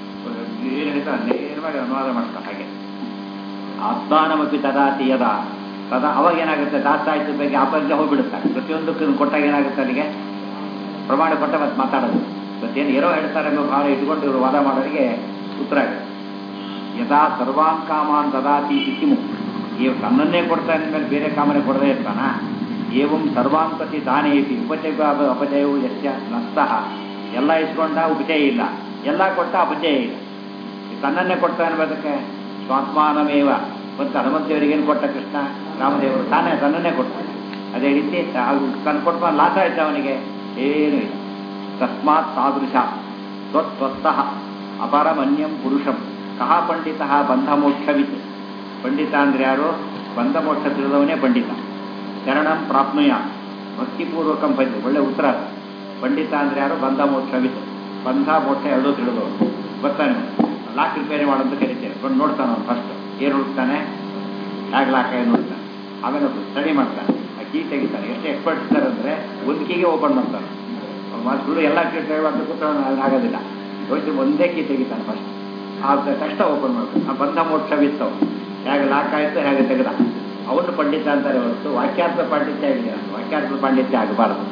ಏನು ಹೇಳ್ತಾರೆ ನೇರವಾಗಿ ಅನುವಾದ ಮಾಡ್ತಾರೆ ಹಾಗೆ ಆತ್ಮಾನಮಪಿ ತದಾತಿ ಯದ ತದ ಅವಾಗ ಏನಾಗುತ್ತೆ ದಾಸ್ತಾಯಿತ ಬಗ್ಗೆ ಅಪರ್ಜ ಹೋಗ್ಬಿಡುತ್ತೆ ಪ್ರತಿಯೊಂದಕ್ಕೂ ಕೊಟ್ಟಾಗ ಏನಾಗುತ್ತೆ ಅಲ್ಲಿಗೆ ಪ್ರಮಾಣ ಕೊಟ್ಟ ಮತ್ತೆ ಮಾತಾಡೋದು ಮತ್ತೇನು ಏನೋ ಹೇಳ್ತಾರೆ ಅನ್ನೋ ಭಾವ ಇಟ್ಕೊಂಡು ಇವರು ವಾದ ಮಾಡೋರಿಗೆ ಉತ್ತರ ಆಗುತ್ತೆ ಯದಾ ಸರ್ವಾನ್ ಕಾಮಾನ್ ದದಾತಿ ಕಿಮು ಇವ್ ತನ್ನನ್ನೇ ಕೊಡ್ತಾ ಮೇಲೆ ಬೇರೆ ಕಾಮನೆ ಕೊಡದೇ ಇರ್ತಾನ ಏವಂ ಸರ್ವಾನ್ ಪ್ರತಿ ದಾನೇ ಇತಿ ಉಪಚಯ ಅಪಚಯವು ಯಶ್ಯ ನಸ್ತಃ ಎಲ್ಲ ಇಸ್ಕೊಂಡ ಉಪಚಯ ಇಲ್ಲ ಎಲ್ಲ ಕೊಟ್ಟ ಅಪಚಯ ಇಲ್ಲ ತನ್ನನ್ನೇ ಕೊಡ್ತಾ ಅನ್ನೋದಕ್ಕೆ ಸ್ವಾತ್ಮಾನಮೇವ ಮತ್ತು ಹನುಮಂತೇವರಿಗೆ ಏನು ಕೊಟ್ಟ ಕೃಷ್ಣ ರಾಮದೇವರು ತಾನೇ ತನ್ನನ್ನೇ ಕೊಟ್ಟ ಅದೇ ರೀತಿ ತನ್ನ ಕೊಟ್ಟ ಲಾಸ ಆಯ್ತು ಅವನಿಗೆ ಏನೂ ಇಲ್ಲ ತಸ್ಮಾತ್ ತಾದೃಶ ತ್ವತ್ತಃ ಅಪರಮನ್ಯಂ ಪುರುಷಂ ಕಹ ಪಂಡಿತ ಬಂಧ ಮೋಕ್ಷವಿತ್ ಪಂಡಿತ ಅಂದ್ರೆ ಯಾರು ಬಂಧ ಮೋಕ್ಷ ತಿಳಿದವನೇ ಪಂಡಿತ ಶರಣಂ ಪ್ರಾಪ್ನುಯ ಭಕ್ತಿಪೂರ್ವಕಂ ಭಜ ಒಳ್ಳೆ ಉತ್ತರ ಅದು. ಪಂಡಿತ ಅಂದ್ರೆ ಯಾರು ಬಂಧ ಮೋಕ್ಷವಿತ್ ಬಂಧ ಮೋಕ್ಷ ಎರಡೂ ತಿಳಿದವರು ಬರ್ತಾನೆ ಲಾಕ್ ರಿಪೇರಿ ಮಾಡೋದು ಕರಿತೇವೆ ಬಂದು ನೋಡ್ತಾನೆ ಅವ್ನು ಫಸ್ಟ್ ಏನು ಹುಡುಕ್ತಾನೆ ಹೇಗೆ ಲಾಕ ಏನು ನೋಡ್ತಾನೆ ಆಮೇಲೆ ಸ್ಟಡಿ ಮಾಡ್ತಾನೆ ಆ ಕೀ ತೆಗಿತಾನೆ ಎಷ್ಟು ಎಕ್ಸ್ಪರ್ಟ್ ಇರ್ತಾರೆ ಅಂದರೆ ಒಂದು ಕೀಗೆ ಓಪನ್ ಮಾಡ್ತಾನೆ ಸುಳ್ಳು ಎಲ್ಲ ಕೀ ತೆಗಿಬಾರ್ದು ಕೂತ್ಕೊಂಡು ಆಗೋದಿಲ್ಲ ಯೋಚನೆ ಒಂದೇ ಕೀ ತೆಗಿತಾನೆ ಫಸ್ಟ್ ಆ ಕಷ್ಟ ಓಪನ್ ಮಾಡ್ತಾನೆ ಆ ಬಂಧ ಮೋಕ್ಷವಿತ್ತವು ಹೇಗೆ ಲಾಕ್ ಆಯಿತು ಹೇಗೆ ತೆಗೆದ ಅವನು ಪಂಡಿತ ಅಂತಾರೆ ಹೊರತು ವಾಕ್ಯಾರ್ಥ ಪಾಂಡಿತ್ಯ ಆಗಿದೆ ವಾಕ್ಯಾರ್ಥ ಪಾಂಡಿತ್ಯ ಆಗಬಾರ್ದು ಅದು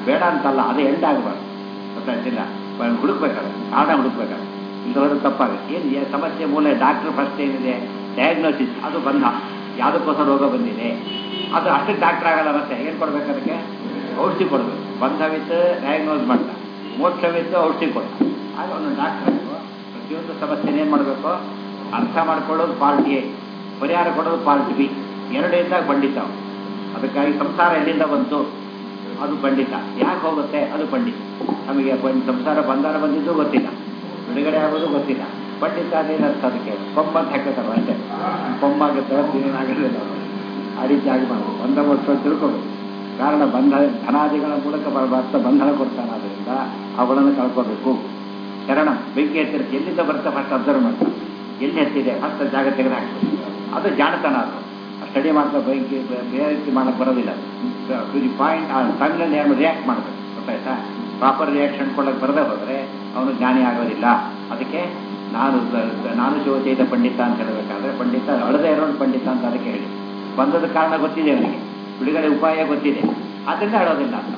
ಬೇಡ ಅಂತಲ್ಲ ಅದು ಎಂಡ್ ಆಗಬಾರ್ದು ಗೊತ್ತಾಯ್ತಿಲ್ಲ ಹುಡುಕ್ಬೇಕಾದ್ರೆ ಕಾರಣ ಹುಡುಕ್ಬೇಕಾದ್ರೆ ಇಲ್ಲದವರು ತಪ್ಪಾಗುತ್ತೆ ಏನು ಸಮಸ್ಯೆ ಮೂಲ ಡಾಕ್ಟ್ರ್ ಫಸ್ಟ್ ಏನಿದೆ ಡಯಾಗ್ನೋಸಿಸ್ ಅದು ಬಂಧ ಯಾವುದಕ್ಕೋಸ್ಕರ ರೋಗ ಬಂದಿದೆ ಅದು ಅಷ್ಟಕ್ಕೆ ಡಾಕ್ಟರ್ ಆಗಲ್ಲ ಮತ್ತೆ ಏನು ಕೊಡ್ಬೇಕು ಅದಕ್ಕೆ ಔಷಧಿ ಕೊಡಬೇಕು ಬಂಧವಿತ್ತು ಡಯಾಗ್ನೋಸ್ ಮಾಡ್ತಾ ಮೋಕ್ಷವಿತ್ತು ಔಷಧಿ ಕೊಡ ಆಗ ಅವನು ಡಾಕ್ಟರ್ ಪ್ರತಿಯೊಂದು ಸಮಸ್ಯೆನ ಏನು ಮಾಡಬೇಕು ಅರ್ಥ ಮಾಡ್ಕೊಳ್ಳೋದು ಪಾರ್ಟ್ ಎ ಪರಿಹಾರ ಕೊಡೋದು ಪಾರ್ಟ್ ಬಿ ಎರಡು ಇದ್ದಾಗ ಪಂಡಿತ ಅವ್ನು. ಅದಕ್ಕಾಗಿ ಸಂಸಾರ ಎಲ್ಲಿಂದ ಬಂತು ಅದು ಪಂಡಿತ ಯಾಕೆ ಹೋಗುತ್ತೆ ಅದು ಪಂಡಿತ ನಮಗೆ ಬಂದ್- ಸಂಸಾರ ಬಂಧಾರ ಬಂದಿದ್ದು ಗೊತ್ತಿಲ್ಲ ಬಿಡುಗಡೆ ಆಗೋದು ಗೊತ್ತಿಲ್ಲ ಪಂಡಿತ ಅದೇನು ಅರ್ಥ ಅದಕ್ಕೆ ಕೊಂಬ ಅಂತ ಹಾಕೋತಾರೆ ಅಷ್ಟೇ ಕೊಂಬಾಗುತ್ತೆ ಏನಾಗಿರಲಿಲ್ಲ ಆ ರೀತಿ ಆಗಬಾರ್ದು ಬಂಧ ವರ್ಷ ತಿಳ್ಕೊಬೇಕು ಕಾರಣ ಬಂಧ ಧನಾದಿಗಳ ಮೂಲಕ ಬರ್ತ ಬಂಧನ ಕೊಡ್ತಾನೆ ಅದರಿಂದ ಅವುಗಳನ್ನು ಕಳ್ಕೋಬೇಕು ಶರಣ ಬೆಂಕಿ ಹತ್ತಿರ ಎಲ್ಲಿಂದ ಬರ್ತಾ ಫಸ್ಟ್ ಅಬ್ಸರ್ವ್ ಮಾಡ್ತಾರೆ ಎಲ್ಲಿ ಹತ್ತಿದೆ ಫಸ್ಟ್ ಜಾಗ ತೆಗೆದು ಹಾಕ್ಬೇಕು ಅದು ಜಾಣತನ ಅದು ಸ್ಟಡಿ ಮಾಡ್ತಾ ಬೆಂಕಿ ಬೇ- ಬೇರೆ ರೀತಿ ಮಾಡಕ್ಕೆ ಬರೋದಿಲ್ಲ ಟು ದಿ ಪಾಯಿಂಟ್ ಆ ಟಂಗ್ನಲ್ಲಿ ಏನು ರಿಯಾಕ್ಟ್ ಮಾಡಬೇಕು ಗೊತ್ತಾಯ್ತಾ ಪ್ರಾಪರ್ ರಿಯಾಕ್ಷನ್ ಕೊಡಕ್ಕೆ ಬರದೇ ಹೋದರೆ ಅವನು ಜ್ಞಾನಿ ಆಗೋದಿಲ್ಲ ಅದಕ್ಕೆ ನಾನು ದ- ನಾನು ಶಿವಚೈತ ಪಂಡಿತ ಅಂತ ಹೇಳಬೇಕಾದ್ರೆ ಪಂಡಿತ ಅಳದೇ ಇರೋನು ಪಂಡಿತ ಅಂತ ಅದಕ್ಕೆ ಹೇಳಿ ಬಂದದ ಕಾರಣ ಗೊತ್ತಿದೆ ಅವನಿಗೆ ಬಿಡುಗಡೆ ಉಪಾಯ ಗೊತ್ತಿದೆ ಆದ್ದರಿಂದ ಹೇಳೋದಿಲ್ಲ ಅಂತ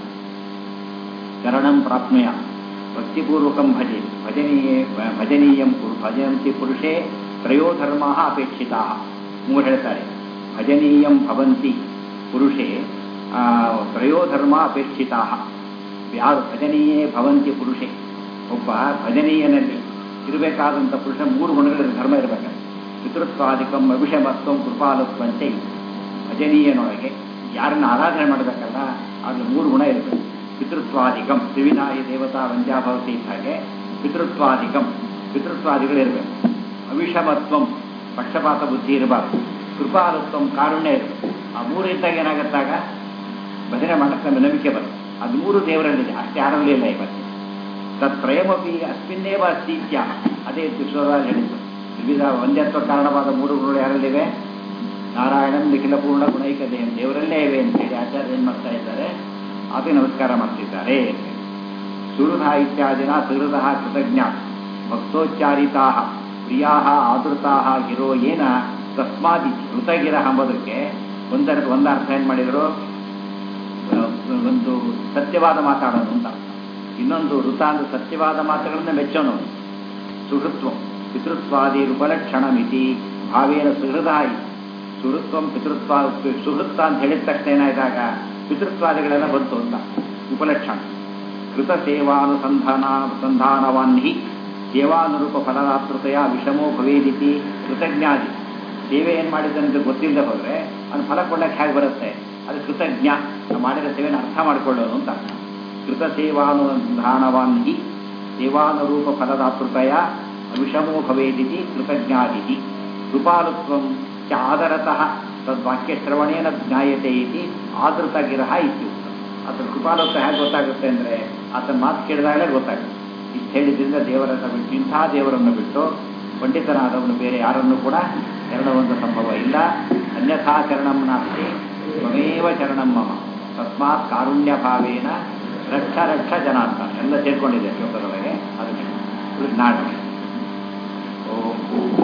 ಶರಣಂ ಪ್ರಾಪ್ನುಯ ಭಕ್ತಿಪೂರ್ವಕಂ ಭಜೆ ಭಜನೀಯೇ ಭಜನೀಯಂ ಕುರು ಭಜಂತಿ ಪುರುಷೇ ತ್ರಯೋ ಧರ್ಮ ಅಪೇಕ್ಷಿತ ಮೂರು ಹೇಳ್ತಾರೆ ಭಜನೀಯಂ ಭವಂತಿ ಪುರುಷೇ ಆ, ತ್ರಯೋ ಧರ್ಮ ಅಪೇಕ್ಷಿತ ಯಾರು ಭಜನೀಯೇ ಭವಂತಿ ಪುರುಷೇ ಒಬ್ಬ ಭಜನೀಯನಲ್ಲಿ ಇರಬೇಕಾದಂಥ ಪುರುಷ ಮೂರು ಗುಣಗಳ ಧರ್ಮ ಇರಬೇಕು ಪಿತೃತ್ವಾದಿಕಂ ಅಭಿಷಮತ್ವಂ ಕೃಪಾಲತ್ವಂತೆ ಭಜನೀಯನೊಳಗೆ ಯಾರನ್ನ ಆರಾಧನೆ ಮಾಡಬೇಕಲ್ಲ ಅಲ್ಲಿ ಮೂರು ಗುಣ ಇರಬೇಕು ಪಿತೃತ್ವಾದಿಕಂ ತ್ರಿವಿನಾಯಿ ದೇವತಾ ವಂದ್ಯಾಭವತಿ ಇದ್ದ ಹಾಗೆ ಪಿತೃತ್ವಾದಿಕಂ ಪಿತೃತ್ವಾದಿಗಳಿರಬೇಕು ಅವಿಷಮತ್ವಂ ಪಕ್ಷಪಾತ ಬುದ್ಧಿ ಇರಬಾರ್ದು ಕೃಪಾಲತ್ವಂ ಕಾರುಣ್ಯ ಇರಬೇಕು ಆ ಮೂರು ಇದ್ದಾಗ ಏನಾಗುತ್ತಾಗ ಭಜನೆ ಮಾಡಕ್ಕೆ ನಮಗೆ ನಂಬಿಕೆ ಬರುತ್ತೆ ಅದು ಮೂರು ದೇವರಲ್ಲಿದೆ ಅಷ್ಟೇ ಯಾರಲ್ಲಿ ಇಲ್ಲ ಇವತ್ತು ತತ್ಪ್ರೇಮಪಿ ಅಸ್ಮಿನ್ನೇವ ಅಸ್ತಿ ಇತ್ಯ ಅದೇ ವಿಶ್ವರಾಜ್ ಹೇಳಿದ್ದು ವಿವಿಧ ಒಂದೇತ್ವ ಕಾರಣವಾದ ಮೂರು ಗುಣಗಳು ಯಾರಲ್ಲಿವೆ ನಾರಾಯಣನ್ ನಿಖಿಲ ಪೂರ್ಣ ಗುಣೈಕತೆ ದೇವರಲ್ಲೇ ಇವೆ ಅಂತೇಳಿ ಆಚಾರ್ಯ ಏನು ಮಾಡ್ತಾ ಇದ್ದಾರೆ ಅದೇ ನಮಸ್ಕಾರ ಮಾಡ್ತಿದ್ದಾರೆ ಸುಹೃದ ಇತ್ಯಾದಿನ ಸುಹೃದ ಕೃತಜ್ಞ ಭಕ್ತೋಚ್ಚಾರಿತಾ ಪ್ರಿಯಾ ಆದೃತಾ ಗಿರೋ ಏನ ತಸ್ಮಾದಿ ಕೃತಗಿರ ಎಂಬುದಕ್ಕೆ ಒಂದರ ಒಂದು ಅರ್ಥ ಏನು ಮಾಡಿದರು ಒಂದು ಸತ್ಯವಾದ ಮಾತಾಡೋನು ಅಂತ ಇನ್ನೊಂದು ಋತ ಅಂದ್ರೆ ಸತ್ಯವಾದ ಮಾತುಗಳನ್ನ ಮೆಚ್ಚೋನು ಸುಹೃತ್ವ ಪಿತೃತ್ವಾದಿ ಉಪಲಕ್ಷಣ ಮಿತಿ ಭಾವೇನ ಸುಹೃದಾಯಿ ಸುಹೃತ್ವಂ ಪಿತೃತ್ವ ಸುಹೃತ್ತ ಅಂತ ಹೇಳಿದ ತಕ್ಷಣ ಏನಾಯ್ತಾಗ ಪಿತೃತ್ವಾದಿಗಳೆಲ್ಲ ಬಂತು ಅಂತ ಉಪಲಕ್ಷಣ ಕೃತ ಸೇವಾನುಸಂಧಾನ ಸಂಧಾನವಾನ್ಹಿ ಸೇವಾನುರೂಪ ಫಲದಾತೃತೆಯ ವಿಷಮೋ ಭವೇದಿತಿ ಕೃತಜ್ಞಾದಿ ಸೇವೆ ಏನು ಮಾಡಿದಂತ ಗೊತ್ತಿಲ್ಲದೆ ಹೋದರೆ ಅದು ಫಲ ಕೊಡಕ್ಕೆ ಹೇಗೆ ಬರುತ್ತೆ ಅದು ಕೃತಜ್ಞ ನಾವು ಮಾಡಿದ ಸೇವೆನ ಅರ್ಥ ಮಾಡಿಕೊಳ್ಳೋನು ಅಂತ ಕೃತ ಸೇವಾನುಸಂಧಾನವಾನ್ಹಿ ಸೇವಾನುರೂಪ ಫಲದಾತೃತೆಯ ವಿಷಮೋ ಭವೇದಿತಿ ಕೃತಜ್ಞಾದಿತಿ ಕೃಪಾಲುತ್ವಂ ಚ ಆದರತಃ ತದ್ವಾಕ್ಯಶ್ರವಣೇನ ಜ್ಞಾಯತೆ ಇತಿ ಆದೃತಗಿರಹ ಇತ್ಯುಕ್ತ ಆತನ ಕೃಪಾಲತ್ವ ಹೇಗೆ ಗೊತ್ತಾಗುತ್ತೆ ಅಂದರೆ ಆತನ ಮಾತು ಕೇಳಿದಾಗಲೇ ಗೊತ್ತಾಗುತ್ತೆ ಇಷ್ಟು ಹೇಳಿದ್ರಿಂದ ದೇವರನ್ನು ಬಿಟ್ಟು ಇಂಥ ದೇವರನ್ನು ಬಿಟ್ಟು ಪಂಡಿತನಾದವನು ಬೇರೆ ಯಾರನ್ನು ಕೂಡ ಶರಣವಂತ ಸಂಭವ ಇಲ್ಲ ಅನ್ಯಥಾ ಶರಣಂ ನಾಸ್ತಿ ತ್ವಮೇವ ಶರಣಂ ಮಮ ತಸ್ಮಾತ್ ಕಾರುಣ್ಯ ಭಾವೇನ ರಕ್ಷ ರಕ್ಷ ಜನಾರ್ಥ ಎಲ್ಲ ಸೇರ್ಕೊಂಡಿದೆ ಶ್ಲೋಕದೊಳಗೆ ಅದಕ್ಕೆ ನಾಡು ಓಂ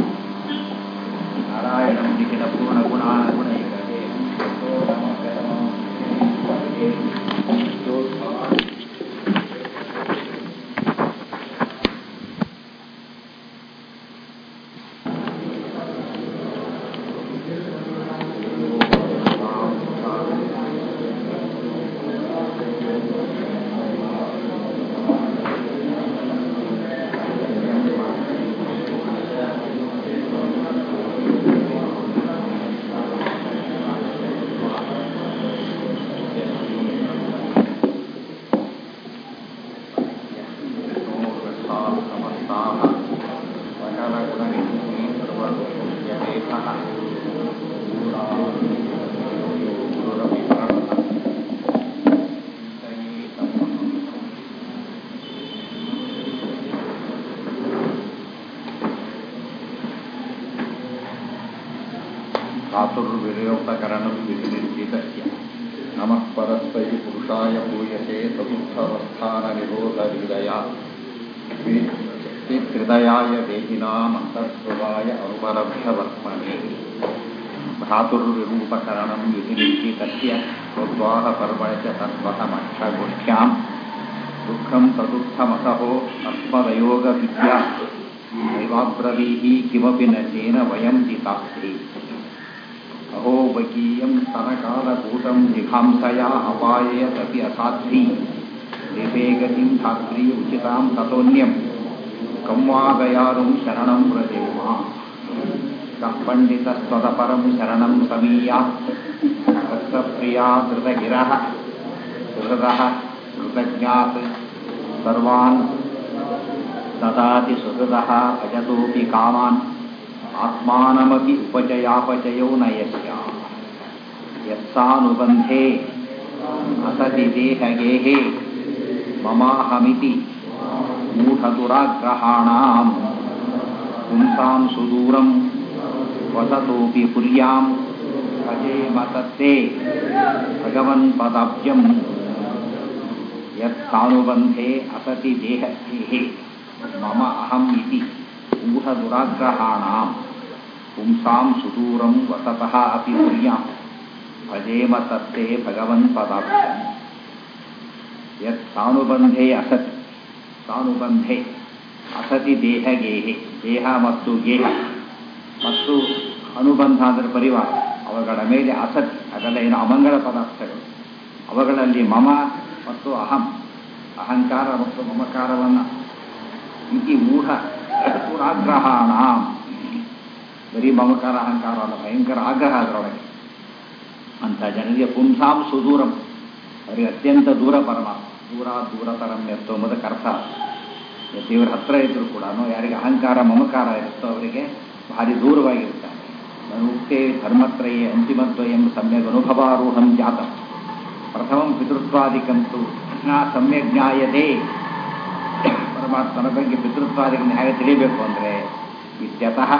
ನಾರಾಯಣಂ ನಿಖಿಲ ಪೂರ್ಣ ಗುಣ ಗುಣೈಕತೆ ಯೋ ನಮಃ धातुर्विनियोक्तकरणं विधिनिर्जितस्य नमः परस्मै पुरुषाय पूयते चतुर्थवस्थाननिरोधहृदया हृदयाय देहिनाम् अन्तःस्वभाय अनुपलभ्यवर्त्मने धातुर्विरूपकरणं विधिनिर्जितस्य ಸ್ವದ್ವಾಹ ಪರ್ವಣ ಚ ತತ್ವತಮಕ್ಷಗೋಷ್ಠ್ಯಾಂ ದುಃಖಂ ತದುಃಖಮಸಹೋ ಅಸ್ಮದಯೋಗ ವಿದ್ಯಾ ನೈವಾಬ್ರವೀಹಿ ಕಿಮಪಿ ನ ತೇನ ವಯಂ ಜಿತಾಸ್ತಿ ಅಹೋ ಬಕೀಯಂ ಸ್ತನಕಾಲಕೂಟಂ ಜಿಘಾಂಸಯಾ ಅಪಾಯಯದಪಿ ಅಸಾಧ್ವಿ ದೇಹೇ ಗತಿಂ ಧಾತ್ರಿ ಉಚಿತಾಂ ತತೋನ್ಯಂ ಕಂವಾದಯಾರುಂ ಶರಣಂ ವ್ರಜೇಮ ಕಃ ಪಂಡಿತಸ್ತ್ವದಪರಂ ಶರಣಂ ಸಮೀಯಾ ಭಕ್ತಪ್ರಿಯಾ ಧೃತಗಿರಃ ಸುಹೃದಃ ಕೃತಜ್ಞಾತ್ ಸರ್ವಾನ್ ದದಾತಿ ಸುಹೃದಃ ಭಜತೋಪಿ ಕಾಮಾನ್ ಆತ್ಮಾನಮಪಿ ಉಪಚಯಾಪಚಯೋ ನ ಯಸ್ಯ ಯತ್ಸಾನುಬಂಧೆ ಅಸತಿ ದೇಹಗೇಹೆ ಮಮಾಹಮಿತಿ ಮೂಢದುರಾಗ್ರಹಾಣಾಂ ಪುಂಸಾಂ ಸುದೂರಂ ವಸತೋಪಿ ಪುರ್ಯಾಂ ಭಜೇಮ ತತ್ತೇ ಭಗವನ್ ಪದಾಬ್ಜಂ ಯತ್ಸಾನುಬಂಧೆ ಅಸತಿ ದೇಹಗೇಹೆ ಮಮ ಅಹಂ ಇತಿ ಮೂಢದುರಾಗ್ರಹಾಣಾಂ ಪುಂಸಾಂ ಸುದೂರಂ ವಸತಃ ಅಪಿ ಪುರ್ಯಾಂ ಭಜೇಮ ತತ್ತೇ ಭಗವನ್ ಪದಾಬ್ಜಂ ಯತ್ ಸಾನುಬಂಧೆ ಅಸತಿ ಸಾನುಬಂಧೆ ಅಸತಿ ದೇಹ ಗೇಹೆ ದೇಹ ಮತ್ತು ಗೇಹ ಮತ್ತು ಅನುಬಂಧ ಅಂದರೆ ಪರಿವಾರ ಅವುಗಳ ಮೇಲೆ ಅಸತಿ ಅದೆಲ್ಲ ಏನು ಅಮಂಗಳ ಪದಾರ್ಥಗಳು ಅವುಗಳಲ್ಲಿ ಮಮ ಮತ್ತು ಅಹಂ ಅಹಂಕಾರ ಮತ್ತು ಮಮಕಾರವನ್ನು ಇತಿ ಮೂಢ ಪುರಾಗ್ರಹಾಣ ಬರೀ ಮಮಕಾರ ಅಹಂಕಾರ ಅಲ್ಲ ಭಯಂಕರ ಆಗ್ರಹ ಅದರೊಳಗೆ ಅಂತ ಜನರಿಗೆ ಪುಂಸಾಂ ಸುದೂರಂ ಅವರಿಗೆ ಅತ್ಯಂತ ದೂರ ಪರಮಾತ್ಮ ದೂರ ದೂರತರಂ ಎತ್ತೋ ಎಂಬುದಕ್ಕೆ ಅರ್ಥ ದೇವರ ಹತ್ರ ಇದ್ದರೂ ಕೂಡ ಯಾರಿಗೆ ಅಹಂಕಾರ ಮಮಕಾರ ಇರುತ್ತೋ ಅವರಿಗೆ ಭಾರಿ ದೂರವಾಗಿರ್ತಾರೆ ಉಕ್ತೆ ಧರ್ಮತ್ರಯೇ ಅಂತಿಮದ್ವಯಂ ಸಮ್ಯಕ್ ಅನುಭವಾರೂಢಂ ಜಾತ ಪ್ರಥಮಂ ಪಿತೃತ್ವಾದಿಕಂತೂ ನಾ ಸಮ್ಯಕ್ ಜ್ಞಾಯತೆ ಪರಮಾತ್ಮನ ಬಗ್ಗೆ ಪಿತೃತ್ವಾದಿಗಳನ್ನ ಹೇಗೆ ತಿಳಿಬೇಕು ಅಂದರೆ ಇತ್ಯತಃ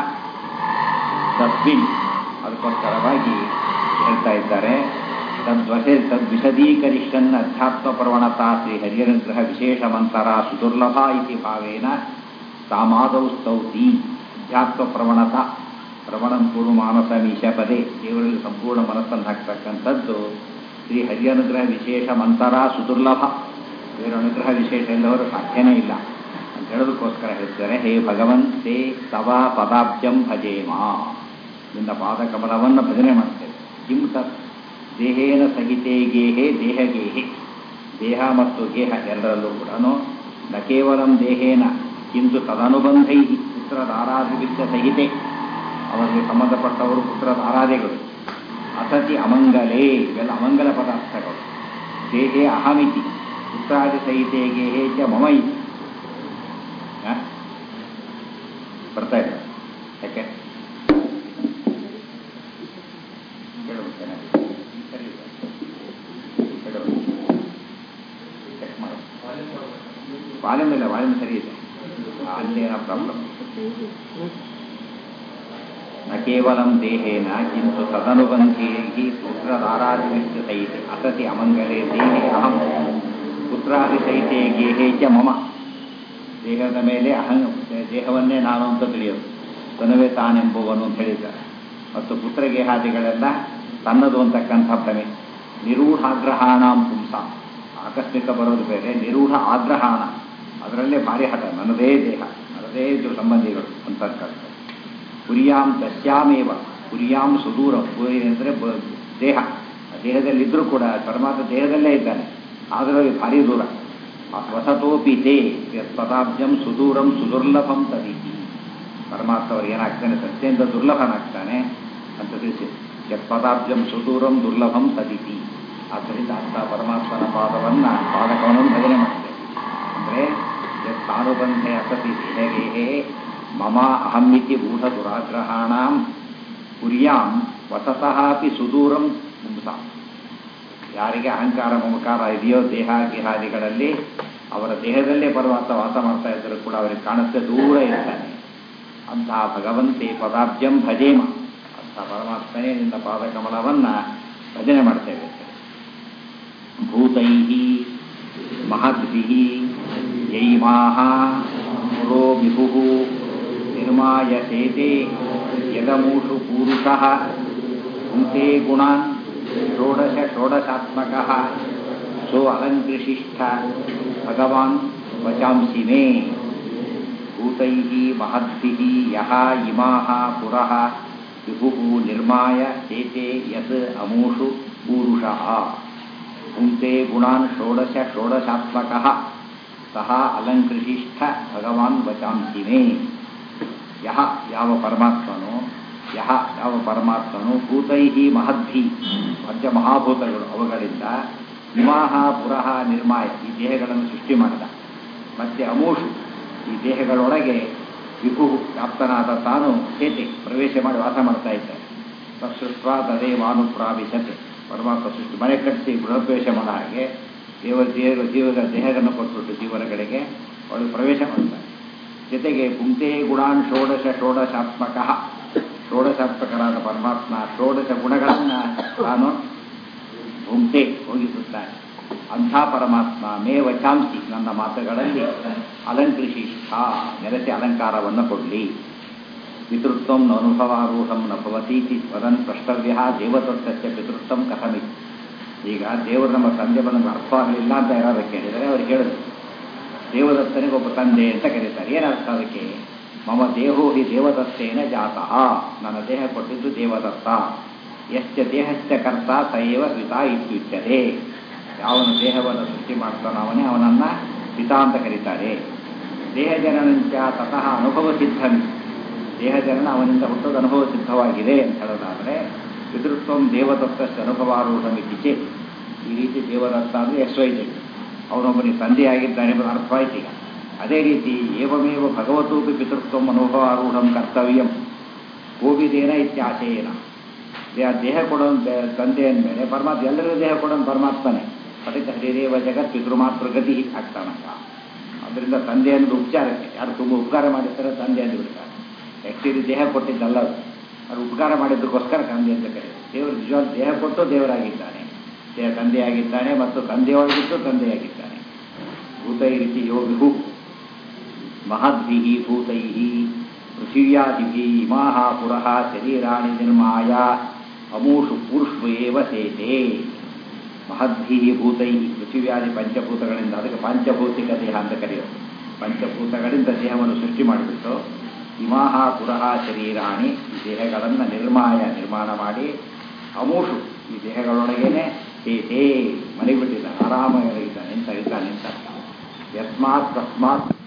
ತಸ್ಮಿನ್ ಅದಕ್ಕೋಸ್ಕರವಾಗಿ ಹೇಳ್ತಾ ಇದ್ದಾರೆ ತದ್ವಶೆ ತದ್ವಿಶದೀಕರಿಷ್ಯನ್ ಅಧ್ಯಾತ್ಮ ಪ್ರವಣತಾ ಶ್ರೀ ಹರಿಯನುಗ್ರಹ ವಿಶೇಷ ಮಂತರ ಸುದುರ್ಲಭ ಇತಿ ಭಾವೇನ ತಾಮಾದೌ ಸ್ತೌತಿ ಅಧ್ಯಾತ್ಮ ಪ್ರವಣತ ಪ್ರವಣಂ ಕುರು ಮಾನಸ ಮೀಶಪದೇ ದೇವರಲ್ಲಿ ಸಂಪೂರ್ಣ ಮನಸ್ಸನ್ನು ಹಾಕ್ತಕ್ಕಂಥದ್ದು ಶ್ರೀ ಹರಿಯನುಗ್ರಹ ವಿಶೇಷ ಮಂತರ ಸುದುರ್ಲಭ ದೇವರ ಅನುಗ್ರಹ ವಿಶೇಷ ಎಲ್ಲವರು ಸಾಧ್ಯನೇ ಇಲ್ಲ ಅಂತ ಹೇಳೋದಕ್ಕೋಸ್ಕರ ಹೇಳ್ತಾರೆ ಹೇ ಭಗವನ್ ತೇ ತವ ಪದಾಬ್ಜಂ ಭಜೇಮ ನಿನ್ನ ಪಾದಕಮಲವನ್ನು ಭಜನೆ ಮಾಡ್ತೇವೆ ಕಿಂ ತತ್ ದೇಹೇನ ಸಹಿತೇ ಗೇಹೆ ದೇಹಗೇಹೆ ದೇಹ ಮತ್ತು ಗೇಹ ಎರಡರಲ್ಲೂ ಕೂಡ ನ ಕೇವಲ ದೇಹೇನ ಕಿಂತು ತದನುಬಂಧೈ ಪುತ್ರದಾರಾಧಿವಿದ್ಯ ಸಹಿತೆ ಅವರಿಗೆ ಸಂಬಂಧಪಟ್ಟವರು ಪುತ್ರದ ಆರಾಧೆಗಳು ಅಸತಿ ಅಮಂಗಲೇ ಇವೆಲ್ಲ ಅಮಂಗಲ ಪದಾರ್ಥಗಳು ದೇಹೇ ಅಹಮಿತಿ ಪುತ್ರಾದಿ ಸಹಿತೆ ಗೇಹೇ ಚ ಮಮ ಇತಿ ಬರ್ತಾ ಇದೆ ಯಾಕೆ ಕೇಳಬೇಕೇನೆ ಸರಿ ಹೇಳು ಚೆಕ್ ಮಾಡು ವಾಲ್ಯೂಮ್ ಇಲ್ಲ ವಾಲ್ಯೂಮ್ ಸರಿ ಇದೆ ಅಲ್ಲಿ ಏನೋ ಪ್ರಾಬ್ಲಮ್ ನ ಕೇವಲ ದೇಹೇನ ಕಿಂತು ತದನುಬಂಧಿ ಪುತ್ರದಾರಾಧಿವಿಶ್ಯ ಸಹಿತೆ ಅಸತಿ ಅಮಂಗಲೇ ದೇಹೇ ಅಹಂ ಪುತ್ರಾದಿ ಸಹಿತೆ ಗೇಹೇ ಚ ಮಮ ದೇಹದ ಮೇಲೆ ಅಹಂ ದೇಹವನ್ನೇ ನಾನು ಅಂತ ತಿಳಿಯೋದು ತನವೇ ತಾನೆಂಬುವನು ಅಂತ ಹೇಳಿದ್ದಾರೆ ಮತ್ತು ಪುತ್ರಗೇಹಾದಿಗಳೆಲ್ಲ ತನ್ನದು ಅಂತಕ್ಕಂಥ ಭ್ರಮೆ ನಿರೂಢಾಗ್ರಹಾಣಾಂ ಪುಂಸ ಆಕಸ್ಮಿಕ ಬರೋದು ಬೇರೆ ನಿರೂಢ ಆಗ್ರಹಾಣ ಅದರಲ್ಲೇ ಭಾರಿ ಹಠ ನನ್ನದೇ ದೇಹ ನನ್ನದೇ ಇದು ಸಂಬಂಧಿಗಳು ಅಂತಕ್ಕಂಥ ಪುರಿಯಾಂ ದಶ್ಯಾಮೇವ ಪುರಿಯಾಂ ಸುದೂರ ಪುರಿ ಅಂದರೆ ದೇಹ ದೇಹದಲ್ಲಿದ್ದರೂ ಕೂಡ ಪರಮಾತ್ಮ ದೇಹದಲ್ಲೇ ಇದ್ದಾನೆ ಆದರೂ ಭಾರಿ ದೂರ ವಸತೋಪಿ ತೇ ಪದಾಬ್ಜಂ ಸುದೂರಂ ಸುದುರ್ಲಭಂ ತದೀತಿ ಪರಮಾತ್ಮ ಅವ್ರಿಗೆ ಏನಾಗ್ತಾನೆ ಸತ್ಯಂತ ದುರ್ಲಭನಾಗ್ತಾನೆ ಅಂತ ತಿಳಿಸಿ ಯತ್ಪದಾಬ್ಜಂ ಸುದೂರಂ ದುರ್ಲಭಂ ತದಿತಿ ಆದ್ದರಿಂದ ಅಂಥ ಪರಮಾತ್ಮನ ಪಾದವನ್ನು ಪಾದಕವನ್ನು ಭಜನೆ ಮಾಡ್ತೇವೆ ಅಂದರೆ ಯತ್ತಾನುಬಂಧೆ ಅಸತಿ ದೇಹಗೇಹೇ ಮಮ ಅಹಮಿತಿ ಭೂತ ದುರಾಗ್ರಹಾಣಾಂ ಕುರ್ಯಾಂ ವಸತಃ ಅಪಿ ಸುದೂರಂ ಪುಂಸಾಂ ಯಾರಿಗೆ ಅಹಂಕಾರ ಮಮಕಾರ ಇದೆಯೋ ದೇಹ ಗಿಹಾದಿಗಳಲ್ಲಿ ಅವರ ದೇಹದಲ್ಲೇ ಪರಮಾತ್ಮ ವಾಸ ಮಾಡ್ತಾ ಇದ್ದರೂ ಕೂಡ ಅವರಿಗೆ ಕಾಣುತ್ತೆ ದೂರ ಇರ್ತಾನೆ ಅಂತಹ ಭಗವಂತೆ ಪದಾಬ್ಜಂ ಭಜೇಮ ಅಂಥ ಪರಮಾತ್ಮನೇ ನಿನ್ನ ಪಾದಕಮಲವನ್ನು ಭಜನೆ ಮಾಡ್ತೇವೆ ಭೂತೈ ಮಹದ್ಭಿ ಯೈಮಾಹ ಮುರೋ ವಿಭು ನಿರ್ಮಾಯತೇತೆ ಯದಮೂಷು ಪೂರುಷಃ ಭುಂಕ್ತೆ ಗುಣಾನ್ ಷೋಡಶ ಷೋಡಶಾತ್ಮಕ ಸೋ ಅಲಂಕೃಶಿಷ್ಠ ಭಗವಾನ್ ವಚಾಂಸಿ ಮೇ ಭೂತೈ ಮಹದ್ಭಿ ಯಹ ಇಮಾ ಪುರಃ ವಿಭು ನಿರ್ಮಾಯ ಚೇತೆ ಯತ್ ಅಮೂಷು ಪೂರುಷಃ ಭುಂಕ್ತೆ ಗುಣಾನ್ ಷೋಡಶ ಷೋಡಶಾತ್ಮಕ ಸಹ ಅಲಂಕೃಶಿಷ್ಠ ಭಗವಾನ್ ವಚಾಂಸಿ ಮೇ ಯಹ ಯಾವ ಪರಮಾತ್ಮನು ಯಹ ಯಾವ ಪರಮಾತ್ಮನು ಭೂತೈ ಮಹದ್ಭಿ ಪಂಚ ಮಹಾಭೂತಗಳು ಅವುಗಳಿಂದ ಇಮಾಹ ಪುರಃ ನಿರ್ಮಾಯ ಈ ದೇಹಗಳನ್ನು ಸೃಷ್ಟಿ ಮಾಡಿದ ಮತ್ತೆ ಅಮೂಷು ಈ ದೇಹಗಳೊಳಗೆ ವಿಭು ವ್ಯಾಪ್ತನಾದ ತಾನು ಚೇತೆ ಪ್ರವೇಶ ಮಾಡಿ ವಾಸ ಮಾಡ್ತಾ ಇದ್ದಾರೆ ತತ್ಸೃಷ್ಟ ತದೇ ಮಾನುಪ್ರಾವಿಶತೆ ಪರಮಾತ್ಮ ಸೃಷ್ಟಿ ಮನೆ ಕಟ್ಟಿಸಿ ಗೃಹಪ್ರವೇಶ ಮಾಡೋ ಹಾಗೆ ದೇವರ ದೇವರ ಜೀವದ ದೇಹಗಳನ್ನು ಕೊಟ್ಬಿಟ್ಟು ಜೀವನ ಕಡೆಗೆ ಅವಳು ಪ್ರವೇಶ ಮಾಡ್ತಾರೆ ಜೊತೆಗೆ ಪುಂಕ್ತೆ ಗುಣಾನ್ ಷೋಡಶ ಷೋಡಶಾತ್ಮಕ ಷೋಡಶಾತ್ಮಕರಾದ ಪರಮಾತ್ಮ ಷೋಡಶ ಗುಣಗಳನ್ನು ತಾನು ಭುಂಕ್ತೆ ಹೋಗಿಸುತ್ತಾನೆ ಅಂಥ ಪರಮಾತ್ಮ ಮೇ ವಚಾಂಸಿ ನನ್ನ ಮಾತುಗಳಲ್ಲಿ ಅಲಂಕೃಶಿಷ್ಠ ನೆಲೆಸಿ ಅಲಂಕಾರವನ್ನು ಕೊಡಲಿ ಪಿತೃತ್ವಂ ಅನುಭವಾರೂಢಂ ನ ಭವತೀತಿ ವದನ್ ಪ್ರಷ್ಟವ್ಯ ದೇವದತ್ತಸ್ಯ ಪಿತೃತ್ವಂ ಕಥಮಿ ಈಗ ದೇವರು ನಮ್ಮ ತಂದೆ ಬಂದ ಅರ್ಥ ಆಗಲಿಲ್ಲ ಅಂತ ಯಾರಾದ್ರು ಕೇಳಿದರೆ ಅವ್ರು ಹೇಳಿದ್ರು ದೇವದತ್ತನಿಗೆ ಒಬ್ಬ ತಂದೆ ಅಂತ ಕರೀತಾರೆ ಏನರ್ಥ ಅದಕ್ಕೆ ಮಮ ದೇಹೋ ಹಿ ದೇವದತ್ತೇನ ಜಾತಃ ನನ್ನ ದೇಹ ಕೊಟ್ಟಿದ್ದು ದೇವದತ್ತ ಎಷ್ಟ ದೇಹಸ್ಥ ಕರ್ತ ಸೈವ ಪಿತಾ ಇತ್ಯುಚ್ಯತೆ ಯಾವನು ದೇಹವನ್ನು ಸೃಷ್ಟಿ ಮಾಡ್ತಾನೋ ಅವನೇ ಅವನನ್ನು ಪಿತಾ ಅಂತ ಕರೀತಾರೆ ದೇಹ ಜನನಂಚ ತತಃ ಅನುಭವ ಸಿದ್ಧಂ ದೇಹ ಜನನ ಅವನಿಂದ ಹುಟ್ಟೋದು ಅನುಭವ ಸಿದ್ಧವಾಗಿದೆ ಅಂತ ಹೇಳೋದಾದರೆ ಪಿತೃತ್ವಂ ದೇವದತ್ತಷ್ಟು ಅನುಭವಾರೂಢಮಿತಿ ಚೇತ್ ಈ ರೀತಿ ದೇವದತ್ತ ಅಂದರೆ ಎಸ್ ವೈ ಅವನೊಬ್ಬನಿಗೆ ತಂದೆಯಾಗಿದ್ದಾನೆ ಎಂಬುದು ಅರ್ಥವಾಯ್ತು ಈಗ ಅದೇ ರೀತಿ ಏವಮೇವ ಭಗವತೋಪಿ ಪಿತೃತ್ವಂ ಅನುಭವಾರೂಢಂ ಕರ್ತವ್ಯಂ ಕೋವಿದೇನ ಇತ್ಯಾಶಯೇನ ದೇಹ ದೇಹ ಕೊಡೋನು ತಂದೆ ಅಂದಮೇಲೆ ಪರಮಾತ್ಮ ಎಲ್ಲರಿಗೂ ದೇಹ ಕೊಡೋನು ಪರಮಾತ್ಮನೇ ಪಠಿತ ಹರಿದೇವ ಜಗತ್ ಪಿತೃಮಾತೃ ಗತಿ ಆಗ್ತಾನಂತ ಅದರಿಂದ ತಂದೆ ಅನ್ನೋದು ಉಪಚಾರಕ್ಕೆ ಯಾರು ತುಂಬ ಉಪಕಾರ ಮಾಡಿರ್ತಾರೆ ತಂದೆ ಅಂದು ಬಿಡ್ತಾರೆ ಆ್ಯಕ್ಚುಲಿ ದೇಹ ಕೊಟ್ಟಿದ್ದಲ್ಲ ಅದು ಅದು ಉಪಕಾರ ಮಾಡಿದ್ದಕ್ಕೋಸ್ಕರ ತಂದೆ ಅಂತ ಕರೀತಾರೆ ದೇವರು ನಿಜವಾದ ದೇಹ ಕೊಟ್ಟು ದೇವರಾಗಿದ್ದಾನೆ ದೇಹ ತಂದೆಯಾಗಿದ್ದಾನೆ ಮತ್ತು ತಂದೆಯೊಳಗಿದ್ದು ತಂದೆಯಾಗಿದ್ದಾನೆ ಭೂತೈ ರೀತಿ ಯೋ ವಿಹು ಮಹದ್ಭಿ ಭೂತೈ ಪೃಥಿವ್ಯಾದಿಭಿ ಇಮಾಹ ಪುರಃ ಶರೀರಾಣಿ ನಿರ್ಮಾಯ ಅಮೂಷು ಪುರುಷು ಏವ ಸೇತೆ ಮಹದ್ಭಿ ಭೂತೈ ಪೃಥಿವ್ಯಾದಿ ಪಂಚಭೂತಗಳಿಂದ ಅದಕ್ಕೆ ಪಂಚಭೌತಿಕ ದೇಹ ಅಂತ ಕರೆಯೋದು ಪಂಚಭೂತಗಳಿಂದ ದೇಹವನ್ನು ಸೃಷ್ಟಿ ಮಾಡಿಬಿಟ್ಟು ಇಮಾಹ ಪುರಃ ಶರೀರಾಣಿ ಈ ದೇಹಗಳನ್ನು ನಿರ್ಮಾಯ ನಿರ್ಮಾಣ ಮಾಡಿ ಅಮೂಷು ಈ ದೇಹಗಳೊಳಗೇನೆ ಸೇತೇ ಮಲಗಿಬಿಟ್ಟಿದ್ದಾನೆ ಆರಾಮಾಗಿ ನಿಂತ ನಿಂತ ನಿಂತ ಯಸ್ಮಾತ್ ತಸ್ಮಾತ್